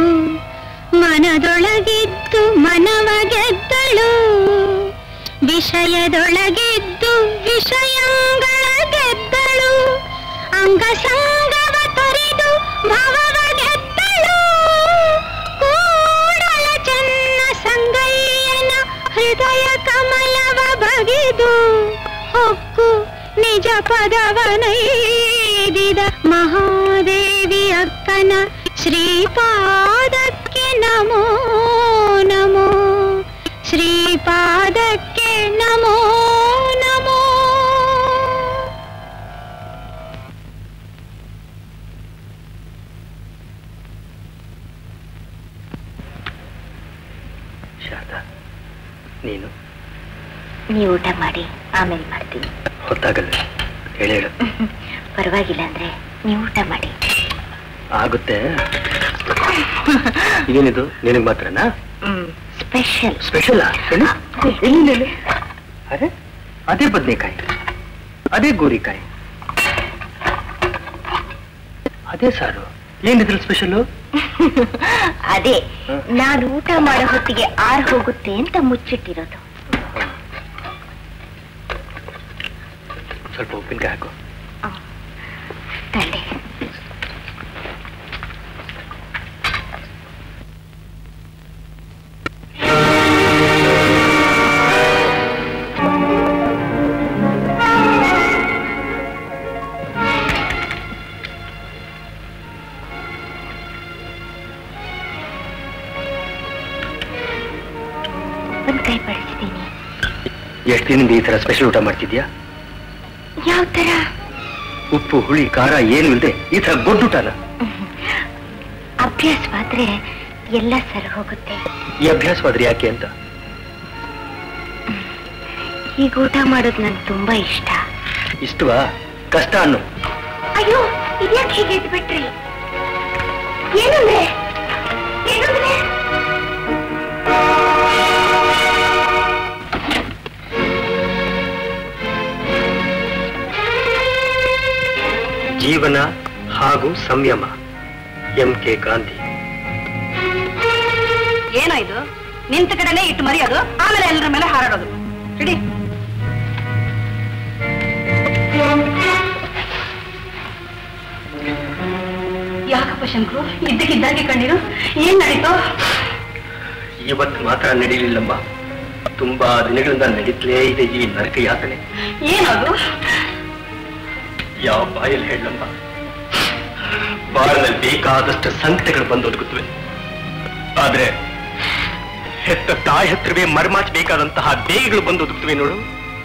ಮನದೊಳಗಿದ್ದು ಮನವ ಗೆದ್ದಳು ವಿಷಯದೊಳಗಿದ್ದು ವಿಷಯಗಳ ಗೆದ್ದಳು ಅಂಗಸಂಗವ ತೊರೆದು ಭವವ ಗೆದ್ದಳು ಕೂಡಲ ಚೆನ್ನ ಸಂಗಯ್ಯನ ಹೃದಯ ಕಮಲವ ಬಗೆದು ಹೊಕ್ಕು ನಿಜ ಪದವನೈದಿದ ಮಹಾದೇವಿ ಅಕ್ಕನ ಶ್ರೀಪಾದಕ್ಕೆ ನಮೋ ನಮೋ ಶ್ರೀಪಾದಕ್ಕೆ ನಮೋ ನಮೋ ಶಾರದಾ ನೀನು ನೀವು ಊಟ ಮಾಡಿ ಆಮೇಲೆ ಮಾಡ್ತೀನಿ ಹೊತ್ತಾಗಲ್ಲ ಹೇಳಿ ಹೇಳು ಪರವಾಗಿಲ್ಲ ಅಂದ್ರೆ ನೀವು ಊಟ ಮಾಡಿ ಆಗುತ್ತೆ ಇದೇನಿದು ನಿನಗೆ ಮಾತ್ರನಾ ಸ್ಪೆಷಲ್ ಸ್ಪೆಷಲ್ ಅದೇ ಅದೇ ಬದನೆಕಾಯಿ ಅದೇ ಗೋರಿಕಾಯಿ ಅದೇ ಸಾರು ಏನಿದ್ರಲ್ಲಿ ಸ್ಪೆಷಲು ಅದೇ ಹ. ನಾನು ಊಟ ಮಾಡೋ ಹೊತ್ತಿಗೆ ಆರ್ ಹೋಗುತ್ತೆ ಅಂತ ಮುಚ್ಚಿಟ್ಟಿರೋದು ಸ್ವಲ್ಪ ಉಪ್ಪಿನಕಾಯಿ ಹಾಕು ತಲೆ ಒಂದ್ ಕೈ ಬಳಸಿದ್ದೀನಿ ಎಷ್ಟು ದಿನದಿಂದ ಈ ತರ ಸ್ಪೆಷಲ್ ಊಟ ಮಾಡ್ತಿದ್ಯಾ ಯಾವ ತರ ಉಪ್ಪು ಹುಳಿ ಖಾರ ಏನು ಇಲ್ಲದೆ ಈ ತರ ಗೊಡ್ಡೂಟನ ಅಭ್ಯಾಸವಾದ್ರೆ ಎಲ್ಲ ಸರಿ ಹೋಗುತ್ತೆ ಈ ಅಭ್ಯಾಸವಾದ್ರೆ ಯಾಕೆ ಅಂತ ಈಗ ಊಟ ಮಾಡೋದು ನನ್ಗೆ ತುಂಬಾ ಇಷ್ಟ ಇಷ್ಟವಾ ಕಷ್ಟ ಅನ್ನು ಅಯ್ಯೋ ಇದ್ಯಾಕೆ ಹೀಗೆ ಎದ್ದು ಬಿಟ್ರಿ ಏನಂದ್ರೆ ಏನಂದ್ರೆ ಜೀವನ ಹಾಗೂ ಸಂಯಮ ಎಂ ಕೆ ಗಾಂಧಿ ಏನೋ ಇದು ನಿಂತ ಕಡೆನೆ ಇಟ್ಟು ಮರೆಯೋದು ಆಮೇಲೆ ಎಲ್ಲರ ಮೇಲೆ ಹಾರಾಡೋದು ಇಡಿ ಯಾಕಪ್ಪ ಶಂಕರು ಇದ್ದಕ್ಕಿದ್ದಾಗೆ ಕಣ್ಣೀರು ಏನ್ ನಡೀತು ಇವತ್ತು ಮಾತ್ರ ನಡೀಲಿಲ್ಲಮ್ಮ ತುಂಬಾ ದಿನಗಳಿಂದ ನಡೀತಲೇ ಇದೆ ಈ ನರಕ ಯಾತನೆ ಏನದು ಯಾವ ಬಾಯಲ್ಲಿ ಹೇಳಮ್ಮ ಬಾಳದಲ್ಲಿ ಬೇಕಾದಷ್ಟು ಸಂಕಟಗಳು ಬಂದು ಒದಗುತ್ತವೆ ಆದ್ರೆ ಹೆತ್ತ ತಾಯಿ ಹತ್ರವೇ ಮರ್ಮಾಚಬೇಕಾದಂತಹ ಬೇಗಗಳು ಬಂದು ಒದಗುತ್ತವೆ ನೋಡು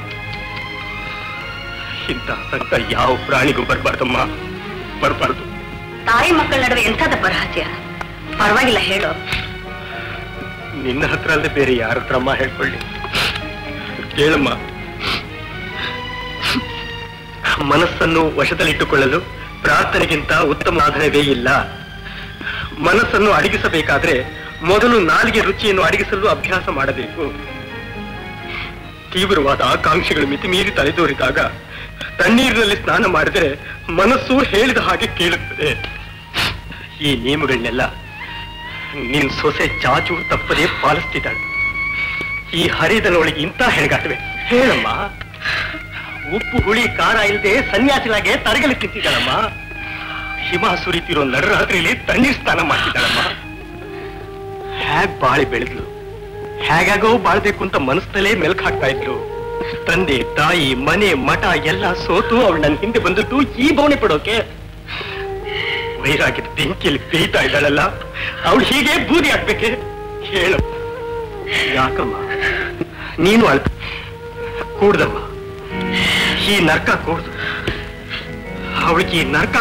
ಇಂತಹ ಸಂಕಟ ಯಾವ ಪ್ರಾಣಿಗೂ ಬರಬಾರ್ದಮ್ಮ ಬರಬಾರ್ದು ತಾಯಿ ಮಕ್ಕಳ ನಡುವೆ ಎಂಥದಪ್ಪ ರಹಸ್ಯ ಪರವಾಗಿಲ್ಲ ಹೇಳು ನಿನ್ನ ಹತ್ರ ಅಲ್ಲದೆ ಬೇರೆ ಯಾರ ಹತ್ರಮ್ಮ ಹೇಳ್ಕೊಳ್ಳಿ ಕೇಳಮ್ಮ ಮನಸ್ಸನ್ನು ವಶದಲ್ಲಿಟ್ಟುಕೊಳ್ಳಲು ಪ್ರಾರ್ಥನೆಗಿಂತ ಉತ್ತಮ ಸಾಧನವೇ ಇಲ್ಲ ಮನಸ್ಸನ್ನು ಅಡಗಿಸಬೇಕಾದ್ರೆ ಮೊದಲು ನಾಲಿಗೆ ರುಚಿಯನ್ನು ಅಡಗಿಸಲು ಅಭ್ಯಾಸ ಮಾಡಬೇಕು ತೀವ್ರವಾದ ಆಕಾಂಕ್ಷೆಗಳು ಮಿತಿಮೀರಿ ತಲೆದೋರಿದಾಗ ತಣ್ಣೀರಿನಲ್ಲಿ ಸ್ನಾನ ಮಾಡಿದರೆ ಮನಸ್ಸು ಹೇಳಿದ ಹಾಗೆ ಕೇಳುತ್ತದೆ ಈ ನಿಯಮಗಳನ್ನೆಲ್ಲ ನಿನ್ ಸೊಸೆ ಚಾಚು ತಪ್ಪದೇ ಪಾಲಿಸ್ತಿದ್ದಾಳೆ ಈ ಹರಿದನೊಳಗೆ ಇಂಥ ಹೆಣಗಾಟವೆ ಹೇಳಮ್ಮ ಉಪ್ಪು ಹುಳಿ ಖಾರ ಇಲ್ಲದೆ ಸನ್ಯಾಸಿಲಾಗೆ ತರಗಲಿ ತಿಂತಿದ್ದಾಳಮ್ಮ ಹಿಮ ಸುರಿತಿರೋ ನಡರಾತ್ರಿಲಿ ತಣ್ಣೀರ್ ಸ್ನಾನ ಮಾಡ್ತಿದ್ದಾಳಮ್ಮ ಹೇಗ್ ಬಾಳಿ ಬೆಳೆದ್ಲು ಹೇಗಾಗೋ ಬಾಳ್ಬೇಕು ಅಂತ ಮನಸ್ಸಲ್ಲೇ ಮೆಲ್ಕ್ ಹಾಕ್ತಾ ಇದ್ರು ತಂದೆ ತಾಯಿ ಮನೆ ಮಠ ಎಲ್ಲ ಸೋತು ಅವಳು ನನ್ನ ಹಿಂದೆ ಬಂದದ್ದು ಈ ಬವಣೆ ಪಡೋಕೆ ವೈರಾಗ್ಯದ ಬೆಂಕಿಯಲ್ಲಿ ಬೇಯ್ತಾ ಇದ್ದಾಳಲ್ಲ ಅವಳು ಹೀಗೆ ಬೂದಿ ಹಾಕ್ಬೇಕೆ ಹೇಳು ಯಾಕಮ್ಮ ನೀನು ಅಳ್ತ ಕೂಡ್ದಮ್ಮ ಈ ನರ್ಕ ಕೂಡ್ದು ಅವಳಿಗೆ ಈ ನರ್ಕ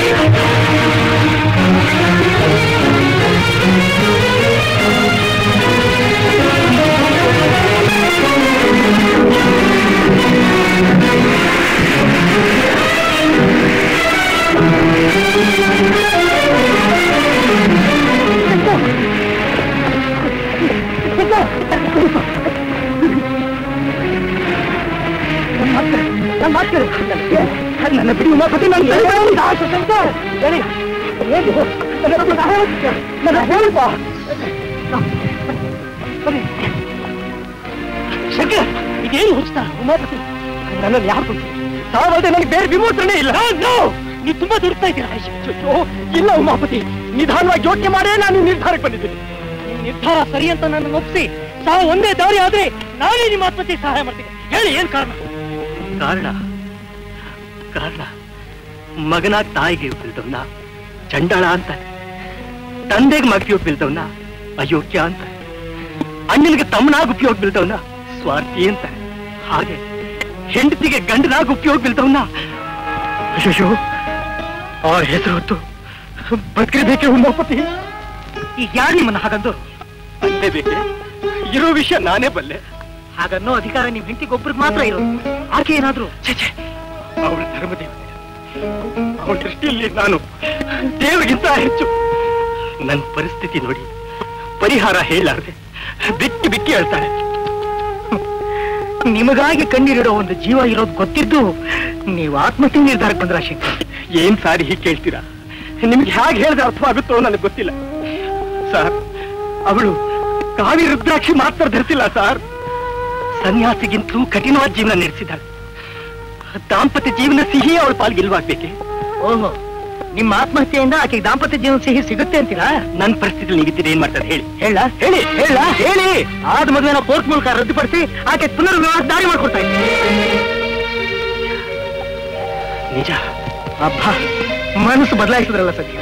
ನನ್ನ ಬಿಡಿ ಉಮಾಪತಿ ನನ್ನ ಹೇಳಪ್ಪ ಶಂಕರ್ ಇದೇನು ಹುಚ್ಚ ಉಮಾಪತಿ ನನ್ನಲ್ಲಿ ಯಾರು ಸಾವದೆ ನನಗೆ ಬೇರೆ ವಿಮೋಚನೆ ಇಲ್ಲ ನೀವು ತುಂಬಾ ದುಡ್ತಾ ಇದ್ದೀರಾ ಅಯ್ಯೋ, ಇಲ್ಲ ಉಮಾಪತಿ ನಿಧಾನವಾಗಿ ಯೋಚನೆ ಮಾಡೇ ನಾನು ನಿರ್ಧಾರಕ್ಕೆ ಬಂದಿದ್ದೀನಿ ನಿಮ್ ನಿರ್ಧಾರ ಸರಿ ಅಂತ ನನ್ನ ಒಪ್ಪಿಸಿ ಸಾವು ಒಂದೇ ದಾರಿ ಆದ್ರೆ ನಾನೇ ನಿಮ್ಮ ಆತ್ಮಹತ್ಯೆಗೆ ಸಹಾಯ ಮಾಡ್ತೀನಿ ಹೇಳಿ ಏನ್ ಕಾರಣ ಕಾರಣ ಕಾರಣ ಮಗನಾಗ ತಾಯಿಗೆ ಬೀಳ್ದವ್ನ ಚಂಡಾಳ ಅಂತ ತಂದೆಗೆ ಮಗಿಯೋಗ್ ಬೀಳ್ದವ್ನ ಅಯೋಗ್ಯ ಅಂತ ಅಣ್ಣನಿಗೆ ತಮ್ಮನಾಗ ಉಪಯೋಗ ಬೀಳ್ದವ್ನ ಸ್ವಾರ್ಥಿ ಅಂತ ಹಾಗೆ ಹೆಂಡತಿಗೆ ಗಂಡನಾಗ ಉಪಯೋಗ ಬೀಳ್ದವ್ನ ಅಯ್ಯೋ ಆ ಹೆಸರು ಹೊತ್ತು ಬದುಕಿರ್ಬೇಕೆ ಉಮಾಪತಿ ಈಗ ಯಾರು ನಿಮ್ಮನ್ನ ಹಾಗಂದು ಅಲ್ಲೇ ಬೇಕೆ ಇರೋ ವಿಷಯ ನಾನೇ ಬಲ್ಲೆ ಹಾಗನ್ನೋ ಅಧಿಕಾರ ನಿಮ್ ಹೆಂಡತಿಗೆ ಒಬ್ರಿಗೆ ಮಾತ್ರ ಇರೋದು ಆಕೆ ಏನಾದ್ರು ಅವಳ ಧರ್ಮದೇವತೆ ಅವಳ ದೃಷ್ಟಿಯಲ್ಲಿ ನಾನು ದೇವರಿಗಿಂತ ಹೆಚ್ಚು ನನ್ನ ಪರಿಸ್ಥಿತಿ ನೋಡಿ ಪರಿಹಾರ ಹೇಳಲಾರದೆ ಬಿಕ್ಕಿ ಬಿಕ್ಕಿ ಹೇಳ್ತಾಳೆ ನಿಮಗಾಗಿ ಕಣ್ಣೀರಿಡೋ ಒಂದು ಜೀವ ಇರೋದು ಗೊತ್ತಿದ್ದು ನೀವು ಆತ್ಮಹತ್ಯೆ ನಿರ್ಧಾರಕ್ಕೆ ಬಂದ್ರ ಶಂಕರ್ ಏನ್ ಸಾರಿ ಹೀಗೆ ಕೇಳ್ತೀರಾ ನಿಮ್ಗೆ ಹೇಗೆ ಹೇಳಿದ್ರೆ ಅರ್ಥವಾಗುತ್ತೋ ನನಗೆ ಗೊತ್ತಿಲ್ಲ ಸರ್ ಅವಳು ಕಾವಿ ರುದ್ರಾಕ್ಷಿ ಮಾತ್ರ ಧರಿಸಿಲ್ಲ ಸರ್ ಸನ್ಯಾಸಿಗಿಂತಲೂ ಕಠಿಣವಾದ ಜೀವನ ನಡೆಸಿದ್ದಾಳೆ ದಾಂಪತ್ಯ ಜೀವನ ಸಿಹಿ ಅವಳ ಪಾಲ್ಗೆ ಇಲ್ವಾಗ್ಬೇಕೆ ಓಹೋ ನಿಮ್ಮ ಆತ್ಮಹತ್ಯೆಯಿಂದ ಆಕೆಗೆ ದಾಂಪತ್ಯ ಜೀವನ ಸಿಹಿ ಸಿಗುತ್ತೆ ಅಂತೀರಾ ನನ್ನ ಪರಿಸ್ಥಿತಿ ನೀವಿದ್ದೀರಿ ಏನ್ ಮಾಡ್ತಾರೆ ಹೇಳಿ ಹೇಳ ಹೇಳಿ ಹೇಳ ಹೇಳಿ ಆದ ಮದುವೆನ ಕೋರ್ಟ್ ಮೂಲಕ ರದ್ದುಪಡಿಸಿ ಆಕೆ ಪುನರ್ವಿವಾಹ ದಾರಿ ಮಾಡ್ಕೊಡ್ತಾ ಇದ್ದೀನಿ ನಿಜ ಅಬ್ಬ ಮನಸ್ಸು ಬದಲಾಯಿಸಿದ್ರಲ್ಲ ಸದ್ಯ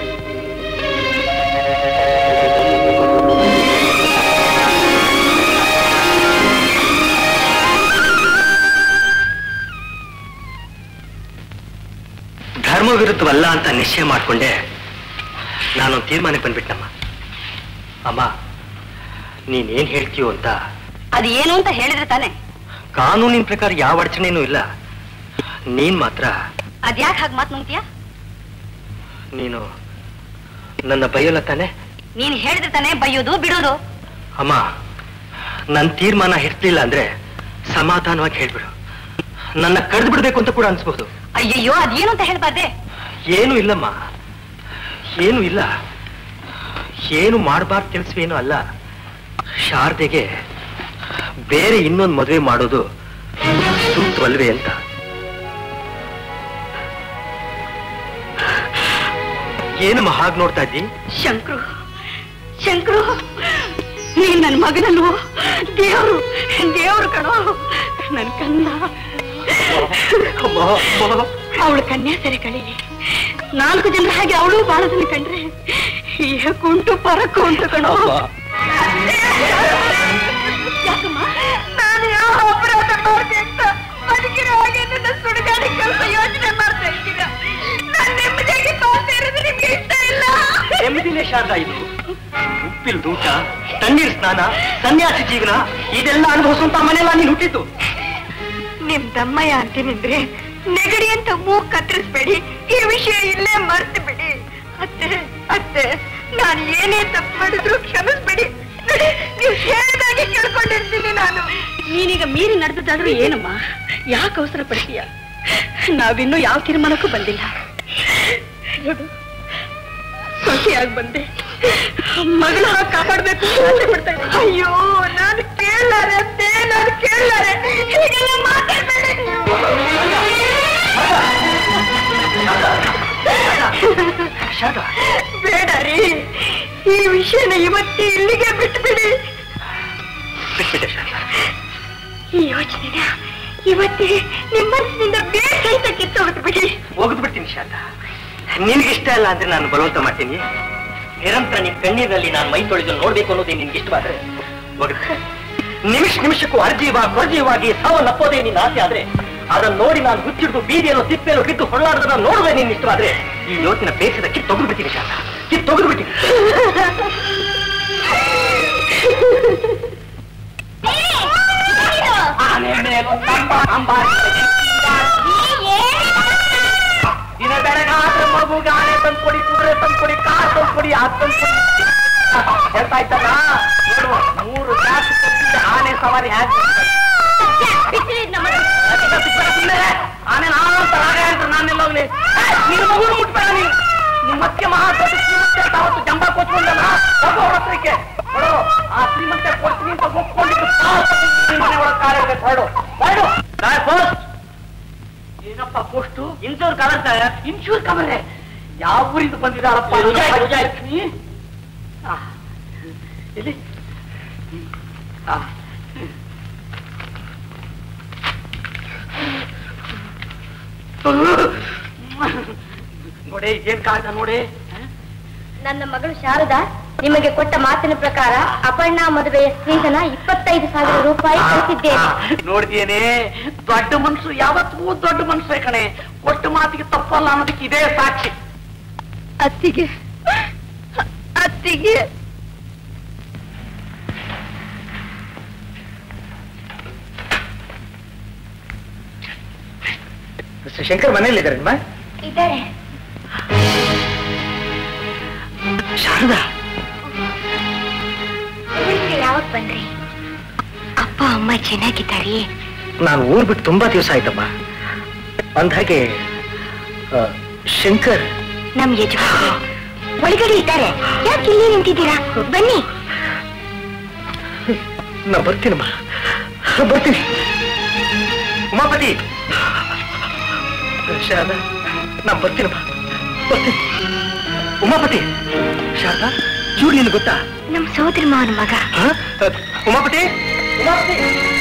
ಧರ್ಮ ವಿರುದ್ಧವಲ್ಲ ಅಂತ ನಿಶ್ಚಯ ಮಾಡ್ಕೊಂಡೆ ನಾನು ತೀರ್ಮಾನಕ್ಕೆ ಬಂದ್ಬಿಟ್ಟಮ್ಮ ಅಮ್ಮ ನೀನೇನ್ ಹೇಳ್ತೀಯೋ ಅಂತ ಅದು ಏನು ಅಂತ ಹೇಳಿದ್ರೆ ತಾನೆ ಕಾನೂನಿನ ಪ್ರಕಾರ ಯಾವ ಅಡಚಣೆನೂ ಇಲ್ಲ ನೀನ್ ಮಾತ್ರ ಅದ್ಯಾಕೆ ಹಾಗೆ ಮಾತು ನುಂಗ್ತೀಯ ನೀನು ನನ್ನ ಬೈಯಲ್ಲ ತಾನೆ ನೀನ್ ಹೇಳಿದ್ರೆ ತಾನೆ ಬೈಯೋದು ಬಿಡೋದು ಅಮ್ಮ ನನ್ನ ತೀರ್ಮಾನ ಹಿಡ್ಲಿಲ್ಲ ಅಂದ್ರೆ ಸಮಾಧಾನವಾಗಿ ಹೇಳ್ಬಿಡು ನನ್ನ ಕಡ್ದು ಬಿಡ್ಬೇಕು ಅಂತ ಕೂಡ ಅನ್ಸ್ಬಹುದು ಅಯ್ಯಯ್ಯೋ ಅದೇನು ಅಂತ ಹೇಳ್ಬಾರ್ದೆ ಏನು ಇಲ್ಲಮ್ಮ ಏನು ಇಲ್ಲ ಏನು ಮಾಡಬಾರ್ದು ಕೆಲಸವೇನು ಅಲ್ಲ ಶಾರದೆಗೆ ಬೇರೆ ಇನ್ನೊಂದು ಮದುವೆ ಮಾಡೋದು ಸೂಕ್ತವಲ್ವೇ ಅಂತ ಏನಮ್ಮ ಹಾಗೆ ನೋಡ್ತಾ ಇದ್ದಿ ಶಂಕ್ರು ಶಂಕ್ರು ನೀನ್ ನನ್ ಮಗನಲ್ವೋ ದೇವ್ರು ದೇವ್ರು ಕಣೋ ನನ್ ಕಂದ ಅವಳು ಕನ್ಯಾ ಸೆರೆ ಕಳೀಲಿ ನಾಲ್ಕು ಜನ ಹಾಗೆ ಅವಳು ಬಾಳದನ್ನ ಕಂಡ್ರೆ ಈಗ ಕುಂಟು ಪರಕು ಅಂತ ಕಣೋ ಯಾಕಮ್ಮ ನಾನು ಯಾವ ಅಪರಾಧ ಮಾಡ್ದೆ ಅಂತ ಬದುಕಿರೋ ಹಾಗೆ ನನ್ನ ಸುಡುಗಾಡಿ ಕೆಲಸ ಯೋಚನೆ ಮಾಡ್ತಾ ಇದ್ದೀರಾ ನಾನು ನೆಮ್ಮದಿಯಾಗಿ ಬಾಳ್ತಾ ಇರೋದು ನಿಮ್ಗೆ ಇಷ್ಟ ಇಲ್ಲ ನೆಮ್ಮದಿನೇ ಶಾರದಾ ಇದು ಉಪ್ಪಿಲ್ ಊಟ ತಣ್ಣೀರ್ ಸ್ನಾನ ಸನ್ಯಾಸಿ ಜೀವನ ಇದೆಲ್ಲ ಅನುಭವಿಸುವಂತ ಮನೆಯಲ್ಲ ನೀನು ಹುಟ್ಟಿದ್ದು ನಿಮ್ ದಮ್ಮಯ್ಯ ಅಂತೀನಿಂದ್ರೆ ನೆಗಡಿ ಅಂತ ಮೂಗ್ ಕತ್ತರಿಸ್ಬೇಡಿ ಈ ವಿಷಯ ಇಲ್ಲೇ ಮರ್ತು ಬಿಡಿ ಅತ್ತೆ ಅತ್ತೆ ನಾ ನಾನು ಏನೇ ತಪ್ಪು ಮಾಡಿದ್ರು ಕ್ಷಮಿಸ್ಬಿಡಿ ನೀವು ಹೇಳಿದಾಗೆ ಕೇಳ್ಕೊಂಡಿರ್ತೀನಿ ನಾನು ನೀನೀಗ ಮೀರಿ ನಡೆದದ್ದಾದ್ರೂ ಏನಮ್ಮ ಯಾಕೆ ಅವಸರ ಪಡ್ತೀಯ ನಾವಿನ್ನೂ ಯಾವ ತೀರ್ಮಾನಕ್ಕೂ ಬಂದಿಲ್ಲ ನೋಡು ಸೊಸೆಯಾಗಿ ಬಂದೆ ಮಗಳ ಹಾಗೆ ಕಾಪಾಡ್ಬೇಕು ಅಂತ ಆಸೆ ಪಡ್ತಾ ಇದ್ದೀನಿ. ಅಯ್ಯೋ ನಾನು ಕೇಳಲಾರೆ ಅತ್ತೆ ನಾನು ಕೇಳಲಾರೆ ಹೀಗೆಲ್ಲ ಮಾತಾಡ್ಬೇಡಿ ನೀವು ಬೇಡ ರೀ ಈ ವಿಷಯನ ಇವತ್ತೇ ಇಲ್ಲಿಗೆ ಬಿಟ್ಬಿಡಿ ಬಿಟ್ಬಿಟ್ಟೆ ಶಾರದಾ ಈ ಯೋಚನೆನ ಇವತ್ತೇ ನಿಮ್ಮ ಮನಸ್ಸಿನಿಂದ ಬೇರೆ ಸಹಿತ ಕಿತ್ತು ಬಿಟ್ಬಿಡಿ ಒಗೆದು ಬಿಡ್ತೀನಿ ಶಾರದಾ ನಿನ್ಗೆ ಇಷ್ಟ ಇಲ್ಲ ಅಂದ್ರೆ ನಾನು ಬಲವಂತ ಮಾಡ್ತೀನಿ ನಿರಂತರ ನಿನ್ ಕಣ್ಣೀರಲ್ಲಿ ನಾನು ಮೈ ತೊಳೆದು ನೋಡ್ಬೇಕು ಅನ್ನೋದೇ ನಿನ್ಗೆ ಇಷ್ಟವಾದ್ರೆ ಒಗೆದು ನಿಮಿಷ ನಿಮಿಷಕ್ಕೂ ಅರ್ಜೀವ ಕೊರ್ಜೀವಾಗಿ ಸಾವನ್ನಪ್ಪೋದೇ ನಿನ್ನ ಆಸೆ ಆದ್ರೆ ಅದನ್ನ ನೋಡಿ ನಾನು ಹುಚ್ಚಿಡ್ದು ಬೀದಿಯಲ್ಲೋ ತಿಪ್ಪೆಲ್ಲೋ ಬಿದ್ದು ಹೊಳ್ಳಾಡೋದನ್ನ ನೋಡುವುದೇ ನಿನ್ ಇಷ್ಟವಾದ್ರೆ ಈ ಯೋಚನೆ ಬೇಸಿದ ಕಿತ್ತು ತೊಗೆದು ಬಿಡ್ತೀನಿ ಶಾರದಾ ಕಿತ್ತು ತೊಗೆದು ಬಿಡ್ತೀನಿ ಆನೆ ಮೇಲೊಂದಮ್ಮ ಅಂಬಾರಿ ದಿನ ಬೆಳಗಾದ್ರೆ ಮಗುಗೆ ಆನೆ ತಂದ್ಕೊಡಿ ಕುದುರೆ ತಂದ್ಕೊಡಿ ಕಾರ್ ತಂದ್ಕೊಡಿ ಅದು ತಂದ್ಕೊಡಿ ಹೇಳ್ತಾ ಇದ್ದಲ್ಲ ನೋಡು ಮೂರು ಗ್ಲಾಸ್ ಕೊಟ್ಟಿದ್ದೆ ಆನೆ ಸವಾರಿ ಹ್ಯಾಕ್ ಆನೆ ನಾನು ತಲಾಗೆ ಅಂದ್ರೆ ನಾನೆಲ್ಲ ಹೋಗ್ಲಿ ನೀನು ಮಗುನ ಮುಟ್ಬೇಡ ನೀನು ನಿಮ್ಮ ಮತ್ತೆ ಮಹಾ ದೊಡ್ಡ ಶ್ರೀಮಂತೆ ಅಂತ ಅವತ್ತು ಜಂಬ ಕೊಚ್ಕೊಂಡಲ್ಲ ಹೋಗೋ ಅವ್ರ ಹತ್ರಕ್ಕೆ ನೋಡು ಆ ಶ್ರೀಮಂತೆ ಕೊಡ್ತೀನಿ ಅಂತ ಒಪ್ಕೊಂಡಿದ್ದು ನಿಮ್ಮ ಮನೆ ಒಳಗೆ ಕಾಲ ಇರ್ಬೇಕು ಹೊರಡು ಹೊರಡು ಪೋಸ್ಟ್ ಏನಪ್ಪ post insure cover sir insure cover ಯಾವ ಊರಿಂದ ಬಂದಿದ್ದಾರಪ್ಪ ಲಕ್ಷ್ಮಿ ಆ, ಎಲ್ಲಿ ಆ. ನೋಡಿ ಏನ್ ಕಾಯ್ದ ನೋಡಿ ನನ್ನ ಮಗಳು ಶಾರದಾ ನಿಮಗೆ ಕೊಟ್ಟ ಮಾತಿನ ಪ್ರಕಾರ ಅಪರ್ಣಾ ಮದುವೆಯ ಸ್ತ್ರೀಧನ ಇಪ್ಪತ್ತೈದು ಸಾವಿರ ರೂಪಾಯಿ ಕೊಟ್ಟಿದ್ದೇನೆ ನೋಡ್ದೇನೆ ದೊಡ್ಡ ಮನ್ಸು ಯಾವತ್ತೂ ದೊಡ್ಡ ಮನ್ಸೇ ಕಣೆ ಕೊಟ್ಟ ಮಾತಿಗೆ ತಪ್ಪಲ್ಲ ಅನ್ನೋದಕ್ಕೆ ಇದೇ ಸಾಕ್ಷಿ ಅತ್ತಿಗೆ ಅತ್ತಿಗೆ ಶಂಕರ್ ಮನೇಲಿದ್ದಾರೆ ನಿಮ್ಮ ಇದ್ದಾರೆ ಶಾರದಾ ಊರಿಗೆ ಯಾವಾಗ ಬಂದ್ರಿ ಅಪ್ಪ ಅಮ್ಮ ಚೆನ್ನಾಗಿದ್ದಾರಿ ನಾನು ಊರ್ ಬಿಟ್ಟು ತುಂಬಾ ದಿವಸ ಆಯ್ತಮ್ಮ ಅಂದ್ಹಾಗೆ ಆ, ಶಂಕರ್ ನಮ್ ಯಜಮಾನ ಒಳಗಡೆ ಇದ್ದಾರೆ ಯಾಕೆ ಇಲ್ಲಿ ನಿಂತಿದ್ದೀರಾ ಬನ್ನಿ ನಾ ಬರ್ತೀನಮ್ಮ ಬರ್ತೀನಿ ಉಮಾಪತಿ ಶಾರದಾ ನಾ ಬರ್ತೀನಮ್ಮ ಬರ್ತೀನಿ ಉಮಾಪತಿ ಶಾರದಾ ಇವ್ರು ನಿನ್ ಗೊತ್ತಾ ನಮ್ ಸೋದರ ಮಾವನ ಮಗ ಹ? ಉಮಾಪತಿ ಉಮಾಪತಿ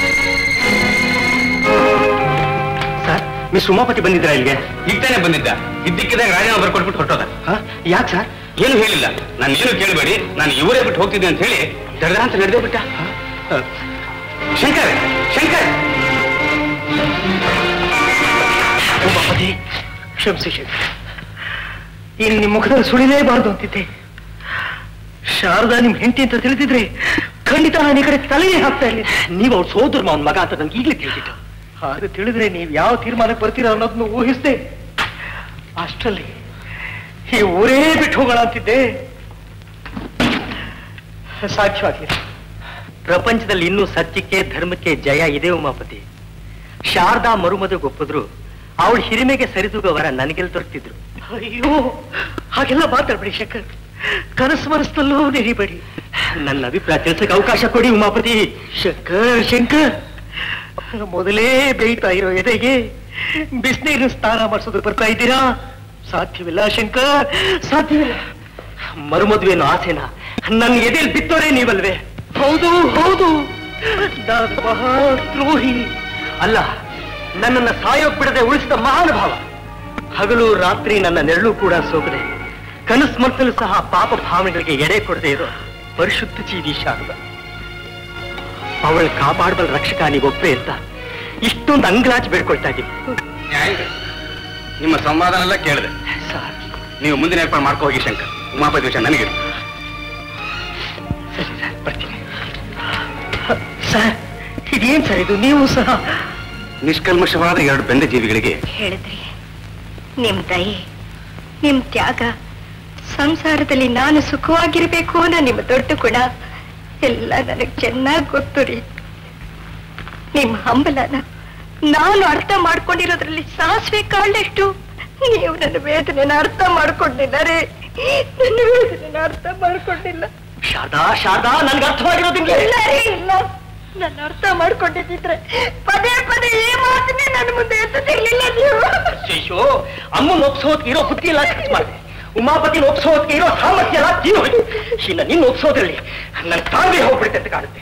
ಸರ್ ಮಿಸ್ ಉಮಾಪತಿ ಬಂದಿದ್ದೀರಾ ಇಲ್ಲಿಗೆ ಈಗ ತಾನೇ ಬಂದಿದ್ದ ಇದ್ದಕ್ಕಿದ್ದಾಗ ರಾಜೀನಾಮೆ ಬರ್ಕೊಟ್ಬಿಟ್ಟು ಹೊರಟೋದ ಯಾಕೆ ಸರ್ ಏನು ಹೇಳಿಲ್ಲ ನಾನು ಏನು ಕೇಳಬೇಡಿ ನಾನು ಇವರೇ ಬಿಟ್ಟು ಹೋಗ್ತಿದ್ದೆ ಅಂತ ಹೇಳಿ ದರ್ದ ಅಂತ ನಡೆದೇ ಬಿಟ್ಟ ಶಂಕರ್ ಶಂಕರ್ ಉಮಾಪತಿ ಕ್ಷಮಿಸಿ ಶಂಕರ್ ಇನ್ನು ನಿಮ್ಮ ಮುಖದಲ್ಲಿ ಸುಳಿಲೇಬಾರ್ದು ಅಂತಿದ್ದೆ ಶಾರದಾ ನಿಮ್ ಹೆಂಡತಿ ಅಂತ ತಿಳಿದಿದ್ರೆ ಖಂಡಿತ ನಾನು ಈ ಕಡೆ ತಲೆಯೇ ಹಾಕ್ತಾ ಇರಲಿಲ್ಲ ನೀವು ಅವ್ರ ಸೋದರ ಮಾವನ ಮಗ ಅಂತ ನನ್ಗೆ ಈಗಲೇ ತಿಳಿದಿತ್ತು ಅದು ತಿಳಿದ್ರೆ ನೀವು ಯಾವ ತೀರ್ಮಾನಕ್ಕೆ ಬರ್ತೀರಾ ಅನ್ನೋದನ್ನ ಊಹಿಸ್ದೆ ಅಷ್ಟರಲ್ಲಿ ಈ ಊರೇ ಬಿಟ್ಟು ಹೋಗೋಣ ಅಂತಿದ್ದೆ ಸಾಧ್ಯವಾಗ್ಲಿಲ್ಲ ಪ್ರಪಂಚದಲ್ಲಿ ಇನ್ನೂ ಸತ್ಯಕ್ಕೆ ಧರ್ಮಕ್ಕೆ ಜಯ ಇದೆ ಉಮಾಪತಿ ಶಾರದಾ ಮರುಮದುವೆ ಒಪ್ಪಿದ್ರು ಅವಳ ಹಿರಿಮೆಗೆ ಸರಿದೂಗವರ ನನಗೆಲ್ಲ ದೊರೆತಿದ್ರು ಅಯ್ಯೋ ಹಾಗೆಲ್ಲ ಮಾತಾಡ್ಬೇಡಿ ಶಂಕರ್ ಕನಸು ಮನಸ್ಸಲ್ಲೂ ನೆರಿಬೇಡಿ ನನ್ನ ಅಭಿಪ್ರಾಯ ತಿಳಿಸಕ್ಕೆ ಅವಕಾಶ ಕೊಡಿ ಉಮಾಪತಿ ಶಂಕರ್ ಶಂಕರ್ ಮೊದಲೇ ಬೇಯ್ತಾ ಇರೋ ಎದೆಗೆ ಬಿಸಿನೀರು ಸ್ನಾನ ಮಾಡಿಸೋದು ಬರ್ತಾ ಇದ್ದೀರಾ ಸಾಧ್ಯವಿಲ್ಲ ಶಂಕರ್ ಸಾಧ್ಯವಿಲ್ಲ ಮರುಮದುವೆನ ಆಸೆನ ನನ್ನ ಎದೆಯಲ್ಲಿ ಬಿತ್ತೋರೇ ನೀವಲ್ವೇ ಹೌದು ಹೌದು ನಾನು ಮಹಾ ದ್ರೋಹಿ ಅಲ್ಲ ನನ್ನನ್ನ ಸಾಯೋಕ್ ಬಿಡದೆ ಉಳಿಸಿದ ಮಹಾನುಭಾವ ಹಗಲು ರಾತ್ರಿ ನನ್ನ ನೆರಳು ಕೂಡ ಸೋಕದೆ ಕನಸು ಮನಸ್ಸಲ್ಲೂ ಸಹ ಪಾಪ ಭಾವನೆಗಳಿಗೆ ಎಡೆ ಕೊಡದೆ ಇರೋ ಪರಿಶುದ್ಧ ಜೀವಿ ಶಾರದ ಅವಳ ಕಾಪಾಡಬಲ್ಲ ರಕ್ಷಕ ನೀವೊಬ್ಬರೇ ಅಂತ ಇಷ್ಟೊಂದು ಅಂಗಲಾಚಿ ಬೇಡ್ಕೊಳ್ತಾ ಇದ್ದೀನಿ ನ್ಯಾಯ ಇದೆ. ನಿಮ್ಮ ಸಂವಾದನ ಎಲ್ಲ ಕೇಳಿದೆ ಸರ್ ನೀವು ಮುಂದಿನ ಏರ್ಪಾಡು ಮಾಡ್ಕೋ ಹೋಗಿ ಶಂಕರ್ ಉಮಾಪತಿ ವಿಷಯ ನನಗೆ ಸರಿ ಸರ್ ಬರ್ತೀನಿ ಸರ್ ಇದೇನ್ ಸರ್ ಇದು ನೀವು ಸಹ ನಿಷ್ಕಲ್ಮಶವಾದ ಎರಡು ಬೆಂದ ಜೀವಿಗಳಿಗೆ ಹೇಳಿದ್ರಿ ನಿಮ್ ದಯೆ ನಿಮ್ ತ್ಯಾಗ ಸಂಸಾರದಲ್ಲಿ ನಾನು ಸುಖವಾಗಿರ್ಬೇಕು ಅನ್ನೋ ನಿಮ್ಮ ದೊಡ್ಡ ಗುಣ ಎಲ್ಲ ನನಗೆ ಚೆನ್ನಾಗಿ ಗೊತ್ತು ರೀ ನಿಮ್ಮ ಹಂಬಲನ ನಾನು ಅರ್ಥ ಮಾಡ್ಕೊಂಡಿರೋದ್ರಲ್ಲಿ ಸಾಸಿವೆ ಕಾಳಷ್ಟು ನೀವು ನನ್ನ ವೇದನೆನ ಅರ್ಥ ಮಾಡ್ಕೊಂಡಿಲ್ಲ ರೀ ನನ್ನ ವೇದನೆನ ಅರ್ಥ ಮಾಡ್ಕೊಂಡಿಲ್ಲ ಶಾರದಾ ಶಾರದಾ ನನ್ಗೆ ಅರ್ಥವಾಗಿರೋದಿಲ್ಲ ಇಲ್ಲ ರೀ ಇಲ್ಲ ನನ್ನ ಅರ್ಥ ಮಾಡ್ಕೊಂಡಿದ್ದಿದ್ರೆ ಪದೇ ಪದೇ ಈ ಮಾತನ್ನೇ ನನ್ನ ಮುಂದೆ ಎತ್ತುತ್ತಿರ್ಲಿಲ್ಲ ನೀವು ಅಯ್ಯೋ ಅಮ್ಮನ ಒಪ್ಸೋದಕ್ಕೆ ಇರೋ ಬುದ್ಧಿ ಎಲ್ಲ ಖರ್ಚು ಮಾಡಿದೆ ಉಮಾಪತಿನ ಒಪ್ಸೋದಕ್ಕೆ ಇರೋ ಸಾಮರ್ಥ್ಯ ಎಲ್ಲ ತೀರು ಹೋಯ್ತು ಇನ್ನು ನಿನ್ನ ಒಪ್ಸೋದ್ರಲ್ಲಿ ನನ್ನ ತಾಳ್ಮೆ ಹೋಗ್ಬಿಡುತ್ತೆ ಅಂತ ಕಾಣುತ್ತೆ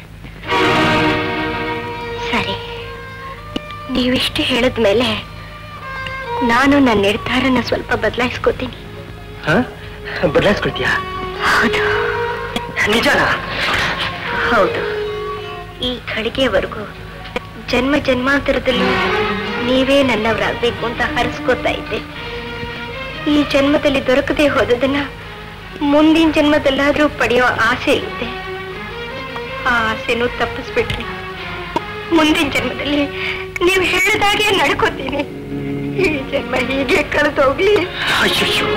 ಸರಿ ನೀವಿಷ್ಟು ಹೇಳಿದ್ಮೇಲೆ ನಾನು ನನ್ನ ನಿರ್ಧಾರನ ಸ್ವಲ್ಪ ಬದಲಾಯಿಸ್ಕೋತೀನಿ ಬದಲಾಯಿಸ್ಕೊಳ್ತೀಯಾ ಹೌದು ನಿಜನಾ ಹೌದು ಈ ಘಳಿಗೆವರೆಗೂ ಜನ್ಮ ಜನ್ಮಾಂತರದಲ್ಲಿ ನೀವೇ ನನ್ನವರಾಗ್ಬೇಕು ಅಂತ ಹರಿಸ್ಕೋತಾ ಇದ್ದೆ ಈ ಜನ್ಮದಲ್ಲಿ ದೊರಕದೆ ಹೋದದನ್ನ ಮುಂದಿನ ಜನ್ಮದಲ್ಲಾದ್ರೂ ಪಡೆಯೋ ಆಸೆ ಇದೆ ಆ ಆಸೆನೂ ತಪ್ಪಿಸ್ಬಿಟ್ರಿ ಮುಂದಿನ ಜನ್ಮದಲ್ಲಿ ನೀವು ಹೇಳಿದಾಗೆ ನಡ್ಕೋತೀನಿ ಈ ಜನ್ಮ ಹೀಗೆ ಕಳೆದೋಗ್ಲಿ ಅಯ್ಯೋ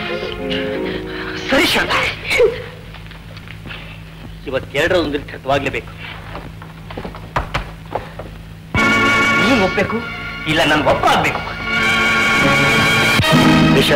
ಸರಿ ಶಾರದಾ ಇವತ್ತೆರಡರ ಒಂದು ನಿರ್ಧಾರವಾಗ್ಲೇಬೇಕು ನೀನ್ ಒಪ್ಬೇಕು ಇಲ್ಲ ನನ್ ಒಪ್ಪ ಆಗ್ಬೇಕು ನಿಶಾ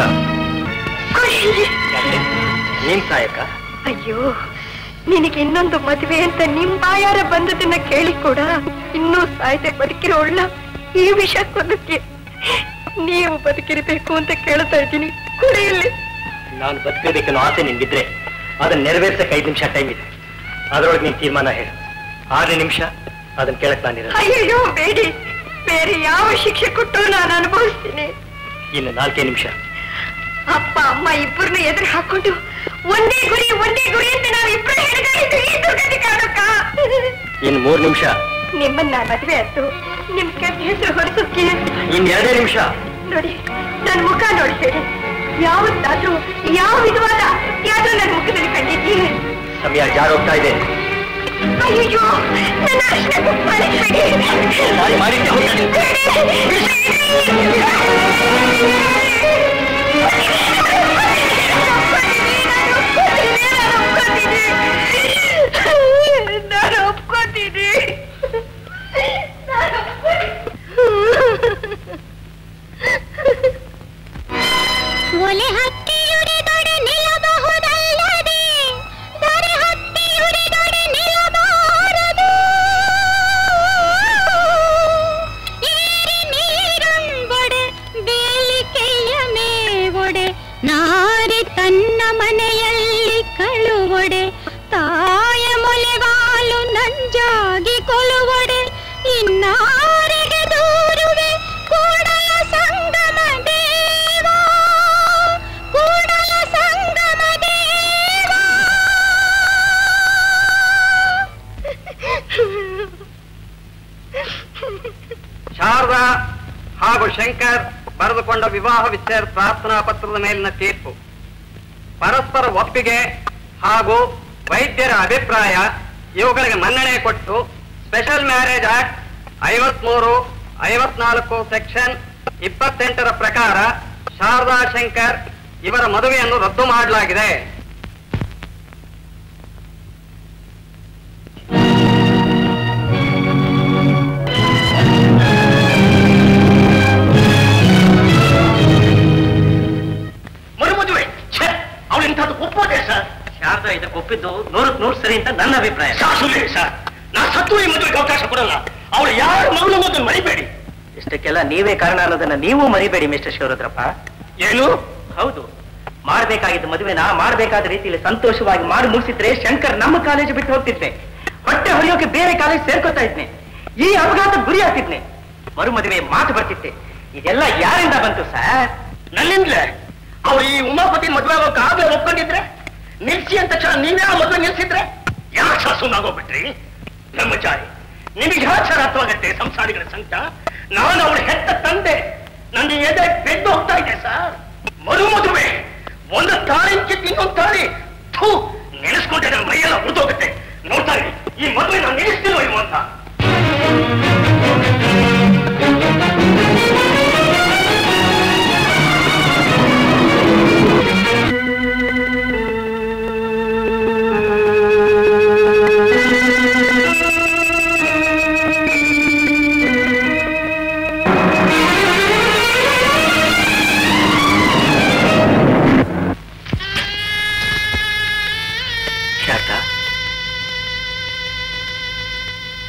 ಯಾಕೆ? ನೀನ್ ಸಾಯಕ ಅಯ್ಯೋ ನಿನಗೆ ಇನ್ನೊಂದು ಮದುವೆ ಅಂತ ನಿಮ್ ಬಾಯಾರ ಬಂದದನ್ನ ಕೇಳಿ ಕೂಡ ಇನ್ನೂ ಸಾಯ್ದೆ ಬದುಕಿರೋಳ್ಳ ಈ ವಿಷ ಕೊಲ್ಲಕ್ಕೆ ನೀವು ಬದುಕಿರ್ಬೇಕು ಅಂತ ಕೇಳ್ತಾ ಇದ್ದೀನಿ ಕುಡಿಯಲ್ಲಿ ನಾನು ಬದುಕಬೇಕನ್ನೋ ಆಸೆ ನಿನ್ಗಿದ್ರೆ ಅದನ್ನ ನೆರವೇರ್ಸಕ್ಕೆ ಐದು ನಿಮಿಷ ಟೈಮ್ ಇದೆ ಅದರೊಳಗೆ ನೀನ್ ತೀರ್ಮಾನ ಹೇಳು ಆರನೇ ನಿಮಿಷ ಅದನ್ನ ಕೇಳಕ್ ನಾನಿರೋದು ಅಯ್ಯೋ ಬೇಡಿ ಬೇರೆ ಯಾವ ಶಿಕ್ಷೆ ಕೊಟ್ಟು ನಾನು ಅನುಭವಿಸ್ತೀನಿ ಇನ್ನು ನಾಲ್ಕೇ ನಿಮಿಷ ಅಪ್ಪ ಅಮ್ಮ ಇಬ್ಬರನ್ನ ಎದುರು ಹಾಕೊಂಡು ಒಂದೇ ಗುರಿ ಒಂದೇ ಗುರಿ ಅಂತ ನಾವು ಇಬ್ಬರು ಹಿಡಿದಾಡಿದ್ದು ಈ ದುರ್ಗತಿ ಕಾಣಕ್ಕ ಇನ್ನು ಮೂರು ನಿಮಿಷ ನಿಮ್ಮನ್ನ ಮದುವೆ ಆಯ್ತು ನಿಮ್ ಕೆಟ್ಟ ಹೆಸರು ಹೊರಸೋಕೆ ಇನ್ ಎರಡೇ ನಿಮಿಷ ನೋಡಿ ನನ್ನ ಮುಖ ನೋಡಿ ಹೇಳಿ ಯಾವತ್ತಾದ್ರೂ ಯಾವ ವಿಧವಾದ ಯಾವ್ದು ನನ್ನ ಮುಖದಲ್ಲಿ ಕಂಡಿದ್ದೀನಿ ಸಮಯ ಜಾರೋಗ್ತಾ ಇದೆ ಅಯ್ಯೋ ನನ್ನ ಅರ್ಶಿನ ಕುಂಕುಮ ಅಳಿಸ್ಬೇಡಿ. ಮಾಡಿ- ಮಾಡಿದ್ದೆ ಹೋಗ್ತಾನೆ. ನಾನು ಒಪ್ಕೋತೀನಿ ನಾನು ಒಲೆ ಹತ್ತಿಯುರಿದೊಡೆ ನಿಲ್ಲಬಹುದಲ್ಲದೆ ದರೆ ಹತ್ತಿಯುರಿದೊಡೆ ನಿಲ್ಲಬಾರದು ಏರಿ ನೀರಂಬೊಡೆ ಬೇಲಿಕೆಯ ಮೇವೊಡೆ ನಾರಿ ತನ್ನ ಮನೆಯಲ್ಲಿ ಕಳುವೊಡೆ ತಾಯ ಮೊಲೆಗಾಲು ನಂಜಾಗಿ ಕೊಲುವೊಡೆ ಇನ್ನಾರಿಗೆ ದೂರುವೆ ಕೂಡಲ ಸಂಗಮ ದೇವ ಕೂಡಲ ಸಂಗಮ ದೇವ ಶಾರದಾ ಹಾಗೂ ಶಂಕರ್ ಬರೆದುಕೊಂಡ ವಿವಾಹ ವಿಚ್ಛೇದ ಪ್ರಾರ್ಥನಾ ಪತ್ರದ ಮೇಲಿನ ತೀರ್ಪು ಪರಸ್ಪರ ಒಪ್ಪಿಗೆ ಹಾಗೂ ವೈದ್ಯರ ಅಭಿಪ್ರಾಯ ಇವುಗಳಿಗೆ ಮನ್ನಣೆ ಕೊಟ್ಟು ಸ್ಪೆಷಲ್ ಮ್ಯಾರೇಜ್ ಆಕ್ಟ್ ಐವತ್ಮೂರು ಐವತ್ನಾಲ್ಕು ಸೆಕ್ಷನ್ ಇಪ್ಪತ್ತೆಂಟರ ಪ್ರಕಾರ ಶಾರದಾ ಶಂಕರ್ ಇವರ ಮದುವೆಯನ್ನು ರದ್ದು ಮಾಡಲಾಗಿದೆ ಮರುಮದುವೆ ಛೇ ಅವಳು ಇಂಥದ್ದು ಒಪ್ಪೋದೆ ಸರ್ ಶಾರದಾ ಇದಕ್ಕೆ ಒಪ್ಪಿದ್ದು ನೂರಕ್ಕೆ ನೂರು ಸರಿ ಅಂತ ನನ್ನ ಅಭಿಪ್ರಾಯ ಸಾಸುಲೆ ಸರ್ ನಾ ಸತ್ತು ಈ ಮದುವೆಗೆ ಅವಕಾಶ ಕೊಡಲ್ಲ ಅವಳು ಯಾರ ಮಗಳು ಮೊದಲು ಮರಿಬೇಡಿ ಇಷ್ಟಕ್ಕೆಲ್ಲ ನೀವೇ ಕಾರಣ ಅನ್ನೋದನ್ನ ನೀವು ಮರಿಬೇಡಿ ಮಿಸ್ಟರ್ ಶಿವರುದ್ರಪ್ಪ ಏನು ಹೌದು ಮಾಡಬೇಕಾಗಿದ್ದ ಮದುವೆನ ಮಾಡಬೇಕಾದ ರೀತಿಯಲ್ಲಿ ಸಂತೋಷವಾಗಿ ಮಾಡಿ ಮುಗಿಸಿದ್ರೆ ಶಂಕರ್ ನಮ್ಮ ಕಾಲೇಜ್ ಬಿಟ್ಟು ಹೋಗ್ತಿದ್ದೆ ಹೊಟ್ಟೆ ಹೊರೆಯೋಕೆ ಬೇರೆ ಕಾಲೇಜ್ ಸೇರ್ಕೋತಾ ಇದ್ನೆ ಈ ಅಪಘಾತ ಗುರಿ ಆಗ್ತಿದ್ನೆ ಮರು ಮದುವೆ ಮಾತು ಬರ್ತಿತ್ತೆ ಇದೆಲ್ಲ ಯಾರಿಂದ ಬಂತು ಸರ್ ನನ್ನಿಂದಲೇ ಅವ್ರು ಈ ಉಮಾಪತಿ ಮದುವೆ ಆಗೋಕೆ ಆಗ್ಲೇ ಒಪ್ಕೊಂಡಿದ್ರೆ ನಿಲ್ಸಿ ಅಂತ ತಕ್ಷಣ ನೀವೇ ಆ ಮದುವೆ ನಿಲ್ಸಿದ್ರೆ ಯಾಕೆ ಸರ್ ಸುಮ್ಮನಾಗೋಗ್ಬಿಟ್ರಿ ಬ್ರಹ್ಮಚಾರಿ ನಿಮಗೆ ಯಾಕೆ ಸರ್ ಅರ್ಥವಾಗತ್ತೆ ಸಂಸಾರಿಗಳ ಸಂಕಟ ನಾನು ಅವಳು ಹೆತ್ತ ತಂದೆ ನನ್ನ ಎದೆ ಬೆದ್ದು ಹೋಗ್ತಾ ಇದೆ ಸರ್ ಮರು ಮದುವೆ ಒಂದು ತಾಳಿಂಕಿತ್ ಇನ್ನೊಂದು ತಾಳಿ ಥೂ ನೆನೆಸ್ಕೊಂಡ್ರೆ ನನ್ನ ಮೈಯೆಲ್ಲ ಉಳಿದೋಗುತ್ತೆ ನೋಡ್ತಾ ಇರಿ ಈ ಮದುವೆ ನಾನು ನಿಲ್ಲಿಸ್ತೀನೋ ಇಲ್ವೋ ಅಂತ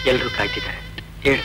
ಎಲ್ಲರೂ ಕಾಯ್ತಿದ್ದಾರೆ ಹೇಳು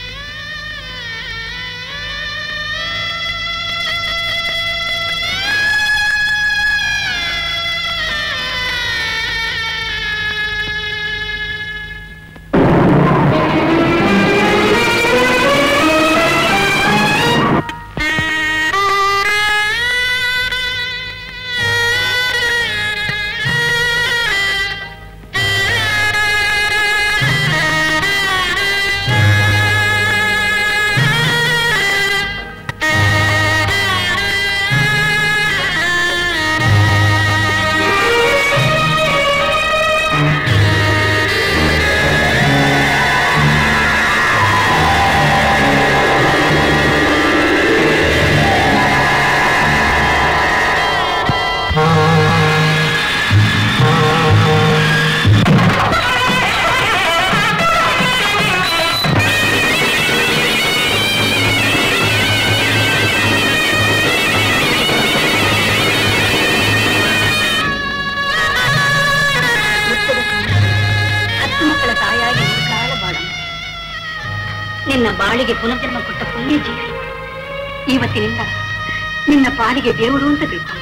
ಹತ್ತು ಮಕ್ಕಳ ತಾಯಾಗಿ ಕಾಲ ಬಾಳಮ್ಮ ನಿನ್ನ ಬಾಳಿಗೆ ಪುನರ್ಜನ್ಮ ಕೊಟ್ಟ ಪುಣ್ಯ ಜೀವಿ ಇವತ್ತಿನಿಂದ ನಿನ್ನ ಪಾಲಿಗೆ ದೇವರು ಅಂತ ತಿಳ್ಕೊಂಡು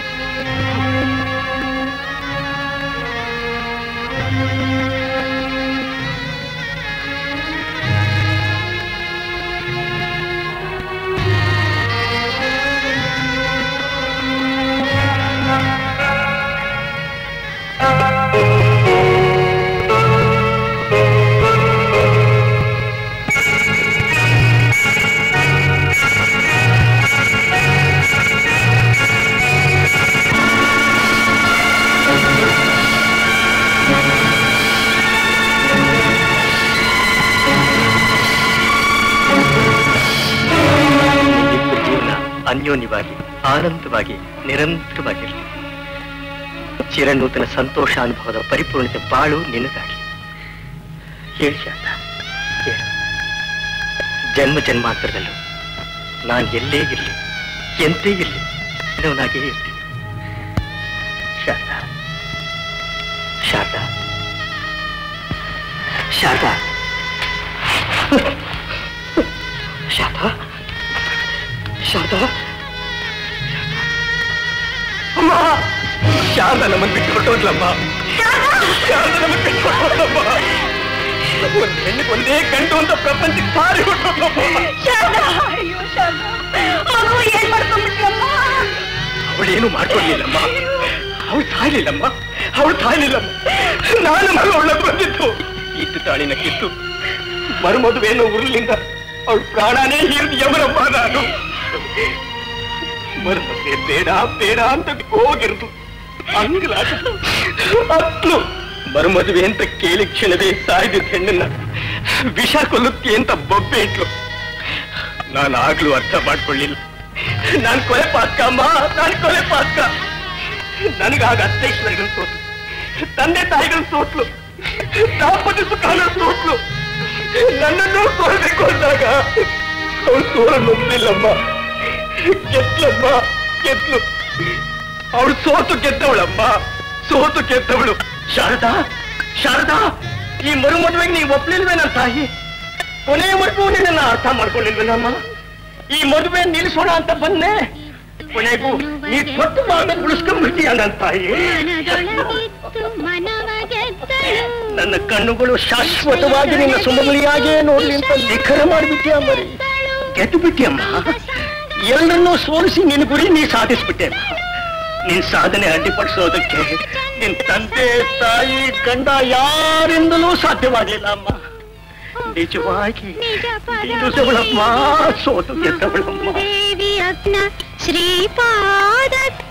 ನಿಮ್ಮಿಬ್ಬರ ಜೀವನ ಅನ್ಯೋನ್ಯವಾಗಿ ಆನಂದವಾಗಿ ನಿರಂತರವಾಗಿರಲಿ ಚಿರನೂತನ ಸಂತೋಷ ಅನುಭವದ ಪರಿಪೂರ್ಣತೆ ಬಾಳು ನಿನಗಾಗಿ ಹೇಳಿ ಶಾಂತ ಹೇಳು. ಜನ್ಮ ಜನ್ಮಾಂತರದಲ್ಲೂ ನಾನು ಎಲ್ಲೇ ಇರಲಿ ಎಂತೇ ಇರಲಿ ನವನಾಗೇ ಇರ್ತೀನಿ ಶಾರದಾ ಶಾರದಾ ಶಾರದಾ ಶಾರದಾ ಶಾರದಾ ಅಮ್ಮ ಶಾರದಾ ನಮ್ಮನ್ನು ಬಿಟ್ಟು ಹೊರಟೋದ್ಲಮ್ಮ ಶಾರದಾ ನಮ್ಮನ್ನು ಬಿಟ್ಟು ಹೊರಟೋದ್ಲಮ್ಮ ಒಂದ್ ಹೆಣ್ಣಿಗೆ ಒಂದೇ ಗಂಟು ಅಂತ ಪ್ರಪಂಚಕ್ಕೆ ಸಾರಿ ಹೊರಟೋದ್ಲಮ್ಮ ಅವಳೇನು ಮಾಡ್ಕೊಳ್ಳಿಲ್ಲಮ್ಮ ಅವಳು ತಾಯ್ಲಿಲ್ಲಮ್ಮ ಅವಳು ತಾಯ್ಲಿಲ್ಲಮ್ಮ ನಾನು ಮಗ ಅವಳ ಬಂದಿದ್ದು ಇತ್ತು ತಾಳಿನ ಕಿತ್ತು ಮರುಮದುವೇನೋ ಉರುಳಿಂದ ಅವಳು ಪ್ರಾಣನೇ ಹಿರಿದು ಯಮರಮ್ಮ ನಾನು ಮರುಮದುವೆ ಬೇಡ ಬೇಡ ಅಂತ ಹೋಗಿರ್ದು ಅಂಗಲಾಟ ಅತ್ಲು ಮರುಮದುವೆ ಅಂತ ಕೇಳಿ ಕ್ಷಣವೇ ಸಾಯ್ದಿದ್ದ ಹೆಣ್ಣನ್ನ ವಿಷ ಕೊಲ್ಲುತ್ತೆ ಅಂತ ಬೊಬ್ಬೆ ಇಟ್ಲು ನಾನು ಆಗ್ಲೂ ಅರ್ಥ ಮಾಡ್ಕೊಳ್ಳಿಲ್ಲ ನಾನ್ ಕೊಲೆ ಪಾಸ್ಕ ಅಮ್ಮ ನಾನ್ ಕೊಲೆ ಪಾಸ್ಕ ನನಗಾಗ ಅತ್ತೈಶ್ವರ್ಯಗಳು ಸೋತ್ಲು ತಂದೆ ತಾಯಿಗಳು ಸೋತ್ಲು ದಾಂಪತ್ಯ ಸುಖಾನ ಸೋತ್ಲು ನನ್ನನ್ನು ಸೋಲ್ಬೇಕು ಅಂದಾಗ ಅವಳು ಸೋಲನ್ನು ಒಪ್ಪಿಲ್ಲಮ್ಮ ಗೆದ್ಲಮ್ಮ ಗೆದ್ಲು ಅವಳು ಸೋತು ಗೆದ್ದವಳಮ್ಮ ಸೋತು ಗೆದ್ದವಳು ಶಾರದಾ ಶಾರದಾ ಈ ಮರುಮದುವೆಗೆ ನೀವು ಒಪ್ಲಿಲ್ವೇ ನನ್ನ ತಾಯಿ ಕೊನೆಯವರೆಗೂ ನಿನ್ನ ಅರ್ಥ ಮಾಡ್ಕೊಳ್ಳಿಲ್ವೇನಮ್ಮ ಈ ಮದುವೆ ನಿಲ್ಲಿಸೋಣ ಅಂತ ಬಂದೆ ಕೊನೆಗೂ ನೀ ಕೊಟ್ಟು ಮಾಡ ಉಳಿಸ್ಕೊಂಡ್ಬಿಡ್ತೀಯ ನನ್ನ ತಾಯಿ ಮನದೊಳಗಿತ್ತು ಮನವ ಗೆದ್ದಳು ನನ್ನ ಕಣ್ಣುಗಳು ಶಾಶ್ವತವಾಗಿ ನಿನ್ನ ಸುಮಗಳಿಯಾಗೇ ನೋಡ್ಲಿ ಅಂತ ನಿಖರ ಮಾಡಿಬಿಟ್ಟಿಯ ಮರಿ ಗೆದ್ದು ಬಿಟ್ಟಿಯಮ್ಮ ಎಲ್ಲರನ್ನೂ ಸೋಲಿಸಿ ನಿನ್ನ ಗುರಿ ನೀ ಸಾಧಿಸ್ಬಿಟ್ಟೆ ಅಮ್ಮ ನಿನ್ ಸಾಧನೆ ಅಡ್ಡಿಪಡಿಸೋದಕ್ಕೆ ನಿನ್ ತಂದೆ ತಾಯಿ ಗಂಡ ಯಾರಿಂದಲೂ ಸಾಧ್ಯವಾಗಲಿಲ್ಲ ಅಮ್ಮ ನಿಜವಾಗಿ ನೀನು ಸೋತು ಗೆದ್ದವಳಮ್ಮ ದೇವಿ ಅಗ್ನ ಶ್ರೀಪಾದ